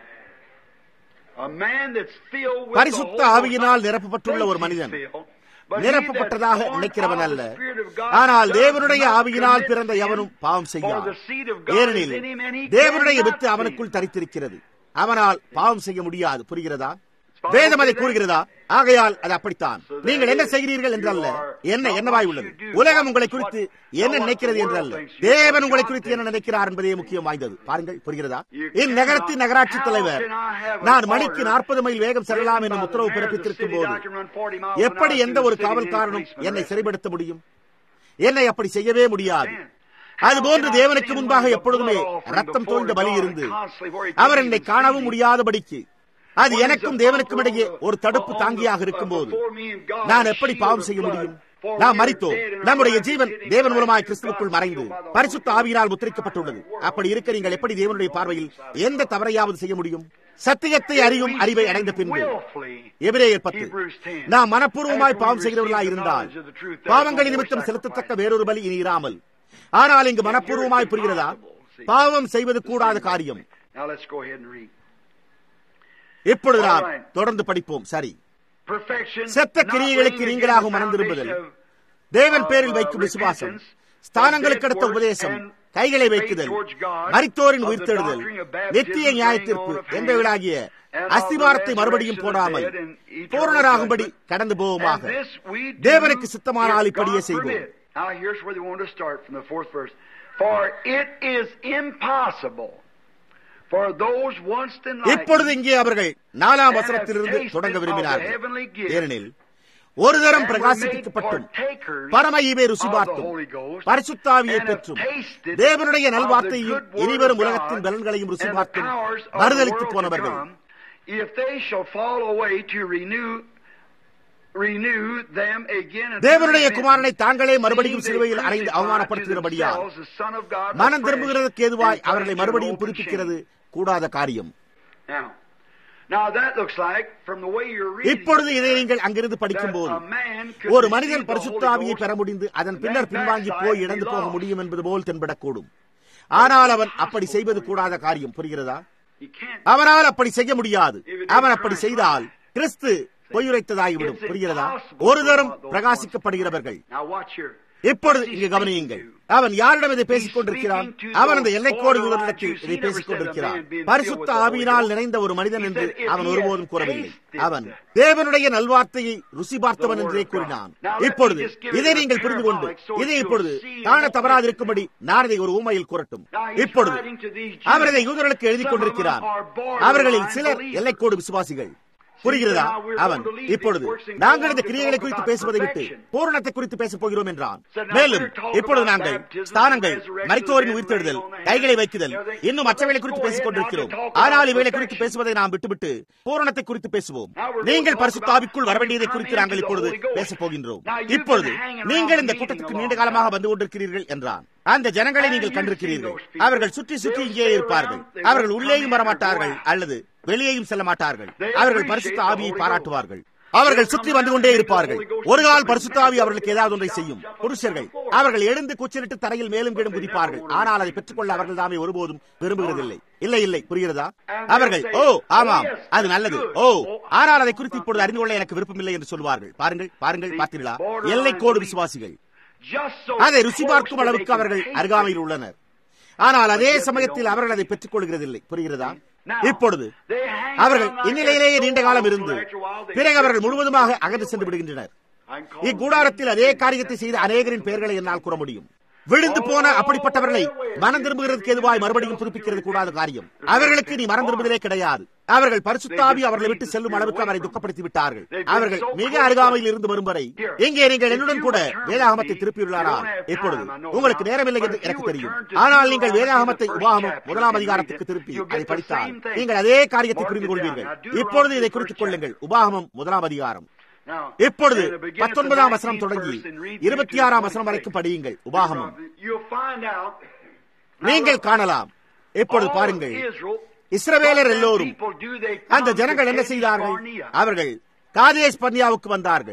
பரிசுத்த ஆவியினால் நிரப்பப்பட்டுள்ள ஒரு மனிதன் நிரப்பப்பட்டதாக நினைக்கிறவன் அல்ல ஆனால் தேவனுடைய ஆவியினால் பிறந்த எவனும் பாவம் செய்யான் ஏனெனில் தேவனுடைய வித்து அவனுக்குள் தரித்திருக்கிறது அவனால் பாவம் செய்ய முடியாது புரிகிறதா வேதம் அதை கூறுகிறதா ஆகையால் அது அப்படித்தான் நீங்கள் என்ன செய்கிறீர்கள் என்றல்ல என்ன என்னவாய் உள்ளது உலகம் உங்களை குறித்து என்ன நினைக்கிறது என்றல்ல தேவன் உங்களை குறித்து என்ன நினைக்கிறார் என்பதே முக்கியம் வாய்ந்தது பாருங்கள் புரிகிறதா இந்நகரத்தின் நகராட்சி தலைவர் நான் மணிக்கு நாற்பது மைல் வேகம் செல்லலாம் என்று உத்தரவு பிறப்பித்திருக்கும் போது எப்படி எந்த ஒரு காவல்காரனும் என்னை சிறைப்படுத்த முடியும் என்னை அப்படி செய்யவே முடியாது அதுபோன்று தேவனுக்கு முன்பாக எப்பொழுதுமே ரத்தம் தோய்ந்த பலி இருந்து அவர் என்னை காணவும் முடியாதபடிக்கு அது எனக்கும் தேவனுக்கும் இடையே ஒரு தடுப்பு தாங்கியாக இருக்கும் போது நான் எப்படி பாவம் செய்ய முடியும் நாம் மறித்தோம் நம்முடைய ஜீவன் தேவன் மூலமாய் கிறிஸ்துவுக்குள் மறைந்து பரிசுத்த ஆவியினால் முத்திரிக்கப்பட்டுள்ளது அப்படி இருக்க நீங்கள் எப்படி தேவனுடைய பார்வையில் எந்த தவறையாவது செய்ய முடியும் சத்தியத்தை அறியும் அறிவை அடைந்த பின்பு எபிரேயர் பத்து நாம் மனப்பூர்வமாய் பாவம் செய்கிறவர்களாய் இருந்தால் பாவங்களின் நிமித்தம் செலுத்தத்தக்க வேறொரு பலி இனி இராமல் ஆனால் இங்கு மனப்பூர்வமாய் புரிகிறதா பாவம் செய்வது கூடாத காரியம் இப்பொழுது நாம் தொடர்ந்து படிப்போம் சரி செத்த கிரியைகளுக்கு நீங்களாக மறந்திருப்பதில் தேவன் பேரில் வைக்கும் விசுவாசம் ஸ்தானங்களுக்கு அடுத்த உபதேசம் கைகளை வைக்குதல் மரித்தோரின் உயிர்த்தெழுதல் நித்திய நியாயத்திற்கு என்பவைகளாகிய அஸ்திவாரத்தை மறுபடியும் போடாமல் பூரணராகும்படி கடந்து போவோமாக தேவனுக்கு சித்தமானால் இப்படியே செய்வோம் Now here's where they want to start from the fourth verse. For it is impossible for those once இப்பொழுது இங்கே அவர்கள் நாலாம் வசனத்திலிருந்து தொடங்க விரும்பினார்கள் ஏனெனில் ஒரு தரம் பிரகாசிக்கப்பட்டும் பரம ஈவை ருசி பார்த்தும் பரிசுத்தாவியை பெற்றும் தேவனுடைய நல்வார்த்தையும் இனிவரும் உலகத்தின் பலன்களையும் ருசி பார்த்தும் மறுதளித்து போனவர்கள் தேவனுடைய குமாரனை தாங்களே மறுபடியும் சிலுவையில் அறைந்து அவமானப்படுத்துகிறபடியால் மனம் திரும்புகிறதுக்கு ஏதுவாய் அவர்களை மறுபடியும் புதுப்பிக்கிறது கூடாத காரியம் இப்பொழுது இதை நீங்கள் அங்கிருந்து படிக்கும் போது ஒரு மனிதன் பரிசுத்தாவியை பெற முடிந்து அதன் பின்னர் பின்வாங்கி போய் இழந்து போக முடியும் என்பது போல் தென்படக்கூடும் ஆனால் அவன் அப்படி செய்வது கூடாத காரியம் புரிகிறதா அவனால் அப்படி செய்ய முடியாது அவன் அப்படி செய்தால் கிறிஸ்து பொய்யுரைத்ததாகிவிடும் புரிகிறதா ஒரு தரம் பிரகாசிக்கப்படுகிறவர்கள் இப்பொழுது இங்கு கவனியுங்கள் அவன் யாரிடம் இதை பேசிக் கொண்டிருக்கிறான் அவன் அந்த எல்லைக்கோடு யூதரிடத்தில் இதை பேசிக் கொண்டிருக்கிறான் பரிசுத்த ஆவியினால் நிறைந்த ஒரு மனிதன் என்று அவன் ஒருபோதும் கூறவில்லை அவன் தேவனுடைய நல்வார்த்தையை ருசி பார்த்தவன் என்றே கூறினான் இப்பொழுது இதை நீங்கள் புரிந்து கொண்டு இதை இப்பொழுது காண தவறாதிருக்கும்படி நான் இதை ஒரு ஊமையில் கூறட்டும் இப்பொழுது அவர் இதை யூதர்களுக்கு எழுதி கொண்டிருக்கிறார் அவர்களில் சிலர் எல்லைக்கோடு விசுவாசிகள் புரிகிறதா அவன் இப்பொழுது நாங்கள் இந்த கிரியைகளை குறித்து பேசுவதை விட்டு பூரணத்தை குறித்து பேசப் போகிறோம் என்றான் மேலும் இப்பொழுது நாங்கள் ஸ்தானங்கள் மரித்தோரின் உயிர்த்தெழுதல் கைகளை வைக்குதல் இன்னும் மற்றவைகளை குறித்து பேசிக் கொண்டிருக்கிறோம் ஆனால் இவைகளை குறித்து பேசுவதை நாம் விட்டுவிட்டு பூரணத்தை குறித்து பேசுவோம் நீங்கள் பரிசுத்தாவிக்குள் வரவேண்டியதை குறித்து நாங்கள் இப்பொழுது பேசப் போகின்றோம் இப்பொழுது நீங்கள் இந்த கூட்டத்துக்கு நீண்ட காலமாக வந்து கொண்டிருக்கிறீர்கள் என்றான் அந்த ஜனங்களை நீங்கள் கண்டிருக்கிறீர்கள் அவர்கள் சுற்றி சுற்றி இங்கே இருப்பார்கள் அவர்கள் உள்ளேயும் வரமாட்டார்கள் அல்லது வெளியேயும் செல்ல மாட்டார்கள் அவர்கள் பரிசுத்த ஆவியை பாராட்டுவார்கள் அவர்கள் சுற்றி வந்து கொண்டே இருப்பார்கள் ஒரு கால் பரிசுத்த ஆவி அவர்களுக்கு ஏதாவது ஒன்றை செய்யும் புருஷர்கள் அவர்கள் எழுந்து குச்சிலிட்டு தரையில் மேலும் கீழும் குதிப்பார்கள் ஆனால் அதை பெற்றுக்கொள்ள அவர்கள் தாமே ஒருபோதும் விரும்புகிறதில்லை இல்லை இல்லை புரிகிறதா அவர்கள் ஓ ஆமாம் அது நல்லது ஓ ஆனால் அதை குறித்து இப்பொழுது அறிந்து கொள்ள எனக்கு விருப்பமில்லை என்று சொல்வார்கள் பாருங்கள் பாருங்கள் பார்த்தீர்களா எல்லைக்கோடு விசுவாசிகள் அதை ருசி பார்க்கும் அளவுக்கு அவர்கள் அருகாமையில் உள்ளனர் ஆனால் அதே சமயத்தில் அவர்கள் அதை பெற்றுக் கொள்கிறதில்லை புரிகிறதா இப்பொழுது அவர்கள் இந்நிலையிலேயே நீண்ட காலம் இருந்து பிறகு அவர்கள் முழுவதுமாக அகன்று சென்று விடுகின்றனர் இக்கூடாரத்தில் அதே காரியத்தை செய்த அநேகரின் பெயர்களை என்னால் கூற முடியும் விழுந்து போன அப்படிப்பட்டவர்களை மனம் திரும்புகிறதுக்கு எதுவாய் மறுபடியும் புதுப்பிக்கிறது கூடாத காரியம் அவர்களுக்கு நீ மனம் திரும்புதலே கிடையாது அவர்கள் பரிசுத்தாவி அவர்களை விட்டு செல்லும் அளவுக்கு அவரை துக்கப்படுத்தி விட்டார்கள் அவர்கள் மிக அருகாமையில் இருந்து வரும் வரை இங்கே நீங்கள் என்னுடன் கூட வேதாகமத்தை திருப்பியுள்ளாரா இப்பொழுது உங்களுக்கு நேரமில்லை என்று எனக்கு தெரியும் ஆனால் நீங்கள் வேதாகமத்தை உபாகமம் முதலாம் அதிகாரத்துக்கு திருப்பி அதை படித்தால் நீங்கள் அதே காரியத்தை புரிந்து கொள்வீர்கள் இப்பொழுது இதை குறித்துக் கொள்ளுங்கள் உபாகமம் முதலாம் அதிகாரம் இப்பொழுது பத்தொன்பதாம் வசனம் தொடங்கி இருபத்தி ஆறாம் வசனம் வரைக்கும் படியுங்கள் உபாகமம் நீங்கள் காணலாம் இப்பொழுது பாருங்கள் இஸ்ரவேலர் எல்லோரும் அந்த ஜனங்கள் என்ன செய்தார்கள் அவர்கள் காதேஸ் பன்னியாவுக்கு வந்தார்கள்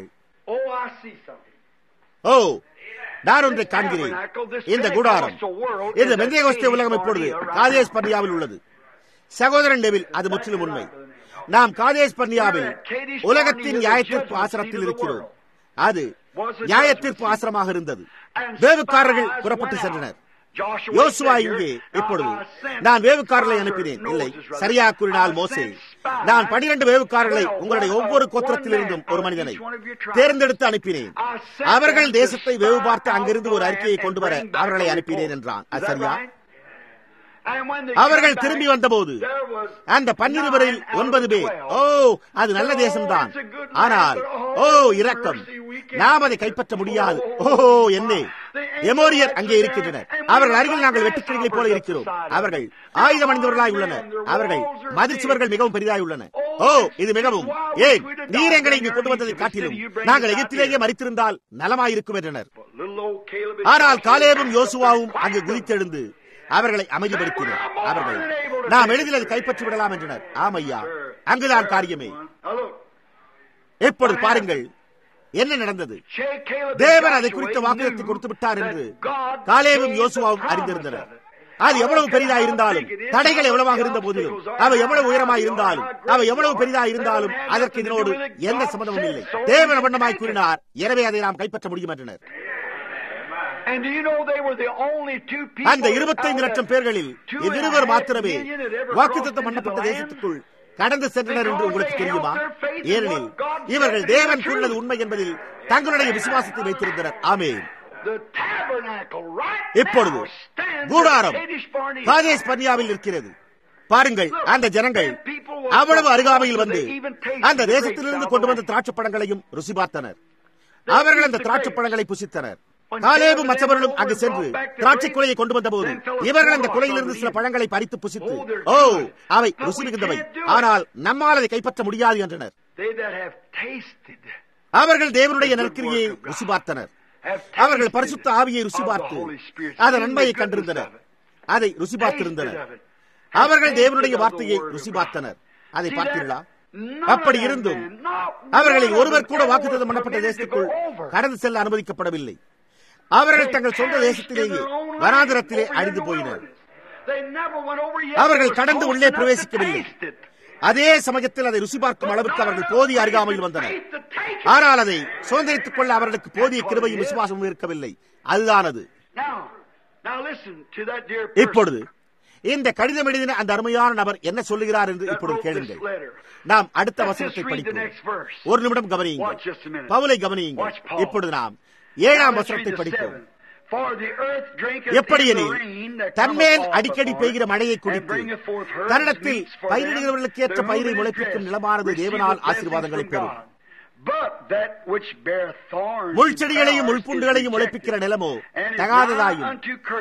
ஓ நான் ஒன்றை காண்கிறேன் இந்த கூடாரம் இந்த மெந்தேகோஸ்தே உலகம் இப்பொழுது காதேஸ் பன்னியாவில் உள்ளது சகோதரன் டெவில் அது முற்றிலும் உண்மை நாம் காதேஸ் பன்னியாவில் உலகத்தின் நியாயத்தீர்ப்பு ஆசிரத்தில் இருக்கிறோம் அது நியாயத்தீர்ப்பு ஆசிரமாக இருந்தது வேவுக்காரர்கள் புறப்பட்டு சென்றனர் யோசுவா இங்கே இப்பொழுது நான் வேவுக்காரர்களை அனுப்பினேன் இல்லை சரியா கூறினால் மோசே நான் பனிரெண்டு வேவுக்காரர்களை உங்களுடைய ஒவ்வொரு கோத்திரத்திலிருந்தும் ஒரு மனிதனை தேர்ந்தெடுத்து அனுப்பினேன் அவர்கள் தேசத்தை வேவு பார்த்து அங்கிருந்து ஒரு அறிக்கையை கொண்டு வர அவர்களை அனுப்பினேன் என்றான் அது சரியா அவர்கள் திரும்பி வந்தபோது அந்த பன்னிருவரில் ஒன்பது பேர் ஓ அது நல்ல தேசம்தான் ஆனால் ஓ இரக்கம் நாம் அதை கைப்பற்ற முடியாது ஓ என்ன எமோரியர் அங்கே இருக்கின்றனர் அவர்கள் அருகில் நாங்கள் வெட்டுக்கிளிகளை போல இருக்கிறோம் அவர்கள் ஆயுதம் அணிந்தவர்களாய் உள்ளனர் அவர்கள் மதிச்சுவர்கள் மிகவும் பெரிதாய் உள்ளன ஓ இது மிகவும் ஏன் நீர் எங்களை இங்கு கொண்டு வந்ததை காட்டிலும் நாங்கள் எகிப்திலேயே மறித்திருந்தால் நலமாயிருக்கும் என்றனர் ஆனால் காலேபும் யோசுவாவும் அங்கு குதித்தெழுந்து அவர்களை அமைதிப்படுத்தினர் அவர்கள் நாம் எளிதில் அதை கைப்பற்றி விடலாம் என்றனர் ஆமையா அங்குதான் காரியமே இப்பொழுது பாருங்கள் என்ன நடந்தது தேவன் அதை குறித்த வாக்குறுதி கொடுத்து விட்டார் என்று காலேவும் யோசுவாவும் அறிந்திருந்தனர் அது எவ்வளவு பெரிதா இருந்தாலும் தடைகள் எவ்வளவாக இருந்த போதிலும் அவை எவ்வளவு உயரமாய் இருந்தாலும் அவை எவ்வளவு பெரிதா இருந்தாலும் அதற்கு இதனோடு எந்த சம்பந்தமும் இல்லை தேவன் வண்ணமாய் கூறினார் எனவே அதை நாம் கைப்பற்ற முடியும் என்றனர் அந்த இருபத்தைந்து லட்சம் பேர்களில் இவ்விருவர் மாத்திரமே வாக்குத்தத்தம் பண்ணப்பட்ட தேசத்துக்குள் கடந்து சென்றனர் என்று உங்களுக்கு தெரியுமா ஏனெனில் இவர்கள் தேவன் கூறினது உண்மை என்பதில் தங்களுடைய விசுவாசத்தை வைத்திருந்தனர் ஆமே இப்பொழுது கூடாரம் காதேஷ் பன்னியாவில் இருக்கிறது பாருங்கள் அந்த ஜனங்கள் அவ்வளவு அருகாமையில் வந்து அந்த தேசத்திலிருந்து கொண்டு வந்த திராட்சை பழங்களையும் ருசி பார்த்தனர் அவர்கள் அந்த திராட்சை பழங்களை புசித்தனர் காலேபு மற்றவர்களும் அங்கு சென்று திராட்சை குலையை கொண்டு வந்த போது இவர்கள் அந்த குலையிலிருந்து சில பழங்களை பறித்து புசித்து ஓ அவை ருசி மிகுந்தவை ஆனால் நம்மால் அதை கைப்பற்ற முடியாது என்றனர் அவர்கள் தேவனுடைய நற்கிரியை ருசி பார்த்தனர் அவர்கள் பரிசுத்த ஆவியை ருசி பார்த்து அதன் நன்மையை கண்டிருந்தனர் அதை ருசி பார்த்திருந்தனர் அவர்கள் தேவனுடைய வார்த்தையை ருசி பார்த்தனர் அதை பார்த்தீர்களா அப்படி இருந்தும் அவர்களில் ஒருவர் கூட வாக்குத்தம் பண்ணப்பட்ட தேசத்துக்குள் கடந்து செல்ல அனுமதிக்கப்படவில்லை அவர்கள் தங்கள் சொந்த தேசத்திலேயே வனாந்திரத்திலே அழிந்து போயினர் அவர்கள் கடந்து உள்ளே பிரவேசிக்கவில்லை அதே சமயத்தில் அதை ருசி பார்க்கும் அளவுக்கு அவர்கள் போதிய அருகாமையில் வந்தனர் ஆனால் அதை சுதந்திரித்துக் கொள்ள அவர்களுக்கு போதிய கிருபையும் விசுவாசமும் இருக்கவில்லை அதுதான் அது இப்பொழுது இந்த கடிதம் எழுதின அந்த அருமையான நபர் என்ன சொல்லுகிறார் என்று இப்பொழுது கேளுங்கள் நாம் அடுத்த வசனத்தை படிப்போம் ஒரு நிமிடம் கவனியுங்கள் பவுலை கவனியுங்கள் இப்பொழுது நாம் ஏழாம் வசனத்தை படிப்போம் எப்படியெனில் தன்மேல் அடிக்கடி பெய்கிற மழையை குடித்து தன்னிடத்தில் பயிரிடுகிறவர்களுக்கு ஏற்ற பயிரை முளைப்பிக்கும் நிலமானது தேவனால் ஆசீர்வாதங்களை பெறும் முள்செடிகளையும் முள்புண்டுகளையும் உழைப்பிக்கிற நிலமோ தகாததாயும்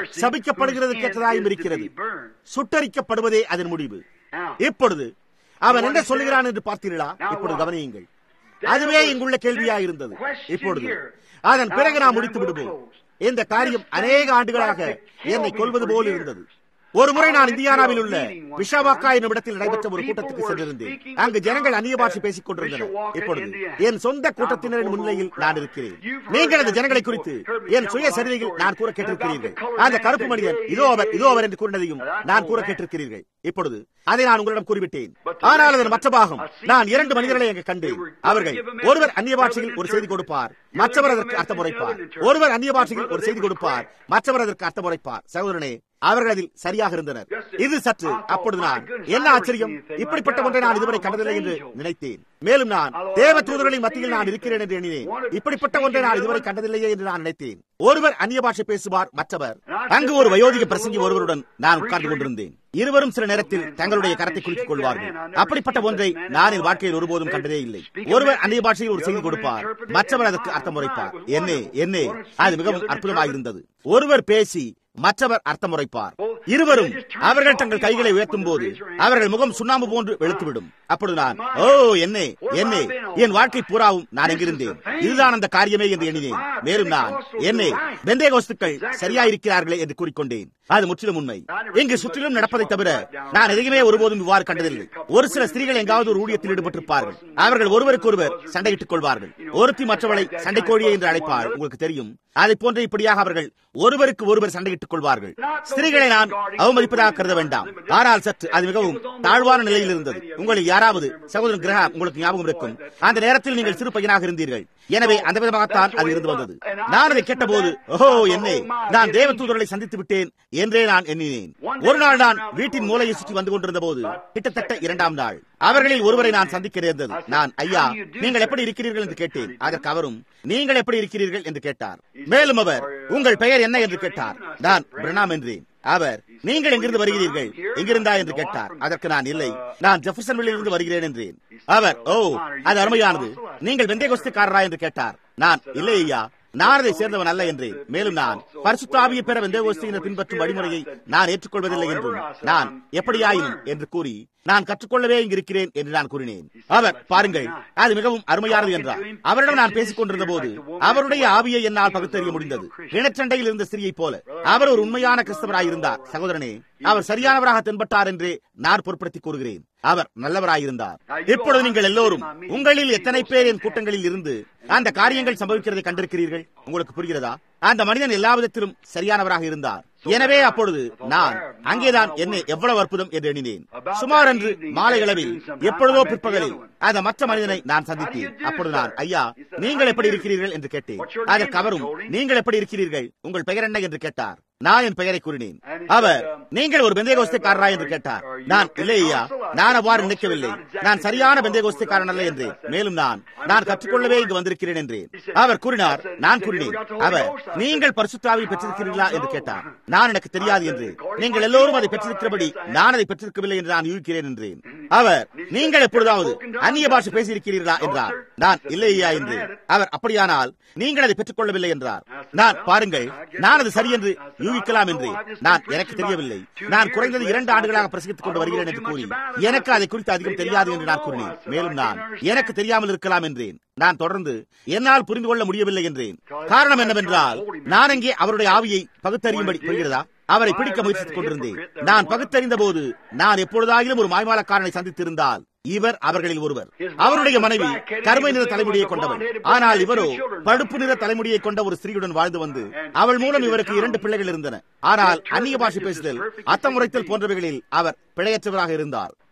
சபிக்கப்படுகிறதுக்கேற்றதாயும் இருக்கிறது சுட்டரிக்கப்படுவதே அதன் முடிவு இப்பொழுது அவன் என்ன சொல்லுகிறான் என்று பார்த்தீர்களா இப்பொழுது கவனியுங்கள் அதுவே இங்குள்ள கேள்வியாக இருந்தது இப்பொழுது அதன் பிறகு நாம் முடித்து விடுவோம் இந்த காரியம் அநேக ஆண்டுகளாக என்னை கொள்வது போல் இருந்தது ஒரு முறை நான் இந்தியானாவில் உள்ள விஷாவாக்கா என்னும் இடத்தில் நடைபெற்ற ஒரு கூட்டத்துக்கு சென்றிருந்தேன் அங்கு ஜனங்கள் அந்நிய பாஷை பேசிக் கொண்டிருந்தனர் இப்பொழுது என் சொந்த கூட்டத்தினரின் முன்னிலையில் நான் இருக்கிறேன் நீங்கள் அந்த ஜனங்களை குறித்து என் சுய சரிதையில் நான் கூற கேட்டிருக்கிறீர்கள் அந்த கருப்பு மனிதன் இதோ அவர் இதோ அவர் என்று கூறினதையும் நான் கூற கேட்டிருக்கிறீர்கள் இப்பொழுது அதை நான் உங்களிடம் கூறிவிட்டேன் ஆனால் அதன் மற்ற பாகம் நான் இரண்டு மனிதர்களை அங்கு கண்டேன் அவர்கள் ஒருவர் அந்நிய பாஷையில் ஒரு செய்தி கொடுப்பார் மற்றவர் அதற்கு அர்த்தம் உரைப்பார் ஒருவர் அந்நிய பாஷையில் ஒரு செய்தி கொடுப்பார் மற்றவர் அதற்கு அர்த்தம் உரைப்பார் சகோதரனே அவர்கள் அதில் சரியாக இருந்தனர் இது சற்று அப்பொழுது நான் என்ன ஆச்சரியம் இப்படிப்பட்ட ஒன்றை நான் இதுவரை கண்டதில்லை என்று நினைத்தேன் மேலும் நான் தேவ தூதர்களின் மத்தியில் நான் இருக்கிறேன் என்று எண்ணினேன் இப்படிப்பட்ட ஒன்றை நான் இதுவரை கண்டதில்லையே என்று நான் நினைத்தேன் ஒருவர் அந்நிய பாஷை பேசுவார் மற்றவர் அங்கு ஒரு வயோதிக பிரசங்கி ஒருவருடன் நான் உட்கார்ந்து கொண்டிருந்தேன் இருவரும் சில நேரத்தில் தங்களுடைய கரத்தை குலுக்கிக் கொள்வார்கள் அப்படிப்பட்ட ஒன்றை நான் என் வாழ்க்கையில் ஒருபோதும் கண்டதே இல்லை ஒருவர் அந்நிய பாஷையில் ஒரு செய்தி கொடுப்பார் மற்றவர் அதற்கு அர்த்தம் உரைப்பார் என்னே என்னே அது மிகவும் அற்புதமாக இருந்தது ஒருவர் பேசி மற்றவர் அர்த்தம் உரைப்பார் இருவரும் அவர்கள் தங்கள் கைகளை உயர்த்தும் போது அவர்கள் முகம் சுண்ணாம்பு போன்று வெளுத்துவிடும் அப்பொழுது நான் ஓ என்னே என்னே என் வாழ்க்கை பூராவும் நான் எங்கிருந்தேன் இதுதான் அந்த காரியமே என்று எண்ணினேன் மேலும் நான் என்னே வெந்தய கோஸ்துக்கள் சரியாயிருக்கிறார்களே என்று கூறிக்கொண்டேன் அது முற்றிலும் உண்மை இங்கு சுற்றிலும் நடப்பதை தவிர நான் எதையுமே ஒருபோதும் இவ்வாறு கண்டதில்லை ஒரு சில ஸ்திரீகள் எங்காவது ஒரு ஊழியத்தில் ஈடுபட்டிருப்பார்கள் அவர்கள் ஒருவருக்கொருவர் சண்டையிட்டுக் கொள்வார்கள் ஒருத்தி மற்றவளை சண்டைக்கோழியை என்று அழைப்பார் உங்களுக்கு தெரியும் அதை போன்ற இப்படியாக அவர்கள் ஒருவருக்கு ஒருவர் சண்டையிட்டுக் கொள்வார்கள் ஸ்திரீகளை நான் அவமதிப்பதாக கருத வேண்டாம் ஆனால் சற்று அது மிகவும் தாழ்வான நிலையில் இருந்தது உங்களில் யாராவது சகோதரன் கிரகம் உங்களுக்கு ஞாபகம் இருக்கும் அந்த நேரத்தில் நீங்கள் சிறு பையனாக இருந்தீர்கள் எனவே அந்த விதமாகத்தான் அது இருந்து வந்தது நான் அதை கேட்டபோது ஓஹோ என்னே நான் தேவ தூதர்களை சந்தித்து விட்டேன் என்றே நான் எண்ணினேன் ஒரு நாள் நான் வீட்டின் மூலையை சுற்றி வந்து கொண்டிருந்த போது கிட்டத்தட்ட இரண்டாம் நாள் அவர்களில் ஒருவரை நான் சந்திக்க நேர்ந்தது நான் ஐயா நீங்கள் எப்படி இருக்கிறீர்கள் என்று கேட்டேன் அதற்கு அவரும் நீங்கள் எப்படி இருக்கிறீர்கள் என்று கேட்டார் மேலும் அவர் உங்கள் பெயர் என்ன என்று கேட்டார் நான் பிரணாம் என்றேன் அவர் நீங்கள் எங்கிருந்து வருகிறீர்கள் எங்கிருந்தா என்று கேட்டார் அதற்கு நான் இல்லை நான் ஜெஃபர்சன்வில் இருந்து வருகிறேன் என்றேன் அவர் ஓ அது அருமையானது நீங்கள் வெந்தய கொஸ்துக்காரரா என்று கேட்டார் நான் இல்லை ஐயா நான் அதை சேர்ந்தவன் அல்ல என்றேன் மேலும் நான் பரிசுத்தாவியை பெற வெந்தய பின்பற்றும் வழிமுறையை நான் ஏற்றுக்கொள்வதில்லை என்றும் நான் எப்படியாயினும் என்று கூறி நான் கற்றுக்கொள்ளவே இங்கு இருக்கிறேன் என்று நான் கூறினேன் அவர் பாருங்கள் அது மிகவும் அருமையானது என்றார் அவரிடம் நான் பேசிக் கொண்டிருந்த போது அவருடைய ஆவியை என்னால் பகுத்தறிய முடிந்தது இனச்சண்டையில் இருந்த ஸ்திரியை போல அவர் ஒரு உண்மையான கிறிஸ்தவராய் இருந்தார் சகோதரனே அவர் சரியானவராக தென்பட்டார் என்று நான் பொருட்படுத்தி கூறுகிறேன் அவர் நல்லவராயிருந்தார் இப்பொழுது நீங்கள் எல்லோரும் உங்களில் எத்தனை பேர் என் கூட்டங்களில் இருந்து அந்த காரியங்கள் சம்பவிக்கிறதை கண்டிருக்கிறீர்கள் உங்களுக்கு புரிகிறதா அந்த மனிதன் எல்லா விதத்திலும் சரியானவராக இருந்தார் எனவே அப்பொழுது நான் அங்கேதான் என்னை எவ்வளவு அற்புதம் என்று எண்ணினேன் சுமார் அன்று மாலை அளவில் எப்பொழுதோ பிற்பகலில் அந்த மற்ற மனிதனை நான் சந்தித்தேன் அப்பொழுது நான் ஐயா நீங்கள் எப்படி இருக்கிறீர்கள் என்று கேட்டேன் அதற்கு அவரும் நீங்கள் எப்படி இருக்கிறீர்கள் உங்கள் பெயர் என்ன என்று கேட்டார் நான் என் பெயரை கூறினேன் அவர் நீங்கள் ஒரு பெந்தேகோஸ்தைக்காரரா என்று கேட்டார் நான் இல்லை ஐயா நான் அவ்வாறு நினைக்கவில்லை நான் சரியான பெந்தேகோஸ்தைக்காரன் அல்ல என்றேன் மேலும் நான் நான் கற்றுக்கொள்ளவே இங்கு வந்திருக்கிறேன் என்றேன் அவர் கூறினார் நான் கூறினேன் அவர் நீங்கள் பரிசுத்தாவை பெற்றிருக்கிறீர்களா என்று கேட்டார் நான் எனக்கு தெரியாது என்று நீங்கள் எல்லோரும் அதை பெற்றிருக்கிறபடி நான் அதை பெற்றிருக்கவில்லை என்று நான் யூகிக்கிறேன் என்றேன் அவர் நீங்கள் எப்பொழுதாவது அந்நிய பாஷை பேசியிருக்கிறீர்களா என்றார் நான் இல்லை ஐயா என்று அவர் அப்படியானால் நீங்கள் அதை பெற்றுக் கொள்ளவில்லை என்றார் நான் பாருங்கள் நான் அது சரி என்று யூகிக்கலாம் என்று நான் எனக்கு தெரியவில்லை நான் குறைந்தது இரண்டு ஆண்டுகளாக பிரசங்கித்துக் கொண்டு வருகிறேன் என்று கூறி எனக்கு அதை குறித்து அதிகம் தெரியாது என்று நான் கூறினேன் மேலும் நான் எனக்கு தெரியாமல் இருக்கலாம் என்றேன் நான் தொடர்ந்து என்னால் புரிந்து கொள்ள முடியவில்லை என்றேன் காரணம் என்னவென்றால் நான் அங்கே அவருடைய ஆவியை பகுத்தறியும்படி புரிகிறதா அவரை பிடிக்க முயற்சித்துக் கொண்டிருந்தேன் நான் பகுத்தறிந்த போது நான் எப்பொழுதாயிலும் ஒரு மாய்மாலக்காரனை சந்தித்திருந்தால் இவர் அவர்களில் ஒருவர் அவருடைய மனைவி கருமை நிற தலைமுடியை கொண்டவர் ஆனால் இவரோ பழுப்பு நிற தலைமுடியை கொண்ட ஒரு ஸ்திரீயுடன் வாழ்ந்து வந்து அவள் மூலம் இவருக்கு இரண்டு பிள்ளைகள் இருந்தன ஆனால் அந்நிய பாஷை பேசுதல் அத்தமுறைத்தல் போன்றவைகளில் அவர் பிழையற்றவராக இருந்தார்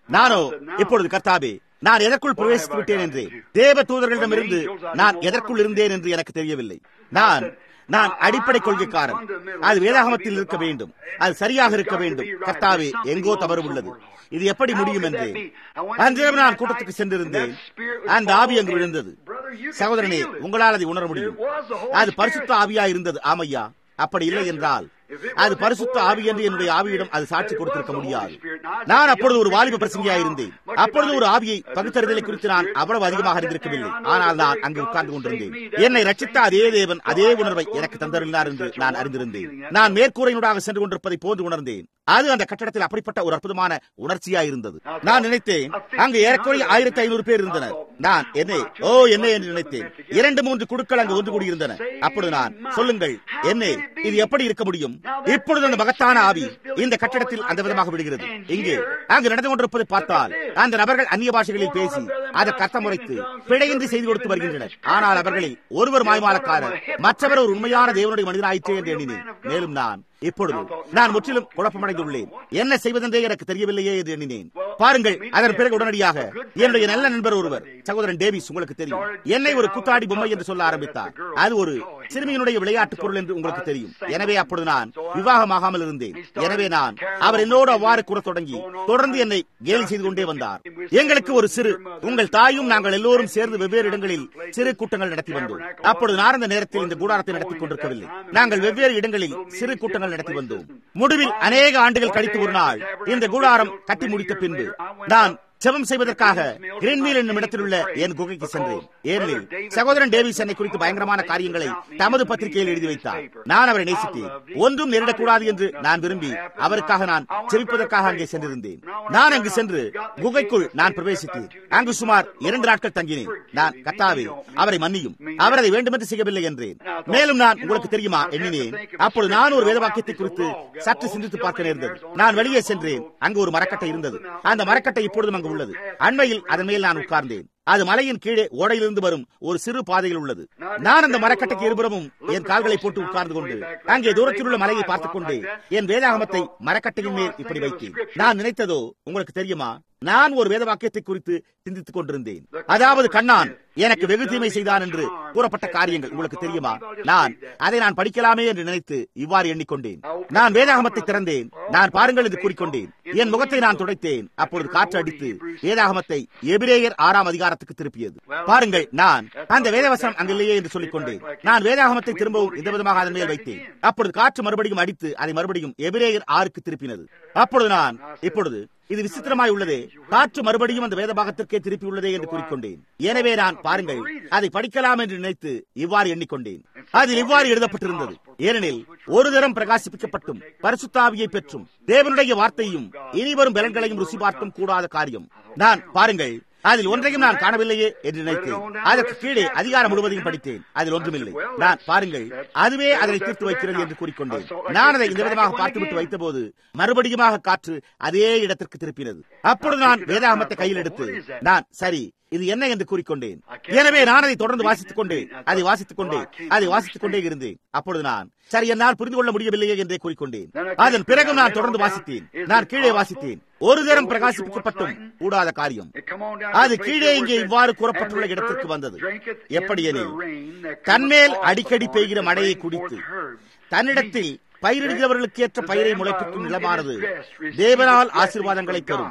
நானோ இப்பொழுது கர்த்தாவே நான் எதற்குள் பிரவேசித்து விட்டேன் என்று தேவ தூதர்களிடமிருந்து நான் எதற்குள் இருந்தேன் என்று எனக்கு தெரியவில்லை நான் நான் அடிப்படை கொள்கைக்காரன் அது வேதாகமத்தில் இருக்க வேண்டும் அது சரியாக இருக்க வேண்டும் கர்த்தாவே எங்கோ தவறு உள்ளது இது எப்படி முடியும் என்று அன்றிரவு நான் கூட்டத்துக்கு சென்றிருந்தேன் அந்த ஆவி அங்கு விழுந்தது சகோதரனே உங்களால் அதை உணர முடியும் அது பரிசுத்த ஆவியா இருந்தது ஆமையா அப்படி இல்லை என்றால் அது பரிசுத்த ஆவி என்று என்னுடைய ஆவியிடம் அது சாட்சி கொடுத்திருக்க முடியாது நான் அப்பொழுது ஒரு வாலிப பிரசங்கியா இருந்தேன் அப்பொழுது ஒரு ஆவியை பகுத்தறிதலை குறித்து நான் அவ்வளவு அதிகமாக அறிந்திருக்கவில்லை ஆனால் நான் அங்கு உட்கார்ந்து கொண்டிருந்தேன் என்னை ரச்சித்த அதே தேவன் அதே உணர்வை எனக்கு தந்தருளினார் என்று நான் அறிந்திருந்தேன் நான் மேற்கூரையினூடாக சென்று கொண்டிருப்பதை போன்று உணர்ந்தேன் அது அந்த கட்டடத்தில் அப்படிப்பட்ட ஒரு அற்புதமான உணர்ச்சியா இருந்தது நான் நினைத்தேன் அங்கு ஏறக்குறைய ஆயிரத்தி ஐநூறு பேர் இருந்தனர் நான் என்ன ஓ என்ன என்று நினைத்தேன் இரண்டு மூன்று குழுக்கள் அங்கு ஒன்று கூடியிருந்தன அப்பொழுது நான் சொல்லுங்கள் என்ன இது எப்படி இருக்க முடியும் இப்பொழுது அந்த மகத்தான ஆவி இந்த கட்டடத்தில் அந்த விதமாக விடுகிறது இங்கு அங்கு நடந்து கொண்டிருப்பதை பார்த்தால் அந்த நபர்கள் அந்நிய பாஷைகளில் பேசி அதற்கு அர்த்தம் முறைத்து பிழையின்றி செய்து கொடுத்து வருகின்றனர் ஆனால் அவர்களில் ஒருவர் மாய்மாலக்காரர் மற்றவர் ஒரு உண்மையான தேவனுடைய மனிதனாயிற்றே என்று எண்ணினேன் மேலும் நான் இப்பொழுது நான் முற்றிலும் குழப்பமடைந்துள்ளேன் என்ன செய்வதென்றே எனக்கு தெரியவில்லையே என்று எண்ணினேன் பாருங்கள் அதன் பிறகு உடனடியாக என்னுடைய நல்ல நண்பர் ஒருவர் சகோதரன் டேவிஸ் உங்களுக்கு தெரியும் என்னை ஒரு குத்தாடி பொம்மை என்று சொல்ல ஆரம்பித்தார் அது ஒரு சிறுமியினுடைய விளையாட்டு பொருள் என்று உங்களுக்கு தெரியும் எனவே அப்பொழுது நான் விவாகமாகாமல் இருந்தேன் எனவே நான் அவர் என்னோடு அவ்வாறு கூற தொடங்கி தொடர்ந்து என்னை கேலி செய்து கொண்டே வந்தார் எங்களுக்கு ஒரு சிறு உங்கள் தாயும் நாங்கள் எல்லோரும் சேர்ந்து வெவ்வேறு இடங்களில் சிறு கூட்டங்கள் நடத்தி வந்தோம் அப்பொழுது நான் அந்த நேரத்தில் இந்த கூடாரத்தை நடத்தி கொண்டிருக்கவில்லை நாங்கள் வெவ்வேறு இடங்களில் சிறு கூட்டங்கள் நடத்தி வந்தோம் முடிவில் அநேக ஆண்டுகள் கழித்து ஒரு நாள் இந்த கூடாரம் கட்டி முடித்த பின்பு நான் ஜெபம் செய்வதற்காக கிரீன்மீல் என்னும் இடத்தில் உள்ள என் குகைக்கு சென்றேன் ஏனெனில் சகோதரன் டேவிஸ் என்னை குறித்து பயங்கரமான காரியங்களை தமது பத்திரிகையில் எழுதி வைத்தார் நான் அவரை நேசித்தேன் ஒன்றும் நேரிடக்கூடாது என்று நான் விரும்பி அவருக்காக நான் செவிப்பதற்காக அங்கே சென்றிருந்தேன் நான் அங்கு சென்று குகைக்குள் நான் பிரவேசித்தேன் அங்கு சுமார் இரண்டு நாட்கள் தங்கினேன் நான் கத்தாவே அவரை மன்னியும் அவர் அதை வேண்டுமென்று செய்யவில்லை என்றேன் மேலும் நான் உங்களுக்கு தெரியுமா எண்ணினேன் அப்பொழுது நான் ஒரு வேதவாக்கியத்தை குறித்து சற்று சிந்தித்து பார்க்க நேர்ந்தது நான் வெளியே சென்றேன் அங்கு ஒரு மரக்கட்டை இருந்தது அந்த மரக்கட்டை இப்பொழுதும் அங்கு உள்ளது அண்மையில் அதன் மேல் நான் உட்கார்ந்தேன் அது மலையின் கீழே ஓடையிலிருந்து வரும் ஒரு சிறு பாதையில் உள்ளது நான் அந்த மரக்கட்டைக்கு இருபுறமும் என் கால்களை போட்டு உட்கார்ந்து கொண்டு அங்கே தூரத்தில் உள்ள மலையை பார்த்துக் கொண்டு என் வேதாகமத்தை மரக்கட்டையின் மேல் இப்படி வைத்தேன் நான் நினைத்ததோ உங்களுக்கு தெரியுமா நான் ஒரு வேத வாக்கியத்தை குறித்து சிந்தித்துக் கொண்டிருந்தேன் அதாவது கண்ணான் எனக்கு வெகு தீமை செய்தான் என்று கூறப்பட்ட காரியங்கள் உங்களுக்கு தெரியுமா நான் அதை நான் படிக்கலாமே என்று நினைத்து இவ்வாறு எண்ணிக்கொண்டேன் நான் வேதாகமத்தை திறந்தேன் நான் பாருங்கள் என்று கூறிக்கொண்டேன் என் முகத்தை நான் துடைத்தேன் அப்பொழுது காற்று அடித்து வேதாகமத்தை எபிரேயர் ஆறாம் அதிகாரத்துக்கு திருப்பியது பாருங்கள் நான் அந்த வேதவசனம் அங்கில்லையே என்று சொல்லிக் கொண்டேன் நான் வேதாகமத்தை திரும்பவும் இந்த விதமாக அதன் மேல் வைத்தேன் அப்பொழுது காற்று மறுபடியும் அடித்து அதை மறுபடியும் எபிரேயர் ஆறுக்கு திருப்பினது அப்பொழுது நான் இப்பொழுது இது விசித்திரமாய் உள்ளதே காற்று மறுபடியும் அந்த வேத பாகத்திற்கே திருப்பி உள்ளதே என்று கூறிக்கொண்டேன் எனவே நான் பாருங்கள் அதை படிக்கலாம் என்று நினைத்து இவ்வாறு எண்ணிக்கொண்டேன் அதில் இவ்வாறு எழுதப்பட்டிருந்தது ஏனெனில் ஒரு தரம் பிரகாசிப்பிக்கப்பட்டும் பரிசுத்தாவியை பெற்றும் தேவனுடைய வார்த்தையும் இனிவரும் பலன்களையும் ருசி பார்த்தும் கூடாத காரியம் நான் பாருங்கள் அதில் ஒன்றையும் நான் காணவில்லையே என்று நினைத்தேன் அதற்கு கீழே அதிகாரம் முழுவதையும் படித்தேன் அதில் ஒன்றுமில்லை நான் பாருங்கள் அதுவே அதனை தீர்த்து வைக்கிறது என்று கூறிக்கொண்டேன் நான் அதை இந்த விதமாக பார்த்துவிட்டு வைத்தபோது மறுபடியுமாக காற்று அதே இடத்திற்கு திருப்பினது அப்பொழுது நான் வேதாகமத்தை கையில் எடுத்து நான் சரி இது என்ன என்று கூறிக்கொண்டேன் எனவே நான் அதை தொடர்ந்து வாசித்துக் கொண்டே அதை வாசித்துக் கொண்டே அதை வாசித்துக் கொண்டே இருந்தேன் அப்பொழுது நான் சரி என்னால் புரிந்து கொள்ள முடியவில்லையே என்றே கூறிக்கொண்டேன் அதன் பிறகு நான் தொடர்ந்து வாசித்தேன் நான் கீழே வாசித்தேன் ஒரு தரம் பிரகாசிப்பிக்கப்பட்டும் கூடாத காரியம் அது கீழே இங்கே இவ்வாறு கூறப்பட்டுள்ள இடத்திற்கு வந்தது எப்படி எனில் தன்மேல் அடிக்கடி பெய்கிற மழையை குடித்து தன்னிடத்தில் பயிரிடுகிறவர்களுக்கு ஏற்ற பயிரை முளைப்பிக்கும் நிலமானது தேவனால் ஆசீர்வாதங்களை தரும்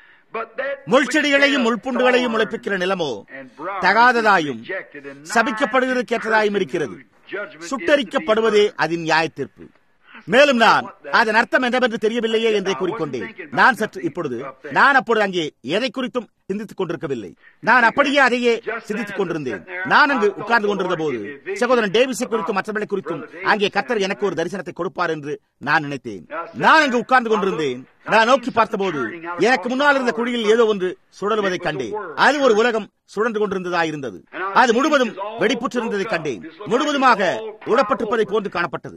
முள்செடிகளையும் முள்புண்டுகளையும் முளைப்பிக்கிற நிலமோ தகாததாயும் சபிக்கப்படுவதற்கேற்றதாயும் இருக்கிறது சுட்டரிக்கப்படுவதே அதன் நியாய தீர்ப்பு மேலும் நான் அதன் அர்த்தம் என்னவென்று தெரியவில்லையே என்றே கூறிக்கொண்டேன் நான் சற்று இப்பொழுது நான் அப்பொழுது அங்கே எதை குறித்தும் சிந்தித்துக் கொண்டிருக்கவில்லை நான் அப்படியே அதையே சிந்தித்துக் கொண்டிருந்தேன் நான் அங்கு உட்கார்ந்து கொண்டிருந்த போது சகோதரன் டேவிஸை குறித்தும் மற்றவர்களை குறித்தும் அங்கே கத்தர் எனக்கு ஒரு தரிசனத்தை கொடுப்பார் என்று நான் நினைத்தேன் நான் அங்கு உட்கார்ந்து கொண்டிருந்தேன் நான் நோக்கி பார்த்தபோது எனக்கு முன்னால் இருந்த குழியில் ஏதோ ஒன்று சுழலுவதை கண்டேன் அது ஒரு உலகம் சுழன்று கொண்டிருந்ததா இருந்தது அது முழுவதும் வெடிப்புற்றிருந்ததை கண்டேன் முழுவதுமாக உடப்பட்டிருப்பதை போன்று காணப்பட்டது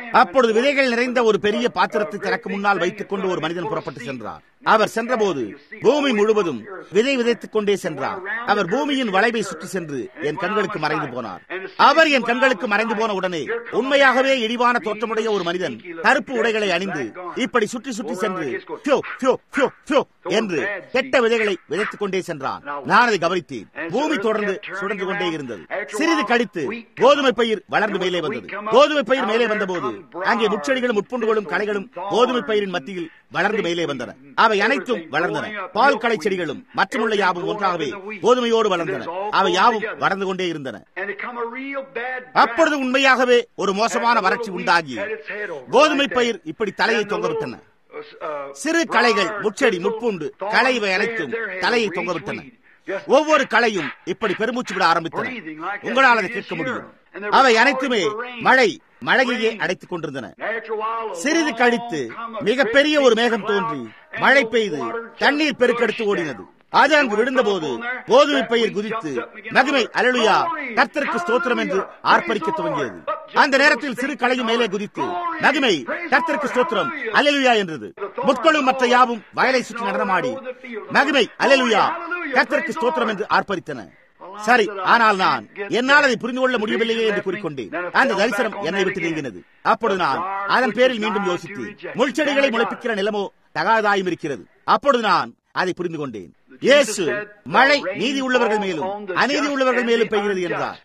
அப்பொழுது விதைகள் நிறைந்த ஒரு பெரிய பாத்திரத்தை தனக்கு முன்னால் வைத்துக் கொண்டு ஒரு மனிதன் புறப்பட்டு சென்றார் அவர் சென்றபோது பூமி முழுவதும் விதை விதைத்துக் கொண்டே சென்றார் அவர் பூமியின் வளைவை சுற்றி சென்று என் கண்களுக்கு மறைந்து போனார் அவர் என் கண்களுக்கு மறைந்து போன உடனே உண்மையாகவே இடிவான தோற்றமுடைய ஒரு மனிதன் கருப்பு உடைகளை அணிந்து இப்படி சுற்றி சுற்றி சென்று "ஃபியோ, ஃபியோ, ஃபியோ, ஃபியோ" என்று கெட்ட விதைகளை விதைத்துக் கொண்டே சென்றான் நான் அதை கவனித்தேன் பூமி தொடர்ந்து சுழன்று கொண்டே இருந்தது சிறிது கழித்து கோதுமை பயிர் வளர்ந்து மேலே வந்தது கோதுமை பயிர் மேலே வந்தபோது அங்கே முச்செடிகளும் முட்புண்டுகளும் களைகளும் கோதுமை பயிரின் மத்தியில் வளர்ந்து மேலே வந்தன அவை அனைத்தும் வளர்ந்தன பால் களை செடிகளும் மற்றுமுள்ள யாவும் ஒன்றாகவே கோதுமையோடு வளர்ந்தன அவை யாவும் வளர்ந்து கொண்டே இருந்தன அப்பொழுது உண்மையாகவே ஒரு மோசமான வறட்சி உண்டாகி கோதுமை பயிர் இப்படி தலையை தொங்கவிட்டன சிறு களைகள் முச்செடி முட்புண்டு களை இவை அனைத்தும் தலையை தொங்கவிட்டன ஒவ்வொரு களையும் இப்படி பெருமூச்சு விட ஆரம்பித்தன உங்களால் அதை கேட்க முடியும் அவை அனைத்துமே மழை மழையையே அடைத்துக் கொண்டிருந்தன சிறிது கழித்து மிகப்பெரிய ஒரு மேகம் தோன்றி மழை பெய்து தண்ணீர் பெருக்கெடுத்து ஓடினது அது அங்கு விழுந்தபோது கோதுமை பயிர் குதித்து மகிமை அலலுயா கர்த்தருக்கு ஸ்தோத்திரம் என்று ஆர்ப்பரிக்க துவங்கியது அந்த நேரத்தில் சிறு களையும் மேலே குதித்து மகிமை கர்த்தருக்கு ஸ்தோத்திரம் அலலுயா என்றது முட்களும் மற்ற யாவும் வயலை சுற்றி நடனமாடி மகிமை அலலுயா கர்த்தருக்கு ஸ்தோத்திரம் என்று ஆர்ப்பரித்தன சரி ஆனால் நான் என்னால் அதை புரிந்து கொள்ள முடியவில்லையே என்று கூறிக்கொண்டேன் அந்த தரிசனம் என்னை விட்டு நீங்கினது அப்பொழுது நான் அதன் பேரில் மீண்டும் யோசித்தேன் முள்செடிகளை முளைப்பிக்கிற நிலமோ தகாதாயும் இருக்கிறது அப்பொழுது நான் அதை புரிந்து கொண்டேன் இயேசு மழை நீதி உள்ளவர்கள் மேலும் அநீதி உள்ளவர்கள் மேலும் பெய்கிறது என்றார்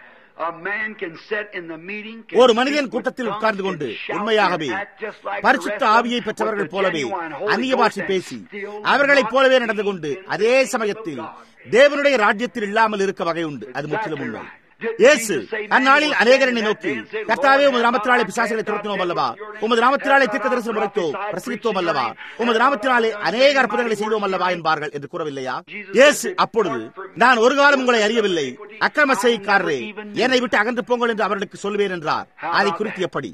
ஒரு மனிதன் கூட்டத்தில் உட்கார்ந்து கொண்டு உண்மையாகவே பரிசுத்த ஆவியை பெற்றவர்கள் போலவே அந்நிய பாஷை பேசி அவர்களைப் போலவே நடந்து கொண்டு அதே சமயத்தில் தேவனுடைய ராஜ்யத்தில் இல்லாமல் இருக்க வகை உண்டு அது முற்றிலும் உண்மை இயேசு அந்நாளில் அநேகர் என்னை நோக்கி கர்த்தாவே உமது நாமத்தினாலே பிசாசுகளை துரத்தினோம் அல்லவா உமது நாமத்தினாலே தீர்க்க தரிசனம் உரைத்தோம் பிரசங்கித்தோம் அல்லவா உமது நாமத்தினாலே அநேக அற்புதங்களை செய்தோம் அல்லவா என்பார்கள் என்று கூறவில்லையா இயேசு அப்பொழுது நான் ஒரு காலம் உங்களை அறியவில்லை அக்கிரம செய்காரரே என்னை விட்டு அகன்று போங்கள் என்று அவர்களுக்கு சொல்வேன் என்றார் அதை குறித்து எப்படி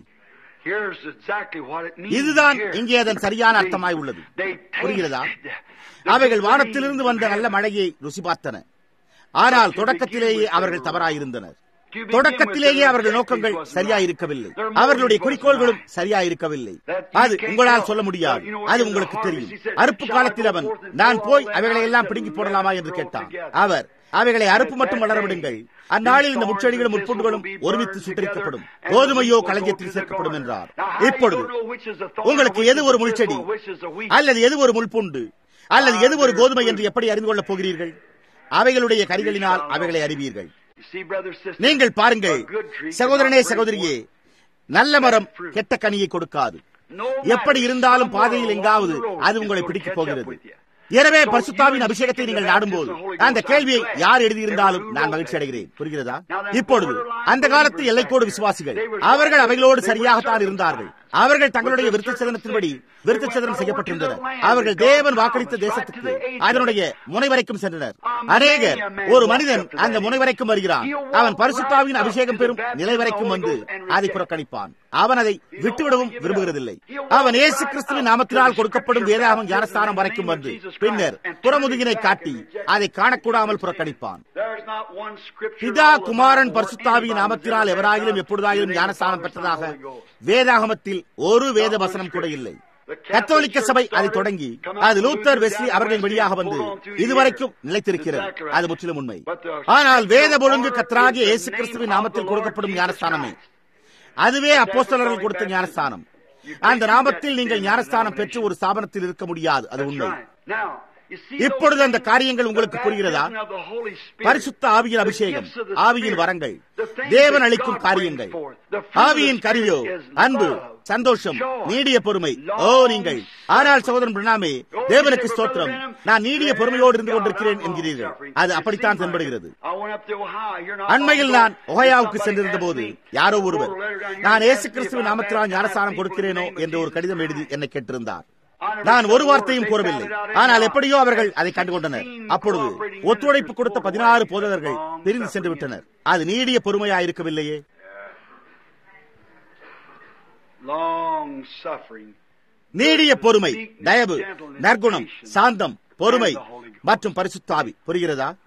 இதுதான் இங்கே அதன் சரியான அர்த்தமாய் உள்ளது புரிகிறதா அவைகள் வானத்திலிருந்து வந்த நல்ல மழையை ருசி பார்த்தன ஆனால் தொடக்கத்திலேயே அவர்கள் தவறாயிருந்தனர் தொடக்கத்திலேயே அவர்கள் நோக்கங்கள் சரியாயிருக்கவில்லை அவர்களுடைய குறிக்கோள்களும் சரியாயிருக்கவில்லை அது உங்களால் சொல்ல முடியாது அது உங்களுக்கு தெரியும் அறுப்பு காலத்தில் அவன் நான் போய் அவைகளை எல்லாம் பிடுங்கி போடலாமா என்று கேட்டான் அவர் அவைகளை அறுப்பு மட்டும் வளர விடுங்கள் அந்நாளில் இந்த முச்செடிகளும் உட்புண்டுகளும் ஒருமித்து சுட்டரிக்கப்படும் கோதுமையோ களஞ்சியத்தில் சேர்க்கப்படும் என்றார் இப்பொழுது உங்களுக்கு எது ஒரு முள்செடி அல்லது எது ஒரு முள்புண்டு அல்லது எது ஒரு கோதுமை என்று எப்படி அறிந்து கொள்ளப் போகிறீர்கள் அவைகளுடைய கரிகளினால் அவைகளை அறிவீர்கள் நீங்கள் பாருங்கள் சகோதரனே சகோதரியே நல்ல மரம் கெட்ட கனியை கொடுக்காது எப்படி இருந்தாலும் பாதையில் எங்காவது அது உங்களை பிடிக்கப் போகிறது எனவே பரிசுத்தாவின் அபிஷேகத்தை நீங்கள் நாடும்போது அந்த கேள்வியை யார் எழுதியிருந்தாலும் நான் மகிழ்ச்சி அடைகிறேன் புரிகிறதா இப்பொழுது அந்த காலத்து எல்லைக்கோடு விசுவாசிகள் அவர்கள் அவைகளோடு சரியாகத்தான் இருந்தார்கள் அவர்கள் தங்களுடைய விருத்த சதனத்தின்படி விருத்த சதனம் செய்யப்பட்டிருந்தனர் அவர்கள் தேவன் வாக்களித்த தேசத்துக்கு அதனுடைய முனை வரைக்கும் சென்றனர் அநேகர் ஒரு மனிதன் அந்த முனை வரைக்கும் வருகிறான் அவன் பரிசுத்தாவின் அபிஷேகம் பெறும் நிலை வரைக்கும் வந்து அதை புறக்கணிப்பான் அவன் அதை விட்டுவிடவும் விரும்புகிறதில்லை அவன் ஏசு கிறிஸ்துவின் நாமத்தினால் கொடுக்கப்படும் வேதாகம் ஞானஸ்தானம் வரைக்கும் வந்து பின்னர் புறமுதுகினை காட்டி அதை காணக்கூடாமல் புறக்கணிப்பான் பிதா குமாரன் பரிசுத்தாவியின் நாமத்தினால் எவராயிலும் எப்பொழுதாயிலும் ஞானஸ்தானம் பெற்றதாக வேதாகமத்தில் ஒரு வேத வசனம் கூட இல்லை கத்தோலிக்க சபை அதை தொடங்கி அது லூத்தர் வெஸ்லி அவர்களின் வழியாக வந்து இதுவரைக்கும் நிலைத்திருக்கிறது அது முற்றிலும் உண்மை ஆனால் வேத ஒழுங்கு கத்தராகிய இயேசு கிறிஸ்துவின் நாமத்தில் கொடுக்கப்படும் ஞானஸ்தானமே அதுவே அப்போஸ்தலர்கள் கொடுத்த ஞானஸ்தானம் அந்த நாமத்தில் நீங்கள் ஞானஸ்தானம் பெற்று ஒரு ஸ்தாபனத்தில் இருக்க முடியாது அது உண்மை இப்பொழுது அந்த காரியங்கள் உங்களுக்கு புரிகிறதா பரிசுத்த ஆவியின் அபிஷேகம் ஆவியின் வரங்கள் தேவன் அளிக்கும் காரியங்கள் ஆவியின் கருவியோ அன்பு சந்தோஷம் நீடிய பொறுமை ஓ நீங்கள் ஆனால் சகோதரன் பிரணாமே தேவனுக்கு ஸ்தோத்திரம் நான் நீடிய பொறுமையோடு இருந்து கொண்டிருக்கிறேன் என்கிறீர்கள் அது அப்படித்தான் தென்படுகிறது அண்மையில் நான் ஒஹயாவுக்கு சென்றிருந்த போது யாரோ ஒருவர் நான் ஏசு கிறிஸ்துவின் நாமத்தினால் ஞானஸ்தானம் கொடுக்கிறேனோ என்று ஒரு கடிதம் எழுதி என்னை கேட்டிருந்தார் நான் ஒரு வார்த்தையும் கூறவில்லை ஆனால் எப்படியோ அவர்கள் அதை கண்டுகொண்டனர் அப்பொழுது ஒத்துழைப்பு கொடுத்த பதினாறு போதகர்கள் பிரிந்து சென்று விட்டனர் அது நீடிய பொறுமையா இருக்கவில்லையே நீடிய பொறுமை தயவு நற்குணம் சாந்தம் பொறுமை மற்றும் பரிசுத்தாவி புரிகிறதா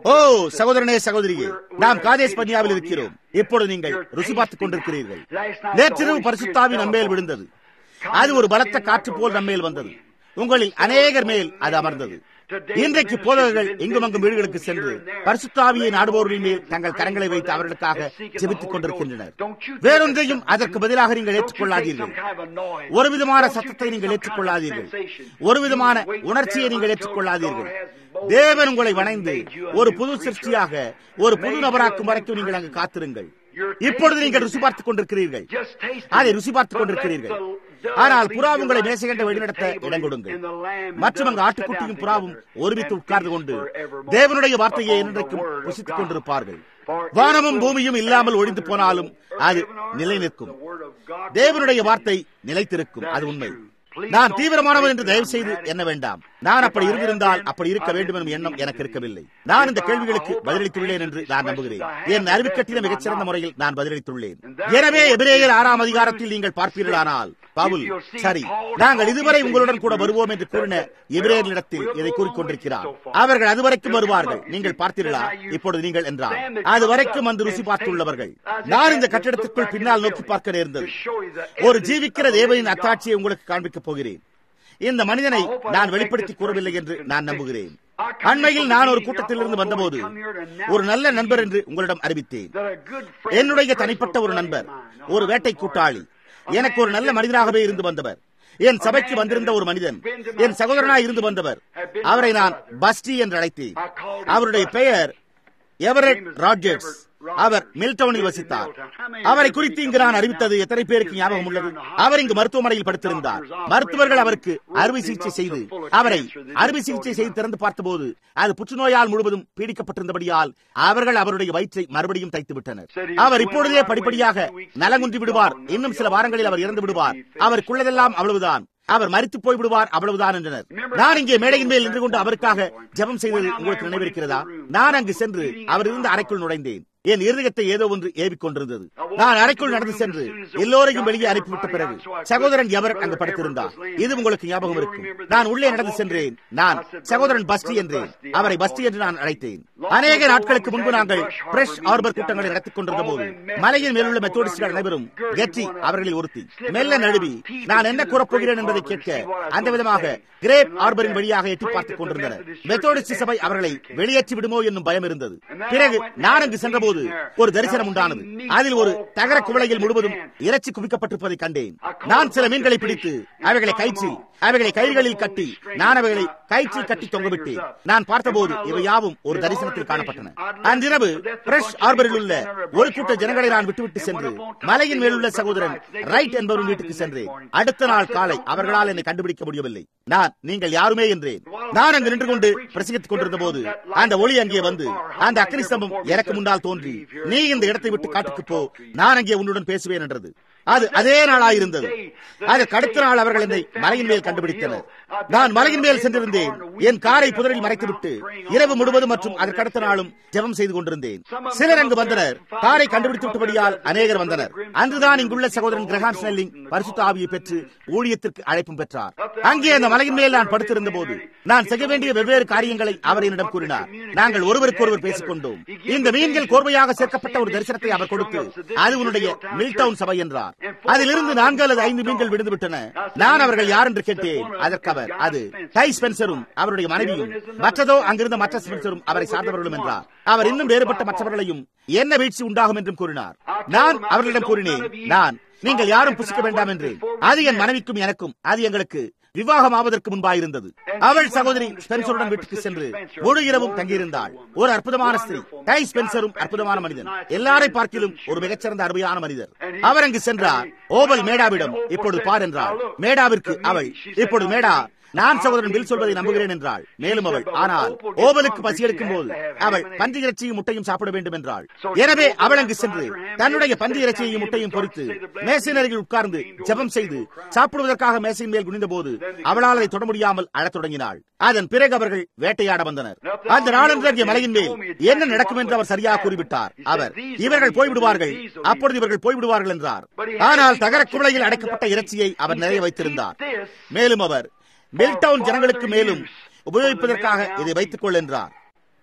ஓ சகோதரனே சகோதரியே நாம் காதேஸ் பன்னியாவில் இருக்கிறோம் இப்பொழுது நீங்கள் ருசி பார்த்துக் கொண்டிருக்கிறீர்கள் நேற்றிரவு பரிசுத்தாவி நம்மேல் விழுந்தது அது ஒரு பலத்த காற்று போல் நம்மேல் வந்தது உங்களில் அநேகர் மேல் அது அமர்ந்தது இன்றைக்கு போதகர்கள் எங்கும் அங்கும் வீடுகளுக்கு சென்று பரிசுத்தாவியை நாடுபவர்களின் மேல் தங்கள் கரங்களை வைத்து அவர்களுக்காக ஜெபித்துக் கொண்டிருக்கின்றனர் வேறொன்றையும் அதற்கு பதிலாக நீங்கள் ஏற்றுக்கொள்ளாதீர்கள் ஒரு விதமான சத்தத்தை நீங்கள் ஏற்றுக்கொள்ளாதீர்கள் ஒரு விதமான உணர்ச்சியை நீங்கள் ஏற்றுக்கொள்ளாதீர்கள் தேவன் உங்களை வணைந்து ஒரு புது சிருஷ்டியாக ஒரு புது நபராக்கும் வரைக்கும் நீங்கள் அங்கு காத்திருங்கள் இப்பொழுது நீங்கள் ருசி பார்த்துக் கொண்டிருக்கிறீர்கள் அதை ருசி பார்த்துக் கொண்டிருக்கிறீர்கள் ஆனால் புறா உங்களை மேசைகண்ட வழிநடத்த இடம் கொடுங்கள் மற்றும் அங்கு ஆட்டுக்குட்டியும் புறாவும் ஒருமித்து உட்கார்ந்து கொண்டு தேவனுடைய வார்த்தையை என்றைக்கும் ருசித்துக் கொண்டிருப்பார்கள் வானமும் பூமியும் இல்லாமல் ஒழிந்து போனாலும் அது நிலை நிற்கும் தேவனுடைய வார்த்தை நிலைத்திருக்கும் அது உண்மை நான் தீவிரமானவன் என்று தயவு செய்து என்ன வேண்டாம் நான் அப்படி இருந்திருந்தால் அப்படி இருக்க வேண்டும் எனும் எண்ணம் எனக்கு இருக்கவில்லை நான் இந்த கேள்விகளுக்கு பதிலளித்துள்ளேன் என்று நான் நம்புகிறேன் என் அறிவுக்கட்டின மிகச்சிறந்த முறையில் நான் பதிலளித்துள்ளேன் எனவே எபிரேயர் ஆறாம் அதிகாரத்தில் நீங்கள் பார்ப்பீர்களானால் பவுல் சரி நாங்கள் இதுவரை உங்களுடன் கூட வருவோம் என்று கூறின எபிரேயர்களிடத்தில் இதை கூறிக்கொண்டிருக்கிறார் அவர்கள் அதுவரைக்கும் வருவார்கள் நீங்கள் பார்த்தீர்களா இப்பொழுது நீங்கள் என்றார் அது வரைக்கும் அந்த ருசி பார்த்துள்ளவர்கள் நான் இந்த கட்டிடத்திற்குள் பின்னால் நோக்கி பார்க்க நேர்ந்தது ஒரு ஜீவிக்கிற தேவனின் அத்தாட்சியை உங்களுக்கு காண்பிக்கப் போகிறேன் இந்த மனிதனை நான் வெளிப்படுத்தி கூறவில்லை என்று நான் நம்புகிறேன் அண்மையில் நான் ஒரு கூட்டத்திலிருந்து வந்தபோது ஒரு நல்ல நண்பர் என்று உங்களிடம் அறிவித்தேன் என்னுடைய தனிப்பட்ட ஒரு நண்பர் ஒரு வேட்டை கூட்டாளி எனக்கு ஒரு நல்ல மனிதனாகவே இருந்து வந்தவர் என் சபைக்கு வந்திருந்த ஒரு மனிதன் என் சகோதரனாய் இருந்து வந்தவர் அவரை நான் பஸ்டி என்று அழைத்தேன் அவருடைய பெயர் எவரெட் ராஜர்ஸ் அவர் மில்டவுனில் வசித்தார் அவரை குறித்து இங்கு நான் அறிவித்தது எத்தனை பேருக்கு ஞாபகம் உள்ளது அவர் இங்கு மருத்துவமனையில் படுத்திருந்தார் மருத்துவர்கள் அவருக்கு அறுவை சிகிச்சை செய்து அவரை அறுவை சிகிச்சை செய்து திறந்து பார்த்தபோது அது புற்றுநோயால் முழுவதும் பீடிக்கப்பட்டிருந்தபடியால் அவர்கள் அவருடைய வயிற்றை மறுபடியும் தைத்து விட்டனர் அவர் இப்பொழுதே படிப்படியாக நலங்குன்றி விடுவார் இன்னும் சில வாரங்களில் அவர் இறந்து விடுவார் அவருக்குள்ளதெல்லாம் அவ்வளவுதான் அவர் மறித்து போய்விடுவார் அவ்வளவுதான் என்றனர் நான் இங்கே மேடையின் மேல் நின்று கொண்டு அவருக்காக ஜெபம் செய்தது உங்களுக்கு நினைவிருக்கிறதா நான் அங்கு சென்று அவர் இருந்த அறைக்குள் நுழைந்தேன் என் இருதயத்தை ஏதோ ஒன்று ஏவிக் கொண்டிருந்தது நான் அறைக்குள் நடந்து சென்று எல்லோரையும் வெளியே அனுப்பிவிட்ட பிறகு சகோதரன் எவர் அங்கு படுத்திருந்தார் இது உங்களுக்கு ஞாபகம் இருக்கும் நான் உள்ளே நடந்து சென்றேன் நான் சகோதரன் பஸ்டி என்றேன் அவரை பஸ்டி என்று நான் அழைத்தேன் அநேக நாட்களுக்கு முன்பு நாங்கள் பிரஷ் ஆர்பர் கூட்டங்களை நடத்திக் கொண்டிருந்த போது மலையின் மேலுள்ள மெத்தோடிஸ்டுகள் அனைவரும் கெற்றி அவர்களில் ஒருத்தி மெல்ல நழுவி நான் என்ன கூறப்போகிறேன் என்பதை கேட்க அந்த விதமாக கிரேப் ஆர்பரின் வழியாக எட்டி பார்த்துக் கொண்டிருந்தனர் மெத்தோடிஸ்ட் சபை அவர்களை வெளியேற்றி விடுமோ என்னும் பயம் இருந்தது பிறகு நான் அங்கு சென்றபோது ஒரு தரிசனம் உண்டானது அதில் ஒரு தகர குவளையில் முழுவதும் இறைச்சி குவிக்கப்பட்டிருப்பதை கண்டேன் நான் சில மீன்களை பிடித்து அவைகளை கயிற்றில் அவைகளை கயிறுகளில் கட்டி நான் அவைகளை கயிற்றில் கட்டி தொங்கவிட்டேன் நான் பார்த்தபோது இவை யாவும் ஒரு தரிசனத்தில் காணப்பட்டன அன்றிரவு பிரஷ் ஆர்பரில் உள்ள ஒரு கூட்ட ஜனங்களை நான் விட்டுவிட்டு சென்று மலையின் மேலுள்ள சகோதரன் ரைட் என்பவரின் வீட்டுக்கு சென்றேன் அடுத்த நாள் காலை அவர்களால் என்னை கண்டுபிடிக்க முடியவில்லை நான் நீங்கள் யாருமே என்றேன் நான் அங்கு நின்று கொண்டு பிரசங்கித்துக் கொண்டிருந்த போது அந்த ஒளி அங்கே வந்து அந்த அக்னி ஸ்தம்பம் எனக்கு முன்னால் தோன்றி நீ இந்த இடத்தை விட்டு காட்டுக்கு போ நான் அங்கே உன்னுடன் பேசுவேன் என்றது அது அதே நாளாயிருந்தது அதற்கு அடுத்த நாள் அவர்கள் என்னை மலையின் மேல் கண்டுபிடித்தனர் நான் மலையின் மேல் சென்றிருந்தேன் என் காரை புதரில் மறைத்துவிட்டு இரவு முழுவதும் மற்றும் அதற்கு அடுத்த நாளும் ஜெபம் செய்து கொண்டிருந்தேன் சிலர் அங்கு வந்தனர் காரை கண்டுபிடித்து விட்டபடியால் அநேகர் வந்தனர் அன்றுதான் இங்குள்ள சகோதரன் கிரகாம் ஸ்னெல்லிங் பரிசுத்த ஆவியை பெற்று ஊழியத்திற்கு அழைப்பும் பெற்றார் அங்கே அந்த மலையின் மேல் நான் படுத்திருந்த போது நான் செய்ய வேண்டிய வெவ்வேறு காரியங்களை அவர் என்னிடம் கூறினார் நாங்கள் ஒருவருக்கொருவர் பேசிக் கொண்டோம் இந்த மீன்கள் கோர்வையாக சேர்க்கப்பட்ட ஒரு தரிசனத்தை அவர் கொடுத்து அது உன்னுடைய மில்டவுன் சபை என்றார் அதிலிருந்து நான்கு அல்லது ஐந்து மீன்கள் விழுந்து விட்டன நான் அவர்கள் யார் என்று கேட்டேன் அதற்கு அவர் அது டை ஸ்பென்சரும் அவருடைய மனைவியும் மற்றதோ அங்கிருந்த மற்ற ஸ்பென்சரும் அவரை சார்ந்தவர்களும் என்றார் அவர் இன்னும் வேறுபட்ட மற்றவர்களையும் என்ன வீழ்ச்சி உண்டாகும் என்றும் கூறினார் நான் அவர்களிடம் கூறினேன் நான் நீங்கள் யாரும் புசிக்க வேண்டாம் என்று அது என் மனைவிக்கும் எனக்கும் அது எங்களுக்கு விவாகம் ஆவதற்கு முன்பாயிருந்தது அவள் சகோதரி ஸ்பென்சருடன் வீட்டுக்கு சென்று முழு இரவும் தங்கியிருந்தாள் ஒரு அற்புதமான ஸ்திரீ டை ஸ்பென்சரும் அற்புதமான மனிதன் எல்லாரை பார்க்கிலும் ஒரு மிகச்சிறந்த அருமையான மனிதர் அவர் அங்கு சென்றார் ஓவல் மேடாவிடம் இப்பொழுது பார் என்றார் மேடாவிற்கு அவள் இப்பொழுது மேடா நான் சகோதரன் பில் சொல்வதை நம்புகிறேன் என்றாள் மேலும் அவள் ஆனால் ஓவலுக்கு பசி எடுக்கும் போது அவள் பன்றி இறைச்சியும் முட்டையும் சாப்பிட வேண்டும் என்றாள் எனவே அவள் அங்கு சென்று தன்னுடைய பன்றி இறைச்சியையும் முட்டையும் பொறித்து மேசையின் அருகில் உட்கார்ந்து ஜெபம் செய்து சாப்பிடுவதற்காக மேசையின் மேல் குனிந்த போது அவளால் அதை தொட முடியாமல் அழத் தொடங்கினாள் அதன் பிறகு அவர்கள் வேட்டையாட வந்தனர் அந்த நாளன்று மலையின் மேல் என்ன நடக்கும் என்று அவர் சரியாக கூறிவிட்டார் அவர் இவர்கள் போய்விடுவார்கள் அப்பொழுது இவர்கள் போய்விடுவார்கள் என்றார் ஆனால் தகர குவளையில் அடைக்கப்பட்ட இறைச்சியை அவர் நிறைய வைத்திருந்தார் மேலும் அவர் மில்டவுன் ஜனங்களுக்கு மேலும் உபயோகிப்பதற்காக இதை வைத்துக் கொள் என்றார்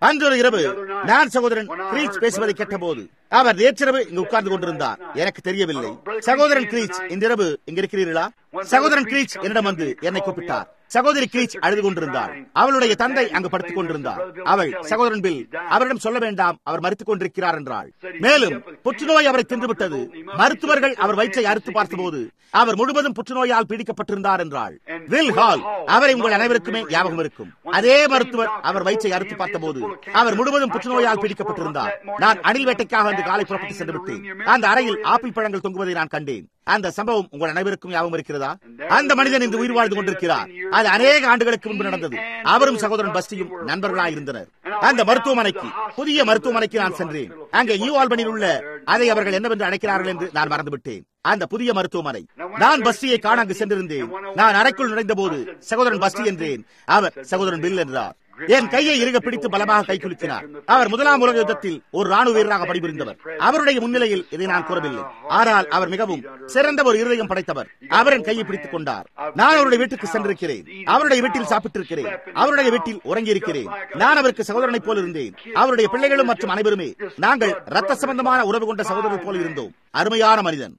அன்றொரு இரவு நான் சகோதரன் கிரீச் பேசுவதை கேட்டபோது அவர் நேற்றிரவு இங்கு உட்கார்ந்து கொண்டிருந்தார் எனக்கு தெரியவில்லை சகோதரன் கிரீச் இன்றிரவு இங்க இருக்கிறீர்களா சகோதரன் கிரீச் என்னிடம் வந்து என்னை கூப்பிட்டார் சகோதரி கிரீச் அழுது கொண்டிருந்தார் அவளுடைய தந்தை அங்கு படுத்துக் கொண்டிருந்தார் அவள் சகோதரன் பில் அவரிடம் சொல்ல வேண்டாம் அவர் மறுத்துக் கொண்டிருக்கிறார் என்றாள் மேலும் புற்றுநோய் அவரை தின்றுவிட்டது மருத்துவர்கள் அவர் வயிற்றை அறுத்து பார்த்தபோது அவர் முழுவதும் புற்றுநோயால் பீடிக்கப்பட்டிருந்தார் என்றாள் வில் ஹால் அவரை உங்கள் அனைவருக்குமே ஞாபகம் இருக்கும் அதே மருத்துவர் அவர் வயிற்றை அறுத்து பார்த்தபோது அவர் முழுவதும் புற்றுநோயால் பீடிக்கப்பட்டிருந்தார் நான் அணில் வேட்டைக்காக அன்று காலை புறப்பட்டு சென்று விட்டேன் அந்த அறையில் ஆப்பிள் பழங்கள் தொங்குவதை நான் கண்டேன் அந்த சம்பவம் உங்கள் அனைவருக்கும் ஞாபகம் இருக்கிறதா அந்த மனிதன் இன்று உயிர் வாழ்ந்து கொண்டிருக்கிறார் அது அநேக ஆண்டுகளுக்கு முன்பு நடந்தது அவரும் சகோதரன் பஸ்டியும் நண்பர்களாக இருந்தனர் அந்த மருத்துவமனைக்கு புதிய மருத்துவமனைக்கு நான் சென்றேன் அங்கே நியூ ஆல்பனில் உள்ள அதை அவர்கள் என்னவென்று அழைக்கிறார்கள் என்று நான் மறந்துவிட்டேன் அந்த புதிய மருத்துவமனை நான் பஸ்டியை காண அங்கு சென்றிருந்தேன் நான் அறைக்குள் நுழைந்த போது சகோதரன் பஸ்டி என்றேன் அவர் சகோதரன் பில் என்றார் என் கையை இறுக பிடித்து பலமாக கை குலுக்கினார் அவர் முதலாம் உலக யுத்தத்தில் ஒரு ராணுவ வீரராக பணிபுரிந்தவர் அவருடைய முன்னிலையில் இதை நான் கூறவில்லை ஆனால் அவர் மிகவும் சிறந்த ஒரு இருதயம் படைத்தவர் அவரின் கையை பிடித்துக் கொண்டார் நான் அவருடைய வீட்டுக்கு சென்றிருக்கிறேன் அவருடைய வீட்டில் சாப்பிட்டிருக்கிறேன் அவருடைய வீட்டில் உறங்கியிருக்கிறேன் நான் அவருக்கு சகோதரனைப் போல இருந்தேன் அவருடைய பிள்ளைகளும் மற்றும் அனைவருமே நாங்கள் ரத்த சம்பந்தமான உறவு கொண்ட சகோதரர் போல இருந்தோம் அருமையான மனிதன்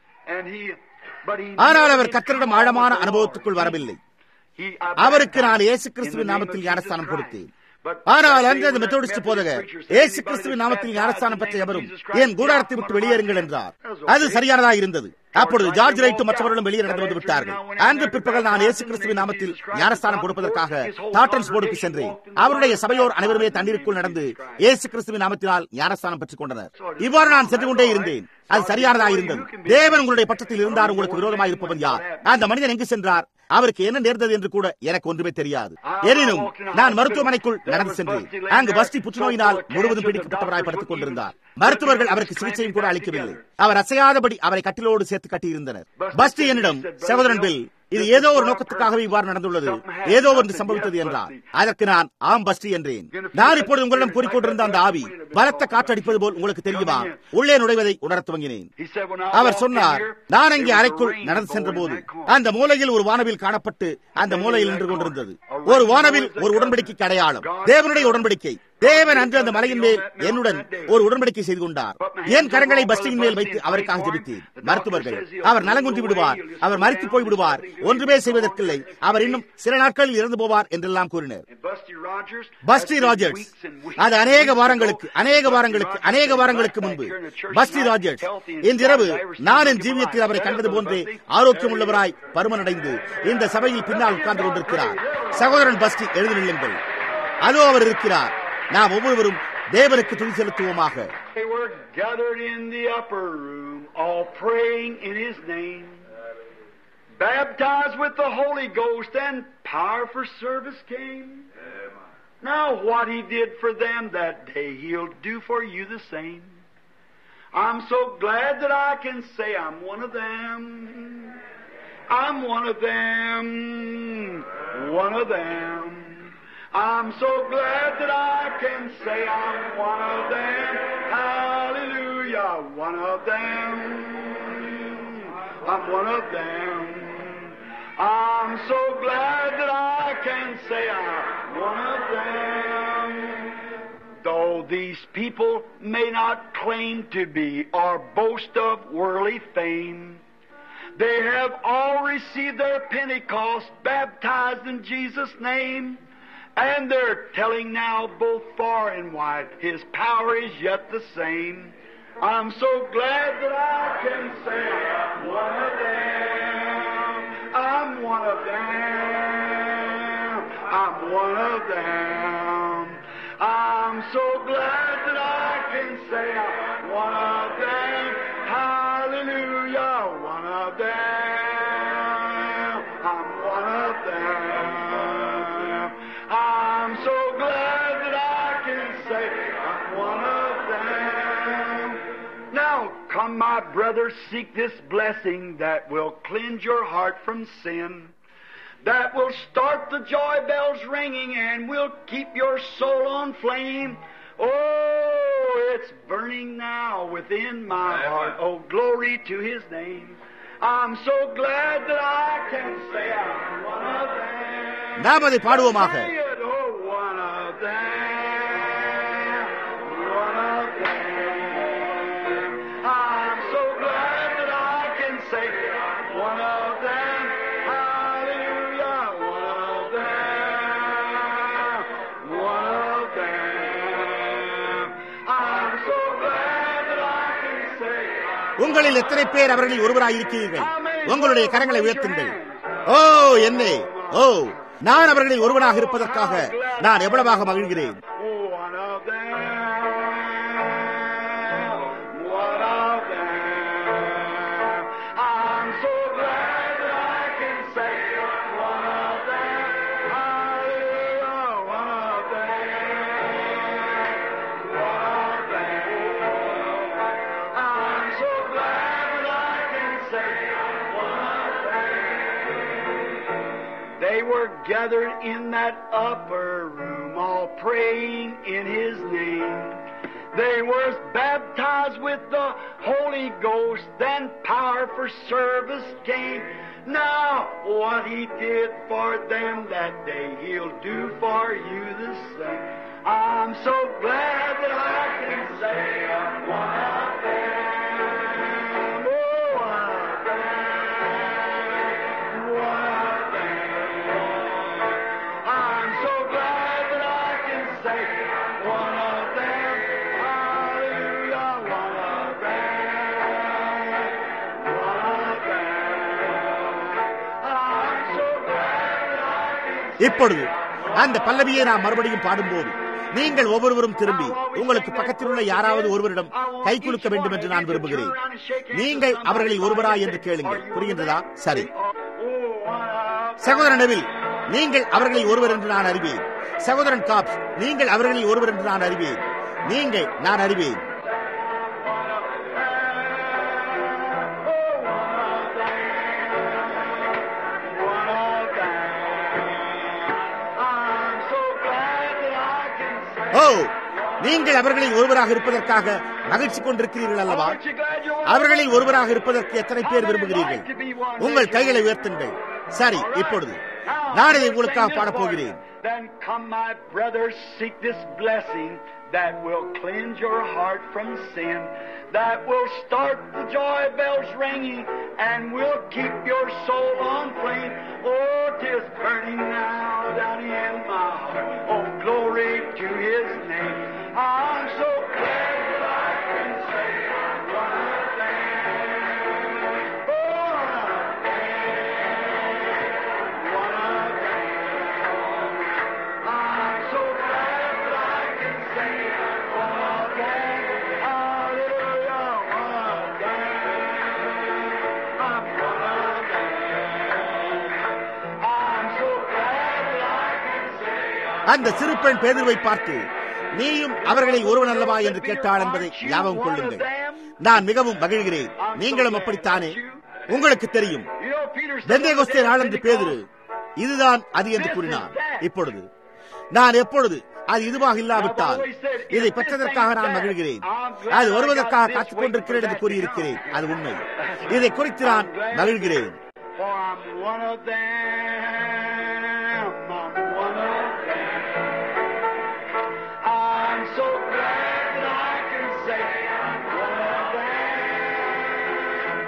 ஆனால் அவர் கத்தரிடம் ஆழமான அனுபவத்துக்குள் வரவில்லை அவருக்கு நான் இயேசு கிறிஸ்துவின் நாமத்தில் ஞானஸ்தானம் கொடுத்தேன் ஆனால் அன்று அந்த மெத்தோடிஸ்ட் போதகர் ஏசு கிறிஸ்துவின் நாமத்தில் ஞானஸ்தானம் பெற்ற எவரும் என் கூடாரத்தை விட்டு வெளியேறுங்கள் என்றார் அது சரியானதாக இருந்தது அப்பொழுது ஜார்ஜ் ரைட்டும் மற்றவர்களும் வெளியே நடந்து வந்து விட்டார்கள் அன்று பிற்பகல் நான் இயேசு கிறிஸ்துவின் நாமத்தில் ஞானஸ்தானம் கொடுப்பதற்காக டாட்டன்ஸ் போர்டுக்கு சென்றேன் அவருடைய சபையோர் அனைவருமே தண்ணீருக்குள் நடந்து இயேசு கிறிஸ்துவின் நாமத்தினால் ஞானஸ்தானம் பெற்றுக் கொண்டனர் இவ்வாறு நான் சென்று கொண்டே இருந்தேன் அது சரியானதாக இருந்தது தேவன் உங்களுடைய பட்சத்தில் இருந்தார் உங்களுக்கு விரோதமாக இருப்பவன் யார் அந்த மனிதன் எங்கு சென்றார் அவருக்கு என்ன நேர்ந்தது என்று கூட எனக்கு ஒன்றுமே தெரியாது எனினும் நான் மருத்துவமனைக்குள் நடந்து சென்றேன் அங்கு பஸ்டி புற்றுநோயினால் முழுவதும் பிடிக்கப்பட்டவராய் படுத்துக் கொண்டிருந்தார் மருத்துவர்கள் அவருக்கு சிகிச்சையும் கூட அளிக்கவில்லை அவர் அசையாதபடி அவரை கட்டிலோடு சேர்த்து கட்டியிருந்தனர் பஸ்டி என்னிடம் சகோதரன் பில் இது ஏதோ ஒரு நோக்கத்துக்காகவே இவ்வாறு நடந்துள்ளது ஏதோ ஒன்று சம்பவித்தது என்றார் அதற்கு நான் ஆம் பஸ்டி என்றேன் நான் இப்பொழுது உங்களிடம் கூறிக்கொண்டிருந்த அந்த ஆவி பலத்த காற்றடிப்பது போல் உங்களுக்கு தெரியுமா உள்ளே நுழைவதை உணரத் துவங்கினேன் அவர் சொன்னார் நான் அங்கே அறைக்குள் நடந்து சென்ற போது அந்த மூலையில் ஒரு வானவில் காணப்பட்டு அந்த மூலையில் நின்று கொண்டிருந்தது ஒரு வானவில் ஒரு உடன்படிக்கைக்கு அடையாளம் தேவனுடைய உடன்படிக்கை தேவன் அன்று அந்த மலையின் மேல் என்னுடன் ஒரு உடன்படிக்கை செய்து கொண்டார் என் கரங்களை பஸ்டின் மேல் வைத்து அவருக்காக ஜெபித்தேன் மருத்துவர்கள் அவர் நலங்குன்றி விடுவார் அவர் மறித்து போய் விடுவார் ஒன்றுமே செய்வதற்கில்லை அவர் இன்னும் சில நாட்களில் இறந்து போவார் என்றெல்லாம் கூறினர் பஸ்டி ராஜர்ஸ் அது அநேக வாரங்களுக்கு அநேக வாரங்களுக்கு அநேக வாரங்களுக்கு முன்பு பஸ்டி ராஜர்ஸ் இன்றிரவு நான் என் ஜீவியத்தில் அவரை கண்டது போன்றே ஆரோக்கியம் உள்ளவராய் பருமனடைந்து இந்த சபையில் பின்னால் உட்கார்ந்து கொண்டிருக்கிறார் சகோதரன் பஸ்டி எழுதி நில்லுங்கள் அதோ அவர் இருக்கிறார் நாம் ஒவ்வொருவரும் தேவனுக்கு துணி செலுத்துவோமாக They were gathered in the upper room, all praying in His name, baptized with the Holy Ghost, and power for service came. Now, what He did for them that day, He'll do for you the same. I'm so glad that I can say I'm one of them. I'm one of them. One of them. I'm so glad that I can say I'm one of them. Hallelujah, one of them. I'm one of them. I'm so glad that I can say I'm one of them. Though these people may not claim to be or boast of worldly fame, they have all received their Pentecost, baptized in Jesus' name. And they're telling now both far and wide, His power is yet the same. I'm so glad that I can say I'm one of them. I'm one of them. I'm one of them. I'm so glad that I can say I'm one of them. Hallelujah, one of them. I'm one of them. I'm so glad that I can say I'm one of them. Now, come, my brothers, seek this blessing that will cleanse your heart from sin, that will start the joy bells ringing and will keep your soul on flame. Oh, it's burning now within my heart. Oh, glory to His name. I'm so glad that I can say I'm one of them. நாம் அதை பாடுவோமாக Say it, oh, one of them. உங்களில் எத்தனை பேர் அவர்களில் ஒருவராயிருக்கிறீர்கள் உங்களுடைய கரங்களை உயர்த்துங்கள் ஓ என்னே ஓ நான் அவர்களில் ஒருவனாக இருப்பதற்காக நான் எவ்வளவாக மகிழ்கிறேன் One of them, one of them. I'm so glad that I can say one of them. Hallelujah, one of them, one of them. I'm so glad that I can say one of them. They were gathered in that upper room, all praying in His name. They were baptized with the Holy Ghost, then power for service came. Now, what He did for them that day, He'll do for you the same. I'm so glad that I can say I'm one of them. Oh, one of them. One of them. I'm so glad that I can say one of them. Hallelujah, one of them. One of them. I'm so glad that I can இப்பொழுது அந்த பல்லவியை நாம் மறுபடியும் பாடும்போது நீங்கள் ஒவ்வொருவரும் திரும்பி உங்களுக்கு பக்கத்தில் உள்ள யாராவது ஒருவரிடம் கை குலுக்க வேண்டும் என்று நான் விரும்புகிறேன் நீங்கள் அவர்களில் ஒருவரா என்று கேளுங்கள் புரிகின்றதா சரி சகோதரன் நெவில் நீங்கள் அவர்களில் ஒருவர் என்று நான் அறிவேன் சகோதரன் காப்ஸ் நீங்கள் அவர்களில் ஒருவர் என்று நான் அறிவேன் நீங்கள் நான் அறிவேன் One of them. I'm so glad that I can say. ஓ நீங்கள் அவர்களில் ஒருவராக இருப்பதற்காக மகிழ்ச்சி கொண்டிருக்கிறீர்கள் அல்லவா Aren't you glad you're one? அவர்களில் ஒருவராக இருப்பதற்கு எத்தனை பேர் விரும்புகிறீர்கள் உங்கள் கைகளை உயர்த்துங்கள் சரி இப்பொழுது நான் இதை உங்களுக்காக பாடப் போகிறேன் Then come, my brothers, seek this blessing that will cleanse your heart from sin, that will start the joy bells ringing, and will keep your soul on flame. Oh, 'tis burning now down in my heart. Oh, glory to His name. I'm so glad that I can say I'm one of them. Oh, one of them. I'm so glad that I can say one of them. Hallelujah, one of them. I'm one of them. I'm so glad that I can say I'm அந்த சிறு பெண் பேதுருவை பார்த்து நீயும் அவர்களில் ஒருவன் அல்லவா என்று கேட்டாள் என்பதை ஞாபகம் கொள்ளுங்கள் நான் மிகவும் மகிழ்கிறேன் நீங்களும் அப்படித்தானே உங்களுக்கு தெரியும் You know, Peter said பெந்தேகொஸ்தே நாளன்று பேதுரு இதுதான் அது என்று கூறினார் இப்பொழுது நான் எப்பொழுது அது இதுவாக இல்லாவிட்டால் இதை பெற்றதற்காக நான் மகிழ்கிறேன் அது வருவதற்காக காத்துக் கொண்டிருக்கிறேன் என்று கூறியிருக்கிறேன் அது உண்மை இதை குறித்து நான் மகிழ்கிறேன் For I'm one of them. I'm one of them. I'm so glad that I can say I'm one of them.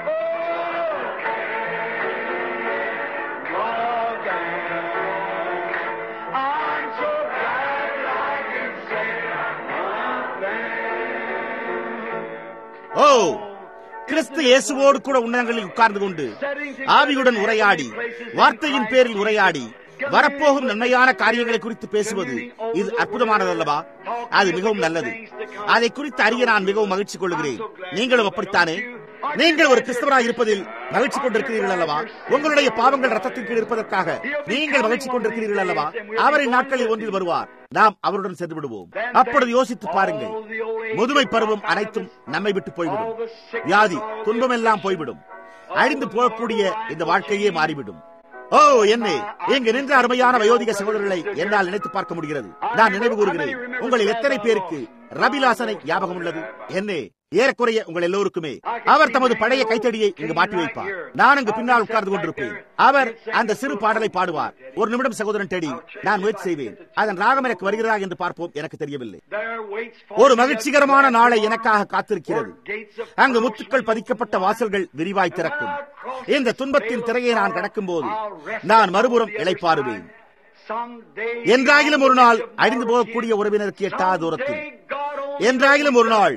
Oh, one of them. I'm so glad that I can say I'm one of them. ஓ கிறிஸ்து இயேசுவோடு கூட உன்னதங்களில் உட்கார்ந்து கொண்டு ஆவியுடன் உரையாடி வார்த்தையின் பேரில் உரையாடி வரப்போகும் நன்மையான காரியங்களை குறித்து பேசுவது இது அற்புதமானதல்லவா அது மிகவும் நல்லது அதை குறித்து அறிய நான் மிகவும் மகிழ்ச்சி கொள்கிறேன் நீங்களும் அப்படித்தானே நீங்கள் ஒரு கிறிஸ்தவராக இருப்பதில் மகிழ்ச்சி கொண்டிருக்கிறீர்கள் அல்லவா உங்களுடைய பாவங்கள் ரத்தத்தின் கீழ் இருப்பதற்காக நீங்கள் மகிழ்ச்சி கொண்டிருக்கிறீர்கள் அல்லவா அவரின் நாட்களில் ஒன்றில் வருவார் நாம் அவருடன் சென்று விடுவோம் அப்பொழுது யோசித்து பாருங்கள் முதுமை பருவம் அனைத்தும் நம்மை விட்டு போய்விடும் வியாதி துன்பமெல்லாம் போய்விடும் அழிந்து போகக்கூடிய இந்த வாழ்க்கையே மாறிவிடும் ஓ என்னே இங்கு நின்ற அருமையான வயோதிக சகோதரர்களை என்னால் நினைத்து பார்க்க முடிகிறது நான் நினைவு கூறுகிறேன் உங்களில் எத்தனை பேருக்கு ரபிலாசனை ஞாபகம் உள்ளது என்னே ஏறக்குறைய உங்கள் எல்லோருக்குமே அவர் தமது பழைய கைத்தடியை இங்கு மாட்டி வைப்பார் நான் அங்கு பின்னால் உட்கார்ந்து கொண்டிருப்பேன் அவர் அந்த சிறு பாடலை பாடுவார் ஒரு நிமிடம் சகோதரன் டெடி நான் முயற்சி செய்வேன் அதன் ராகம் எனக்கு வருகிறதா என்று பார்ப்போம் எனக்கு தெரியவில்லை There waits for ஒரு me மகிழ்ச்சிகரமான a நாளை எனக்காக காத்திருக்கிறது gates of அங்கு முத்துக்கள் பதிக்கப்பட்ட வாசல்கள் விரிவாய் திறக்கும் இந்த துன்பத்தின் திரையை நான் கடக்கும்போது நான் மறுபுறம் இளைப்பாறுவேன் someday என்றாகிலும் ஒரு நாள் அழிந்து போகக்கூடிய உறவினருக்கு எட்டாத தூரத்தில் என்றாகிலும் ஒரு நாள்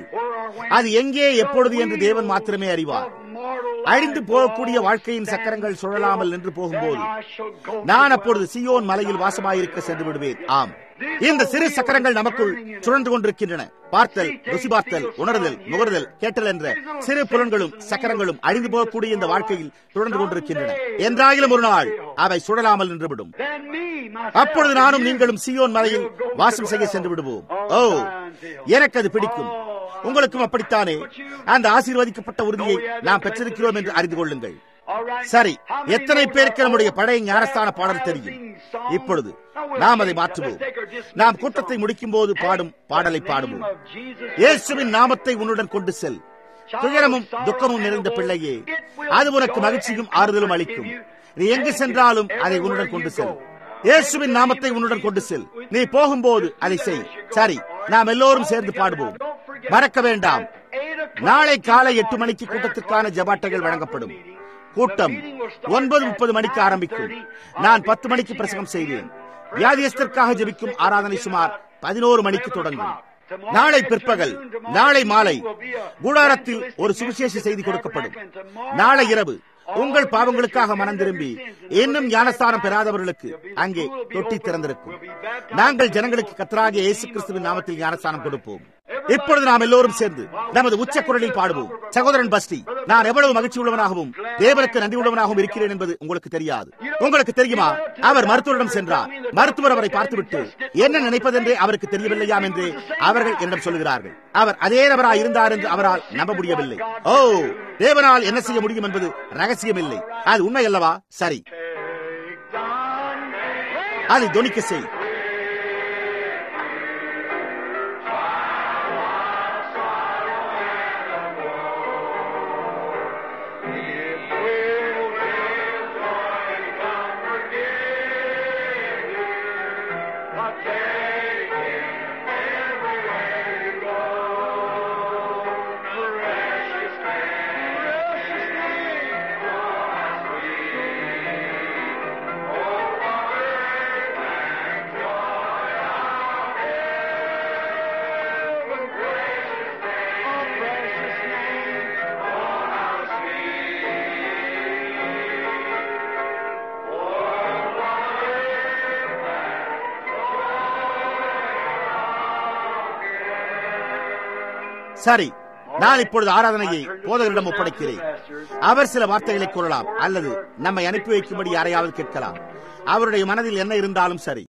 அது எங்கே எப்பொழுது என்று தேவன் மாத்திரமே அறிவார் அழிந்து போகக்கூடிய வாழ்க்கையின் சக்கரங்கள் சுழலாமல் நின்று போகும்போது நான் அப்பொழுது சியோன் மலையில் வாசமாயிருக்க சென்று விடுவேன் ஆம் இந்த சிறு சக்கரங்கள் நமக்குள் சுழன்று கொண்டிருக்கின்றன பார்த்தல் ருசி பார்த்தல் உணர்தல் நுகர்தல் கேட்டல் என்ற சிறு புலன்களும் சக்கரங்களும் அழிந்து போகக்கூடிய இந்த வாழ்க்கையில் சுழன்று கொண்டிருக்கின்றன என்றாயிலும் ஒரு நாள் அவை சுழலாமல் நின்றுவிடும் அப்பொழுது நானும் நீங்களும் சியோன் மலையில் வாசம் செய்ய சென்று விடுவோம் ஓ எனக்கு அது பிடிக்கும் உங்களுக்கும் அப்படித்தானே அந்த ஆசீர்வதிக்கப்பட்ட உறுதியை நாம் பெற்றிருக்கிறோம் என்று அறிந்து கொள்ளுங்கள் சரி எத்தனை பேருக்கு நம்முடைய பழைய ஞானஸ்தான பாடல் தெரியும் இப்பொழுது நாம் அதை மாற்றுவோம் நாம் கூட்டத்தை முடிக்கும் போது பாடும் பாடலை பாடுவோம் இயேசுவின் நாமத்தை உன்னுடன் கொண்டு செல் துயரமும் துக்கமும் நிறைந்த பிள்ளையே அது உனக்கு மகிழ்ச்சியும் ஆறுதலும் அளிக்கும் நீ எங்கு சென்றாலும் அதை உன்னுடன் கொண்டு செல் இயேசுவின் நாமத்தை உன்னுடன் கொண்டு செல் நீ போகும்போது அதை செய் சரி நாம் எல்லோரும் சேர்ந்து பாடுவோம் மறக்க வேண்டாம் நாளை காலை எட்டு மணிக்கு கூட்டத்திற்கான ஜபாட்டைகள் வழங்கப்படும் கூட்டம் ஒன்பது முப்பது மணிக்கு ஆரம்பிக்கும் நான் பத்து மணிக்கு பிரசங்கம் செய்வேன் வியாதியஸ்தற்காக ஜபிக்கும் ஆராதனை சுமார் பதினோரு மணிக்கு தொடங்கும் நாளை பிற்பகல் நாளை மாலை கூடாரத்தில் ஒரு சுவிசேஷ செய்தி கொடுக்கப்படும் நாளை இரவு உங்கள் பாவங்களுக்காக மனம் திரும்பி இன்னும் ஞானஸ்தானம் பெறாதவர்களுக்கு அங்கே தொட்டி திறந்திருக்கும் நாங்கள் ஜனங்களுக்கு கத்தராகிய இயேசு கிறிஸ்துவின் நாமத்தில் ஞானஸ்தானம் கொடுப்போம் இப்பொழுது நாம் எல்லோரும் சேர்ந்து நமது உச்ச குரலில் பாடுவோம் சகோதரன் பஸ்டி நான் எவ்வளவு மகிழ்ச்சி உள்ளவனாகவும் தேவனுக்கு நன்றி உள்ளவனாகவும் இருக்கிறேன் என்பது உங்களுக்கு தெரியாது உங்களுக்கு தெரியுமா அவர் மருத்துவரிடம் சென்றார் மருத்துவர் அவரை பார்த்துவிட்டு என்ன நினைப்பதென்றே அவருக்கு தெரியவில்லையாம் என்று அவர்கள் என்னிடம் சொல்லுகிறார்கள் அவர் அதே நபராய் இருந்தார் என்று அவரால் நம்ப முடியவில்லை ஓ தேவனால் என்ன செய்ய முடியும் என்பது ரகசியம் இல்லை அது உண்மை அல்லவா சரி அதை தொனிக்க செய் சரி நான் இப்பொழுது ஆராதனையை போதகரிடம் ஒப்படைக்கிறேன் அவர் சில வார்த்தைகளை கூறலாம் அல்லது நம்மை அனுப்பி வைக்கும்படி யாரையாவது கேட்கலாம் அவருடைய மனதில் என்ன இருந்தாலும் சரி